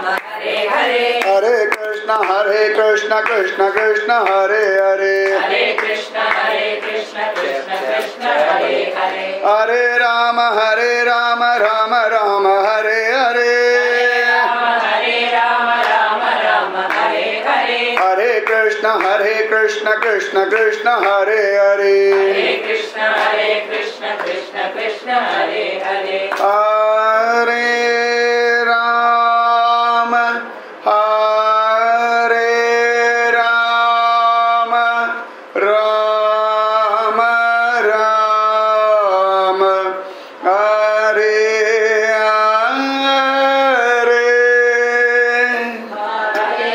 हरे हरे हरे कृष्ण हरे कृष्ण कृष्ण कृष्ण हरे हरे हरे कृष्ण हरे कृष्ण कृष्ण कृष्ण हरे हरे हरे राम हरे राम राम राम हरे हरे राम हरे राम राम राम हरे हरे हरे कृष्ण हरे कृष्ण कृष्ण कृष्ण हरे हरे हरे कृष्ण हरे कृष्ण कृष्ण कृष्ण हरे हरे हरे राम हरे राम राम राम हरे हरे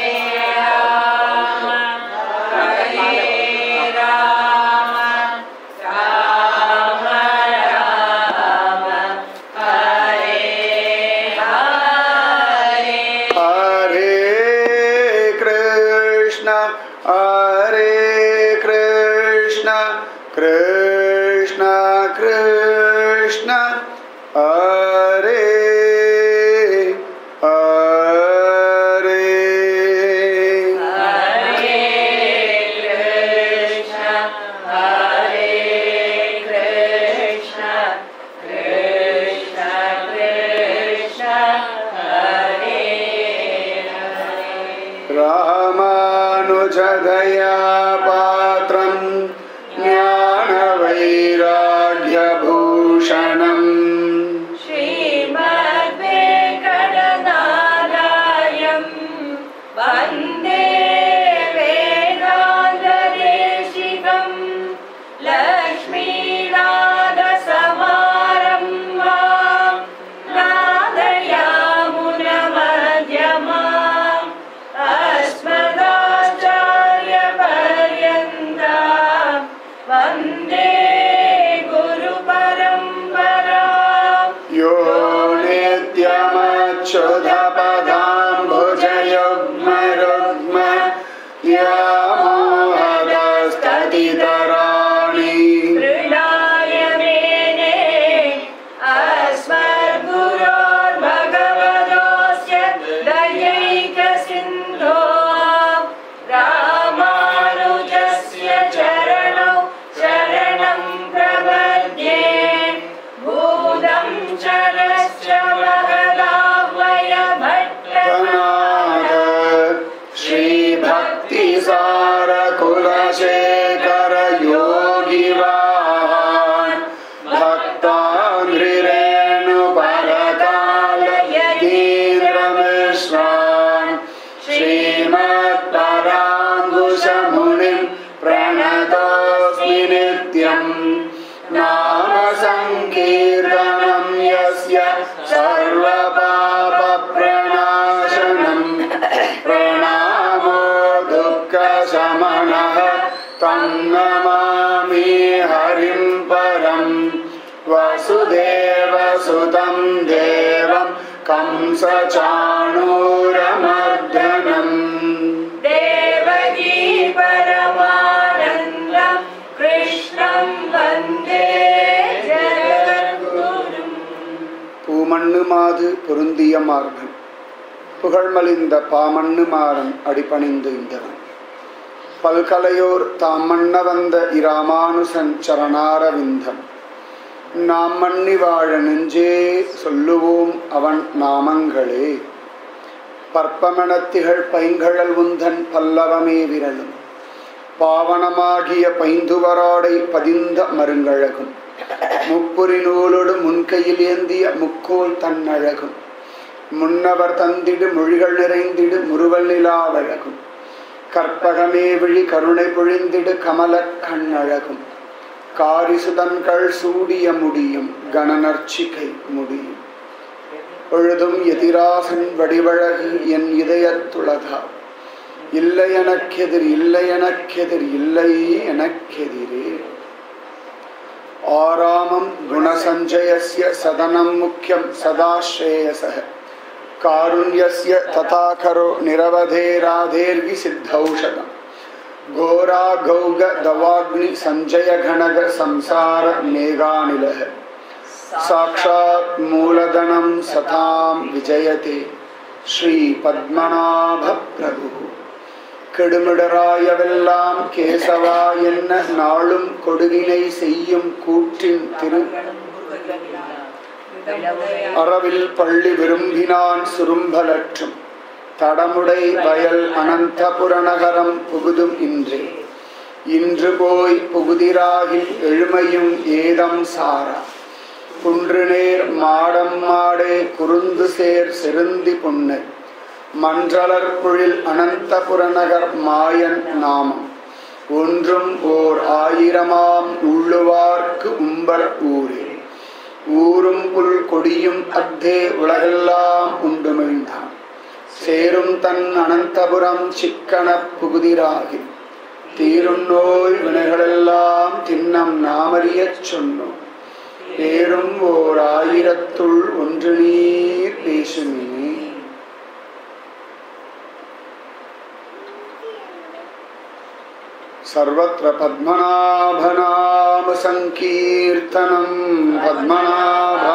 हरे कृष्ण हरे कृष्ण कृष्ण कृष्ण हरे हरे रामानुजदया पात्रं ज्ञानवैराग्यभूषणम् श्रीमद्वेङ्कटनारायम् वन्दे वेदान्तदेशिकम् लक्ष्मीनाथसमारम्भा नादयामुनमध्यमा अस्मदाचार्यपर्यन्ता वन्दे गुरुपरम्परा यो नित्यमच्युतपदाम्बुजयुग्मरुग्म यामोहदस्ततितराणि तृणाय मेने अस्मद्गुरोर्भगवतोऽस्य दयैकसिन्धो रामानुजस्य चरणौ शरणं प्रपद्ये भूतं शरश्च महदाह्वय भट्टनाथ श्रीभक्तिसारकुलशेखर योगिवान् भक्ताङ्घ्रिरेणुपरकालयतीन्द्रमिश्रान् श्रीमत्पराङ्कुशमुनिं प्रणतोऽस्मि नित्यम् नाम सङ्कीर्तनं यस्य सर्वपापप्रणाशनम् प्रणामो दुःखशमनः तं नमामि हरिं परम् वसुदेवसुतं देवं कंसचाणूरमर्दनम् देवकी परमानन्दं कृष्णं वन्दे जगद्गुरुम् பூமண்ணு மாது பொருந்திய மார்பன் புகழ்மலிந்த பாமண்ணு மாறன் அடிபணிந்து இந்தவன் பல்கலையோர் தாம் மன்ன வந்த இராமானுசன் சரணாரவிந்தம் நாம் மன்னி வாழ நெஞ்சே சொல்லுவோம் அவன் நாமங்களே பற்பமெனத்திகள் பைங்கழல் உந்தன் பல்லவமே விரலும் பாவனமாகிய பைந்துவராடை பதிந்த மருங்கழகும் முப்புரி நூலோடு முன்கையில் ஏந்திய முக்கோல் தன்னழகும் முன்னவர் தந்திடு மொழிகள் நிறைந்திடு முறுவல் நிலாவழகும் கற்பகமே விழி கருணை பொழிந்திடு கமல கண்ணழகும் காரிசுதன்கள் சூடிய முடியும் கணநர்ச்சிகை முடியும் பொழுதும் எதிராசன் வடிவழகு என் இதயத்துளதா இல்லை எனக்கெதிர் இல்லை எனக்கெதிர் இல்லை எனக்கெதிரே ஆராமம் குணசஞ்சயஸ்ய சதனம் முக்கியம் சதாஸ்ரேயசः कारुण्यस्य तथा करो निरवधेराधेर्वि सिद्धौषधम् घोराघौग दवाग्नि सञ्जय घनग संसार मेघानिलः साक्षात् मूलधनं सतां विजयते ஸ்ரீ பத்மநாப பிரபு கெடுமிடராயவெல்லாம் கேசவா என்ன நாளும் கொடுவினை செய்யும் கூற்றின் திரு அறவில் பள்ளி விரும்பினான் சுரும்பலற்றும் தடமுடை வயல் அனந்தபுரநகரம் புகுதும் இன்றே இன்று போய் புகுதிராகில் எழுமையும் ஏதம் சாரா குன்றுநேர் மாடம் மாடே குறுந்து சேர் செருந்தி புன்னை மன்றலர்புழில் அனந்தபுரநகர் மாயன் நாமம் ஒன்றும் ஓர் ஆயிரமாம் உள்ளுவார்க்கு உம்பர் ஊரே ஊரும் புல் கொடியும் அத்தே உலகெல்லாம் உண்டுமிழ்ந்தான் சேரும் தன் அனந்தபுரம் சிக்கன புகுதிராகி தீரும் நோய் வினைகளெல்லாம் தின்னம் நாமறியச் சொன்னோம் பேரும் ஓர் ஆயிரத்துள் ஒன்று நீர் பேசுமே सर्वत्र पद्मनाभनाम सङ्कीर्तनं पद्मनाभा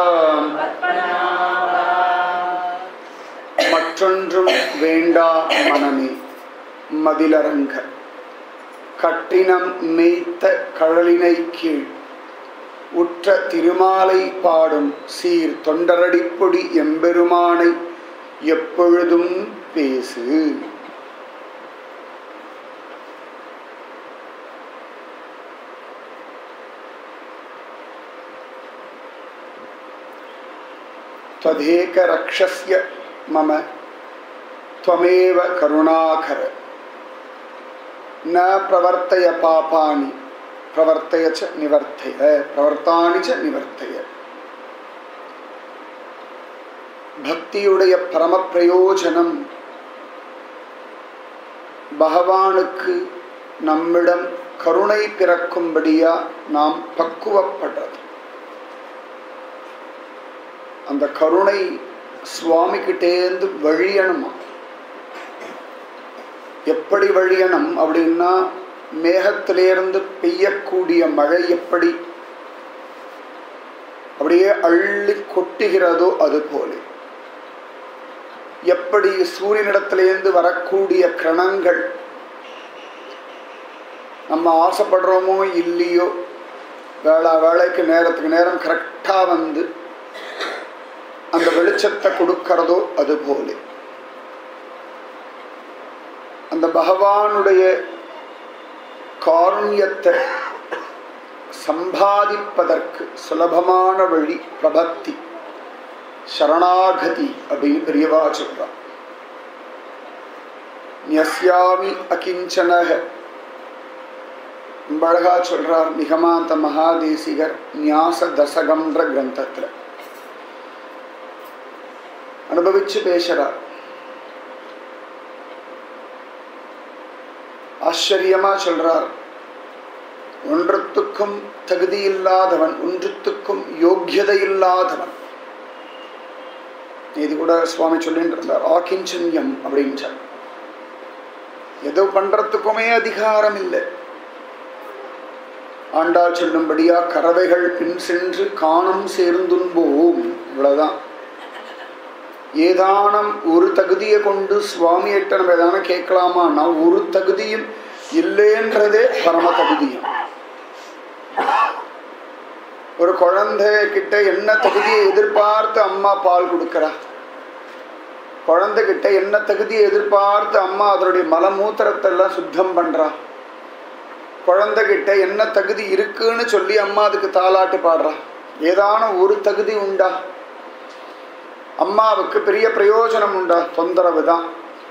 மற்றொன்றும் வேண்டா மனமே மதிலரங்க கட்டினம் மேய்த்த கழலினை கீழ் உற்ற திருமாலை பாடும் சீர் தொண்டரடிப்பொடி எம்பெருமானை எப்பொழுதும் பேசு त्वदेक रक्षस्य मम त्वमेव करुणाकर न प्रवर्तय पापानि प्रवर्तय च निवर्तय प्रवर्तानि च निवर्तय பக்தியுடைய பரம பிரயோஜனம் பகவானுக்கு நம்மிடம் கருணை பிறக்கும்படியா நாம் பக்குவப்படுறது அந்த கருணை சுவாமி கிட்டேந்து வழியணுமா எப்படி வழியணும் அப்படின்னா மேகத்திலேருந்து பெய்யக்கூடிய மழை எப்படி அப்படியே அள்ளி கொட்டுகிறதோ அது போல எப்படி சூரியனிடத்திலேருந்து வரக்கூடிய கிரணங்கள் நம்ம ஆசைப்படுறோமோ இல்லையோ வேளா வேலைக்கு நேரத்துக்கு நேரம் கரெக்டாக வந்து அந்த வெளிச்சத்தை கொடுக்கிறதோ அது போல அந்த பகவானுடைய காருண்யத்தை சம்பாதிப்பதற்கு சுலபமான வழி பிரபத்தி சரணாகதி அப்படின்னு பெரியவா சொல்றான் நியஸ்யாமி அகிஞ்சனக ரொம்ப அழகா சொல்றார் நிகமாந்த மகாதேசிகர் நியாச தசகம்ன்ற கிரந்தத்துல அனுபவிச்சு பேசுறார் ஆச்சரியமா சொல்றார் ஒன்றத்துக்கும் தகுதி இல்லாதவன் ஒன்றுத்துக்கும் யோக்கியதை இல்லாதவன் இது கூட சுவாமி சொல்லிட்டு இருந்தார் ஆக்கிஞ்சன்யம் அப்படின்றார் ஏதோ பண்றதுக்குமே அதிகாரம் இல்லை ஆண்டாள் சொல்லும்படியா கறவைகள் பின் சென்று காணம் சேர்ந்துன்போம் இவ்வளவுதான் ஏதானம் ஒரு தகுதியை கொண்டு சுவாமியிட்ட நம்ம ஏதான கேட்கலாமான்னா ஒரு தகுதியும் இல்லைன்றதே பரம தகுதியும் ஒரு குழந்தை கிட்ட என்ன தகுதியை எதிர்பார்த்து அம்மா பால் கொடுக்கறா குழந்தை கிட்ட என்ன தகுதியை எதிர்பார்த்து அம்மா அதனுடைய மலமூத்திரத்தை எல்லாம் சுத்தம் பண்றா குழந்தை கிட்ட என்ன தகுதி இருக்குன்னு சொல்லி அம்மா அதுக்கு தாலாட்டு பாடுறா ஏதான ஒரு தகுதி உண்டா அம்மாவுக்கு பெரிய பிரயோஜனம் உண்டா தொந்தரவு தான்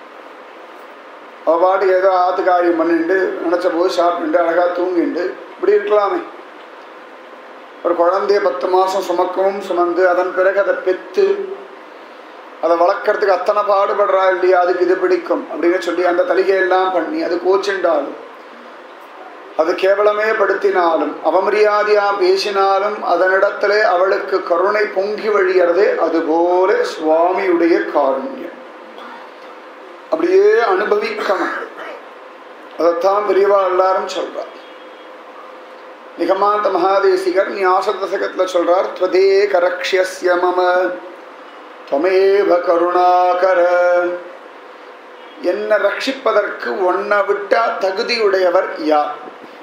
அவ பாட்டு ஏதோ ஆத்துக்காரியம் பண்ணிட்டு நினச்ச போது சாப்பிட்டு அழகா தூங்கிண்டு இப்படி இருக்கலாமே ஒரு குழந்தைய பத்து மாதம் சுமக்கவும் சுமந்து அதன் பிறகு அதை பெற்று அதை வளர்க்கறதுக்கு அத்தனை பாடுபடுறா இல்லையா அதுக்கு இது பிடிக்கும் அப்படின்னு சொல்லி அந்த தலிகையெல்லாம் பண்ணி அது கோச்சுண்டாலும் அது கேவலமே படுத்தினாலும் அவமரியாதையா பேசினாலும் அதனிடத்திலே அவளுக்கு கருணை பொங்கி வழியறதே அதுபோல சுவாமியுடைய காருண்யம் அப்படியே அனுபவிக்கணும் அதைத்தான் பெரியவா எல்லாரும் சொல்றார் நிகமாந்த மகாதேசிகர் ஞாச தசகத்தில் சொல்றார் துவதே கரக்ஷியஸ்ய மம தொமேவ கருணாகர என்ன ரட்சிப்பதற்கு ஒன்ன விட்டா தகுதியுடையவர் யார்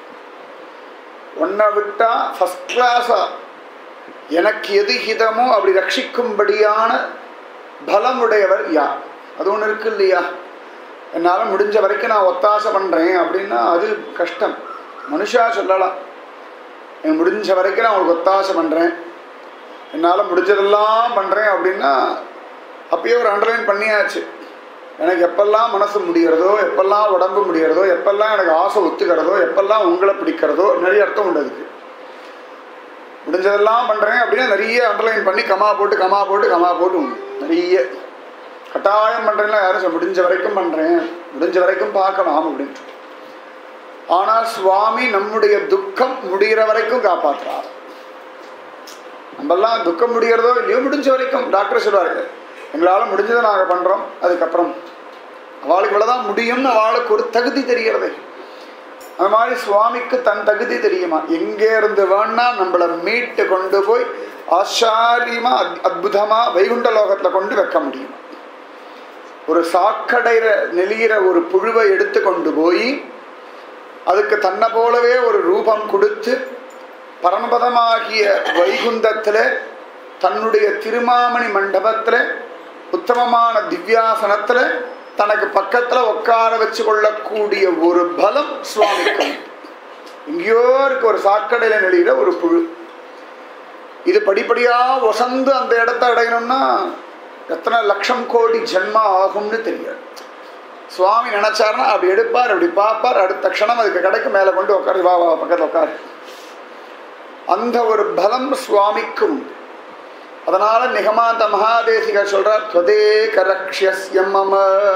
ஒன்ன விட்டா ஃபர்ஸ்ட் கிளாஸா எனக்கு எது ஹிதமோ அப்படி ரட்சிக்கும்படியான பலமுடையவர் யார் அது ஒன்று இருக்கு இல்லையா என்னால் முடிஞ்ச வரைக்கும் நான் ஒத்தாசை பண்ணுறேன் அப்படின்னா அது கஷ்டம் மனுஷா சொல்லலாம் எனக்கு முடிஞ்ச வரைக்கும் நான் உங்களுக்கு ஒத்தாசை பண்ணுறேன் என்னால் முடிஞ்சதெல்லாம் பண்ணுறேன் அப்படின்னா அப்பயே ஒரு அண்டர்லைன் பண்ணியாச்சு எனக்கு எப்பெல்லாம் மனசு முடிகிறதோ எப்பெல்லாம் உடம்பு முடிகிறதோ எப்பெல்லாம் எனக்கு ஆசை ஒத்துக்கிறதோ எப்பெல்லாம் உங்களை பிடிக்கிறதோ நிறைய அர்த்தம் உண்டு அதுக்கு முடிஞ்சதெல்லாம் பண்ணுறேன் அப்படின்னா நிறைய அண்டர்லைன் பண்ணி கமா போட்டு கமா போட்டு கமா போட்டு உண்டு நிறைய கட்டாயம் பண்ணுறேன்னா யாரும் சொல்ல முடிஞ்ச வரைக்கும் பண்ணுறேன் முடிஞ்ச வரைக்கும் பார்க்கலாம் அப்படின்ட்டு ஆனால் சுவாமி நம்முடைய துக்கம் முடிகிற வரைக்கும் காப்பாற்றுறார் நம்மெல்லாம் துக்கம் முடிகிறதோ இல்லையோ முடிஞ்ச வரைக்கும் டாக்டர் சொல்லுவார்கள் எங்களால் முடிஞ்சதை நாங்கள் பண்ணுறோம் அதுக்கப்புறம் அவளுக்கு இவ்வளோதான் முடியும்னு அவளுக்கு ஒரு தகுதி தெரிகிறது அந்த மாதிரி சுவாமிக்கு தன் தகுதி தெரியுமா எங்கே இருந்து வேணா நம்மளை மீட்டு கொண்டு போய் ஆச்சாரியமா அத்- அத்புதமா வைகுண்ட லோகத்தில் கொண்டு வைக்க முடியும் ஒரு சாக்கடையில நெளிகிற ஒரு புழுவை எடுத்து கொண்டு போய் அதுக்கு தன்னை போலவே ஒரு ரூபம் கொடுத்து பரமபதமாகிய வைகுந்தத்தில் தன்னுடைய திருமாமணி மண்டபத்தில் உத்தமமான திவ்யாசனத்தில் தனக்கு பக்கத்தில் உட்கார வச்சு கொள்ளக்கூடிய ஒரு பலம் சுவாமிக்கு உண்டு. எங்கேயோ இருக்கு ஒரு சாக்கடையில நெளிகிற ஒரு புழு இது படிப்படியா ஒசந்து அந்த இடத்த அடையணும்னா எத்தனை லட்சம் கோடி ஜென்மா ஆகும்னு தெரியாது சுவாமி நினைச்சாருன்னா அப்படி எடுப்பார் அப்படி பார்ப்பார் அடுத்த க்ஷணம் அதுக்கு கடைக்கு மேலே கொண்டு உட்காரு வா வா பக்கத்தில் உட்காரு அந்த ஒரு பலம் சுவாமிக்கு உண்டு அதனால நிகமாந்த மகாதேசிகர் சொல்றார் துவதே கரக்ஷியம் மம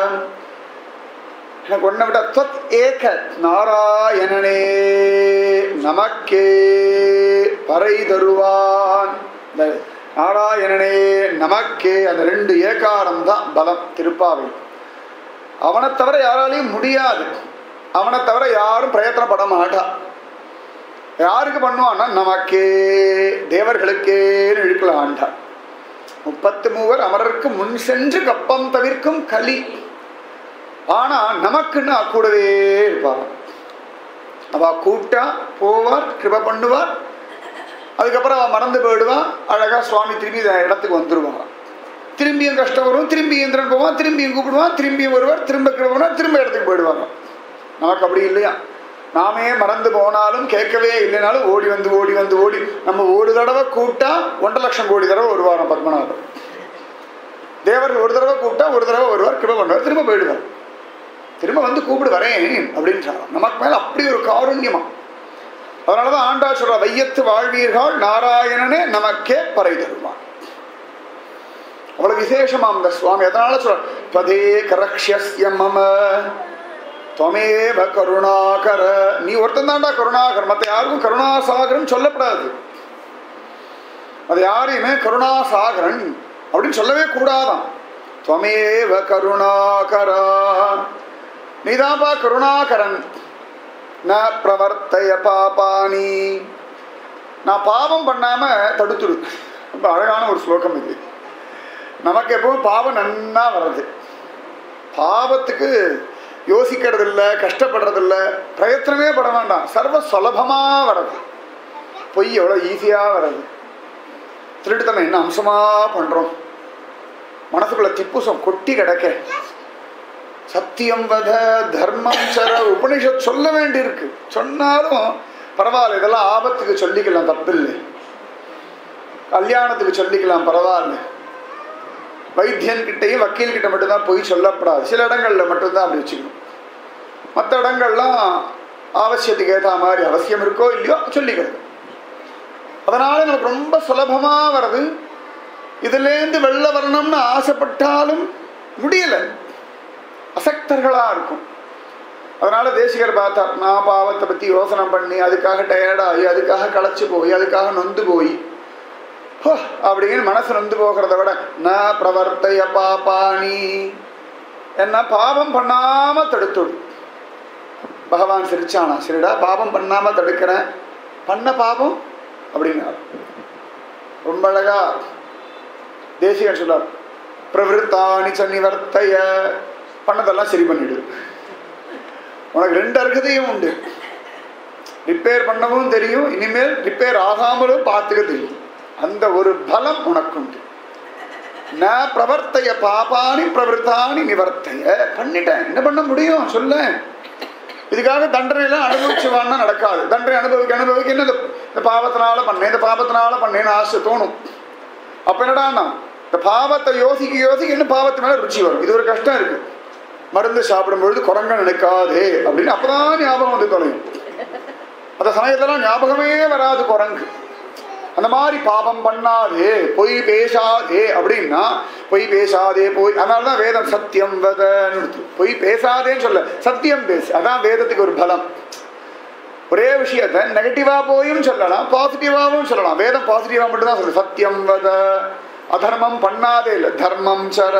எனக்கு ஒன்றை விட துவத் ஏக நாராயணனே நமக்கே பறை தருவான் இந்த நாராயணனே நமக்கே அந்த ரெண்டு ஏகாரம் தான் பலம் திருப்பாவை அவனை தவிர யாராலையும் முடியாது அவனை தவிர யாரும் பிரயத்தனப்பட மாட்டா யாருக்கு பண்ணுவான்னா நமக்கே தேவர்களுக்கேன்னு இழுக்கல ஆண்டார் முப்பத்து மூவர் அமரருக்கு முன் சென்று கப்பம் தவிர்க்கும் கலி ஆனா நமக்குன்னு கூடவே இருப்பார் அவ கூட்டா போவார் கிருப பண்ணுவார் அதுக்கப்புறம் அவன் மறந்து போயிடுவான் அழகா சுவாமி திரும்பி இந்த இடத்துக்கு வந்துடுவான் திரும்பியும் கஷ்டம் வரும் திரும்பி இந்திரன் போவான் திரும்பியும் கூப்பிடுவான் திரும்பியும் வருவார் திரும்ப கிருபனா திரும்ப இடத்துக்கு போயிடுவாங்க நமக்கு அப்படி இல்லையா நாமே மறந்து போனாலும் கேட்கவே இல்லைனாலும் ஓடி வந்து ஓடி வந்து ஓடி நம்ம ஒரு தடவை கூப்பிட்டா ஒன்றரை லட்சம் கோடி தடவை வருவாராம் பத்மநாபர் தேவர்கள் ஒரு தடவை கூப்பிட்டா ஒரு தடவை வருவார் கிருப பண்ணுவார் திரும்ப போயிடுவார் திரும்ப வந்து கூப்பிடு வரேன் அப்படின்றாராம் நமக்கு மேல அப்படி ஒரு காருண்யமா அதனாலதான் ஆண்டா சொல்ற வையத்து வாழ்வீர்கள் நாராயணனே நமக்கே பறை தருவான் அவ்வளவு விசேஷமா அந்த சுவாமி அதனால சொல்ற பதே கரக்ஷிய மம துவமேவ கருணாகர நீ ஒருத்தன் தாண்டா கருணாகர் மற்ற யாருக்கும் கருணாசாகரன் சொல்லப்படாது அது யாரையுமே கருணாசாகரன் அப்படின்னு சொல்லவே கூடாதான் துவமேவ கருணாகரா நீதான்பா கருணாகரன் ந பிரவர்த்தய பாபானி நான் பாவம் பண்ணாம தடுத்துடு ரொம்ப அழகான ஒரு ஸ்லோகம் இது நமக்கு எப்பவும் பாவம் நன்னா வர்றது பாவத்துக்கு யோசிக்கிறது இல்லை கஷ்டப்படுறது இல்லை பிரயத்தனமே பட வேண்டாம் சர்வ சுலபமாக வர்றது பொய் எவ்வளோ ஈஸியாக வர்றது திருட்டுத்தனம் என்ன அம்சமாக பண்ணுறோம் மனசுக்குள்ள திப்புசம் கொட்டி கிடக்க சத்தியம் வத தர்மம் சர உபனிஷத் சொல்ல வேண்டியிருக்கு சொன்னாலும் பரவாயில்ல இதெல்லாம் ஆபத்துக்கு சொல்லிக்கலாம் தப்பில்லை கல்யாணத்துக்கு சொல்லிக்கலாம் பரவாயில்ல வைத்தியன் கிட்டையும் வக்கீல் கிட்ட மட்டும்தான் போய் சொல்லப்படாது சில இடங்கள்ல மட்டும்தான் அப்படி வச்சுக்கணும் மற்ற இடங்கள்லாம் அவசியத்துக்கு ஏற்ற மாதிரி அவசியம் இருக்கோ இல்லையோ சொல்லிக்கிறது அதனால நமக்கு ரொம்ப சுலபமா வருது இதுலேருந்து வெளில வரணும்னு ஆசைப்பட்டாலும் முடியல அசக்தர்களா இருக்கும் அதனால தேசிகர் பார்த்தார் நான் பாவத்தை பத்தி யோசனை பண்ணி அதுக்காக டயர்டாகி அதுக்காக களைச்சு போய் அதுக்காக நொந்து போய் ஹோ, அப்படின்னு மனசு நொந்து போகிறத விட ந பிரவர்த்தைய பாபாணி என்ன பாவம் பண்ணாம தடுத்துடு பகவான் சிரிச்சானா சரிடா பாவம் பண்ணாம தடுக்கிறேன் பண்ண பாவம் அப்படின்னார் ரொம்ப அழகா தேசிகன் சொல்லார் பிரவருத்தானி ச நிவர்த்தய பண்ணதெல்லாம் சரி பண்ணிடு உனக்கு ரெண்டு அர்ஹதையும் உண்டு ரிப்பேர் பண்ணவும் தெரியும் இனிமேல் ரிப்பேர் ஆகாமலும் பார்த்துக்க தெரியும் அந்த ஒரு பலம் உனக்கு உண்டு ந பிரவர்த்தைய பாபானி பிரவருத்தானி நிவர்த்தைய பண்ணிட்டேன் என்ன பண்ண முடியும் சொல்ல இதுக்காக தண்டனையெல்லாம் அனுபவிச்சு வான்னா நடக்காது தண்டனை அனுபவிக்க அனுபவிக்க என்ன இந்த- இந்த பாவத்தினால பண்ணேன் இந்த பாவத்தினால பண்ணேன்னு ஆசை தோணும் அப்ப என்னடான்னா இந்த பாவத்தை யோசிக்க யோசிக்க இன்னும் பாவத்து மேல ருச்சி வரும் இது ஒரு கஷ்டம் இருக்கு மருந்து சாப்பிடும் பொழுது குரங்க நினைக்காதே அப்படின்னு அப்பதான் ஞாபகம் வந்து தொலையும் அந்த சமயத்தெல்லாம் ஞாபகமே வராது குரங்கு அந்த மாதிரி பாபம் பண்ணாதே பொய் பேசாதே அப்படின்னா பொய் பேசாதே பொய் அதனால தான் வேதம் சத்தியம் வதன்னு இருக்கு. பொய் பேசாதேன்னு சொல்ல சத்தியம் பேசு அதான் வேதத்துக்கு ஒரு பலம் ஒரே விஷயத்த நெகட்டிவா போயும் சொல்லலாம் பாசிட்டிவாவும் சொல்லலாம் வேதம் பாசிட்டிவா மட்டும் தான் சொல்லு சத்தியம் வத அதர்மம் பண்ணாதே இல்லை தர்மம் சர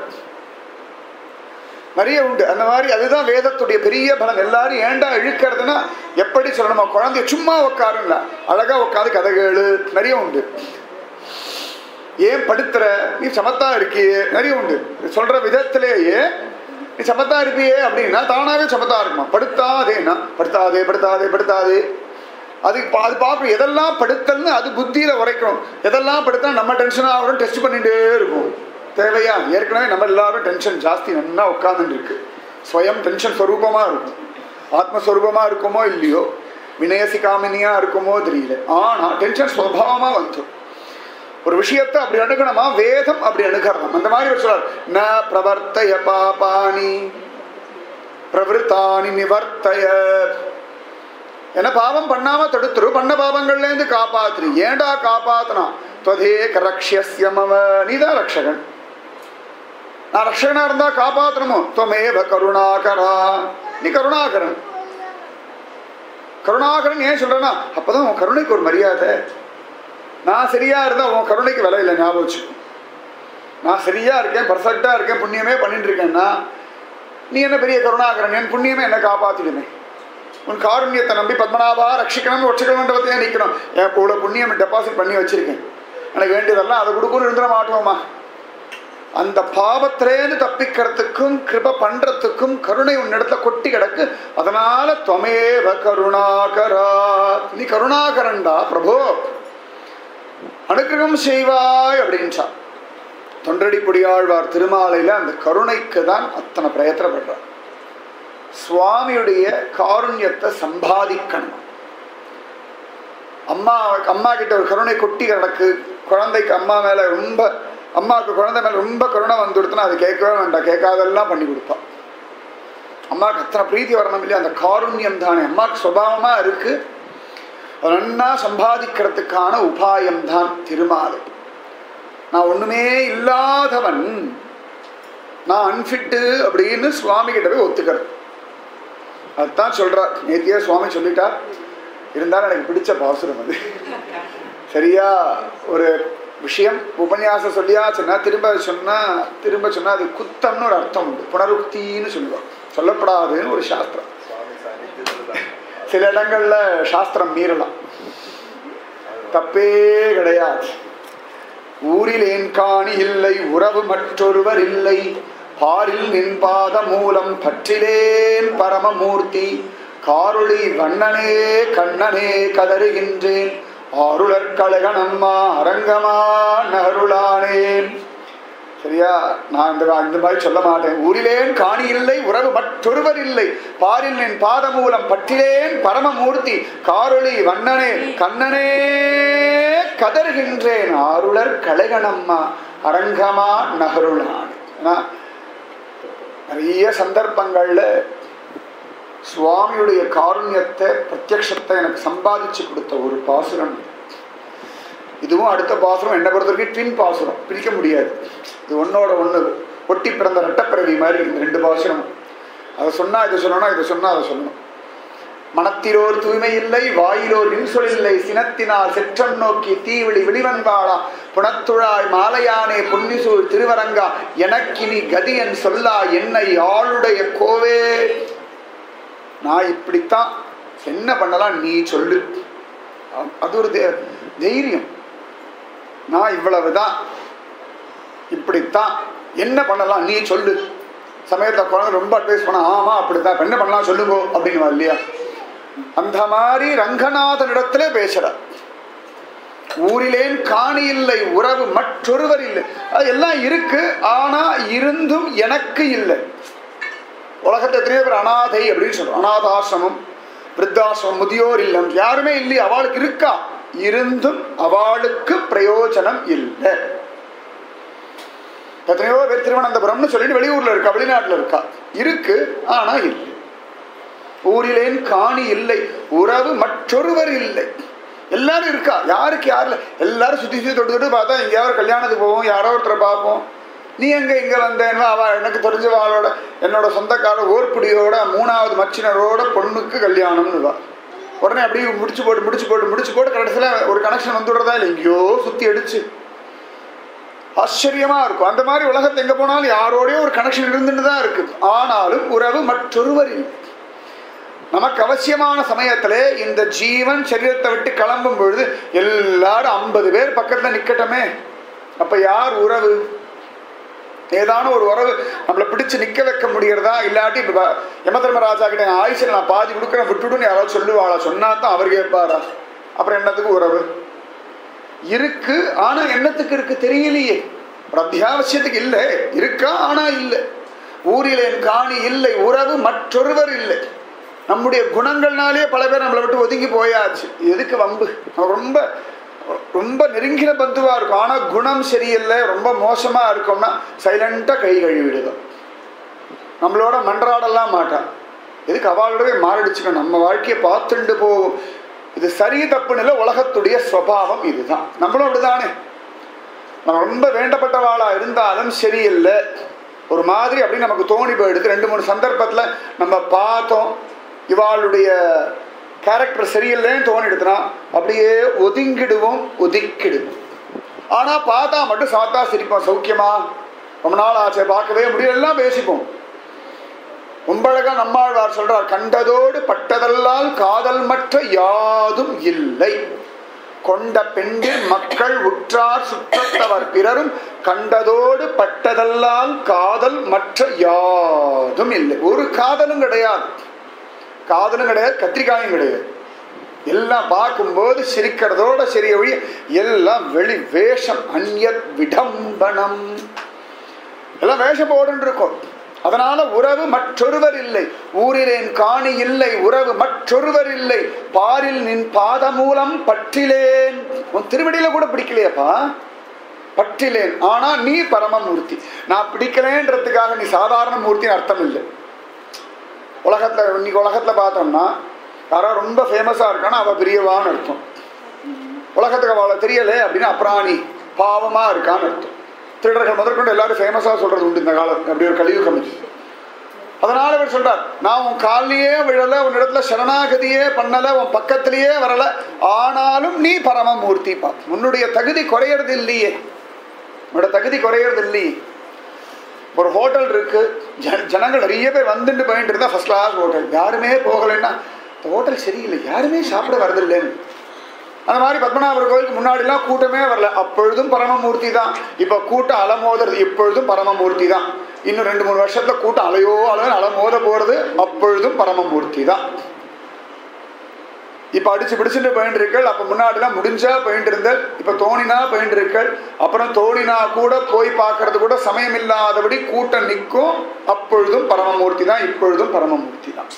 நிறைய உண்டு அந்த மாதிரி அதுதான் வேதத்துடைய பெரிய பலம் எல்லாரும் ஏன்டா இழுக்கிறதுனா எப்படி சொல்லணுமா குழந்தைய சும்மா உட்காருங்கள அழகா உட்காந்து கதை கேளு நிறைய உண்டு ஏன் படுத்துற நீ சமத்தா இருக்கியே நிறைய உண்டு சொல்ற விதத்திலேயே நீ சமத்தா இருப்பியே அப்படின்னா தானாவே சமத்தா இருக்குமா படுத்தாதேனா படுத்தாதே படுத்தாதே படுத்தாதே அது பா- அது பார்க்கணும் எதெல்லாம் படுத்தல்னு அது புத்தியில உரைக்கணும் எதெல்லாம் படுத்தா நம்ம டென்ஷன் ஆகிறோம் டெஸ்ட் பண்ணிட்டே இருக்கும் தேவையா ஏற்கனவே நம்ம எல்லாரும் டென்ஷன் ஜாஸ்தி நல்லா உட்கார்ந்துட்டு இருக்கு ஸ்வயம் டென்ஷன் ஸ்வரூபமா இருக்கும் ஆத்மஸ்வரூபமா இருக்குமோ இல்லையோ வினயசிகாமினியா இருக்குமோ தெரியல ஆனா டென்ஷன் சுவாவமா வந்துடும் ஒரு விஷயத்தை அப்படி அணுகணுமா வேதம் அப்படி அணுகலாம் அந்த மாதிரி ஒரு சொல்றார் ந பிரவர்த்தய பாபானி பிரவருத்தானி நிவர்த்தய என்ன பாவம் பண்ணாம தடுத்துரு பண்ண பாவங்கள்ல இருந்து காப்பாத்துரு ஏன்டா காப்பாத்தனா தொதே கரக்ஷியமவ நீதான் ரக்ஷகன் நான் ரக்ஷகனா இருந்தா காப்பாத்தணுமோ தொமேவ கருணாகரா நீ கருணாகரன் கருணாகரன் ஏன் சொல்றேன்னா அப்பதான் உன் கருணைக்கு ஒரு மரியாதை நான் சரியா இருந்தா உன் கருணைக்கு விலை இல்லை ஞாபகம் வச்சுக்கோ நான் சரியா இருக்கேன் பர்ஃபெக்டா இருக்கேன் புண்ணியமே பண்ணிட்டு இருக்கேன்னா நீ என்ன பெரிய கருணாகரன் என் புண்ணியமே என்ன காப்பாத்திடுமே உன் காருண்யத்தை நம்பி பத்மநாபா ரட்சிக்கணும்னு ஒட்சிக்கணுன்றதையே நிற்கணும் என் கூட புண்ணியம் டெபாசிட் பண்ணி வச்சிருக்கேன் எனக்கு வேண்டியதெல்லாம் அதை கொடுக்கணும் இருந்துட மாட்டோமா அந்த பாவத்திலேருந்து தப்பிக்கிறதுக்கும் கிருப பண்றதுக்கும் கருணை உன்னிடத்துல கொட்டி கிடக்கு அதனால துவமேவ கருணாகரா நீ கருணாகரன்டா பிரபு அனுக்கிரகம் செய்வாய் அப்படின்ச்சா தொண்டடி பொடியாழ்வார் திருமாலையில அந்த கருணைக்கு தான் அத்தனை பிரயத்தனப்படுறார் சுவாமியுடைய காருண்யத்தை சம்பாதிக்கணும் அம்மா அம்மா கிட்ட ஒரு கருணை கொட்டி கிடக்கு குழந்தைக்கு அம்மா மேல ரொம்ப அம்மாவுக்கு குழந்தை மேல ரொம்ப கருணை வந்துடுத்துனா அது கேட்கவே வேண்டாம் கேட்காதெல்லாம் பண்ணி கொடுப்பா அம்மாவுக்கு அத்தனை பிரீத்தி வரணும் இல்லையா அந்த காருண்யம் தானே அம்மாவுக்கு சுபாவமா இருக்கு அது நன்னா சம்பாதிக்கிறதுக்கான உபாயம் தான் திருமாலை நான் ஒண்ணுமே இல்லாதவன் நான் அன்ஃபிட்டு அப்படின்னு சுவாமி கிட்ட போய் ஒத்துக்கிறது அதுதான் சொல்றார் நேத்தியே சுவாமி சொல்லிட்டார் இருந்தாலும் எனக்கு பிடிச்ச பாசுரம் அது சரியா ஒரு விஷயம் உபன்யாசம் சொல்லியாச்சுன்னா திரும்ப சொன்னா திரும்ப சொன்னா அது குத்தம்னு ஒரு அர்த்தம் உண்டு புனருக்தின்னு சொல்லுவாங்க சொல்லப்படாதுன்னு ஒரு சாஸ்திரம் சுவாமி சாநித்தியத்துல தான். சில இடங்கள்ல சாஸ்திரம் மீறலாம் தப்பே கிடையாது ஊரில் ஏன் காணி இல்லை உறவு மற்றொருவர் இல்லை பாரில் நின் பாத மூலம் பற்றிலேன் பரமமூர்த்தி காருளி வண்ணனே கண்ணனே கதறுகின்றேன் ஆருளர் கழகனம்மா அரங்கமா நகருளானேன் சரியா நான் இந்த இந்த மாதிரி சொல்ல மாட்டேன் ஊரிலேன் காணி இல்லை உறவு மற்றொருவர் இல்லை பாரில் நின் பாதமூலம் பற்றிலேன் பரமமூர்த்தி காரொளி வண்ணனே கண்ணனே கதறுகின்றேன் ஆருளர் கலைகணம்மா அரங்கமா நகருளான் ஏன்னா, நிறைய சந்தர்ப்பங்கள்ல சுவாமியுடைய காருண்யத்தை பிரத்யக்ஷத்தை எனக்கு சம்பாதிச்சு கொடுத்த ஒரு பாசுரம் இது. இதுவும் அடுத்த பாசுரம் என்னை பொறுத்த வரைக்கும் ட்வின் பாசுரம் பிரிக்க முடியாது இது ஒன்னோட ஒன்று ஒட்டி பிறந்த ரெட்டப்பிறவி மாதிரி இந்த ரெண்டு பாசுரம் அதை சொன்னா இதை சொல்லணும் இதை சொன்னா அதை சொல்லணும் மனத்திலோர் தூய்மை இல்லை வாயிலோர் இன்சொல் இல்லை சினத்தினால் செற்றம் நோக்கி தீவிழி வெளிவந்தாளா புனத்துழாய் மாலையானே புன்னிசூழ் திருவரங்கா எனக்கினி கதியன் சொல்லா என்னை ஆளுடைய கோவே நான் இப்படித்தான் என்ன பண்ணலாம் நீ சொல்லு அ- அது ஒரு தை- தைரியம் நான் இவ்வளவுதான் இப்படித்தான் என்ன பண்ணலாம் நீ சொல்லு சமயத்தை குழந்தை ரொம்ப அட்வைஸ் பண்ண ஆமா அப்படிதான் இப்ப என்ன பண்ணலாம் சொல்லுங்க அப்படின்னு இல்லையா அந்த மாதிரி ரங்கநாதனிடத்திலே பேசுறார் ஊரிலேன் காணி இல்லை உறவு மற்றொருவர் இல்லை அது எல்லாம் இருக்கு ஆனா இருந்தும் எனக்கு இல்லை உலகத்தை எத்தனையோ பேர் அனாதை அப்படின்னு சொல்றோம் அனாதாசிரமம் விருத்தாசிரமம் முதியோர் இல்லம் யாருமே இல்லையா அவளுக்கு இருக்கா இருந்தும் அவளுக்கு பிரயோஜனம் இல்லை எத்தனையோ பேர் திருவனந்தபுரம்னு சொல்லிட்டு வெளியூர்ல இருக்கா வெளிநாட்டுல இருக்கா இருக்கு ஆனா இல்லை ஊரிலேன் காணி இல்லை உறவு மற்றொருவர் இல்லை எல்லாரும் இருக்கா யாருக்கு யாருல எல்லாரும் சுத்தி சுத்தி தொட்டு தொட்டு பார்த்தா எங்கேயாவது கல்யாணத்துக்கு போவோம் யாரோ ஒருத்தரை பார்ப்போம் நீ எங்க இங்க வந்தேன்னா அவ எனக்கு தெரிஞ்சவாளோட என்னோட சொந்தக்கார ஓர்புடியோட மூணாவது மச்சினரோட பொண்ணுக்கு கல்யாணம்னு வா உடனே அப்படியே முடிச்சு போட்டு முடிச்சு போட்டு முடிச்சு போட்டு கடைசியில் ஒரு கனெக்ஷன் வந்துடுறதா இல்லை எங்கேயோ சுத்தி அடிச்சு ஆச்சரியமா இருக்கும் அந்த மாதிரி உலகத்தை எங்க போனாலும் யாரோடய ஒரு கனெக்ஷன் இருந்துட்டு தான் இருக்கு ஆனாலும் உறவு மற்றொருவர் இல்லை நமக்கு அவசியமான சமயத்துல இந்த ஜீவன் சரீரத்தை விட்டு கிளம்பும் பொழுது எல்லாரும் ஐம்பது பேர் பக்கத்துல நிக்கட்டமே அப்ப யார் உறவு ஏதான ஒரு உறவு நம்மளை பிடிச்சு நிக்க வைக்க முடியறதா இல்லாட்டி இப்ப யமதர்மராஜா கிட்ட என் ஆயுசில் நான் பாதி கொடுக்குறேன் விட்டுடுன்னு யாராவது சொல்லுவாளா சொன்னா தான் அவர் கேட்பாரா அப்புறம் என்னத்துக்கு உறவு இருக்கு ஆனா என்னத்துக்கு இருக்கு தெரியலையே ஒரு அத்தியாவசியத்துக்கு இல்லை இருக்கா ஆனா இல்லை ஊரில் என் காணி இல்லை உறவு மற்றொருவர் இல்லை நம்முடைய குணங்கள்னாலே பல பேர் நம்மளை விட்டு ஒதுங்கி போயாச்சு எதுக்கு வம்பு நம்ம ரொம்ப ரொம்ப நெருங்கின பந்துவா இருக்கும் ஆனா குணம் சரியில்லை ரொம்ப மோசமா இருக்கோம்னா சைலண்டா கை கழுவிடுதோம் நம்மளோட மன்றாடலாம் மாட்டான் எதுக்கு அவளோடவே மாரடிச்சுக்கணும் நம்ம வாழ்க்கையை பார்த்துண்டு போகும் இது சரி தப்புன்னு இல்லை உலகத்துடைய சுவாவம் இதுதான் நம்மளும் அப்படிதானே நம்ம ரொம்ப வேண்டப்பட்டவாளா இருந்தாலும் சரியில்லை ஒரு மாதிரி அப்படி நமக்கு தோணி போயிடுது ரெண்டு மூணு சந்தர்ப்பத்தில் நம்ம பார்த்தோம் இவாளுடைய கேரக்டர் சரியில்லைன்னு தோணிடுதுன்னா அப்படியே ஒதுங்கிடுவோம் ஒதுக்கிடுவோம் ஆனால் பார்த்தா மட்டும் சாத்தா சிரிப்போம் சௌக்கியமா ரொம்ப நாள் ஆச்சு பார்க்கவே முடியும் எல்லாம் பேசிப்போம் ரொம்ப அழகா நம்மாழ்வார் சொல்றார் கண்டதோடு பட்டதல்லால் காதல் மற்ற யாதும் இல்லை கொண்ட பெண்டில் மக்கள் உற்றார் சுற்றத்தவர் பிறரும் கண்டதோடு பட்டதல்லால் காதல் மற்ற யாதும் இல்லை ஒரு காதலும் கிடையாது காதலும் கிடையாது கத்திரிக்காயும் கிடையாது எல்லாம் பார்க்கும்போது சிரிக்கிறதோட சரி ஒழிய எல்லாம் வெளி வேஷம் அந்யத் விடம்பனம் எல்லாம் வேஷம் போடுன்னு இருக்கும் அதனால உறவு மற்றொருவர் இல்லை ஊரிலேன் காணி இல்லை உறவு மற்றொருவர் இல்லை பாரில் நின் பாத மூலம் பற்றிலேன் உன் திருவடியில கூட பிடிக்கலையப்பா பற்றிலேன் ஆனா நீ பரமமூர்த்தி நான் பிடிக்கலேன்றதுக்காக நீ சாதாரண மூர்த்தின்னு அர்த்தம் இல்லை உலகத்துல இன்னைக்கு உலகத்துல பார்த்தோம்னா யாரோ ரொம்ப ஃபேமஸா இருக்கானா அவ பெரியவான்னு அர்த்தம் உலகத்துக்கு அவளை தெரியல அப்படின்னு அப்ராணி பாவமா இருக்கான்னு அர்த்தம் திருடர்கள் முதற்கொண்டு எல்லாரும் ஃபேமஸா சொல்றது உண்டு இந்த காலம் அப்படி ஒரு கலியுகம் இது. அதனால அவர் சொல்றார் நான் உன் காலிலேயே விழல உன் இடத்துல சரணாகதியே பண்ணல உன் பக்கத்திலேயே வரல ஆனாலும் நீ பரமமூர்த்தி பா உன்னுடைய தகுதி குறையறது இல்லையே உன்னோட தகுதி குறையறது இல்லையே ஒரு ஹோட்டல் இருக்கு ஜன ஜனங்கள் நிறைய பேர் வந்துட்டு போயிட்டு இருந்தா ஃபர்ஸ்ட் கிளாஸ் ஹோட்டல் யாருமே போகலைன்னா இந்த ஹோட்டல் சரியில்லை யாருமே சாப்பிட வரதில்லைன்னு அந்த மாதிரி பத்மநாபர் கோயிலுக்கு முன்னாடிலாம் கூட்டமே வரல அப்பொழுதும் பரமமூர்த்தி தான் இப்போ கூட்டம் அலமோதுறது இப்பொழுதும் பரமமூர்த்தி தான் இன்னும் ரெண்டு மூணு வருஷத்துல கூட்டம் அலையோ அலையோ அலமோத போறது அப்பொழுதும் பரமமூர்த்தி தான் இப்ப அடிச்சு பிடிச்சிட்டு போயிட்டு இருக்கள் அப்ப முன்னாடிலாம் முடிஞ்சா போயிட்டு இருந்தல் இப்ப தோணினா போயிட்டு இருக்கள் அப்புறம் தோணினா கூட போய் பார்க்கறது கூட சமயம் இல்லாதபடி கூட்டம் நிற்கும் அப்பொழுதும் பரமமூர்த்தி தான் இப்பொழுதும் பரமமூர்த்தி தான்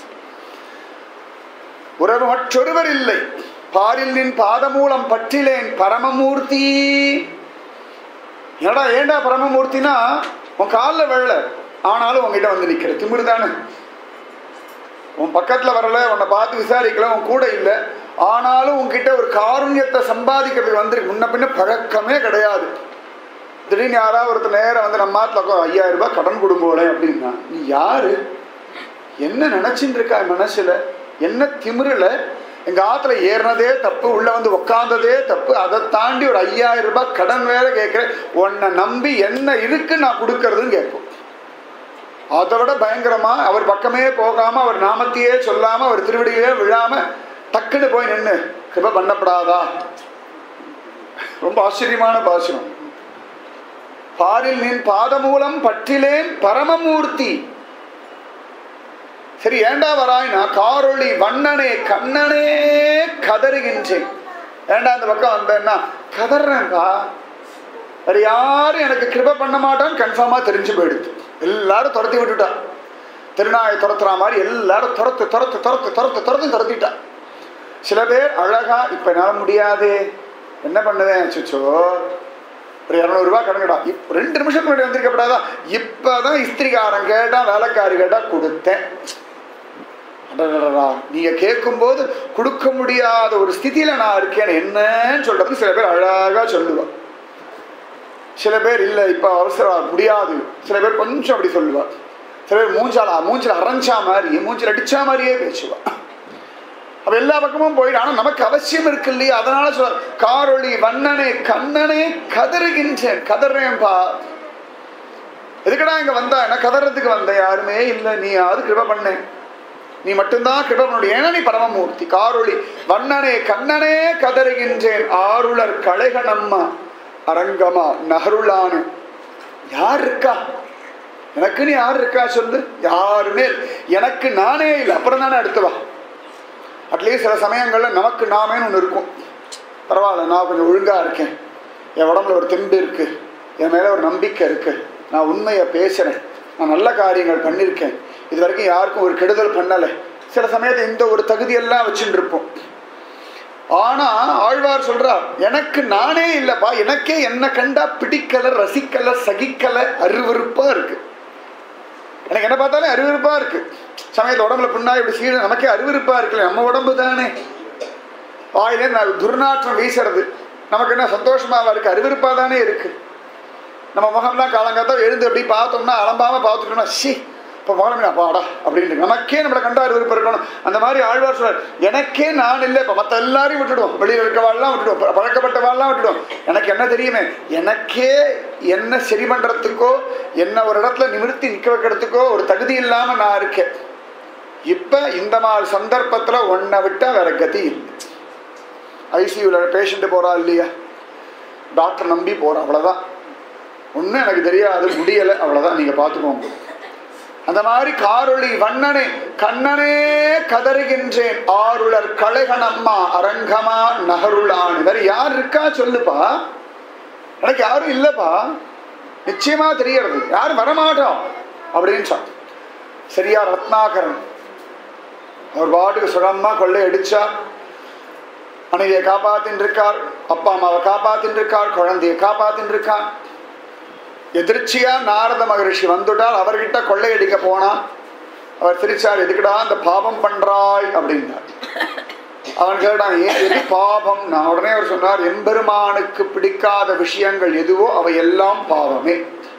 உறவு மற்றொருவர் இல்லை பாரில் நின் பாதமூலம் பற்றிலேன் பரமமூர்த்தி என்னடா ஏண்டா பரமமூர்த்தினா உன் காலில் வெள்ள ஆனாலும் உங்ககிட்ட வந்து நிக்கிற திமிரு தானே உன் பக்கத்துல வரல உன்னை பார்த்து விசாரிக்கல உன் கூட இல்லை ஆனாலும் உன்கிட்ட ஒரு காருண்யத்தை சம்பாதிக்கிறதுக்கு வந்துருக்கு முன்ன பின்ன பழக்கமே கிடையாது திடீர்னு யாராவது ஒருத்தர் நேரம் வந்து நம்ம மாட்டில் உட்காந்து ஐயாயிரம் ரூபாய் கடன் கொடுங்கோலே அப்படின்னா நீ யாரு என்ன நினைச்சிட்டு இருக்கா மனசுல என்ன திமிருல எங்க ஆத்துல ஏறினதே தப்பு உள்ள வந்து உக்காந்ததே தப்பு அதை தாண்டி ஒரு ஐயாயிரம் ரூபாய் கடன் வேற கேட்கிறேன் உன்னை நம்பி என்ன இருக்கு நான் கொடுக்கறதுன்னு கேட்போம் அதை விட பயங்கரமா அவர் பக்கமே போகாம அவர் நாமத்தையே சொல்லாம அவர் திருவடியிலே விழாம டக்குன்னு போய் நின்று கிருப பண்ணப்படாதா ரொம்ப ஆச்சரியமான பாசனம் பாரில் நின் பாதமூலம் பற்றிலேன் பரமமூர்த்தி சரி ஏண்டா வராய்னா காரொளி வண்ணனே கண்ணனே கதறுகின்றேன் ஏண்டா அந்த பக்கம் வந்தேன்னா கதறேன்ப்பா வேற யாரும் எனக்கு கிருப பண்ண மாட்டான்னு கன்ஃபார்மா தெரிஞ்சு போயிடுது எல்லாரும் துரத்தி விட்டுட்டா திருநாயை துரத்துற மாதிரி எல்லாரும் துரத்து துரத்து துரத்து துரத்து துரத்து துரத்திட்டா சில பேர் அழகா இப்ப என்னால முடியாது என்ன பண்ணுவேன் சுச்சோ ஒரு இரநூறுபா கணக்குடா இப் ரெண்டு நிமிஷம் முன்னாடி வந்திருக்கப்படாதா இப்பதான் இஸ்திரிகாரன் கேட்டா வேலைக்காரி கேட்டா கொடுத்தேன் அடடடடா, நீங்க கேட்கும்போது கொடுக்க முடியாத ஒரு ஸ்திதியில நான் இருக்கேன் என்னன்னு சொல்றது சில பேர் அழகா சொல்லுவா சில பேர் இல்லை இப்ப அவசரம் முடியாது சில பேர் கொஞ்சம் அப்படி சொல்லுவா சில பேர் மூஞ்சாலா மூஞ்சில அரைஞ்சா மாதிரி மூஞ்சில அடிச்சா மாதிரியே பேசுவா அப்ப எல்லா பக்கமும் போயிடும் ஆனா நமக்கு அவசியம் இருக்கு இல்லையா அதனால சொல்ற காரொளி வண்ணனே கண்ணனே கதறுகின்றேன் கதறேன்பா எதுக்கடா இங்க வந்தா என்ன கதறதுக்கு வந்த யாருமே இல்லை நீ யாரு கிருப பண்ணேன் நீ மட்டும்தான் கிருப பண்ண ஏன்னா நீ பரமமூர்த்தி காரொளி வண்ணனே கண்ணனே கதறுகின்றேன் ஆருளர் களைகணம்மா அரங்கமா நகருளானு யார் இருக்கா எனக்குன்னு யார் இருக்கா சொல்லு யாருமே இல்ல. எனக்கு நானே இல்லை அப்புறம் தானே அடுத்து வா அட்லீஸ்ட் சில சமயங்களில் நமக்கு நாமேன்னு ஒன்று இருக்கும் பரவாயில்ல நான் கொஞ்சம் ஒழுங்காக இருக்கேன் என் உடம்புல ஒரு தெம்பு இருக்கு என் மேலே ஒரு நம்பிக்கை இருக்கு நான் உண்மையை பேசுகிறேன் நான் நல்ல காரியங்கள் பண்ணியிருக்கேன் இது வரைக்கும் யாருக்கும் ஒரு கெடுதல் பண்ணலை சில சமயத்தை இந்த ஒரு தகுதியெல்லாம் வச்சுட்டு இருப்போம் ஆனா ஆழ்வார் சொல்றார் எனக்கு நானே இல்லப்பா எனக்கே என்ன கண்டா பிடிக்கல ரசிக்கல சகிக்கல அருவருப்பா இருக்கு எனக்கு என்ன பார்த்தாலே அருவருப்பா இருக்கு சமயத்தில் உடம்புல புண்ணா இப்படி சீடு நமக்கே அருவருப்பா இருக்குல்ல நம்ம உடம்பு தானே வாயிலே நான் துர்நாற்றம் வீசுறது நமக்கு என்ன சந்தோஷமாவா இருக்கு அருவருப்பா தானே இருக்கு நம்ம முகம்லாம் காலங்காத்தா எழுந்து அப்படி பார்த்தோம்னா அலம்பாம பார்த்துட்டோம்னா ஷி இப்போ முகமே பாடா அப்படின்னு நமக்கே நம்மளை கண்டா விருப்பம் இருக்கணும் அந்த மாதிரி ஆழ்வார் சொல்றார் எனக்கே நான் இல்லை இப்போ மற்ற எல்லாரையும் விட்டுடுவோம் வெளியில் இருக்கவாள்லாம் விட்டுடுவோம் ப- பழக்கப்பட்டவாள்லாம் விட்டுடுவோம் எனக்கு என்ன தெரியுமே எனக்கே என்ன சரி பண்றதுக்கோ என்ன ஒரு இடத்துல நிமிர்த்தி நிற்க வைக்கிறதுக்கோ ஒரு தகுதி இல்லாம நான் இருக்கேன் இப்ப இந்த மாதிரி சந்தர்ப்பத்துல ஒன்றை விட்டா வேற கதி இல்லை ஐசியூவில் பேஷண்ட் போறா இல்லையா டாக்டர் நம்பி போறா அவ்வளவுதான் ஒன்றும் எனக்கு தெரியாது முடியலை அவ்வளவுதான் நீங்க பார்த்துக்கோங்க அந்த மாதிரி காரொளி வண்ணனே கண்ணனே கதறுகின்றேன் ஆருளர் களைகணம்மா அரங்கமா நகருளான் வேற யார் இருக்கா சொல்லுப்பா எனக்கு யாரும் இல்லப்பா நிச்சயமா தெரியறது யாரும் வரமாட்டோம் அப்படின்னு சொல் சரியா ரத்னாகரன் அவர் பாட்டுக்கு சுகமா கொள்ளை அடிச்சா மனைவியை காப்பாத்தின்னு இருக்கார் அப்பா அம்மாவை காப்பாத்தின்னு இருக்கார் குழந்தையை காப்பாத்தின்னு இருக்கார் எதிர்ச்சியா நாரத மகரிஷி வந்துட்டால் அவர்கிட்ட கொள்ளையடிக்க போனான் அவர் சிரிச்சார் எதுக்குடா அந்த பாபம் பண்றாய் அப்படின்னார் அவன் கேட்டான் ஏன் எது பாபம் நான் உடனே அவர் சொன்னார் எம்பெருமானுக்கு பிடிக்காத விஷயங்கள் எதுவோ அவை எல்லாம் பாவமே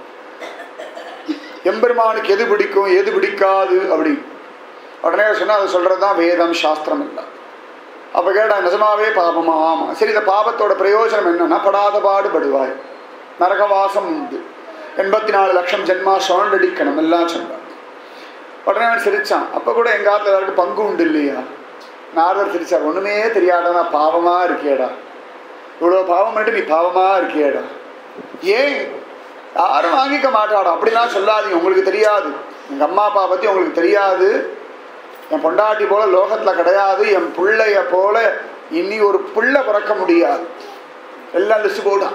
எம்பெருமானுக்கு எது பிடிக்கும் எது பிடிக்காது அப்படி உடனே அவர் சொன்னா அது சொல்றதுதான் வேதம் சாஸ்திரம் இல்லை அப்ப கேட்டா நிஜமாவே பாபமா ஆமா சரி இந்த பாபத்தோட பிரயோஜனம் என்னன்னா படாத பாடுபடுவாய் நரகவாசம் உண்டு எண்பத்தி நாலு லட்சம் ஜென்மா சுழண்டடிக்கணும் எல்லாம் சொன்னார் உடனே அவன் சிரிச்சான் அப்ப கூட எங்க ஆத்துல எல்லாருக்கும் பங்கு உண்டு இல்லையா நாரதர் சிரிச்சார் ஒண்ணுமே தெரியாதா பாவமா இருக்கியேடா இவ்வளவு பாவம் பண்ணிட்டு நீ பாவமா இருக்கியேடா ஏன் யாரும் வாங்கிக்க மாட்டாடா அப்படிலாம் சொல்லாதீங்க உங்களுக்கு தெரியாது எங்க அம்மா அப்பா பத்தி உங்களுக்கு தெரியாது என் பொண்டாட்டி போல லோகத்துல கிடையாது என் பிள்ளைய போல இனி ஒரு புள்ள பிறக்க முடியாது எல்லாம் லிஸ்ட் போடான்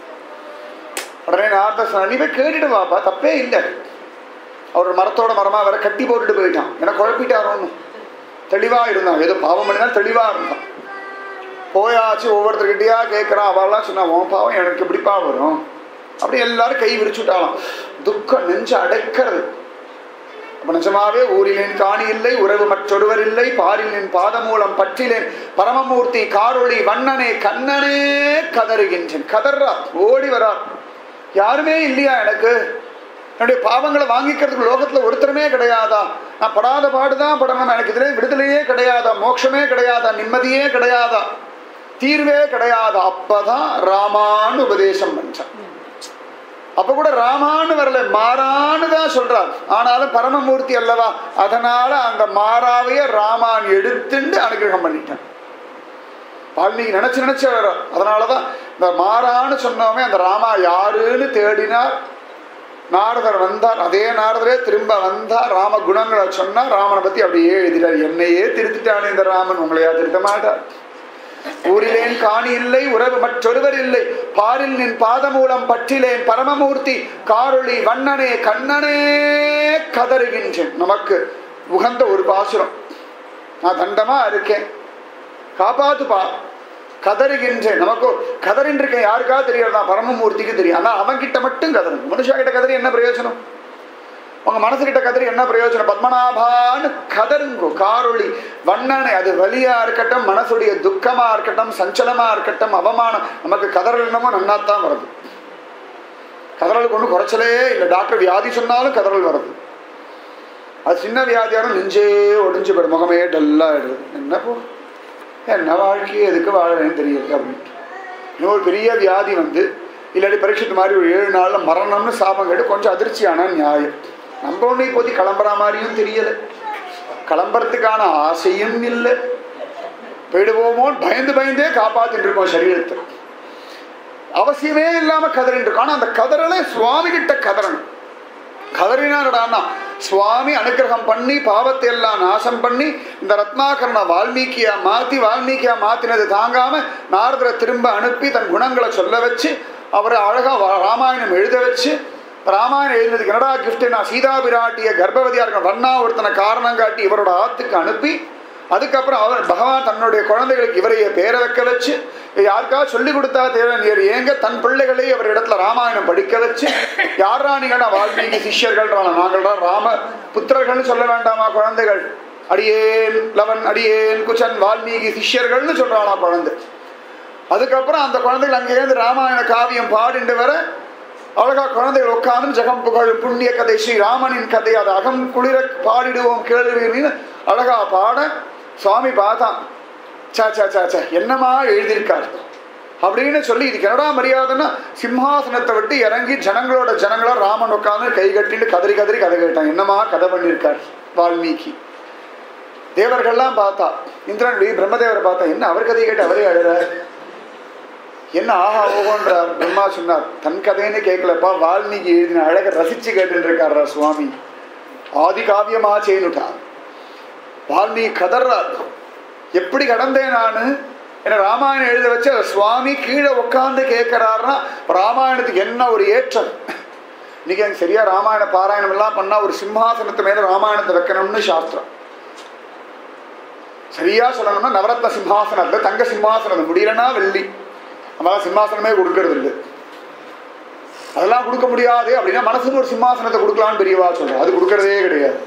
உடனே நார்த்த சொன்ன நீ போய் கேட்டுட்டு வாப்பா தப்பே இல்லை அவர் மரத்தோட மரமா வேற கட்டி போட்டுட்டு போயிட்டான் எனக்கு குழப்பிட்டார் ஒன்றும் தெளிவா இருந்தான் ஏதோ பாவம் பண்ணினா தெளிவா இருந்தான் போயாச்சு ஒவ்வொருத்தர்கிட்டயா கேட்குறான் அவெல்லாம் சொன்னா உன் பாவம் எனக்கு எப்படிப்பா வரும் அப்படி எல்லாரும் கை விரிச்சுட்டாலாம் துக்கம் நெஞ்சு அடைக்கிறது அப்ப நிஜமாவே ஊரிலேன் காணி இல்லை உறவு மற்றொருவர் இல்லை பாரிலேன் பாதமூலம் பற்றிலேன் பரமமூர்த்தி காரொளி வண்ணனே கண்ணனே கதறுகின்றேன் கதறா ஓடி வரா யாருமே இல்லையா எனக்கு என்னுடைய பாவங்களை வாங்கிக்கிறதுக்கு லோகத்துல ஒருத்தருமே கிடையாதா நான் படாத பாடுதான் படணும் எனக்கு இதுல விடுதலையே கிடையாதா மோட்சமே கிடையாதா நிம்மதியே கிடையாதா தீர்வே கிடையாதா அப்பதான் ராமான்னு உபதேசம் பண்றான் அப்ப கூட ராமான்னு வரல மாறான்னு தான் சொல்றார் ஆனாலும் பரமமூர்த்தி அல்லவா அதனால அந்த மாறாவைய ராமான் எடுத்துண்டு அனுகிரகம் பண்ணிட்டான் வால்மீகி நினைச்சு நினைச்சு வர்றார் அதனாலதான் இந்த மாறான்னு சொன்னோமே அந்த ராமா யாருன்னு தேடினார் நாரதர் வந்தார் அதே நாரதரே திரும்ப வந்தார் ராம குணங்களை சொன்னார் ராமனை பத்தி அப்படியே எழுதினார் என்னையே திருத்திட்டானே இந்த ராமன் உங்களையா திருத்த மாட்டார் ஊரிலேன் காணி இல்லை உறவு மற்றொருவர் இல்லை பாரில் நின் பாதமூலம் பற்றிலேன் பரமமூர்த்தி காரொளி வண்ணனே கண்ணனே கதறுகின்றேன் நமக்கு உகந்த ஒரு பாசுரம் நான் தண்டமா இருக்கேன் காப்பாத்துப்பா கதறுகின்றேன் நமக்கு கதறின் இருக்கேன் யாருக்கா தெரியாது நான் பரமமூர்த்திக்கு தெரியும் ஆனா அவன் கிட்ட மட்டும் கதறணும் மனுஷா கிட்ட கதறி என்ன பிரயோஜனம் உங்க மனசு கிட்ட கதறி என்ன பிரயோஜனம் பத்மநாபான்னு கதருங்கோ காரொளி வண்ணனை அது வலியா இருக்கட்டும் மனசுடைய துக்கமா இருக்கட்டும் சஞ்சலமா இருக்கட்டும் அவமானம் நமக்கு கதறல் என்னமோ நன்னாத்தான் வருது கதறலுக்கு ஒன்றும் குறைச்சலே இல்லை டாக்டர் வியாதி சொன்னாலும் கதறல் வருது அது சின்ன வியாதியாரும் நெஞ்சே ஒடிஞ்சு போயிடும் முகமே டல்லாகிடுது என்ன போ என்ன வாழ்க்கை எதுக்கு வாழறேன்னு தெரியல அப்படின்ட்டு இன்னொரு பெரிய வியாதி வந்து இல்லாட்டி பரீட்சத்து மாதிரி ஒரு ஏழு நாளில் மரணம்னு சாபம் கேட்டு கொஞ்சம் அதிர்ச்சியான நியாயம் நம்ம ஒன்று இப்போதி கிளம்புற மாதிரியும் தெரியல கிளம்புறதுக்கான ஆசையும் இல்லை போயிடுவோமோ பயந்து பயந்தே காப்பாத்திட்டு இருக்கோம் சரீரத்தை அவசியமே இல்லாம கதறிட்டு இருக்கோம் ஆனா அந்த கதறலை சுவாமி கிட்ட கதறணும் கதறினாரடான்னா சுவாமி அனுகிரகம் பண்ணி பாவத்தை எல்லாம் நாசம் பண்ணி இந்த ரத்னாகரனை வால்மீகியா மாத்தி வால்மீகியா மாத்தினது தாங்காம நாரதரை திரும்ப அனுப்பி தன் குணங்களை சொல்ல வச்சு அவரை அழகா வா- ராமாயணம் எழுத வச்சு ராமாயணம் எழுதினதுக்கு என்னடா கிஃப்ட் நான் சீதா பிராட்டிய கர்ப்பவதியா இருக்க வண்ணா ஒருத்தனை காரணம் காட்டி இவரோட ஆத்துக்கு அனுப்பி அதுக்கப்புறம் அவர் பகவான் தன்னுடைய குழந்தைகளுக்கு இவரைய பேரை வைக்க வச்சு யாருக்காவது சொல்லி கொடுத்தா தேவை நீர் ஏங்க தன் பிள்ளைகளை அவர் இடத்துல ராமாயணம் படிக்க வச்சு யாரா நீங்க வால்மீகி சிஷ்யர்கள் நாங்கள் தான் ராம புத்திரர்கள்னு சொல்ல வேண்டாமா குழந்தைகள் அடியேன் லவன் அடியேன் குச்சன் வால்மீகி சிஷ்யர்கள்னு சொல்றானா குழந்தை அதுக்கப்புறம் அந்த குழந்தைகள் அங்கேருந்து ராமாயண காவியம் பாடிண்டு வர அழகா குழந்தைகள் உட்கார்ந்து ஜெகம் புகழும் புண்ணிய கதை ஸ்ரீ ராமனின் கதை அது அகம் குளிர பாடிடுவோம் கேளுவீர்னு அழகா பாட சுவாமி பார்த்தான் சா சா சா சா என்னமா எழுதியிருக்கார் அப்படின்னு சொல்லி இதுக்கு என்னடா மரியாதைன்னா சிம்ஹாசனத்தை விட்டு இறங்கி ஜனங்களோட ஜனங்களா ராமன் உட்கார்ந்து கை கட்டிட்டு கதறி கதறி கதை கேட்டான் என்னமா கதை பண்ணியிருக்கார் வால்மீகி தேவர்கள்லாம் பார்த்தா இந்திரன் வி- பிரம்மதேவரை பார்த்தா என்ன அவர் கதையை கேட்டு அவரே அழுறார் என்ன ஆஹா ஓகோன்ற பிரம்மா சொன்னார் தன் கதைன்னு கேட்கலப்பா வால்மீகி எழுதின அழக ரசிச்சு கேட்டுட்டு இருக்காரா சுவாமி ஆதி காவியமா செய்யணுட்டார் வால்மீகி கதர்றார் எப்படி கடந்தேன் நானு என்ன ராமாயணம் எழுத வச்சு அதை சுவாமி கீழே உட்காந்து கேட்கிறாருன்னா ராமாயணத்துக்கு என்ன ஒரு ஏற்றம் இன்னைக்கு எனக்கு சரியா ராமாயண பாராயணம் எல்லாம் பண்ணா ஒரு சிம்ஹாசனத்து மேல ராமாயணத்தை வைக்கணும்னு சாஸ்திரம் சரியா சொல்லணும்னா நவரத்ன சிம்ஹாசனத்துல தங்க சிம்ஹாசனம் முடியலன்னா வெள்ளி நம்மளால சிம்மாசனமே கொடுக்கறது இல்லை அதெல்லாம் கொடுக்க முடியாது அப்படின்னா மனசுக்கு ஒரு சிம்மாசனத்தை கொடுக்கலாம்னு பெரியவா சொல்றோம் அது கொடுக்கறதே கிடையாது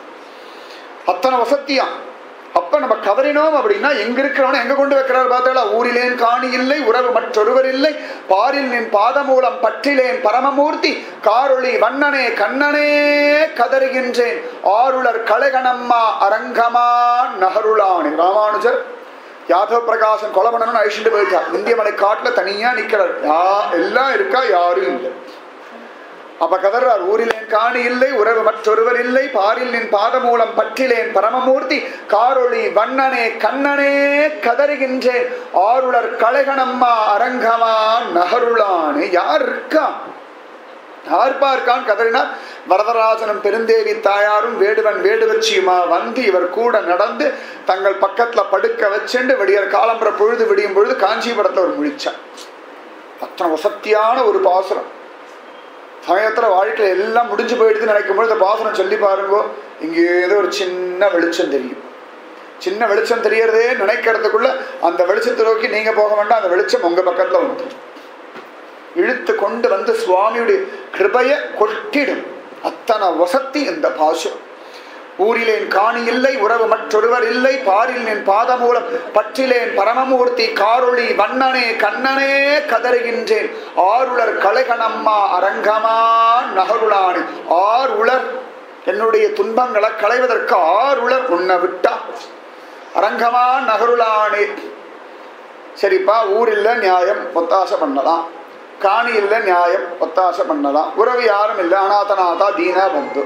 அத்தனை வசத்தியாம் அப்ப நம்ம கதறினோம் அப்படின்னா எங்க இருக்கிறவன எங்க கொண்டு வைக்கிறார் பார்த்தாளா ஊரிலேன் காணி இல்லை உறவு மற்றொருவர் இல்லை பாரில் நின் பாதமூலம் பற்றிலேன் பரமமூர்த்தி காரொளி வண்ணனே கண்ணனே கதறுகின்றேன் ஆருளர் கலைகணம்மா அரங்கமா நகருளானே ராமானுஜர் யாதவ பிரகாசன் கொலை பண்ணணும்னு அழிச்சுட்டு போயிட்டார் இந்தியமலை காட்டுல தனியா நிக்கிறார் யா எல்லாம் இருக்கா யாரும் இல்லை அப்ப கதறார் ஊரிலேன் காணி இல்லை உறவு மற்றொருவர் இல்லை பாரில் நின் பாதமூலம் பற்றிலேன் பரமமூர்த்தி காரொளி வண்ணனே கண்ணனே கதறுகின்றேன் ஆருளர் கலைகணம்மா அரங்கமா நகருளானே யார் இருக்கா யார் பார்க்கான் கதறினார் வரதராஜனும் பெருந்தேவி தாயாரும் வேடுவன் வேடுவச்சியுமா வந்து இவர் கூட நடந்து தங்கள் பக்கத்துல படுக்க வச்சுண்டு விடியற் காலம்புற பொழுது விடியும் பொழுது காஞ்சிபுரத்துல ஒரு முழிச்சான் அத்தனை வசத்தியான ஒரு பாசுரம் சமயத்துல வாழ்க்கையில எல்லாம் முடிஞ்சு போயிடுதுன்னு நினைக்கும் பொழுது இந்த பாசுரம் சொல்லி பாருங்க இங்க ஏதோ ஒரு சின்ன வெளிச்சம் தெரியும் சின்ன வெளிச்சம் தெரியறதே நினைக்கிறதுக்குள்ள அந்த வெளிச்சத்தை நோக்கி நீங்க போக வேண்டாம் அந்த வெளிச்சம் உங்க பக்கத்துல வந்துடும் இழுத்து கொண்டு வந்து சுவாமியுடைய கிருபைய கொட்டிடும் அத்தனை வசத்தி இந்த பாசுரம் ஊரிலேன் காணி இல்லை உறவு மற்றொருவர் இல்லை பாரில் நின் பாதமூலம் பற்றிலேன் பரமமூர்த்தி காரொளி வண்ணனே கண்ணனே கதறுகின்றேன் ஆருளர் கலைகணம்மா அரங்கமா நகருளானே ஆர் உளர் என்னுடைய துன்பங்களை களைவதற்கு ஆர் உளர் உன்னை விட்டா அரங்கமா நகருளானே சரிப்பா ஊர் இல்ல நியாயம் ஒத்தாசை பண்ணலாம் காணி இல்ல நியாயம் ஒத்தாசை பண்ணலாம் உறவு யாரும் இல்லை அநாதநாதா தீனா பந்து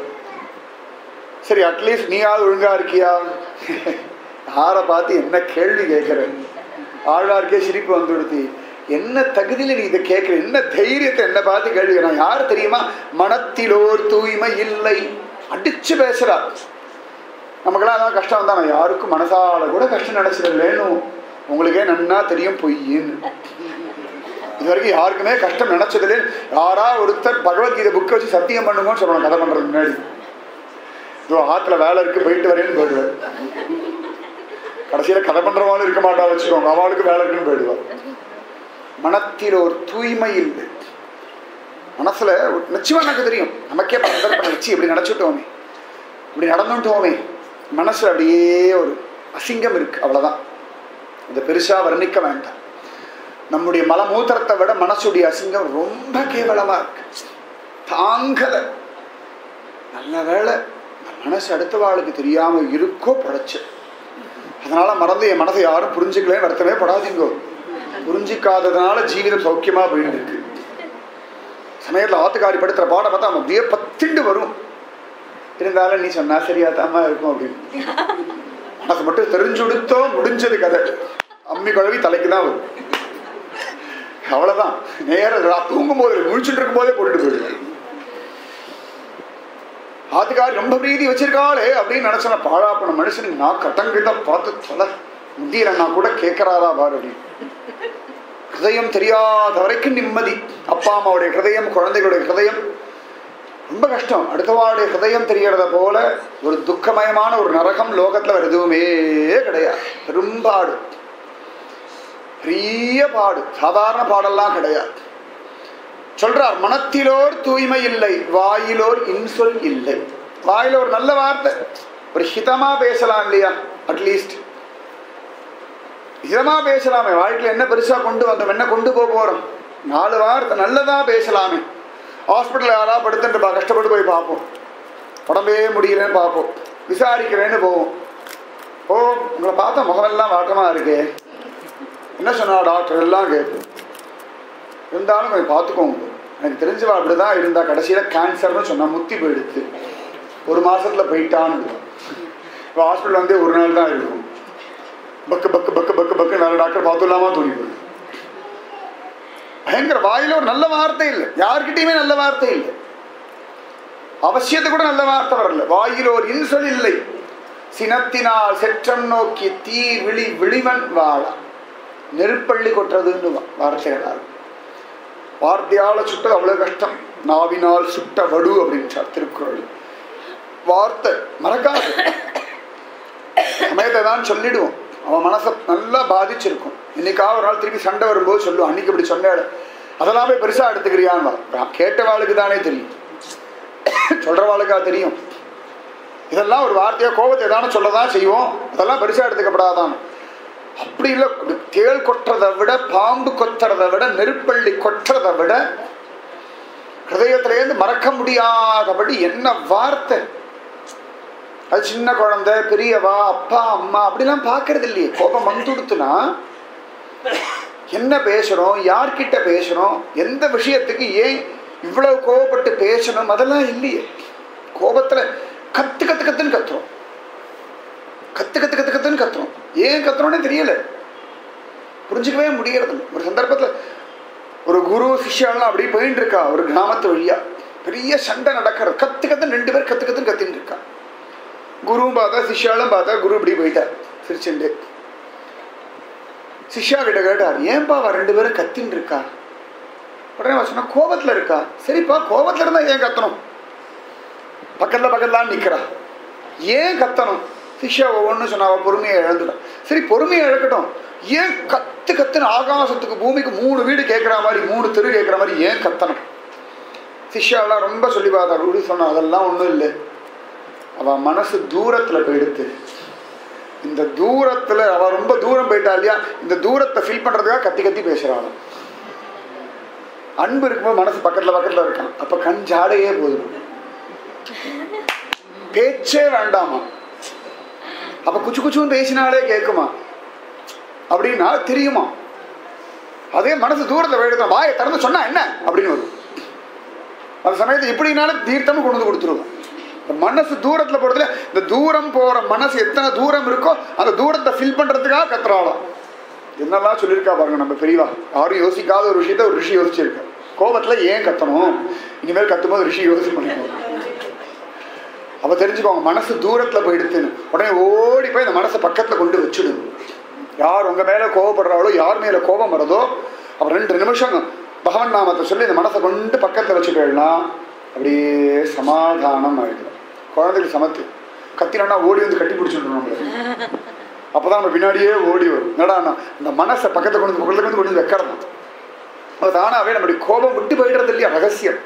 சரி அட்லீஸ்ட் நீயாவது ஒழுங்கா இருக்கியா யாரை பார்த்து என்ன கேள்வி கேட்குற ஆழ்வார்க்கே சிரிப்பு வந்துடுது என்ன தகுதியில் நீ இதை கேட்குற என்ன தைரியத்தை என்ன பார்த்து கேள்வி நான் யார் தெரியுமா மனத்திலோர் தூய்மை இல்லை அடிச்சு பேசுறார் நமக்கெல்லாம் அதான் கஷ்டம் வந்தா நான் யாருக்கும் மனசால கூட கஷ்டம் நினைச்சிடலேன்னு உங்களுக்கே நன்னா தெரியும் பொய்யின்னு இது வரைக்கும் யாருக்குமே கஷ்டம் நினைச்சதில்லை யாரா ஒருத்தர் பகவத்கீதை புக்கை வச்சு சத்தியம் பண்ணுங்கன்னு சொல்லணும் கதை பண்றது முன்னாடி இதோ ஆத்துல வேலை இருக்கு போயிட்டு வரேன்னு போயிடுவார் கடைசியில கதை பண்றவாலும் இருக்க மாட்டா வச்சுக்கோங்க அவளுக்கு வேலை இருக்குன்னு போயிடுவார் மனத்தில் ஒரு தூய்மை இல்லை மனசுல ஒரு- நிச்சயமா எனக்கு தெரியும் நமக்கே பல சந்தர்ப்பம் வச்சு இப்படி நினைச்சுட்டோமே இப்படி நடந்துட்டோமே மனசுல அப்படியே ஒரு அசிங்கம் இருக்கு அவ்வளவுதான் இதை பெருசா வர்ணிக்க வேண்டாம் நம்முடைய மலமூத்திரத்தை விட மனசுடைய அசிங்கம் ரொம்ப கேவலமா இருக்கு தாங்கல நல்ல வேளை நம்ம மனசு அடுத்த வாளுக்கு தெரியாம இருக்கோ படைச்சு அதனால மறந்து என் மனசை யாரும் புரிஞ்சுக்கலே வருத்தமே படாதீங்கோ புரிஞ்சிக்காததுனால ஜீவிதம் சௌக்கியமா போயிட்டு இருக்கு சமயத்தில் ஆத்துக்காரி படுத்துற பாடம் பார்த்தா அவன் அப்படியே பத்திண்டு வரும் இருந்தாலும் நீ சொன்னா சரியாதாமா இருக்கும் அப்படின்னு மனசு மட்டும் தெரிஞ்சுடுத்தோ முடிஞ்சது கதை அம்மி குழவி தலைக்கு தான் வரும் அவ்வளவுதான் நேரம் தூங்கும் போது முழிச்சுட்டு இருக்கும் போதே போட்டுட்டு போயிடுவேன் ஆத்துக்காரி ரொம்ப பிரீதி வச்சிருக்காளே அப்படின்னு நினைச்சன பாழாப்பன மனுஷனுக்கு நான் கட்டங்கிட்ட பார்த்து தொலை முடியலன்னா கூட கேட்கறாரா பாரு அப்படின்னு ஹிருதயம் தெரியாத வரைக்கும் நிம்மதி அப்பா அம்மாவுடைய ஹிருதயம் குழந்தைகளுடைய ஹிருதயம் ரொம்ப கஷ்டம் அடுத்தவாளுடைய ஹிருதயம் தெரியறத போல ஒரு துக்கமயமான ஒரு நரகம் லோகத்துல வேற எதுவுமே கிடையாது பெரும்பாடு பெரிய பாடு சாதாரண பாடெல்லாம் கிடையாது சொல்றார் மனத்திலோர் தூய்மை இல்லை வாயிலோர் இன்சொல் இல்லை வாயில ஒரு நல்ல வார்த்தை ஒரு ஹிதமா பேசலாம் இல்லையா அட்லீஸ்ட் ஹிதமா பேசலாமே வாழ்க்கையில் என்ன பெருசா கொண்டு வந்தோம் என்ன கொண்டு போக போறோம் நாலு வார்த்தை நல்லதா பேசலாமே ஹாஸ்பிட்டல் யாரா படுத்துட்டு பா கஷ்டப்பட்டு போய் பார்ப்போம் உடம்பே முடியலன்னு பார்ப்போம் விசாரிக்கிறேன்னு போவோம் ஓ உங்களை பார்த்தா முகமெல்லாம் வாட்டமா இருக்கே என்ன சொன்னா டாக்டர் எல்லாம் கேட்போம் இருந்தாலும் கொஞ்சம் பார்த்துக்கோங்க எனக்கு தெரிஞ்சவா அப்படிதான் இருந்தா கடைசியில கேன்சர்னு சொன்னா முத்தி போயிடுச்சு ஒரு மாசத்துல போயிட்டான்னு இப்போ ஹாஸ்பிட்டல் வந்து ஒரு நாள் தான் இருக்கும் பக்கு பக்கு பக்கு பக்கு பக்கு நல்ல டாக்டர் பார்த்துலாமா தோணி போயிடும் பயங்கர வாயில ஒரு நல்ல வார்த்தை இல்லை யார்கிட்டயுமே நல்ல வார்த்தை இல்லை அவசியத்தை கூட நல்ல வார்த்தை வரல வாயில் ஒரு இன்சொல் இல்லை சினத்தினால் செற்றம் நோக்கி தீ விழி விழிவன் வாழ நெருப்பள்ளி கொட்டுறதுன்னு வா- வார்த்தைகளால் வார்த்தையால சுட்டது அவ்வளவு கஷ்டம் நாவினால் சுட்ட வடு அப்படின்றார் திருக்குறள் வார்த்தை மறக்காது சமயத்தை தான் சொல்லிடுவோம் அவன் மனசை நல்லா பாதிச்சிருக்கும் இன்னைக்காவது ஒரு நாள் திருப்பி சண்டை வரும்போது சொல்லுவான் அன்னைக்கு இப்படி சொன்னேன் அதெல்லாம் போய் பெருசா எடுத்துக்கிறியான்னு நான் கேட்டவாளுக்கு தானே தெரியும் சொல்றவாளுக்கா தெரியும் இதெல்லாம் ஒரு வார்த்தையா கோபத்தை தானே சொல்லதான் செய்வோம் அதெல்லாம் பெருசா எடுத்துக்கப்படாதான் அப்படி இல்லை தேள் கொட்டுறதை விட பாம்பு கொத்துறதை விட நெருப்பள்ளி கொட்டுறதை விட ஹிருதயத்திலேருந்து மறக்க முடியாதபடி என்ன வார்த்தை அது சின்ன குழந்தை பெரியவா அப்பா அம்மா அப்படிலாம் பார்க்கறது இல்லையே கோபம் வந்துடுத்துனா என்ன பேசுறோம் யார்கிட்ட பேசுறோம் எந்த விஷயத்துக்கு ஏன் இவ்வளவு கோபப்பட்டு பேசணும் அதெல்லாம் இல்லையே கோபத்துல கத்து கத்து கத்துன்னு கத்துறோம் கத்து கத்து கத்து கத்துன்னு கத்துறோம் ஏன் கத்துறோன்னே தெரியல புரிஞ்சுக்கவே முடியறது இல்ல. ஒரு சந்தர்ப்பத்துல ஒரு குரு சிஷ்யாலாம் அப்படியே போயிட்டு இருக்கா ஒரு கிராமத்து வழியா பெரிய சண்டை நடக்கிறது கத்து கத்து ரெண்டு பேர் கத்து கத்துன்னு கத்தின்னு இருக்கா குருவும் பார்த்தா சிஷ்யாலும் பார்த்தா குரு இப்படி போயிட்டார் சிரிச்சுண்டு சிஷ்யா கிட்ட கேட்டார் ஏன்பா அவ ரெண்டு பேரும் கத்தின்னு இருக்கா உடனே அவன் சொன்னா கோபத்துல இருக்கா சரிப்பா கோபத்துல இருந்தா ஏன் கத்தணும் பக்கத்துல பக்கத்துல நிக்கிறா ஏன் கத்தணும் சிஷ்யா ஒவ்வொன்றும் சொன்னா அவ பொறுமையை இழந்துட்டான் சரி பொறுமையை இழக்கட்டும் ஏன் கத்து கத்துன்னு ஆகாசத்துக்கு பூமிக்கு மூணு வீடு கேட்குற மாதிரி மூணு தெரு கேட்குற மாதிரி ஏன் கத்தணும் சிஷ்யாலாம் ரொம்ப சொல்லி பார்த்தா குரு சொன்னா அதெல்லாம் ஒன்றும் இல்லை அவ மனசு தூரத்துல போயிடுத்து இந்த தூரத்துல அவ ரொம்ப தூரம் போயிட்டா இல்லையா இந்த தூரத்தை ஃபீல் பண்றதுக்காக கத்தி கத்தி பேசுறாள் அன்பு இருக்கும்போது மனசு பக்கத்துல பக்கத்துல இருக்கான் அப்ப கண் ஜாடையே போதும் பேச்சே வேண்டாமா அப்ப குச்சு குச்சுன்னு பேசினாலே கேட்குமா அப்படின்னா தெரியுமா அதே மனசு தூரத்தை போயிடுதான் வாயை திறந்து சொன்னா என்ன அப்படின்னு வரும் அந்த சமயத்தை இப்படினாலும் தீர்த்தமும் கொண்டு வந்து கொடுத்துருவோம் இந்த மனசு தூரத்துல போறதுல இந்த தூரம் போற மனசு எத்தனை தூரம் இருக்கோ அந்த தூரத்தை ஃபில் பண்றதுக்காக கத்துறாளாம் என்னெல்லாம் சொல்லியிருக்கா பாருங்க நம்ம பெரியவா யாரும் யோசிக்காத ஒரு விஷயத்த ஒரு ரிஷி யோசிச்சிருக்கா கோபத்துல ஏன் கத்தணும் இனிமேல் கத்தும்போது ரிஷி யோசி பண்ணிக்கணும் அப்ப தெரிஞ்சுக்கோங்க மனசு தூரத்துல போயிடுத்துன்னு உடனே ஓடி போய் அந்த மனசை பக்கத்துல கொண்டு வச்சுடுங்க யார் உங்க மேல கோவப்படுறாளோ யார் மேல கோபம் வருதோ அப்ப ரெண்டு நிமிஷம் பகவன் நாமத்தை சொல்லி இந்த மனசை கொண்டு பக்கத்துல வச்சுட்டேன்னா அப்படியே சமாதானம் ஆயிடும் குழந்தைக்கு சமத்து கத்தினா ஓடி வந்து கட்டி பிடிச்சிடணும் நம்மள அப்பதான் நம்ம பின்னாடியே ஓடி வரும் என்னடா இந்த மனசை பக்கத்துல கொண்டு வந்து பக்கத்துல கொண்டு கொண்டு வைக்கிறது அது தானாவே நம்முடைய கோபம் விட்டு போயிடுறது இல்லையா ரகசியம்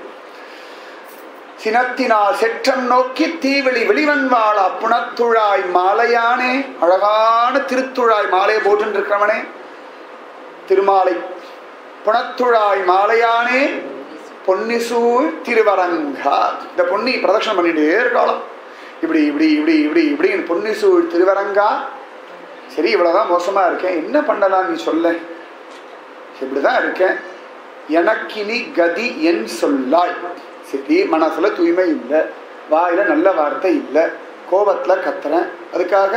சினத்தினால் செற்றம் நோக்கி தீவெளி வெளிவன்வாள புனத்துழாய் மாலையானே அழகான திருத்துழாய் மாலையை போட்டு இருக்கிறவனே திருமாலை புனத்துழாய் மாலையானே பொன்னிசூழ் திருவரங்கா இந்த பொன்னி பிரதட்சணம் பண்ணிட்டே இருக்காளாம் இப்படி இப்படி இப்படி இப்படி இப்படி பொன்னிசூழ் திருவரங்கா சரி இவ்வளவுதான் மோசமா இருக்கேன் என்ன பண்ணலாம் நீ சொல்ல இப்படிதான் இருக்கேன் எனக்கினி கதி என் சொல்லாய் சரி மனசுல தூய்மை இல்லை வாயில நல்ல வார்த்தை இல்லை கோபத்துல கத்துறேன் அதுக்காக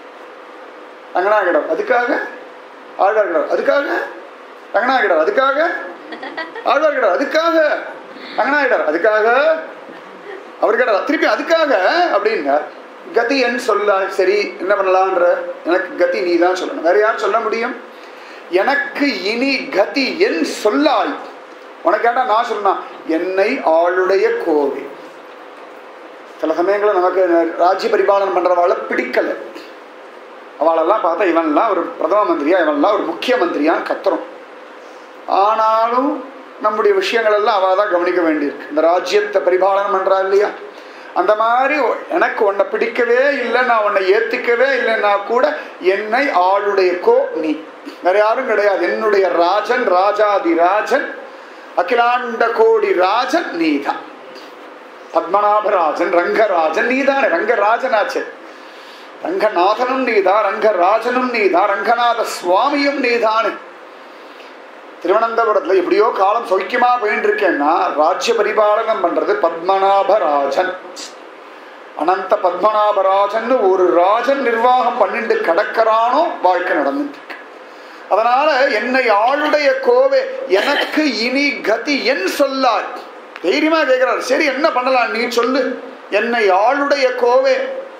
ரங்கநாயகடம் அதுக்காக ஆழ்வார்கிடம் அதுக்காக ரங்கநாயகடம் அதுக்காக ஆழ்வார்கிடம் அதுக்காக ரங்கநாயகர் அதுக்காக அவர் கேட்டார் திருப்பி அதுக்காக அப்படின்னார் கதி என் சொல்ல சரி என்ன பண்ணலான்ற எனக்கு கதி நீ தான் சொல்லணும் வேற யார் சொல்ல முடியும் எனக்கு இனி கதி என் சொல்லாய் உனக்கு கேட்டா நான் சொன்னா என்னை ஆளுடைய கோவில் சில சமயங்களில் நமக்கு ராஜ்ய பரிபாலனம் பண்றவாளை பிடிக்கல அவளெல்லாம் பார்த்தா இவன்லாம் ஒரு பிரதம மந்திரியா இவன்லாம் ஒரு முக்கிய மந்திரியான்னு கத்துறோம் ஆனாலும் நம்முடைய விஷயங்கள் எல்லாம் அவள் தான் கவனிக்க வேண்டியிருக்கு இந்த ராஜ்யத்தை பரிபாலனம் பண்றா இல்லையா அந்த மாதிரி எனக்கு உன்னை பிடிக்கவே இல்லை நான் உன்னை ஏத்துக்கவே இல்லைன்னா கூட என்னை ஆளுடைய கோ நீ வேற யாரும் கிடையாது என்னுடைய ராஜன் ராஜாதி ராஜன் அகிலாண்ட கோடி ராஜன் நீதான் பத்மநாபராஜன் ரங்கராஜன் நீதானே ரங்கராஜனாச்சே ரங்கநாதனும் நீதா ரங்கராஜனும் நீதா ரங்கநாத சுவாமியும் நீதானே திருவனந்தபுரத்துல எப்படியோ காலம் சௌக்கியமா போயிட்டு இருக்கேன்னா ராஜ்ய பரிபாலனம் பண்றது பத்மநாபராஜன் அனந்த பத்மநாபராஜன் ஒரு ராஜன் நிர்வாகம் பண்ணிட்டு கடக்கிறானோ வாழ்க்கை நடந்துட்டு இருக்கு அதனால என்னை ஆளுடைய கோவே எனக்கு இனி கதி என் சொல்லாய் தைரியமா கேட்கிறார் சரி என்ன பண்ணலாம் நீ சொல்லு என்னை ஆளுடைய கோவே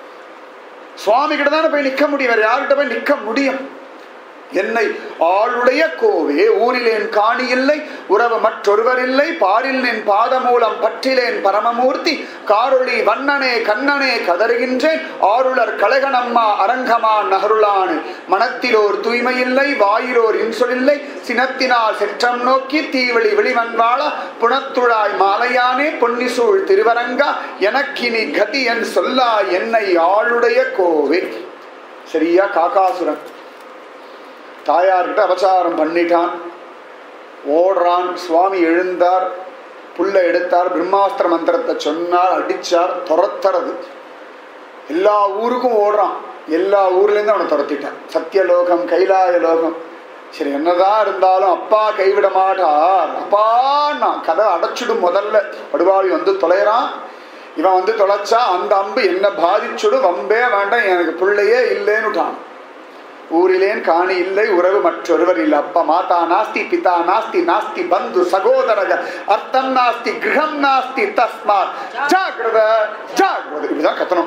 சுவாமி கிட்ட தானே போய் நிக்க முடியும் வேற யார்கிட்ட போய் நிக்க முடியும் என்னை ஆளுடைய கோவே ஊரிலேன் காணி இல்லை உறவு மற்றொருவர் இல்லை பாரில் நின் பாதமூலம் பற்றிலேன் பரமமூர்த்தி காரொளி வண்ணனே கண்ணனே கதறுகின்றேன் ஆருளர் கலகனம்மா அரங்கமா நகருளானு மனத்திலோர் தூய்மை இல்லை வாயிலோர் இன்சொலில்லை சினத்தினால் செற்றம் நோக்கி தீவெளி வெளிவன்வாள புனத்துழாய் மாலையானே பொன்னிசூழ் திருவரங்கா எனக்கினி கதி என் சொல்லா என்னை ஆளுடைய கோவே சரியா காக்காசுரன் தாயார்கிட்ட அபச்சாரம் பண்ணிட்டான் ஓடுறான் சுவாமி எழுந்தார் புல்ல எடுத்தார் பிரம்மாஸ்திர மந்திரத்தை சொன்னார் அடிச்சார் துரத்துறது எல்லா ஊருக்கும் ஓடுறான் எல்லா ஊர்லேருந்து அவனை துரத்திட்டான் சத்தியலோகம் கைலாய லோகம் சரி என்னதான் இருந்தாலும் அப்பா கைவிட மாட்டார் அப்பா நான் கதை அடைச்சிடும் முதல்ல படுவாளி வந்து தொலைறான் இவன் வந்து தொலைச்சா அந்த அம்பு என்ன பாதிச்சுடும் வம்பே வேண்டாம் எனக்கு பிள்ளையே இல்லைன்னுட்டான் ஊரிலேன் காணி இல்லை உறவு மற்றொருவர் இல்லை அப்பா மாதா நாஸ்தி பிதா நாஸ்தி நாஸ்தி பந்து சகோதரக அர்த்தம் நாஸ்தி கிரகம் நாஸ்தி தஸ்மாத் ஜாகிரத ஜாகிரத இப்படிதான் கத்தணும்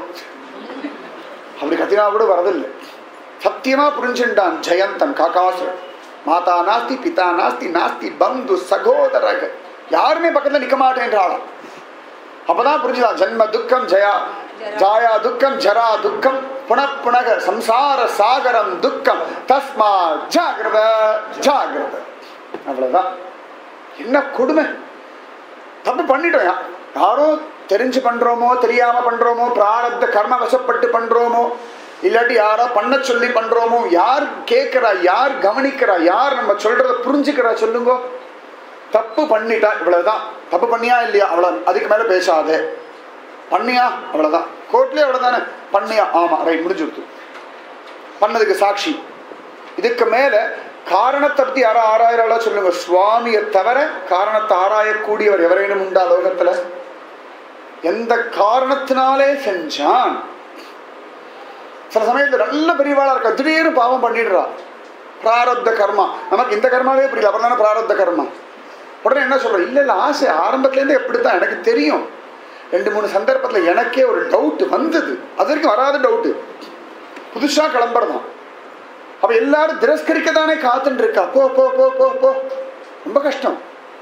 அப்படி கத்தினா கூட வரதில்லை சத்தியமா புரிஞ்சுட்டான் ஜெயந்தன் காக்காசுரன் மாதா நாஸ்தி பிதா நாஸ்தி நாஸ்தி பந்து சகோதரக யாருமே பக்கத்துல நிக்க மாட்டேன்றாளாம் அப்பதான் புரிஞ்சுதான் ஜென்ம துக்கம் ஜயா ஜாயா துக்கம் ஜரா துக்கம் புனப்புனக சம்சார சாகரம் துக்கம் தஸ்மா ஜாகிரத ஜாகிரத அவ்வளவுதான் என்ன கொடுமை தப்பு பண்ணிட்டோம் யா- யாரோ தெரிஞ்சு பண்றோமோ தெரியாம பண்றோமோ பிராரப்த கர்ம வசப்பட்டு பண்றோமோ இல்லாட்டி யாரோ பண்ண சொல்லி பண்றோமோ யார் கேட்கிறா யார் கவனிக்கிறா யார் நம்ம சொல்றத புரிஞ்சுக்கிறா சொல்லுங்க தப்பு பண்ணிட்டா இவ்வளவுதான் தப்பு பண்ணியா இல்லையா அவ்வளவு அதுக்கு மேல பேசாதே பண்ணியா அவ்வளவுதான் கோர்ட்லயே அவ்வளவுதானே பண்ணியா ஆமா ரைட் முடிஞ்சுடுத்து பண்ணதுக்கு சாட்சி இதுக்கு மேல காரணத்தை பத்தி யாரோ ஆராயிராளோ சொல்லுங்க சுவாமியை தவிர காரணத்தை ஆராயக்கூடியவர் எவரேனும் உண்டா லோகத்துல எந்த காரணத்தினாலே செஞ்சான் சில சமயத்துல நல்ல பெரியவாளா இருக்கா திடீர்னு பாவம் பண்ணிடுறா பிராரப்த கர்மா நமக்கு இந்த கர்மாவே புரியல அப்புறம் தானே பிராரப்த கர்மா உடனே என்ன சொல்றோம் இல்லை இல்லை ஆசை ஆரம்பத்துலேருந்தே எப்படி தான் எனக்கு தெரியும் ரெண்டு மூணு சந்தர்ப்பத்தில் எனக்கே ஒரு டவுட் வந்தது அது வரைக்கும் வராத டவுட்டு புதுசாக கிளம்புறதான் அப்ப எல்லாரும் திரஸ்கரிக்க தானே காத்துட்டு இருக்கா போ போ போ போ போ ரொம்ப கஷ்டம்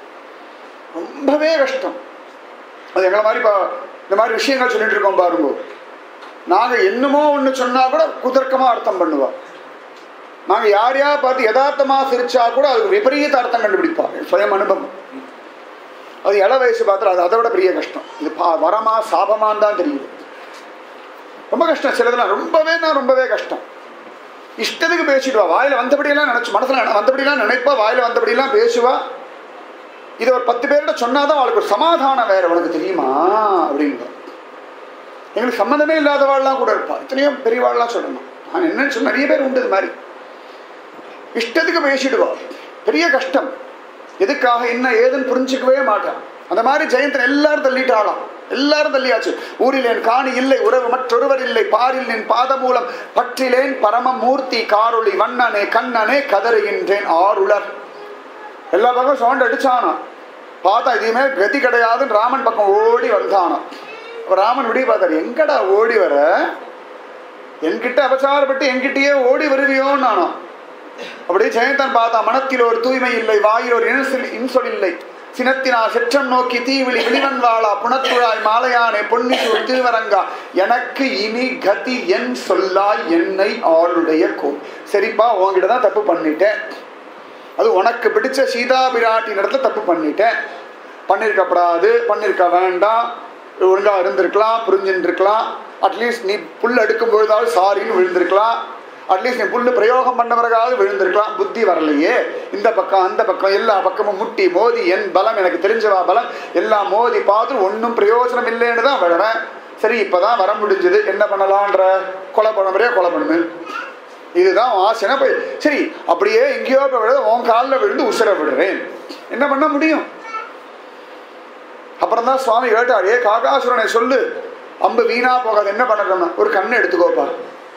ரொம்பவே கஷ்டம் அது எங்களை மாதிரி பா- இந்த மாதிரி விஷயங்கள் சொல்லிட்டு இருக்கோம் பாருங்க நாங்க என்னமோ ஒண்ணு சொன்னா கூட குதர்க்கமா அர்த்தம் பண்ணுவா நாங்க யார் யார் பார்த்து யதார்த்தமா சிரிச்சா கூட அதுக்கு விபரீத அர்த்தம் கண்டுபிடிப்பா சுயம் அனுபவம் அது இள வயசு பார்த்து அது அதை விட பெரிய கஷ்டம் இது பா- வரமா சாபமான்னு தான் தெரியுது ரொம்ப கஷ்டம் சிலதெல்லாம் ரொம்பவே நான் ரொம்பவே கஷ்டம் இஷ்டத்துக்கு பேசிடுவா வாயில வந்தபடியெல்லாம் நினைச்சு மனசுல நெ- வந்தபடியெல்லாம் நினைப்பா வாயில வந்தபடியெல்லாம் பேசுவா இதை ஒரு பத்து பேர்கிட்ட சொன்னாதான் அவளுக்கு ஒரு சமாதானம் வேற உனக்கு தெரியுமா அப்படின்பா எங்களுக்கு சம்மந்தமே இல்லாதவாள்லாம் கூட இருப்பா எத்தனையோ பெரியவாள்லாம் சொல்லணும் நான் என்னன்னு சொல்ல நிறைய பேர் உண்டு இது மாதிரி இஷ்டத்துக்கு பேசிடுவா பெரிய கஷ்டம் எதுக்காக என்ன ஏதுன்னு புரிஞ்சுக்கவே மாட்டான் அந்த மாதிரி ஜெயந்தன் எல்லாரும் தள்ளிட்டாளாம் எல்லாரும் தள்ளியாச்சு ஊரில் என் காணி இல்லை உறவு மற்றொருவர் இல்லை பாரில் நின் பாதமூலம் பற்றிலேன் பரம மூர்த்தி காரொளி வண்ணனே கண்ணனே கதறுகின்றேன் ஆருளர் எல்லா பக்கம் சவுண்ட் அடிச்சானா பார்த்தா இதுவுமே கதி கிடையாதுன்னு ராமன் பக்கம் ஓடி வந்தானாம் அப்ப ராமன் விடிய பார்த்தாரு எங்கடா ஓடி வர என்கிட்ட அபச்சாரப்பட்டு என்கிட்டயே ஓடி வருவியோன்னு நானும் அப்படியே ஜெயந்தன் பார்த்தா மனத்தில் ஒரு தூய்மை இல்லை வாயில் ஒரு இன்சொல் இன்சொல் இல்லை சினத்தினா செற்றம் நோக்கி தீவிழி விழிவன் வாழா புனத்துழாய் மாலையானே பொன்னிசூர் திருவரங்கா எனக்கு இனி கதி என் சொல்லாய் என்னை ஆளுடைய கோ சரிப்பா உன்கிட்ட தான் தப்பு பண்ணிட்டேன் அது உனக்கு பிடிச்ச சீதா பிராட்டின் இடத்துல தப்பு பண்ணிட்டேன் பண்ணியிருக்கப்படாது பண்ணியிருக்க வேண்டாம் ஒழுங்கா இருந்திருக்கலாம் புரிஞ்சுட்டு இருக்கலாம் அட்லீஸ்ட் நீ புல் அடுக்கும் பொழுதாவது சாரின்னு விழுந்திருக்கலாம் அட்லீஸ்ட் நீ புல்லு பிரயோகம் பண்ண பிறகாவது விழுந்திருக்கலாம் புத்தி வரலையே இந்த பக்கம் அந்த பக்கம் எல்லா பக்கமும் முட்டி மோதி என் பலம் எனக்கு தெரிஞ்சவா பலம் எல்லாம் மோதி பார்த்து ஒன்றும் பிரயோஜனம் இல்லைன்னு தான் விடுறேன் சரி இப்பதான் வர முடிஞ்சது என்ன பண்ணலான்ற கொலை பண்ண மாதிரியே கொலை பண்ணுமே இதுதான் உன் ஆசைனா போய் சரி அப்படியே எங்கேயோ போய் விழுது உன் காலில் விழுந்து உசுர விடுறேன் என்ன பண்ண முடியும் அப்புறம் தான் சுவாமி கேட்டார் ஏ காகாசுரனை சொல்லு அம்பு வீணா போகாது என்ன பண்ணணும்னா ஒரு கண்ணை எடுத்துக்கோப்பா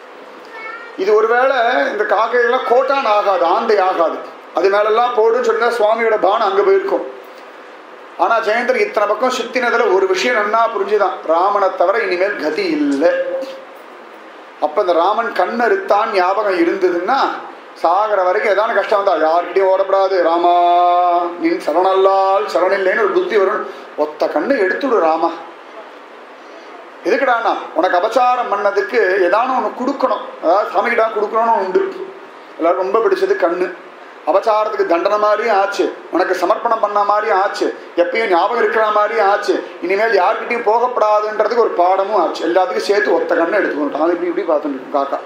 இது ஒருவேளை இந்த காக்கைகள்லாம் கோட்டான் ஆகாது ஆந்தை ஆகாது அது மேலெல்லாம் போடுன்னு சொல்லி சுவாமியோட பானம் அங்கே போயிருக்கும் ஆனா ஜெயந்தர் இத்தனை பக்கம் சுத்தினதுல ஒரு விஷயம் நன்னா புரிஞ்சுதான் ராமனை தவிர இனிமேல் கதி இல்லை அப்ப இந்த ராமன் கண்ணறுத்தான் ஞாபகம் இருந்ததுன்னா சாகர வரைக்கும் ஏதான கஷ்டம் வந்தா யார்கிட்டயும் ஓடப்படாது ராமா நின் சரணல்லால் சரணில்லைன்னு ஒரு புத்தி வரும் ஒத்த கண்ணு எடுத்துடு ராமா எதுக்குடாண்ணா உனக்கு அபச்சாரம் பண்ணதுக்கு ஏதான ஒன்று கொடுக்கணும் அதாவது சாமிக்கிட்டா கொடுக்கணும்னு உண்டு எல்லாரும் ரொம்ப பிடிச்சது கண்ணு அபச்சாரத்துக்கு தண்டனை மாதிரியும் ஆச்சு உனக்கு சமர்ப்பணம் பண்ண மாதிரியும் ஆச்சு எப்பயும் ஞாபகம் இருக்கிற மாதிரியும் ஆச்சு இனிமேல் யார்கிட்டயும் போகப்படாதுன்றதுக்கு ஒரு பாடமும் ஆச்சு எல்லாத்துக்கும் சேர்த்து ஒத்த கண்ணை எடுத்துக்கணும் அது இப்படி இப்படி பார்த்துட்டு இருக்கும் காக்கா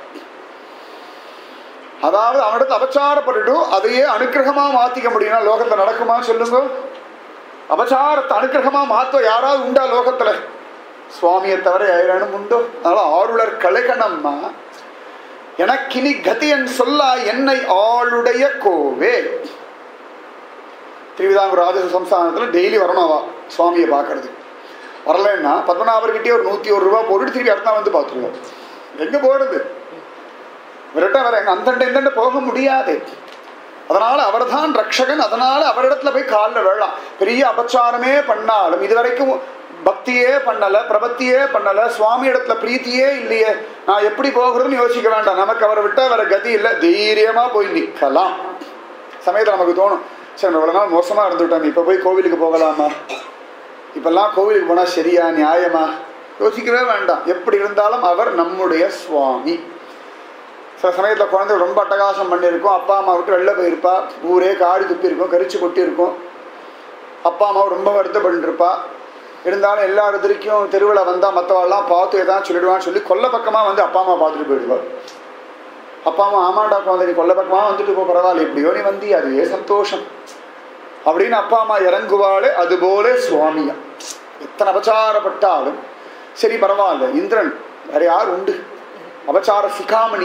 அதாவது அவனிடத்து அபச்சாரப்பட்டுட்டு அதையே அனுக்கிரகமா மாத்திக்க முடியும்னா லோகத்துல நடக்குமா சொல்லுங்க அபச்சாரத்தை அனுக்கிரகமா மாத்துவ யாராவது உண்டா லோகத்துல சுவாமியை தவிர யாரும் உண்டோ அதனால ஆருளர் கலைகணம்மா எனக்கினி கதியன் சொல்லா என்னை ஆளுடைய கோவே திருவிதாங்கூர் ராஜ சம்ஸ்தானத்தில் டெய்லி வரணும் அவா சுவாமியை பார்க்கறது வரலன்னா பத்மநாபர்கிட்டயே ஒரு நூற்றி ஒரு ரூபா போட்டுட்டு திருப்பி அடுத்த நாள் வந்து பார்த்துருவோம் எங்கே போகிறது விரட்ட வர எங்க அந்தண்ட இந்தண்ட போக முடியாது அதனால அவர்தான் ரக்ஷகன் அதனால அவரிடத்துல போய் காலில் விழலாம் பெரிய அபச்சாரமே பண்ணாலும் இதுவரைக்கும் பக்தியே பண்ணல பிரபத்தியே பண்ணல சுவாமி இடத்துல பிரீத்தியே இல்லையே நான் எப்படி போகிறதுன்னு யோசிக்க வேண்டாம் நமக்கு அவரை விட்டா வேற கதி இல்லை தைரியமா போய் நிக்கலாம் சமயத்தில் நமக்கு தோணும் சரி நம்ம இவ்வளவு நாள் மோசமா இருந்துவிட்டோம் இப்ப போய் கோவிலுக்கு போகலாமா இப்பெல்லாம் கோவிலுக்கு போனா சரியா நியாயமா யோசிக்கவே வேண்டாம் எப்படி இருந்தாலும் அவர் நம்முடைய சுவாமி சில சமயத்தில் குழந்தை ரொம்ப அட்டகாசம் பண்ணியிருக்கும் அப்பா அம்மா விட்டு வெளில போயிருப்பா ஊரே காடி துப்பி இருக்கும் கரிச்சு கொட்டி இருக்கும் அப்பா அம்மாவை ரொம்ப வருத்தப்பட்டுருப்பா இருந்தாலும் எல்லா இடத்துலையும் தெருவில் வந்தால் மற்றவாள்லாம் பார்த்து எதாவது சொல்லிடுவான்னு சொல்லி கொல்ல பக்கமாக வந்து அப்பா அம்மா பார்த்துட்டு போயிடுவாள் அப்பா அம்மா ஆமாண்டா குழந்தை நீ கொல்ல பக்கமாக வந்துட்டு போ பரவாயில்ல எப்படியோ நீ வந்தி அதுவே சந்தோஷம் அப்படின்னு அப்பா அம்மா இறங்குவாளே அதுபோல சுவாமியா எத்தனை அபச்சாரப்பட்டாலும் சரி பரவாயில்ல இந்திரன் வேற யார் உண்டு அபச்சார சிகாமணி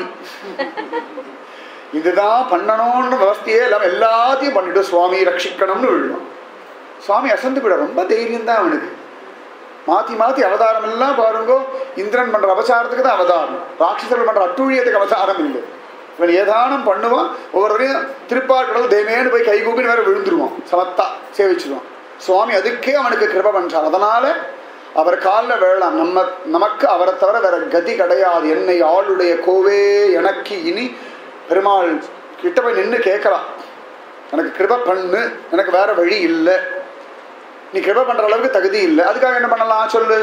இதுதான் பண்ணணும்னு விவஸ்தையே இல்லாம எல்லாத்தையும் பண்ணிட்டு சுவாமி ரட்சிக்கணும்னு விழுவான் சுவாமி அசந்து விட ரொம்ப தைரியம் தான் அவனுக்கு மாத்தி மாத்தி அவதாரம் எல்லாம் பாருங்கோ இந்திரன் பண்ற அபச்சாரத்துக்கு தான் அவதாரம் ராட்சசர்கள் பண்ற அட்டுழியத்துக்கு அவதாரம் இல்லை இவன் ஏதானும் பண்ணுவான் ஒவ்வொருவரையும் திருப்பாக்கடல் தேமேன்னு போய் கை கூப்பின்னு வேற விழுந்துருவான் சமத்தா சேவிச்சிருவான் சுவாமி அதுக்கே அவனுக்கு கிருப பண்றான் அதனால அவர் காலில் வேளாம் நம்ம நமக்கு அவரை தவிர வேற கதி கிடையாது என்னை ஆளுடைய கோவே எனக்கு இனி பெருமாள் கிட்ட போய் நின்று கேட்கலாம் எனக்கு கிருப பண்ணு எனக்கு வேற வழி இல்லை நீ கிருப பண்ற அளவுக்கு தகுதி இல்லை அதுக்காக என்ன பண்ணலாம் சொல்லு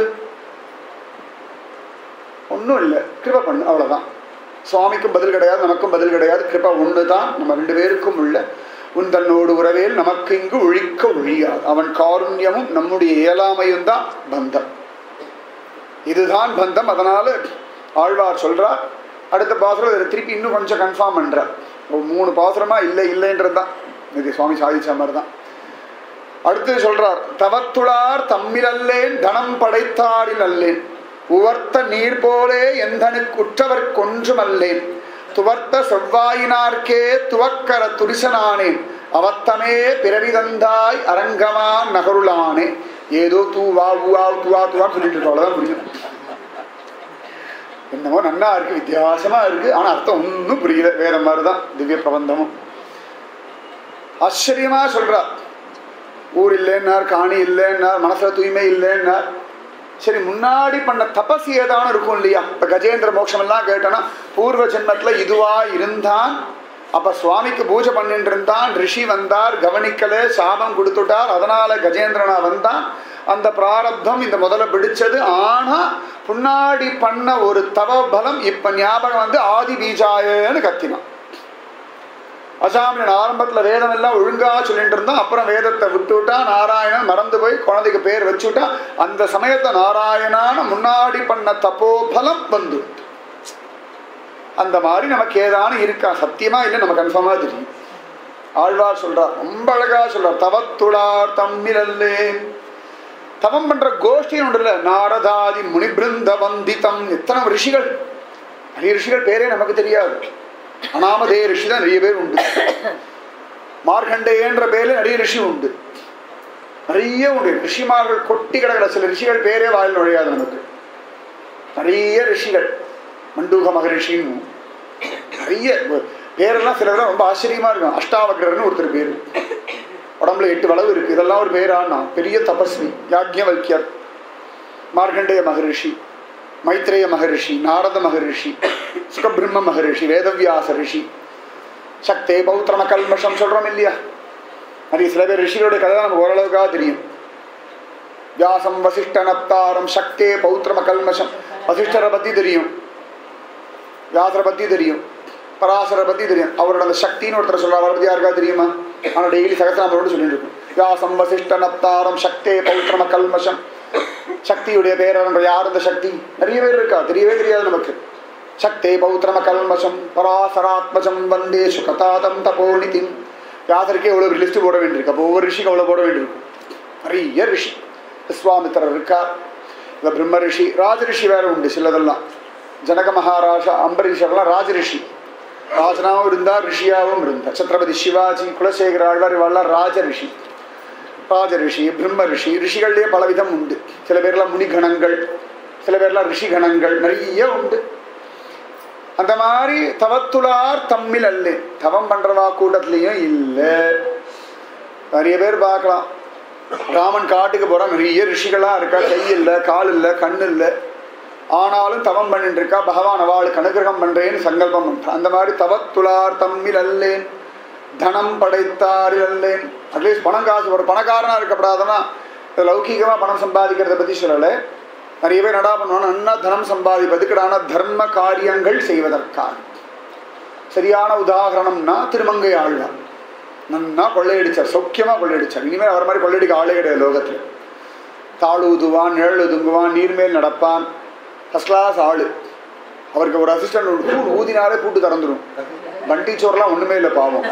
ஒன்றும் இல்லை கிருப பண்ணு அவ்வளோதான் சுவாமிக்கும் பதில் கிடையாது நமக்கும் பதில் கிடையாது கிருபா ஒன்று தான் நம்ம ரெண்டு பேருக்கும் உள்ள உன் தன்னோடு உறவேல் நமக்கு இங்கு ஒழிக்க ஒழியாது அவன் காருண்யமும் நம்முடைய இயலாமையும் தான் பந்தம் இதுதான் பந்தம் அதனால ஆழ்வார் சொல்றார் அடுத்த பாசுரம் இதை திருப்பி இன்னும் கொஞ்சம் கன்ஃபார்ம் பண்றார் ஒரு மூணு பாசுரமா இல்லை இல்லைன்றது தான் இது சுவாமி சாதிச்ச மாதிரி தான் அடுத்து சொல்றார் தவத்துளார் தம்மிலல்லேன் தனம் படைத்தாரில் அல்லேன் உவர்த்த நீர் போலே எந்தனுக்கு உற்றவர் கொன்றும் அல்லேன் துவர்த்த செவ்வாயினார்க்கே துவக்கர துரிசனானேன் அவத்தமே பிறவி தந்தாய் அரங்கமா நகருளானே ஏதோ தூ வா ஊவா துவா துவான்னு சொல்லிட்டு இருக்கோம் அவ்வளோதான் புரியும் என்னமோ நன்னா இருக்கு வித்தியாசமா இருக்கு ஆனா அர்த்தம் ஒன்றும் புரியல வேற மாதிரி தான் திவ்ய பிரபந்தமும் ஆச்சரியமா சொல்றா ஊர் இல்லைன்னார் காணி இல்லைன்னார் மனசுல தூய்மை இல்லைன்னார் சரி முன்னாடி பண்ண தபஸ் ஏதானும் இருக்கும் இல்லையா இப்ப கஜேந்திர மோட்சம் எல்லாம் கேட்டோன்னா பூர்வ ஜென்மத்துல இதுவா இருந்தான் அப்ப சுவாமிக்கு பூஜை பண்ணிட்டு இருந்தான் ரிஷி வந்தார் கவனிக்கல சாபம் கொடுத்துட்டார் அதனால கஜேந்திரனா வந்தான் அந்த பிராரப்தம் இந்த முதல்ல பிடிச்சது ஆனா முன்னாடி பண்ண ஒரு தவ பலம் இப்ப ஞாபகம் வந்து ஆதி பீஜாயன்னு கத்தினான் அசாமியன் ஆரம்பத்துல வேதம் எல்லாம் ஒழுங்கா சொல்லிட்டு இருந்தான் அப்புறம் வேதத்தை விட்டுவிட்டா நாராயணன் மறந்து போய் குழந்தைக்கு பேர் வச்சுட்டா அந்த சமயத்தை நாராயணான முன்னாடி பண்ண தப்போபலம் வந்து அந்த மாதிரி நமக்கு ஏதானும் இருக்கா சத்தியமா இல்லை நம்ம கன்ஃபார்மா தெரியும் ஆழ்வார் சொல்றார் ரொம்ப அழகா சொல்றார் தவத்துளார் தம்மிலல்லே தவம் பண்ற கோஷ்டி ஒன்று இல்லை நாரதாதி முனிபிருந்த வந்திதம் எத்தனை ரிஷிகள் நிறைய ரிஷிகள் பேரே நமக்கு தெரியாது அனாமதே ரிஷி தான் நிறைய பேர் உண்டு மார்கண்டேயன்ற பேர்ல நிறைய ரிஷி உண்டு நிறைய உண்டு ரிஷிமார்கள் கொட்டி கிடக்கிற சில ரிஷிகள் பேரே வாயில் நுழையாது நமக்கு நிறைய ரிஷிகள் மண்டூக மகரிஷின்னு நிறைய பேரெல்லாம் சிலதெல்லாம் ரொம்ப ஆச்சரியமா இருக்கும் அஷ்டாவக்ரர்னு ஒருத்தர் பேர் உடம்புல எட்டு வளவு இருக்கு இதெல்லாம் ஒரு பேரானா பெரிய தபஸ்வி யாக்ஞவல்யர் மார்கண்டேய மகரிஷி மைத்ரேய மகரிஷி நாரத மகரிஷி சுகபிரம்ம மகரிஷி வேதவியாச ரிஷி சக்தே பௌத்திரம கல்மஷம் சொல்றோம் இல்லையா நிறைய சில பேர் ரிஷிகளுடைய கதை தான் நமக்கு ஓரளவுக்காக தெரியும் வியாசம் வசிஷ்ட நப்தாரம் சக்தே பௌத்திரம கல்மஷம் வசிஷ்டரை பத்தி தெரியும் வியாசரை பத்தி தெரியும் பராசரை பத்தி தெரியும் அவரோட அந்த சக்தின்னு ஒருத்தர் சொல்றாரு அவரை பத்தி யாருக்கா தெரியுமா ஆனா டெய்லி சகசிராமரோடு சொல்லிட்டு இருக்கும் வியாசம் வசிஷ்ட நப்தாரம் சக்தே பௌத்திரம கல்மஷம் சக்தியுடைய பேரன்ற யார் அந்த சக்தி நிறைய பேர் இருக்கா தெரியவே தெரியாது நமக்கு சக்தே பௌத்திரம கல்மஷம் பராசராத்மஜம் வந்தே சுகதாதம் தபோனிதிம் யாதருக்கே எவ்வளோ லிஸ்ட் போட வேண்டியிருக்கு அப்போ ஒவ்வொரு ரிஷிக்கு அவ்வளோ போட வேண்டியிருக்கும் நிறைய ரிஷி விஸ்வாமித்திரர் இருக்கார் இந்த பிரம்ம ரிஷி ராஜ ரிஷி வேற உண்டு சிலதெல்லாம் ஜனக மகாராஜா அம்பரீஷர்லாம் ராஜ ரிஷி ராஜனாவும் இருந்தார் ரிஷியாவும் இருந்தார் சத்ரபதி சிவாஜி குலசேகர ஆழ்வார் இவெல்லாம் ராஜ ரிஷி ராஜ ரிஷி பிரம்ம ரிஷி ரிஷிகள்லேயே பலவிதம் உண்டு சில பேர்லாம் முனிகணங்கள் சில பேர்லாம் ரிஷி கணங்கள் நிறைய உண்டு அந்த மாதிரி தவத்துளார் தம்மில் அல்ல தவம் பண்றவா கூட்டத்திலையும் இல்லை நிறைய பேர் பார்க்கலாம் ராமன் காட்டுக்கு போறான் நிறைய ரிஷிகளா இருக்கா கை இல்லை கால் இல்லை கண் இல்லை ஆனாலும் தவம் பண்ணிட்டு இருக்கா பகவான் அவளுக்கு அனுகிரகம் பண்றேன்னு சங்கல்பம் பண்றான் அந்த மாதிரி தவத்துளார் தம்மில் அல்லேன் தனம் படைத்தாரில் அல்லேன் அட்லீஸ்ட் பணம் காசு ஒரு பணக்காரனா இருக்கப்படாதனா இது லௌகீகமா பணம் சம்பாதிக்கிறத பத்தி சொல்லலை நிறைய பேர் நடா பண்ணுவாங்க நன்னா தனம் சம்பாதிப்பதுக்கடான தர்ம காரியங்கள் செய்வதற்காக சரியான உதாகரணம்னா திருமங்கை ஆழ்வார் நன்னா கொள்ளையடிச்சார் சௌக்கியமா கொள்ளையடிச்சார் இனிமேல் அவர் மாதிரி கொள்ளையடிக்க ஆளே கிடையாது லோகத்தில் தாழ் ஊதுவான் நிழல் ஒதுங்குவான் நீர்மேல் நடப்பான் ஃபஸ்ட் கிளாஸ் ஆளு அவருக்கு ஒரு அசிஸ்டன்ட் உண்டு பூன் ஊதினாலே பூட்டு திறந்துடும் வண்டி சோறுலாம் ஒண்ணுமே இல்லை பாவம்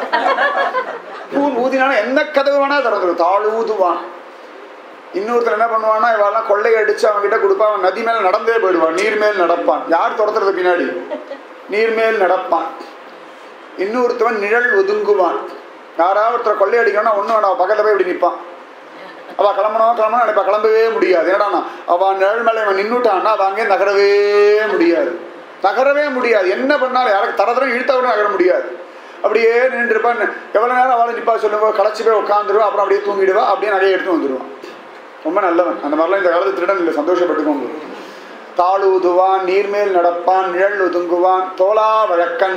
பூன் ஊதினாலே எந்த கதவு வேணா திறந்துடும் தாழ் ஊதுவான் இன்னொருத்தர் என்ன பண்ணுவான்னா இவெல்லாம் கொள்ளை அடிச்சு அவன் கிட்ட கொடுப்பான் அவன் நதி மேல நடந்தே போயிடுவான் நீர் மேல் நடப்பான் யார் துரத்துறது பின்னாடி நீர் மேல் நடப்பான் இன்னொருத்தவன் நிழல் ஒதுங்குவான் யாராவது ஒருத்தர் கொள்ளை அடிக்கணும்னா ஒன்றும் வேணாம் பக்கத்துல போய் இப்படி நிற்பான் அவ கிளம்பணும் கிளம்பணும் நினைப்பா கிளம்பவே முடியாது என்னடானா அவன் நிழல் மேலே இவன் நின்றுட்டான்னா அவன் அங்கே நகரவே முடியாது நகரவே முடியாது என்ன பண்ணாலும் யாருக்கு தரதரம் இழுத்த கூட நகர முடியாது அப்படியே நின்று இருப்பான் எவ்வளோ நேரம் அவளை நிப்பா சொல்லுவா களைச்சி போய் உட்காந்துருவா அப்புறம் அப்படியே தூங்கிடுவா அப்படியே நகையை எடுத்து வந்துடுவான் ரொம்ப நல்லவன் அந்த மாதிரிலாம் இந்த காலத்து திருடன் இல்லை சந்தோஷப்பட்டுக்கோங்க தாழ் ஊதுவான் நீர்மேல் நடப்பான் நிழல் ஒதுங்குவான் தோலா வழக்கன்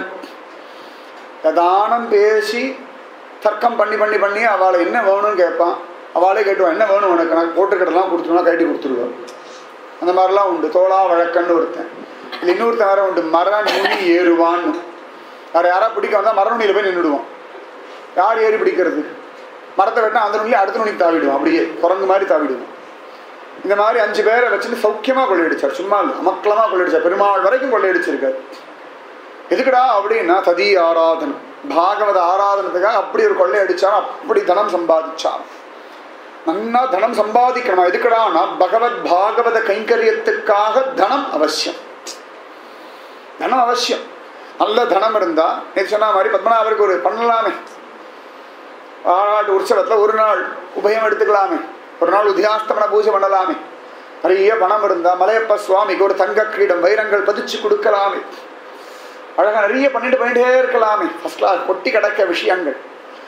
தானம் பேசி தர்க்கம் பண்ணி பண்ணி பண்ணி அவளை என்ன வேணும்னு கேட்பான் அவளே கேட்டுவான் என்ன வேணும் உனக்கு நான் போட்டுக்கிட்டலாம் கொடுத்துருவா கட்டி கொடுத்துருவான் அந்த மாதிரிலாம் உண்டு தோளா வழக்கன்னு ஒருத்தன் இல்லை இன்னொருத்தன் வேற உண்டு மர நுனி ஏறுவான்னு வேற யாரா பிடிக்க வந்தால் மர நுனியில் போய் நின்றுடுவான் யார் ஏறி பிடிக்கிறது மரத்தை வெட்டினா அந்த நுனியில் அடுத்த நுனிக்கு தாவிடுவான் அப்படியே குரங்கு மாதிரி தாவிடுவான் இந்த மாதிரி அஞ்சு பேரை வச்சுட்டு சௌக்கியமாக கொள்ளையடிச்சார் சும்மா இல்லை அமக்கலமாக கொள்ளையடிச்சார் பெருமாள் வரைக்கும் கொள்ளையடிச்சிருக்காரு எதுக்குடா அப்படின்னா ததி ஆராதனம் பாகவத ஆராதனத்துக்காக அப்படி ஒரு கொள்ளை அடிச்சார் அப்படி தனம் சம்பாதிச்சார் நன்னா தனம் சம்பாதிக்கணும் எதுக்குடானா பகவத் பாகவத கைங்கரியத்துக்காக தனம் அவசியம் தனம் அவசியம் நல்ல தனம் இருந்தா நேற்று சொன்ன மாதிரி பத்மநாபருக்கு ஒரு பண்ணலாமே ஆறாட்டு உற்சவத்தில் ஒரு நாள் உபயம் எடுத்துக்கலாமே ஒரு நாள் உத்தியாஸ்தமன பூஜை பண்ணலாமே நிறைய பணம் இருந்தா மலையப்ப சுவாமிக்கு ஒரு தங்க கிரீடம் வைரங்கள் பதிச்சு கொடுக்கலாமே அழகா நிறைய பண்ணிட்டு பண்ணிட்டே இருக்கலாமே ஃபர்ஸ்ட் கிளாஸ் கொட்டி கிடக்க விஷயங்கள்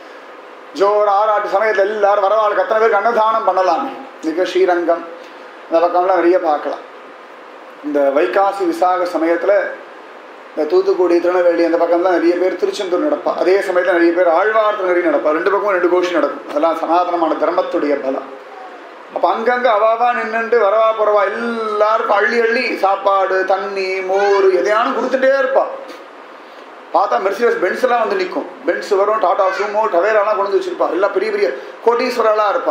ஜோர் ஆறாட்டு சமயத்தில் எல்லாரும் வரவாளுக்கு அத்தனை பேருக்கு அன்னதானம் பண்ணலாமே மிக ஸ்ரீரங்கம் இந்த பக்கம்லாம் நிறைய பார்க்கலாம் இந்த வைகாசி விசாக சமயத்தில் இந்த தூத்துக்குடி திருநெல்வேலி அந்த பக்கம்லாம் நிறைய பேர் திருச்செந்தூர் நடப்பா அதே சமயத்தில் நிறைய பேர் ஆழ்வார் நிறைய நடப்பா ரெண்டு பக்கமும் ரெண்டு கோஷி நடக்கும் அதெல்லாம் சனாதனமான தர்மத்துடைய பலம் அப்போ அங்கங்கே அவாவா நின்றுட்டு வரவா போறவா எல்லாருக்கும் அள்ளி அள்ளி சாப்பாடு தண்ணி மோர் எதையானும் கொடுத்துட்டே இருப்பா பார்த்தா மெர்சிடஸ் பென்ஸ் எல்லாம் வந்து நிற்கும் பென்ஸ் வரும் டாடா சூமோ டவேராலாம் கொண்டு வந்து வச்சிருப்பா எல்லாம் பெரிய பெரிய கோட்டீஸ்வரெல்லாம் இருப்பா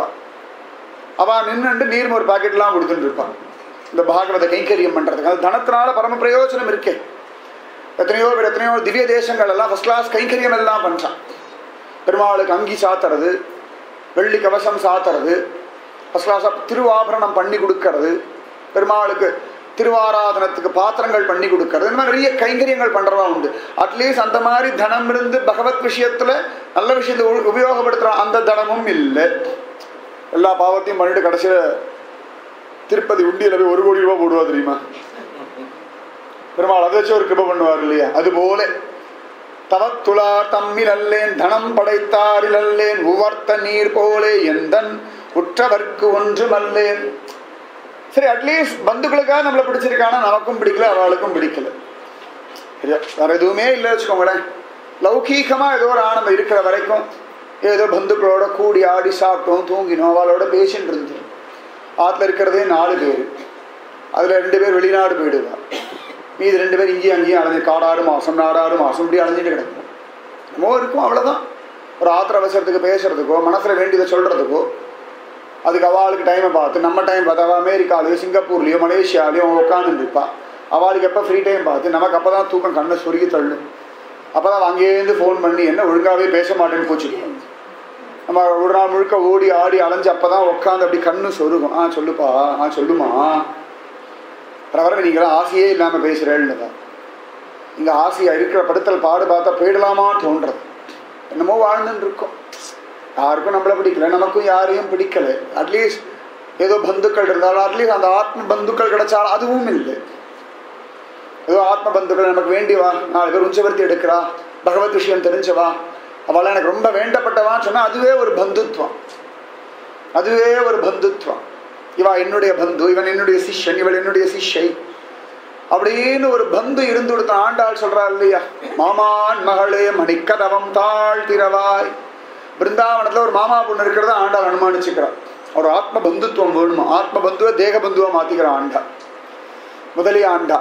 அவ நின்றுட்டு நீர் ஒரு பாக்கெட்லாம் கொடுத்துட்டு இருப்பான் இந்த பாகவத கைங்கரியம் பண்றதுக்கு அது தனத்தினால பரம பிரயோஜனம் இருக்கே எத்தனையோ பேர் எத்தனையோ திவ்ய தேசங்கள் எல்லாம் ஃபர்ஸ்ட் கிளாஸ் கைங்கரியம் எல்லாம் பண்றான் பெருமாளுக்கு அங்கி சாத்துறது வெள்ளி கவசம் சாத்துறது ஃபர்ஸ்ட் கிளாஸாக திருவாபரணம் பண்ணி கொடுக்கறது பெருமாளுக்கு திருவாராதனத்துக்கு பாத்திரங்கள் பண்ணி கொடுக்கறது இந்த மாதிரி நிறைய கைங்கரியங்கள் பண்றவா உண்டு அட்லீஸ்ட் அந்த மாதிரி தனம் இருந்து பகவத் விஷயத்துல நல்ல விஷயத்தை உ- உபயோகப்படுத்துற அந்த தனமும் இல்லை எல்லா பாவத்தையும் பண்ணிட்டு கடைசியில திருப்பதி உண்டியில போய் ஒரு கோடி ரூபாய் போடுவா தெரியுமா பெருமாள் அதை வச்சு ஒரு கிருப பண்ணுவார் இல்லையா அது போல தவத்துளார் தம்மில் அல்லேன் தனம் படைத்தாரில் அல்லேன் உவர்த்த நீர் போலே எந்தன் உற்றவர்க்கு ஒன்றும் அல்லேன் சரி அட்லீஸ்ட் பந்துக்களுக்காக நம்மளை பிடிச்சிருக்கானா நமக்கும் பிடிக்கல அவளுக்கும் பிடிக்கல சரியா? வேற எதுவுமே இல்லை வச்சுக்கோங்களேன் லௌகீகமா ஏதோ ஒரு ஆனந்தம் இருக்கிற வரைக்கும் ஏதோ பந்துக்களோட கூடி ஆடி சாப்பிட்டோம் தூங்கினோம் அவளோட பேசிட்டு இருந்தோம் ஆற்றுல இருக்கிறதே நாலு பேர் அதில் ரெண்டு பேர் வெளிநாடு போயிடுவா மீதி ரெண்டு பேர் இங்கேயும் அங்கேயும் அலைஞ்சு காடாறு மாதம் நாடாறு மாதம் இப்படி அலைஞ்சிட்டு கிடக்கும் என்னமோ இருக்கும் அவ்வளோதான் ஒரு ஆத்திர அவசரத்துக்கு பேசுறதுக்கோ மனசில் வேண்டியதை சொல்கிறதுக்கோ அதுக்கு அவளுக்கு டைமை பார்த்து நம்ம டைம் பார்த்து அவள் அமெரிக்காலையோ சிங்கப்பூர்லேயோ மலேசியாலையோ அவன் உட்காந்துட்டு இருப்பா அவளுக்கு எப்போ ஃப்ரீ டைம் பார்த்து நமக்கு அப்போ தான் தூக்கம் கண்ணை சொருகி தள்ளும் அப்போ தான் அங்கேருந்து ஃபோன் பண்ணி என்ன ஒழுங்காகவே பேச மாட்டேன்னு போச்சு நம்ம ஒரு நாள் முழுக்க ஓடி ஆடி அலைஞ்சு அப்போ தான் உட்காந்து அப்படி கண்ணு சொருகும் ஆ சொல்லுப்பா ஆ சொல்லுமா பிரவரம் நீங்களாம் ஆசையே இல்லாமல் பேசுகிறேன்னு தான் இங்கே ஆசையாக இருக்கிற படுத்தல் பாடு பார்த்தா போயிடலாமான்னு தோன்றது என்னமோ வாழ்ந்துன்னு இருக்கோம் யாருக்கும் நம்மளை பிடிக்கல நமக்கும் யாரையும் பிடிக்கல அட்லீஸ்ட் ஏதோ பந்துக்கள் இருந்தாலும் அட்லீஸ்ட் அந்த ஆத்ம பந்துக்கள் கிடைச்சாலும் அதுவும் இல்லை ஏதோ ஆத்ம பந்துக்கள் நமக்கு வேண்டியவா நாலு பேர் உஞ்சவர்த்தி எடுக்கிறா பகவத் விஷயம் தெரிஞ்சவா அவளை எனக்கு ரொம்ப வேண்டப்பட்டவான்னு சொன்னால் அதுவே ஒரு பந்துத்வம் அதுவே ஒரு பந்துத்வம் இவா என்னுடைய பந்து இவன் என்னுடைய சிஷ்யன் இவள் என்னுடைய சிஷ்யை அப்படின்னு ஒரு பந்து இருந்து கொடுத்த ஆண்டாள் சொல்றா இல்லையா மாமான் மகளே மணிக்கதவம் தாழ் திரவாய் பிருந்தாவனத்துல ஒரு மாமா பொண்ணு இருக்கிறத ஆண்டாள் அனுமானிச்சுக்கிறான் ஒரு ஆத்ம பந்துத்துவம் வேணுமா ஆத்ம பந்துவை தேக பந்துவா மாத்திக்கிற ஆண்டா முதலி ஆண்டா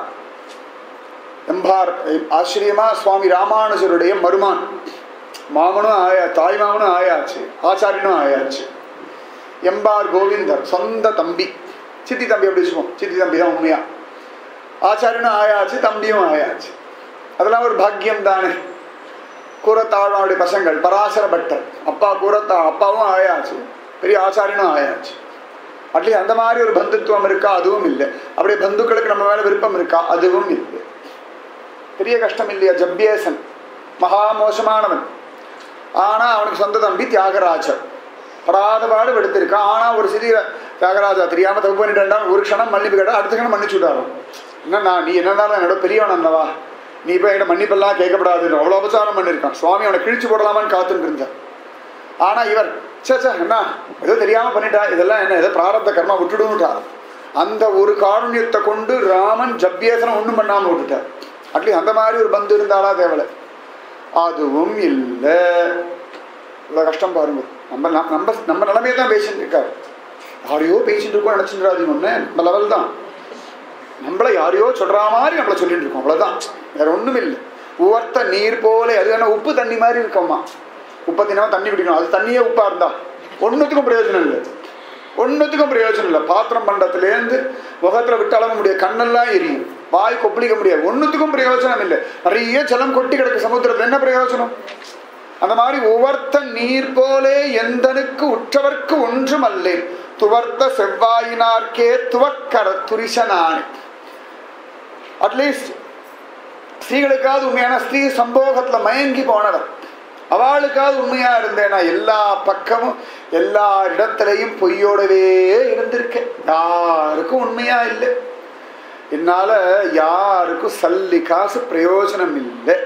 எம்பார் ஆச்சரியமா சுவாமி ராமானுஜருடைய மருமான் மாமனும் ஆயா தாய் மாமனும் ஆயாச்சு ஆச்சாரியனும் ஆயாச்சு எம்பார் கோவிந்தர் சொந்த தம்பி சித்தி தம்பி அப்படி வச்சுப்போம் சித்தி தம்பி தான் உண்மையா ஆச்சாரியனும் ஆயாச்சு தம்பியும் ஆயாச்சு அதெல்லாம் ஒரு பாக்கியம் தானே கூரத்தாழ்வாவுடைய பசங்கள் பராசர பட்டர் அப்பா கூரத்தா அப்பாவும் ஆயாச்சு பெரிய ஆச்சாரியனும் ஆயாச்சு அட்லீஸ்ட் அந்த மாதிரி ஒரு பந்துத்துவம் இருக்கா அதுவும் இல்லை அப்படியே பந்துக்களுக்கு நம்ம மேல விருப்பம் இருக்கா அதுவும் இல்லை பெரிய கஷ்டம் இல்லையா ஜப்பியேசன் மகா மோசமானவன் ஆனா அவனுக்கு சொந்த தம்பி தியாகராஜர் படாத பாடு எடுத்திருக்கான் ஆனா ஒரு சிறிய தியாகராஜா தெரியாம தப்பு பண்ணிட்டேன் ஒரு க்ஷணம் மன்னிப்பு கேட்டா அடுத்த க்ஷணம் மன்னிச்சு விட்டாரு என்னண்ணா நீ என்னன்னா என்னோட பெரியவன் அல்லவா நீ போய் என்கிட்ட மன்னிப்பெல்லாம் கேட்கப்படாதுன்னு அவ்வளோ உபச்சாரம் பண்ணியிருக்கான் சுவாமி அவனை கிழிச்சு போடலாமான்னு காத்துட்டு இருந்தார் ஆனா இவர் சே சே என்ன ஏதோ தெரியாம பண்ணிட்டா இதெல்லாம் என்ன ஏதோ பிராரப்த கர்மா விட்டுடுன்னுட்டார் அந்த ஒரு காருண்யத்தை கொண்டு ராமன் ஜப்பியேசனம் ஒன்றும் பண்ணாம விட்டுட்டார் அட்லீஸ்ட் அந்த மாதிரி ஒரு பந்து இருந்தாலா தேவலை அதுவும் இல்லை இவ்வளோ கஷ்டம் பாருங்க நம்ம ந- நம்ம நம்ம நிலைமையை தான் பேசிட்டு இருக்காரு யாரையோ பேசிட்டு இருக்கோம் நினச்சிட்டு ஒன்று நம்ம லெவல் தான் நம்மள யாரையோ சொல்ற மாதிரி நம்மள சொல்லிட்டு இருக்கோம் அவ்வளவுதான் வேற ஒண்ணும் இல்லை உவர்த்த நீர் போல அது வேணா உப்பு தண்ணி மாதிரி இருக்கோமா உப்பை தினமும் தண்ணி குடிக்கணும் அது தண்ணியே உப்பா இருந்தா ஒண்ணுத்துக்கும் பிரயோஜனம் இல்லை ஒண்ணுத்துக்கும் பிரயோஜனம் இல்லை பாத்திரம் பண்டத்துலேருந்து முகத்துல விட்டு அளவ முடியாது கண்ணெல்லாம் எரியும் வாய் கொப்பளிக்க முடியாது ஒண்ணுத்துக்கும் பிரயோஜனம் இல்லை நிறைய ஜலம் கொட்டி கிடக்கு சமுத்திரத்துல என்ன பிரயோஜனம் அந்த மாதிரி உவர்த்த நீர் போலே எந்தனுக்கு உற்றவர்க்கு ஒன்றும் அல்லேன் துவர்த்த செவ்வாயினார்க்கே துவக்கர துரிசனானே அட்லீஸ்ட் ஸ்திரீகளுக்காவது உண்மையான ஸ்திரீ சம்போகத்துல மயங்கி போனவர் அவளுக்காவது உண்மையா இருந்தேனா எல்லா பக்கமும் எல்லா இடத்துலையும் பொய்யோடவே இருந்திருக்கேன் யாருக்கும் உண்மையா இல்லை என்னால யாருக்கும் சல்லி காசு பிரயோஜனம் இல்லை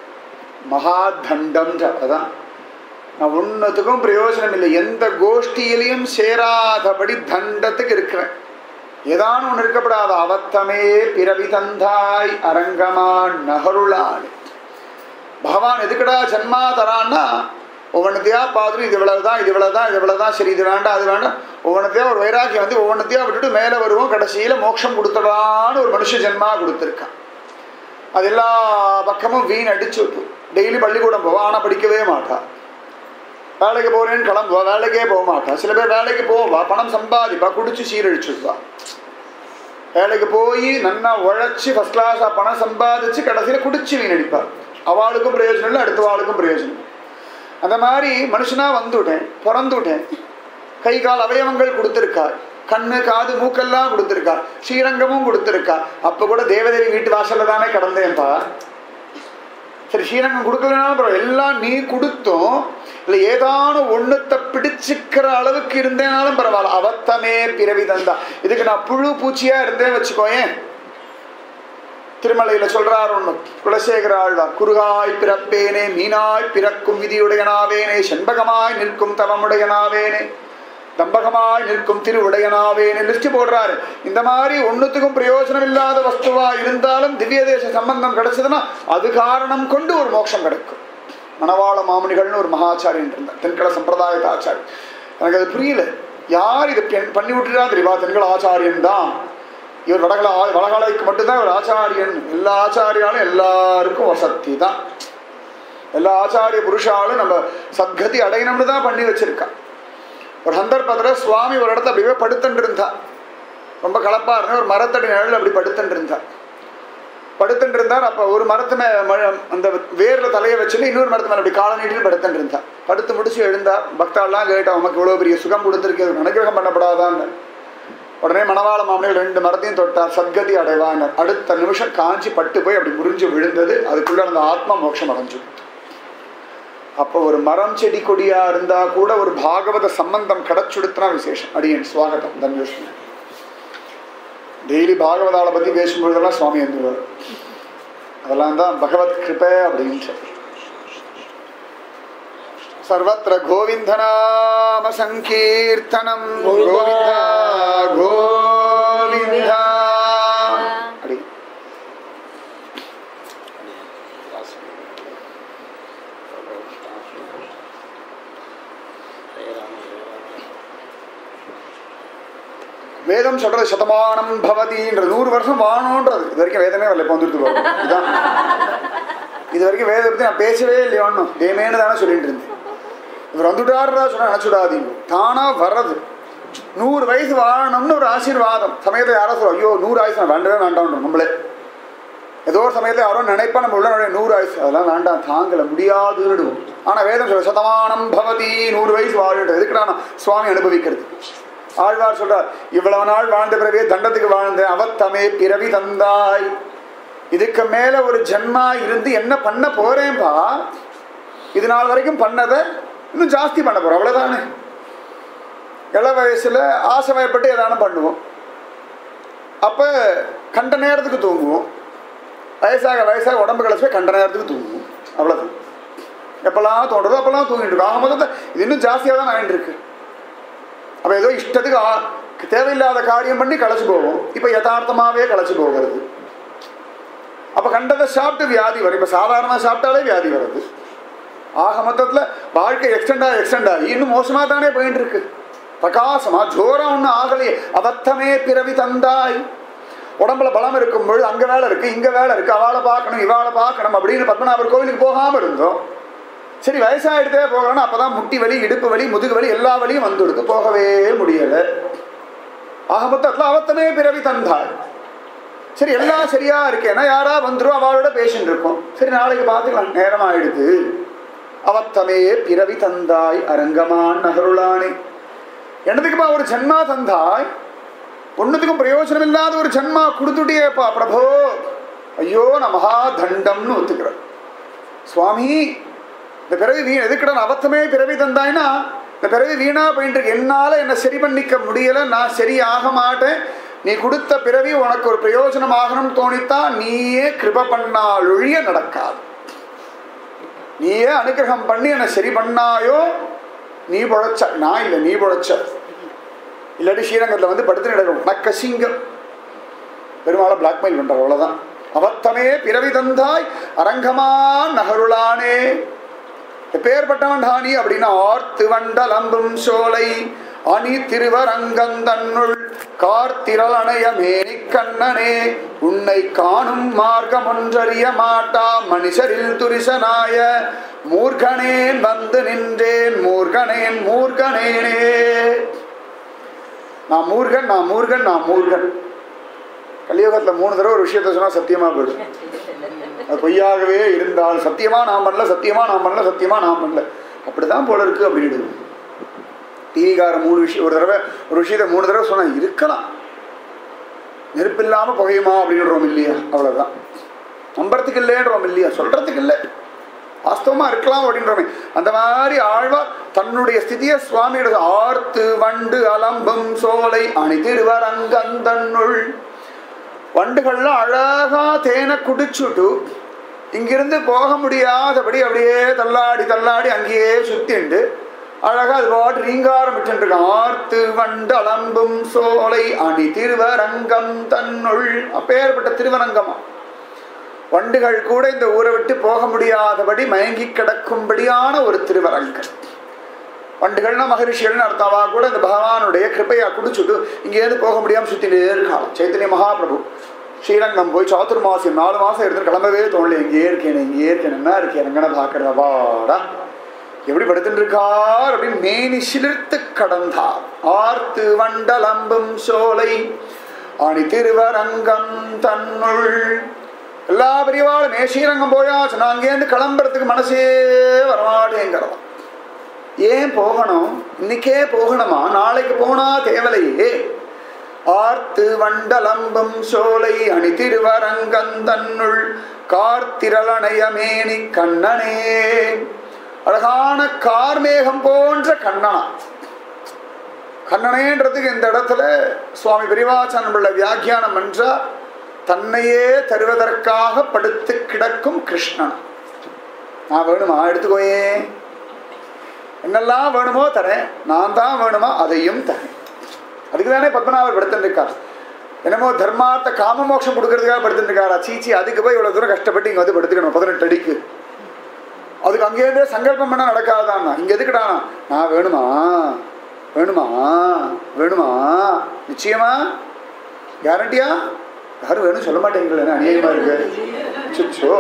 மகாதண்டம்ன்ற அதான் நான் ஒன்றுத்துக்கும் பிரயோஜனம் இல்லை எந்த கோஷ்டியிலையும் சேராதபடி தண்டத்துக்கு இருக்கிறேன் ஏதானும் ஒன்று இருக்கப்படாத அவத்தமே பிறவி தந்தாய் அரங்கமா நகருளான் பகவான் எதுக்குடா ஜன்மா தரான்னா ஒவ்வொன்றத்தையா பார்த்துட்டு இது இவ்வளவுதான் இது இவ்வளவுதான் இது இவ்வளவுதான் சரி இது வேண்டாம் அது வேண்டாம் ஒவ்வொன்றத்தையா ஒரு வைராக்கியம் வந்து ஒவ்வொன்றத்தையா விட்டுட்டு மேலே வருவோம் கடைசியில மோட்சம் கொடுத்துடான்னு ஒரு மனுஷ ஜென்மா கொடுத்துருக்கான் அது எல்லா பக்கமும் வீண் அடிச்சு விட்டு டெய்லி பள்ளிக்கூடம் போவா ஆனால் படிக்கவே மாட்டா வேலைக்கு போறேன்னு கிளம்புவா வேலைக்கே போக மாட்டா சில பேர் வேலைக்கு போவா பணம் சம்பாதிப்பா குடிச்சு சீரழிச்சுடுவா வேலைக்கு போய் நன்னா உழைச்சி ஃபர்ஸ்ட் கிளாஸாக பணம் சம்பாதிச்சு கடைசியில் குடிச்சு வீணடிப்பார் அவளுக்கும் பிரயோஜனம் இல்லை அடுத்த ஆளுக்கும் பிரயோஜனம் இல்லை. அந்த மாதிரி மனுஷனா வந்துவிட்டேன் பிறந்துவிட்டேன் கை கால் அவயவங்கள் கொடுத்துருக்கார் கண்ணு காது மூக்கெல்லாம் கொடுத்துருக்கார் ஸ்ரீரங்கமும் கொடுத்துருக்கார் அப்போ கூட தேவதேவி வீட்டு வாசல்ல தானே கிடந்தேன்ப்பா சரி ஸ்ரீரங்கம் கொடுக்கலனாலும் பரவாயில்ல எல்லாம் நீ கொடுத்தும் இல்லை ஏதானும் ஒண்ணுத்த பிடிச்சிக்கிற அளவுக்கு இருந்தேனாலும் பரவாயில்ல அவத்தமே பிறவி தந்தா இதுக்கு நான் புழு பூச்சியா இருந்தேன் வச்சுக்கோயேன் திருமலையில சொல்றார் ஒண்ணு குலசேகர ஆழ்வார் குறுகாய் பிறப்பேனே மீனாய் பிறக்கும் விதியுடையனாவேனே செண்பகமாய் நிற்கும் தவமுடையனாவேனே தம்பகமாய் நிற்கும் திருவுடையனாவேனே லிஸ்ட் போடுறாரு இந்த மாதிரி ஒண்ணுத்துக்கும் பிரயோஜனம் இல்லாத வஸ்துவா இருந்தாலும் திவ்ய தேச சம்பந்தம் கிடைச்சதுன்னா அது காரணம் கொண்டு ஒரு மோட்சம் கிடைக்கும் மணவாள மாமனிகள்னு ஒரு மகாச்சாரியன் இருந்தார் தென்கல சம்பிரதாயத்த ஆச்சாரி எனக்கு அது புரியல யார் இது பெண் பண்ணி விட்டுட்டா தெரியுமா தென்கல ஆச்சாரியன் தான் இவர் வடகல வடகாலைக்கு மட்டும்தான் இவர் ஆச்சாரியன் எல்லா ஆச்சாரியாலும் எல்லாருக்கும் வசதி தான் எல்லா ஆச்சாரிய புருஷாலும் நம்ம சத்கதி அடையணும்னு தான் பண்ணி வச்சிருக்கா ஒரு சந்தர்ப்பத்தில் சுவாமி ஒரு இடத்த அப்படியே படுத்துட்டு இருந்தா ரொம்ப கலப்பா இருந்தா ஒரு மரத்தடி நிழல் அப்படி படுத்துட்டு இருந்தா படுத்துட்டு இருந்தார் அப்போ ஒரு மரத்து மே ம- அந்த வேர்ல தலையை வச்சுட்டு இன்னொரு மரத்து மேல அப்படி கால நீட்டில் படுத்துட்டு இருந்தா படுத்து முடிச்சு எழுந்தார் பக்தாள்லாம் கேட்டா உமக்கு இவ்வளோ பெரிய சுகம் கொடுத்துருக்கு அது அனுகிரகம் பண்ணப்படாதான்னு உடனே மணவாள மாமனிகள் ரெண்டு மரத்தையும் தொட்டார் சத்கதி அடைவானர் அடுத்த நிமிஷம் காஞ்சி பட்டு போய் அப்படி முறிஞ்சு விழுந்தது அதுக்குள்ள அந்த ஆத்மா மோட்சம் அடைஞ்சு அப்போ ஒரு மரம் செடி கொடியா இருந்தா கூட ஒரு பாகவத சம்பந்தம் கிடைச்சுடுத்துனா விசேஷம் அடியன் சுவாகத்தம் தன்யோஷ்மி டெய்லி பாகவதாவை பத்தி பேசும்பொழுதெல்லாம் சுவாமி வந்துருவார் அதெல்லாம் தான் பகவத் கிருபை அப்படின்ட்டு சர்வத்திர கோவிந்தநாம சங்கீர்த்தனம் கோவிந்தா கோவிந்தா அப்படி வேதம் சொல்றது சதமானம் பவதின்ற நூறு வருஷம் வாழணுன்றது இது வரைக்கும் வேதமே வரல இப்போ வந்துட்டு பாருங்க. இதுதான் இது வரைக்கும் வேதத்தை பத்தி நான் பேசவே இல்லையோ ஒன்றும் தேமேன்னு தானே சொல்லிட்டு இருந்தேன் இவர் வந்துட்டாருடா சொன்னா நினச்சுடாதீங்க தானா வர்றது நூறு வயசு வாழணும்னு ஒரு ஆசீர்வாதம் சமயத்தை யாரோ சொல்லுவோம் ஐயோ நூறு ஆயுசு நான் வேண்டவே வேண்டாம் நம்மளே ஏதோ ஒரு சமயத்தில் யாரோ நினைப்பா நம்ம உள்ள நுழைய நூறு ஆயுசு அதெல்லாம் வேண்டாம் தாங்கல முடியாதுன்னு ஆனால் வேதம் சொல்ல சதமானம் பவதி நூறு வயசு வாழிட்டு எதுக்குடா நான் சுவாமி அனுபவிக்கிறது ஆழ்வார் சொல்றார் இவ்வளவு நாள் வாழ்ந்த பிறவே தண்டத்துக்கு வாழ்ந்தேன் அவத்தமே பிறவி தந்தாய் இதுக்கு மேல ஒரு ஜென்மா இருந்து என்ன பண்ண போறேன்பா இது நாள் வரைக்கும் பண்ணதை இன்னும் ஜாஸ்தி பண்ண போறோம் அவ்வளவுதானே இள வயசுல ஆசை வயப்பட்டு ஏதானும் பண்ணுவோம் அப்ப கண்ட நேரத்துக்கு தூங்குவோம் வயசாக வயசாக உடம்பு களைச்சு போய் கண்ட நேரத்துக்கு தூங்குவோம் அவ்வளோதான் எப்பெல்லாம் தோன்றதோ அப்பெல்லாம் தூங்கிட்டு இருக்கோம் ஆக மொத்தத்தை இது இன்னும் ஜாஸ்தியாக தான் ஆகிட்டு இருக்கு அப்போ ஏதோ இஷ்டத்துக்கு ஆ- தேவையில்லாத காரியம் பண்ணி களைச்சு போவோம் இப்போ யதார்த்தமாகவே களைச்சு போகிறது அப்போ கண்டதை சாப்பிட்டு வியாதி வரும் இப்போ சாதாரணமாக சாப்பிட்டாலே வியாதி வருது ஆக மொத்தத்தில் வாழ்க்கை எக்ஸ்டெண்ட் ஆகி எக்ஸ்டெண்ட் ஆகி இன்னும் மோசமாக தானே போயிட்டு இருக்கு பிரகாசமா ஜோரம் ஒன்றும் ஆகலையே அபத்தமே பிறவி தந்தாய் உடம்புல பலம் இருக்கும் பொழுது அங்கே வேலை இருக்கு இங்கே வேலை இருக்கு அவளை பார்க்கணும் இவாளை பார்க்கணும் அப்படின்னு பத்மநாபர் கோவிலுக்கு போகாமல் இருந்தோம் சரி வயசாகிடுதே போகணும்னா அப்பதான் முட்டி வலி இடுப்பு வலி முதுகு வலி எல்லா வலியும் வந்துடுது போகவே முடியலை ஆக மொத்தத்தில் அவத்தமே பிறவி தந்தாய் சரி எல்லாம் சரியா இருக்கேன்னா யாரா வந்துரும் அவளோட பேஷண்ட் இருக்கும் சரி நாளைக்கு பார்த்துக்கலாம் நேரம் ஆயிடுது அவத்தமே பிறவி தந்தாய் அரங்கமான் நகருளானே என்னதுக்குப்பா ஒரு ஜன்மா தந்தாய் ஒன்றுத்துக்கும் பிரயோஜனம் இல்லாத ஒரு ஜன்மா கொடுத்துட்டியேப்பா பிரபோ ஐயோ நான் மகா தண்டம்னு ஒத்துக்கிறேன் சுவாமி இந்த பிறவி வீண் எதுக்குடா நான் அவத்தமே பிறவி தந்தாய்னா இந்த பிறவி வீணா போயிட்டு இருக்கு என்னால என்னை சரி பண்ணிக்க முடியல நான் சரி ஆக மாட்டேன் நீ கொடுத்த பிறவி உனக்கு ஒரு பிரயோஜனம் ஆகணும்னு தோணித்தா நீயே கிருப பண்ணால் ஒழிய நடக்காது நீயே அனுகிரகம் பண்ணி என்னை சரி பண்ணாயோ நீ பொழைச்ச நான் இல்லை நீ பொழைச்ச இல்லாட்டி ஸ்ரீரங்கத்தில் வந்து படுத்து நடக்கும் நக்கசிங்கம் பெருமாளை பிளாக்மெயில் பண்றார் அவ்வளவுதான் அவத்தமே பிறவி தந்தாய் அரங்கமான் நகருளானே எப்பேற்பட்டவன் தானி அப்படின்னா ஆர்த்து வண்டல் அம்பும் சோலை அணி திருவரங்கந்தன்னுள் கார்த்திரள் அணைய மேனி கண்ணனே உன்னை காணும் மார்க்கம் ஒன்றறிய மாட்டா மனுஷரில் துரிசனாய மூர்கனேன் வந்து நின்றேன் மூர்கனேன் மூர்கனேனே நான் மூர்கன் நான் மூர்கன் நான் மூர்கன் கலியுகத்தில் மூணு தடவை ஒரு விஷயத்த சொன்னா சத்தியமா போயிடும் அது பொய்யாகவே இருந்தால் சத்தியமா நான் பண்ணல சத்தியமா நான் பண்ணல சத்தியமா நான் பண்ணல அப்படிதான் போல இருக்கு அப்படின்னு டிவிக்கார மூணு விஷயம் ஒரு தடவை ஒரு விஷயத்த மூணு தடவை சொன்னா இருக்கலாம் நெருப்பு இல்லாம புகையுமா அப்படின்றோம் இல்லையா அவ்வளவுதான் நம்புறதுக்கு இல்லைன்றோம் இல்லையா சொல்றதுக்கு இல்லை வாஸ்தவமா இருக்கலாம் அப்படின்றோமே அந்த மாதிரி ஆழ்வா தன்னுடைய ஸ்திதிய சுவாமியோட ஆர்த்து வண்டு அலம்பும் சோலை அணி திருவரங்கந்தன்னுள் வண்டுகள்லாம் அழகா தேனை குடிச்சுட்டு இங்கிருந்து போக முடியாதபடி அப்படியே தள்ளாடி தள்ளாடி அங்கேயே சுத்திண்டு அழகா அது பாட்டு ரீங்காரம் விட்டுருக்கான் ஆர்த்து வண்டு அலம்பும் சோலை அணி திருவரங்கம் தன்னுள் அப்பேற்பட்ட திருவரங்கமா வண்டுகள் கூட இந்த ஊரை விட்டு போக முடியாதபடி மயங்கி கிடக்கும்படியான ஒரு திருவரங்கம் வண்டுகள்னா மகரிஷிகள்னு அர்த்தவா கூட இந்த பகவானுடைய கிருப்பையா குடிச்சுட்டு இங்கேருந்து போக முடியாமல் சுற்றிலே இருக்கான் சைத்தன்ய மகாபிரபு ஸ்ரீரங்கம் போய் சாத்துர்மாசியம் நாலு மாசம் எடுத்து கிளம்பவே தோணல எங்கேயே இருக்கேன் எங்கேயே இருக்கேன் என்ன இருக்கேன் எங்கன பார்க்கறதா வாடா எப்படி படுத்துட்டு இருக்கார் அப்படின்னு மேனி சிலிர்த்து கடந்தார் ஆர்த்து வண்டலம்பும் சோலை ஆணி திருவரங்கம் தன்னுள் எல்லா பெரியவாளும் மே ஸ்ரீரங்கம் போயாச்சு நான் அங்கேருந்து கிளம்புறதுக்கு மனசே வரமாட்டேங்கிறதா ஏன் போகணும் இன்னைக்கே போகணுமா நாளைக்கு போனா தேவலையே ஆர்த்து வண்டலம்பும் சோலை அணி திருவரங்கந்தன்னுள் கார்த்திரளணைய மேனி கண்ணனே அழகான கார்மேகம் போன்ற கண்ணனா கண்ணனேன்றதுக்கு இந்த இடத்துல சுவாமி பெரிவாச்சன் உள்ள வியாக்கியானம் என்றா தன்னையே தருவதற்காக படுத்து கிடக்கும் கிருஷ்ணன் நான் வேணுமா எடுத்துக்கோயே என்னெல்லாம் வேணுமோ தரேன் நான் தான் வேணுமா அதையும் தரேன் அதுக்கு தானே பத்மநாபர் படுத்துருக்கார் என்னமோ தர்மார்த்த காம மோட்சம் கொடுக்கறதுக்காக படுத்துருக்காரா சீச்சி அதுக்கு போய் இவ்வளோ தூரம் கஷ்டப்பட்டு இங்கே வந்து படுத்துக்கணும் பதினெட்டு அடிக்கு அதுக்கு அங்கேருந்தே சங்கல்பம் பண்ண நடக்காதான் இங்கே எதுக்குடானா நான் வேணுமா வேணுமா வேணுமா நிச்சயமா கேரண்டியா யாரும் வேணும் சொல்ல மாட்டேங்களே அநியாயமா இருக்கு சுச்சோ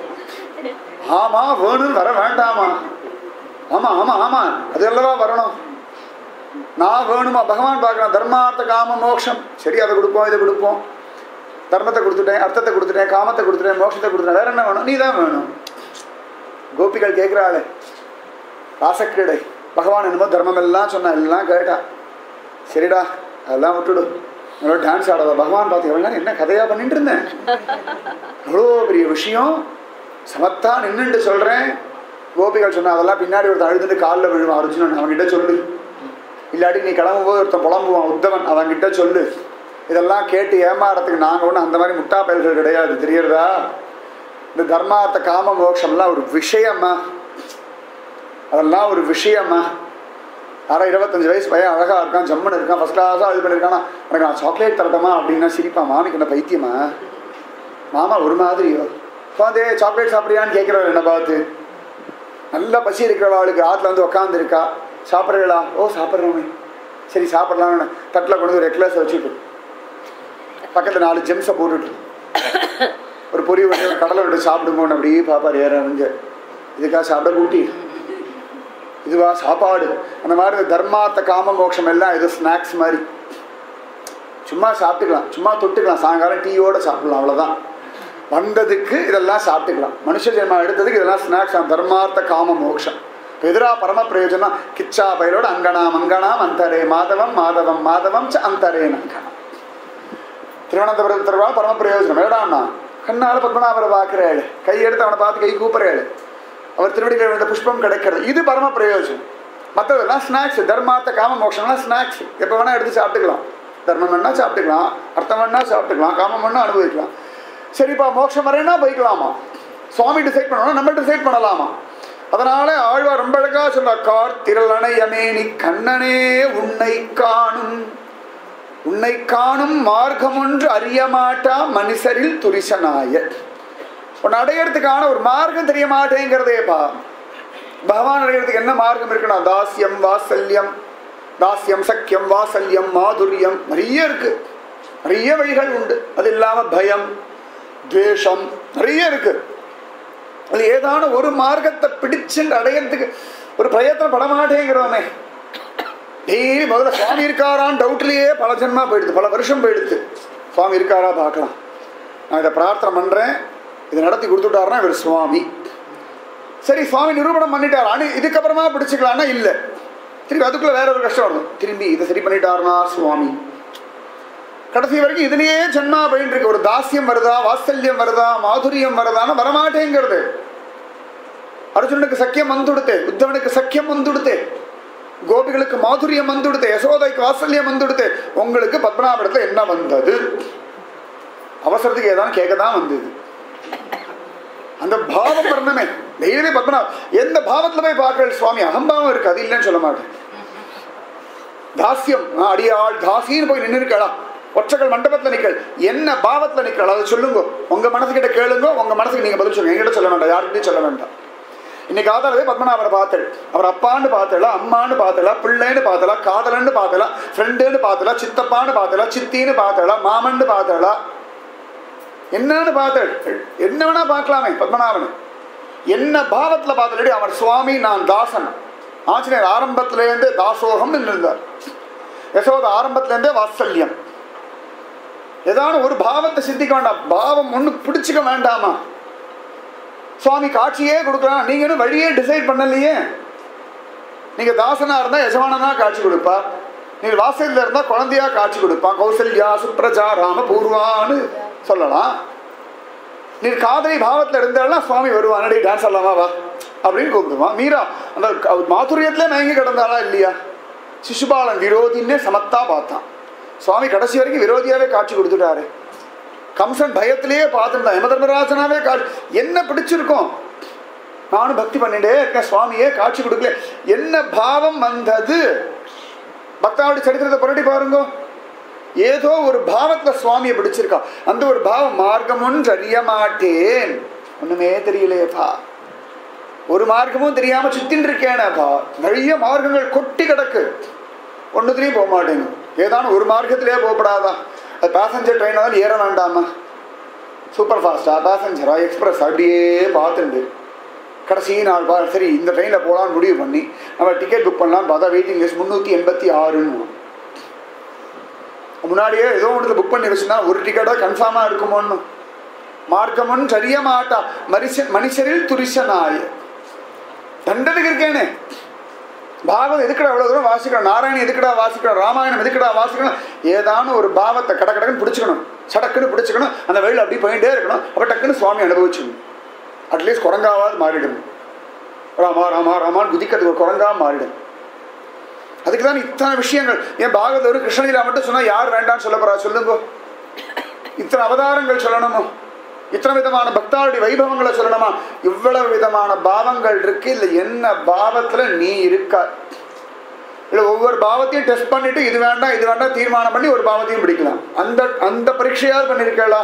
ஆமா வேணும்னு வர வேண்டாமா ஆமா ஆமா ஆமா அது அல்லவா வரணும் நான் வேணுமா பகவான் பார்க்கலாம் தர்மார்த்த காம மோட்சம் சரி அதை கொடுப்போம் இதை கொடுப்போம் தர்மத்தை கொடுத்துட்டேன் அர்த்தத்தை கொடுத்துட்டேன் காமத்தை கொடுத்துட்டேன் மோட்சத்தை கொடுத்துட்டேன் வேற என்ன வேணும் நீ தான் வேணும் கோபிகள் கேட்குறாளே ராசக்கிரடை பகவான் என்னமோ தர்மம் எல்லாம் சொன்னா எல்லாம் கேட்டா சரிடா அதெல்லாம் விட்டுடு என்னோட டான்ஸ் ஆடாத பகவான் பார்த்து எவ்வளோ நேரம் என்ன கதையா பண்ணிட்டு இருந்தேன் எவ்வளோ பெரிய விஷயம் சமத்தா நின்றுட்டு சொல்றேன் கோபிகள் சொன்னா அதெல்லாம் பின்னாடி ஒருத்தன் அழுதுட்டு காலில் விழுவான் அர்ஜுனன் அவன்கிட்ட சொல்லு இல்லாட்டி நீ கிளம்பும்போது ஒருத்தன் புலம்புவான் உத்தவன் அவன்கிட்ட சொல்லு இதெல்லாம் கேட்டு ஏமாறதுக்கு நாங்கள் ஒன்றும் அந்த மாதிரி முட்டா பயல்கள் கிடையாது தெரியறதா இந்த தர்மார்த்த காம மோட்சம்லாம் ஒரு விஷயமா அதெல்லாம் ஒரு விஷயமா அரை இருபத்தஞ்சு வயசு பையன் அழகாக இருக்கான் ஜம்முன்னு இருக்கான் ஃபஸ்ட் கிளாஸாக இது பண்ணியிருக்கானா எனக்கு நான் சாக்லேட் தரட்டமா அப்படின்னா சிரிப்பான் மாமிக்கு என்ன பைத்தியமா மாமா ஒரு மாதிரியோ உட்காந்தே சாக்லேட் சாப்பிட்றியான்னு கேட்குறவர் என்ன பார்த்து நல்ல பசி இருக்கிறவாளுக்கு ஆற்றுல வந்து உக்காந்துருக்கா சாப்பிட்றீங்களா ஓ சாப்பிட்றோமே சரி சாப்பிட்லாம்னு தட்டில் கொண்டு வந்து ஒரு எக்லஸை வச்சுட்டு பக்கத்தில் நாலு ஜெம்ஸை போட்டுட்டு ஒரு பொரி வச்சு ஒரு கடலை விட்டு சாப்பிடுங்கன்னு அப்படியே பாப்பார் ஏறாருங்க இதுக்காக சாப்பிட கூட்டி இதுவா சாப்பாடு அந்த மாதிரி இந்த தர்மார்த்த காம மோட்சம் எல்லாம் இது ஸ்நாக்ஸ் மாதிரி சும்மா சாப்பிட்டுக்கலாம் சும்மா தொட்டுக்கலாம் சாயங்காலம் டீயோட சாப்பிடலாம் அவ்வளோதான் வந்ததுக்கு இதெல்லாம் சாப்பிட்டுக்கலாம் மனுஷ ஜென்மா எடுத்ததுக்கு இதெல்லாம் ஸ்நாக்ஸ் தர்மார்த்த காம மோட்சம் இப்ப எதிரா பரம பிரயோஜனம் கிச்சா பயிலோட அங்கனாம் அங்கனாம் அந்தரே மாதவம் மாதவம் மாதவம் ச அந்தரே நங்கனம் திருவனந்தபுரம் திருவிழா பரம பிரயோஜனம் ஏடாண்ணா கண்ணால பத்மநாபரை பார்க்குறாள் கை எடுத்து அவனை பார்த்து கை கூப்பிடுறாள் அவர் திருவடிகள் விழுந்த புஷ்பம் கிடைக்கிறது இது பரம பிரயோஜனம் மற்றதெல்லாம் ஸ்நாக்ஸ் தர்மார்த்த காம மோட்சம்லாம் ஸ்நாக்ஸ் எப்போ வேணா எடுத்து சாப்பிட்டுக்கலாம் தர்மம் வேணா சாப்பிட்டுக்கலாம் அர்த்தம் வேணா சாப்பிட்டுக்கலாம் காமம் வேணா அனுபவிக்கலாம் சரிப்பா மோட்சம் வரேன்னா போய்க்கலாமா சுவாமி டிசைட் பண்ணணும் நம்ம டிசைட் பண்ணலாமா அதனால ஆழ்வார் ரொம்ப அழகா சொல்றார் கார் திரளணையமேனி கண்ணனே உன்னை காணும் உன்னை காணும் மார்க்கம் ஒன்று அறிய மாட்டா மனுஷரில் துரிசனாய உன்னை அடையறதுக்கான ஒரு மார்க்கம் தெரிய மாட்டேங்கிறதேப்பா பகவான் அடையறதுக்கு என்ன மார்க்கம் இருக்குன்னா தாஸ்யம் வாசல்யம் தாஸ்யம் சக்கியம் வாசல்யம் மாதுரியம் நிறைய இருக்கு நிறைய வழிகள் உண்டு அது இல்லாம பயம் துவேஷம் நிறைய இருக்கு அது ஏதான ஒரு மார்க்கத்தை பிடிச்சு அடையறதுக்கு ஒரு பிரயத்தனம் பட மாட்டேங்கிறோமே டெய்லி முதல்ல சுவாமி இருக்காரான்னு டவுட்லேயே பல ஜென்மா போயிடுது பல வருஷம் போயிடுது சுவாமி இருக்காரா பார்க்கலாம் நான் இதை பிரார்த்தனை பண்ணுறேன் இதை நடத்தி கொடுத்துட்டாருன்னா இவர் சுவாமி சரி சுவாமி நிரூபணம் பண்ணிட்டார் ஆனால் இதுக்கப்புறமா பிடிச்சிக்கலான்னா இல்லை திரும்பி அதுக்குள்ள வேற ஒரு கஷ்டம் வரணும் திரும்பி இதை சரி பண்ணிட்டாருனா சுவாமி கடைசி வரைக்கும் இதுலயே ஜென்மா போயிட்டு இருக்கு ஒரு தாசியம் வருதா வாத்சல்யம் வருதா மாதுரியம் வருதான்னு வரமாட்டேங்கிறது அர்ஜுனனுக்கு சக்கியம் வந்துடுத்தே உத்தவனுக்கு சக்கியம் வந்துடுத்தே கோபிகளுக்கு மாதுரியம் வந்துடுத்தே யசோதைக்கு வாத்சல்யம் வந்துடுத்தே உங்களுக்கு பத்மநாபடத்துல என்ன வந்தது அவசரத்துக்கு ஏதாவது கேட்க தான் வந்தது அந்த பாவம் வரணுமே டெய்லி பத்மநாப எந்த பாவத்துல போய் பார்க்கறது சுவாமி அகம்பாவம் இருக்கு அது இல்லைன்னு சொல்ல மாட்டேன் தாசியம் ஆ, அடியாள் தாசின்னு போய் நின்று இருக்கலாம் ஒற்றகள் மண்டபத்துல நிக்கல் என்ன பாவத்துல நிக்கல் அதை சொல்லுங்க உங்க மனசுக்கிட்ட கேளுங்க உங்க மனசுக்கு நீங்க பதில் சொல்லுங்க என்கிட்ட சொல்ல வேண்டாம் யாருக்கிட்டையும் சொல்ல வேண்டாம் இன்னைக்கு ஆதாரவே பத்மநாபரை பார்த்தல் அவர் அப்பான்னு பார்த்தலா அம்மான்னு பார்த்தலா பிள்ளைன்னு பார்த்தலா காதலன்னு பார்த்தலா ஃப்ரெண்டுன்னு பார்த்தலா சித்தப்பான்னு பார்த்தலா சித்தின்னு பார்த்தலா மாமன்னு பார்த்தலா என்னன்னு பார்த்தல் என்ன வேணா பார்க்கலாமே பத்மநாபன் என்ன பாவத்துல பார்த்தலடி அவர் சுவாமி நான் தாசன் ஆஞ்சநேயர் ஆரம்பத்திலேருந்தே தாசோகம் இருந்தார் யசோத ஆரம்பத்திலேருந்தே வாத்சல்யம் ஏதான ஒரு பாவத்தை சிந்திக்க வேண்டாம் பாவம் ஒன்று பிடிச்சிக்க வேண்டாமா சுவாமி காட்சியே கொடுக்கலாம் நீங்க இன்னும் வழியே டிசைட் பண்ணலையே நீங்க தாசனா இருந்தா யஜமானனா காட்சி கொடுப்பா நீ வாசல்ல இருந்தா குழந்தையா காட்சி கொடுப்பான் கௌசல்யா சுப்ரஜா ராம பூர்வான்னு சொல்லலாம் நீ காதலி பாவத்துல இருந்தாலும் சுவாமி வருவான் அடி டான்ஸ் ஆடலாமா வா அப்படின்னு கூப்பிடுவான் மீரா அந்த க- மாதுரியத்திலே மயங்கி கிடந்தாளா இல்லையா சிசுபாலன் விரோதின்னே சமத்தா பார்த்தான் சுவாமி கடைசி வரைக்கும் விரோதியாவே காட்சி கொடுத்துட்டாரு கம்சன் பயத்திலேயே பார்த்துட்டான் யம தர்மராஜனாவே காட்சி என்ன பிடிச்சிருக்கும் நானும் பக்தி பண்ணிட்டே இருக்கேன் சுவாமியே காட்சி கொடுக்கல என்ன பாவம் வந்தது பக்தாவுடைய சரித்திரத்தை புரட்டி பாருங்க ஏதோ ஒரு பாவத்துல சுவாமியை பிடிச்சிருக்கா அந்த ஒரு பாவம் மார்க்கம் ஒன்று அறிய மாட்டேன் ஒண்ணுமே தெரியலையேப்பா ஒரு மார்க்கமும் தெரியாம சுத்தின்னு இருக்கேனேப்பா நிறைய மார்க்கங்கள் கொட்டி கிடக்கு ஒன்றுத்துலேயும் போக மாட்டேங்க ஏதான ஒரு மார்க்கத்திலே போகப்படாதா அது பேசஞ்சர் ட்ரெயினாக தான் ஏற வேண்டாமா சூப்பர் ஃபாஸ்டா பேசஞ்சரா எக்ஸ்பிரஸ் அப்படியே பார்த்துண்டு கடைசி நாள் பா சரி இந்த ட்ரெயினில் போகலான்னு முடிவு பண்ணி நம்ம டிக்கெட் புக் பண்ணலான்னு பார்த்தா வெயிட்டிங் லிஸ்ட் முந்நூற்றி எண்பத்தி ஆறுன்னு முன்னாடியே ஏதோ ஒன்று புக் பண்ணி வச்சுன்னா ஒரு டிக்கெட்டாக கன்ஃபார்மாக இருக்குமோன்னு மார்க்கமும் சரிய மாட்டா மனுஷன் மனுஷரில் துரிசனாய தண்டதுக்கு இருக்கேனே பாகவதம் எதுக்குடா அவ்வளோ தூரம் வாசிக்கணும் நாராயணன் எதுக்குடா வாசிக்கணும் ராமாயணம் எதுக்குடா வாசிக்கணும் ஏதான ஒரு பாவத்தை கட கடக்குன்னு பிடிச்சிக்கணும் சடக்குன்னு பிடிச்சிக்கணும் அந்த வழியில் அப்படி போயிட்டே இருக்கணும் அப்போ டக்குன்னு சுவாமி அனுபவிச்சுக்கணும் அட்லீஸ்ட் குரங்காவது மாறிடும் ராமா ராமா ராமான்னு குதிக்கிறதுக்கு ஒரு குரங்கா மாறிடும் அதுக்கு தான் இத்தனை விஷயங்கள் ஏன் பாகவதர் கிருஷ்ணலீலா மட்டும் சொன்னா யார் வேண்டாம்னு சொல்ல போறா சொல்லுங்க இத்தனை அவதாரங்கள் சொல்லணுமோ இத்தனை விதமான பக்தாளுடைய வைபவங்களை சொல்லணுமா இவ்வளவு விதமான பாவங்கள் இருக்கு இல்ல என்ன பாவத்துல நீ இருக்க இல்ல ஒவ்வொரு பாவத்தையும் டெஸ்ட் பண்ணிட்டு இது வேண்டாம் இது வேண்டாம் தீர்மானம் பண்ணி ஒரு பாவத்தையும் பிடிக்கலாம் அந்த அந்த பரீட்சையாவது பண்ணிருக்கா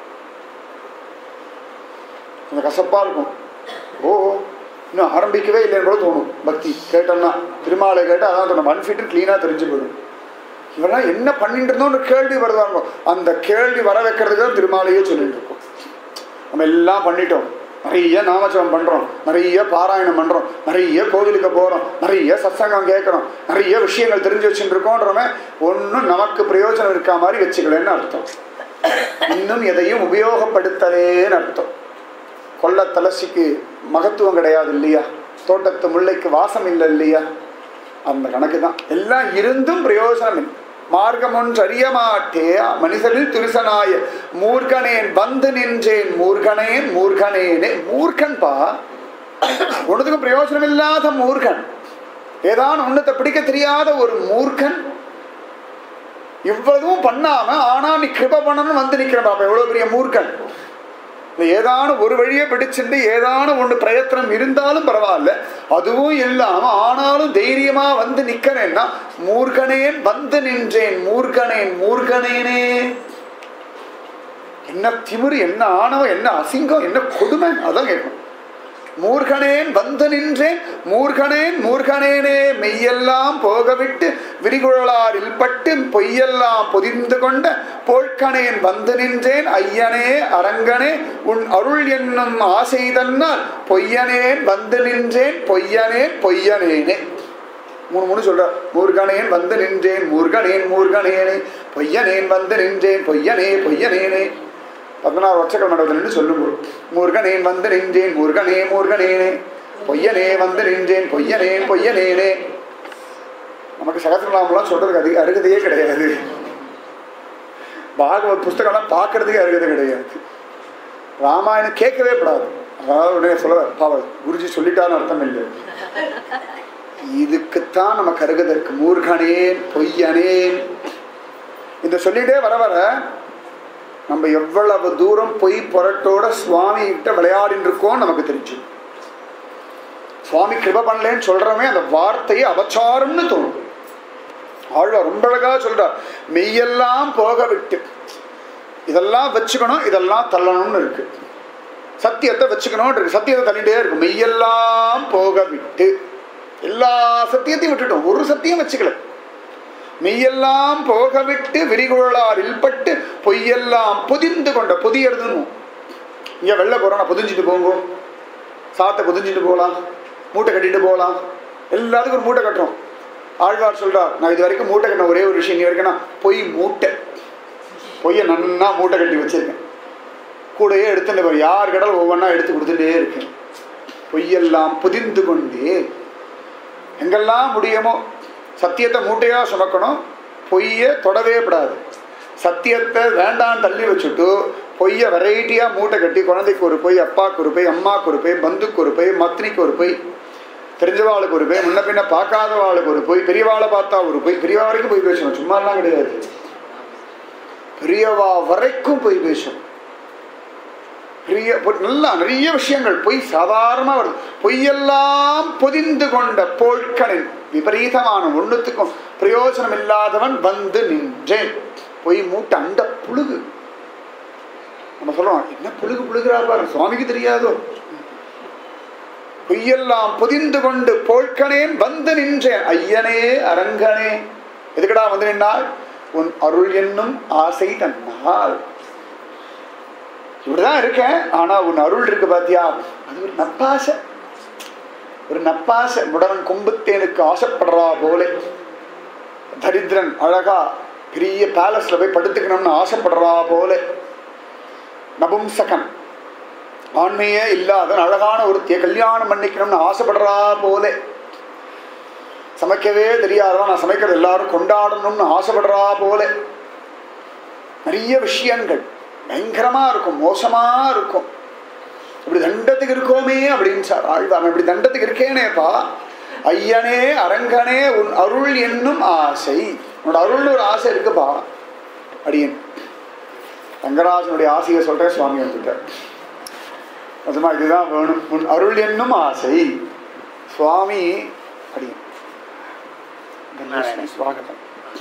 அந்த கசப்பா இருக்கும் ஓ இன்னும் ஆரம்பிக்கவே இல்லைன்னு கூட தோணும் பக்தி கேட்டோம்னா திருமாலை கேட்டால் அதான் தோணும் அன்ஃபிட்டு க்ளீனாக தெரிஞ்சு போயிடும் இவெல்லாம் என்ன பண்ணிட்டு இருந்தோம்னு கேள்வி வருவாங்க அந்த கேள்வி வர வைக்கிறதுக்கு தான் திருமாலையே சொல்லிட்டு இருக்கோம் நம்ம எல்லாம் பண்ணிட்டோம் நிறைய நாமஜபம் பண்றோம் நிறைய பாராயணம் பண்றோம் நிறைய கோவிலுக்கு போறோம் நிறைய சத்சங்கம் கேட்கறோம் நிறைய விஷயங்கள் தெரிஞ்சு வச்சுட்டு இருக்கோன்றவன் ஒன்றும் நமக்கு பிரயோஜனம் இருக்கா மாதிரி வச்சுக்கலன்னு அர்த்தம் இன்னும் எதையும் உபயோகப்படுத்தலேன்னு அர்த்தம் கொல்ல தலசிக்கு மகத்துவம் கிடையாது இல்லையா தோட்டத்து முல்லைக்கு வாசம் இல்லை இல்லையா அந்த கணக்கு தான் எல்லாம் இருந்தும் பிரயோஜனம் இல்லை மார்க்கம் ஒன்று அறிய மாட்டே மனிதரில் துரிசனாய மூர்கனேன் வந்து நின்றேன் மூர்கனேன் மூர்கனேனே மூர்கன் பா ஒன்றுக்கும் பிரயோஜனம் இல்லாத மூர்கன் ஏதான் ஒன்றத்தை பிடிக்க தெரியாத ஒரு மூர்க்கன் இவ்வளவும் பண்ணாம ஆனா நீ கிருப பண்ணணும்னு வந்து நிக்கிறேன் பாப்பா எவ்வளவு பெரிய மூர்க்கன் இல்லை ஏதான ஒரு வழியை பிடிச்சிட்டு ஏதான ஒன்று பிரயத்தனம் இருந்தாலும் பரவாயில்ல அதுவும் இல்லாம ஆனாலும் தைரியமா வந்து நிக்கிறேன்னா மூர்கனேன் வந்து நின்றேன் மூர்கனேன் மூர்கனேனே என்ன திமிரு என்ன ஆணவம் என்ன அசிங்கம் என்ன கொடுமை அதான் கேட்கணும் மூர்கனேன் வந்து நின்றேன் மூர்கனேன் மூர்கனேனே மெய்யெல்லாம் போகவிட்டு விரிகுழலாரில் பட்டு பொய்யெல்லாம் பொதிந்து கொண்ட போழ்கனேன் வந்து நின்றேன் ஐயனே அரங்கனே உன் அருள் என்னும் ஆசை தன்னால் பொய்யனேன் வந்து நின்றேன் பொய்யனேன் பொய்யனேனே மூணு மூணு சொல்ற மூர்கனேன் வந்து நின்றேன் மூர்கனேன் மூர்கனேனே பொய்யனேன் வந்து நின்றேன் பொய்யனே பொய்யனேனே பதினாறு வருஷங்கள் மண்டபத்தில் சொல்லும்போது முருகனேன் வந்து நின்றேன் முருகனே முருகனேனே பொய்யனே வந்து நின்றேன் பொய்யனேன் பொய்யனேனே நமக்கு சகசிரநாமெல்லாம் சொல்றதுக்கு அதிக அருகதையே கிடையாது பாகவத் புஸ்தகம்லாம் பார்க்கறதுக்கே அருகதை கிடையாது ராமாயணம் கேட்கவே படாது அதாவது உடனே சொல்ல பாவ குருஜி சொல்லிட்டான்னு அர்த்தம் இல்லை இதுக்குத்தான் நமக்கு அருகதை இருக்கு மூர்கனேன் பொய்யனேன் இந்த சொல்லிட்டே வர வர நம்ம எவ்வளவு தூரம் பொய் புரட்டோட சுவாமி கிட்ட விளையாடின்னு இருக்கோம் நமக்கு தெரிஞ்சு சுவாமி கிருப பண்ணலேன்னு சொல்றவன் அந்த வார்த்தையை அபச்சாரம்னு தோணும் ஆழ்வார் ரொம்ப அழகா சொல்றார் மெய்யெல்லாம் போக விட்டு இதெல்லாம் வச்சுக்கணும் இதெல்லாம் தள்ளணும்னு இருக்கு சத்தியத்தை வச்சுக்கணும் இருக்கு சத்தியத்தை தள்ளிட்டே இருக்கும் மெய்யெல்லாம் போக விட்டு எல்லா சத்தியத்தையும் விட்டுட்டோம் ஒரு சத்தியம் வச்சுக்கல மெய்யெல்லாம் போக விட்டு விரிகுழலார் இல்பட்டு பொய்யெல்லாம் பொதிந்து கொண்ட பொதியறதுன்னு இங்க வெள்ள போறோம் பொதிஞ்சிட்டு போங்க சாத்தை பொதிஞ்சிட்டு போகலாம் மூட்டை கட்டிட்டு போகலாம் எல்லாத்துக்கும் ஒரு மூட்டை கட்டுறோம் ஆழ்வார் சொல்றார் நான் இது வரைக்கும் மூட்டை கட்டின ஒரே ஒரு விஷயம் நீ வரைக்கும் நான் பொய் மூட்டை பொய்யை நன்னா மூட்டை கட்டி வச்சிருக்கேன் கூடயே எடுத்துட்டு போய் யார் கடல் ஒவ்வொன்றா எடுத்து கொடுத்துட்டே இருக்கேன் பொய்யெல்லாம் புதிந்து கொண்டே எங்கெல்லாம் முடியுமோ சத்தியத்தை மூட்டையா சுமக்கணும் பொய்யை தொடவே கூடாது சத்தியத்தை வேண்டாம் தள்ளி வச்சுட்டு பொய்யை வெரைட்டியாக மூட்டை கட்டி குழந்தைக்கு ஒரு பொய் அப்பாவுக்கு ஒரு பொய் அம்மாவுக்கு ஒரு பொய் பந்துக்கு ஒரு பொய் மத்னிக்கு ஒரு பொய் தெரிஞ்சவாளுக்கு ஒரு பொய் முன்ன பின்ன பார்க்காதவாளுக்கு ஒரு பொய் பெரியவாளை பார்த்தா ஒரு பொய் பெரியவா வரைக்கும் போய் பேசணும் சும்மாலாம் கிடையாது பெரியவா வரைக்கும் போய் பேசும் பெரிய பொ- நல்லா நிறைய விஷயங்கள் பொய் சாதாரணமாக வருது பொய்யெல்லாம் பொதிந்து கொண்ட போழ்கனின் விபரீதமான ஒண்ணுத்துக்கும் பிரயோஜனம் இல்லாதவன் வந்து நின்றேன் பொய் மூட்டை அண்ட புழுகு நம்ம சொல்றோம் என்ன புழுகு புழுகிறார் பாரு சுவாமிக்கு தெரியாதோ பொய்யெல்லாம் பொதிந்து கொண்டு போழ்கனேன் வந்து நின்றேன் ஐயனே அரங்கனே எதுக்கடா வந்து நின்றால் உன் அருள் என்னும் ஆசை தன்னால் இப்படிதான் இருக்கேன் ஆனா உன் அருள் இருக்கு பாத்தியா அது ஒரு நப்பாசை ஒரு நப்பாசை முடவன் கொம்புத்தேனுக்கு ஆசைப்படுறா போல தரித்திரன் அழகா பெரிய பேலஸ்ல போய் படுத்துக்கணும்னு ஆசைப்படுறா போல நபும்சகன் ஆண்மையே இல்லாத அழகான ஒருத்திய கல்யாணம் பண்ணிக்கணும்னு ஆசைப்படுறா போல சமைக்கவே தெரியாதவன் நான் சமைக்கிறது எல்லாரும் கொண்டாடணும்னு ஆசைப்படுறா போல நிறைய விஷயங்கள் பயங்கரமா இருக்கும் மோசமா இருக்கும் இப்படி தண்டத்துக்கு இருக்கோமே அப்படின்னு சார் ஆழ்வார் இப்படி தண்டத்துக்கு இருக்கேனேப்பா ஐயனே அரங்கனே உன் அருள் என்னும் ஆசை உன்னோட அருள்னு ஒரு ஆசை இருக்குப்பா அடியன் ரங்கராஜனுடைய ஆசையை சொல்றேன் சுவாமி வந்துட்டார் நிஜமா இதுதான் வேணும் உன் அருள் என்னும் ஆசை சுவாமி அடியன் தனலட்சுமி ஸ்வாகதம்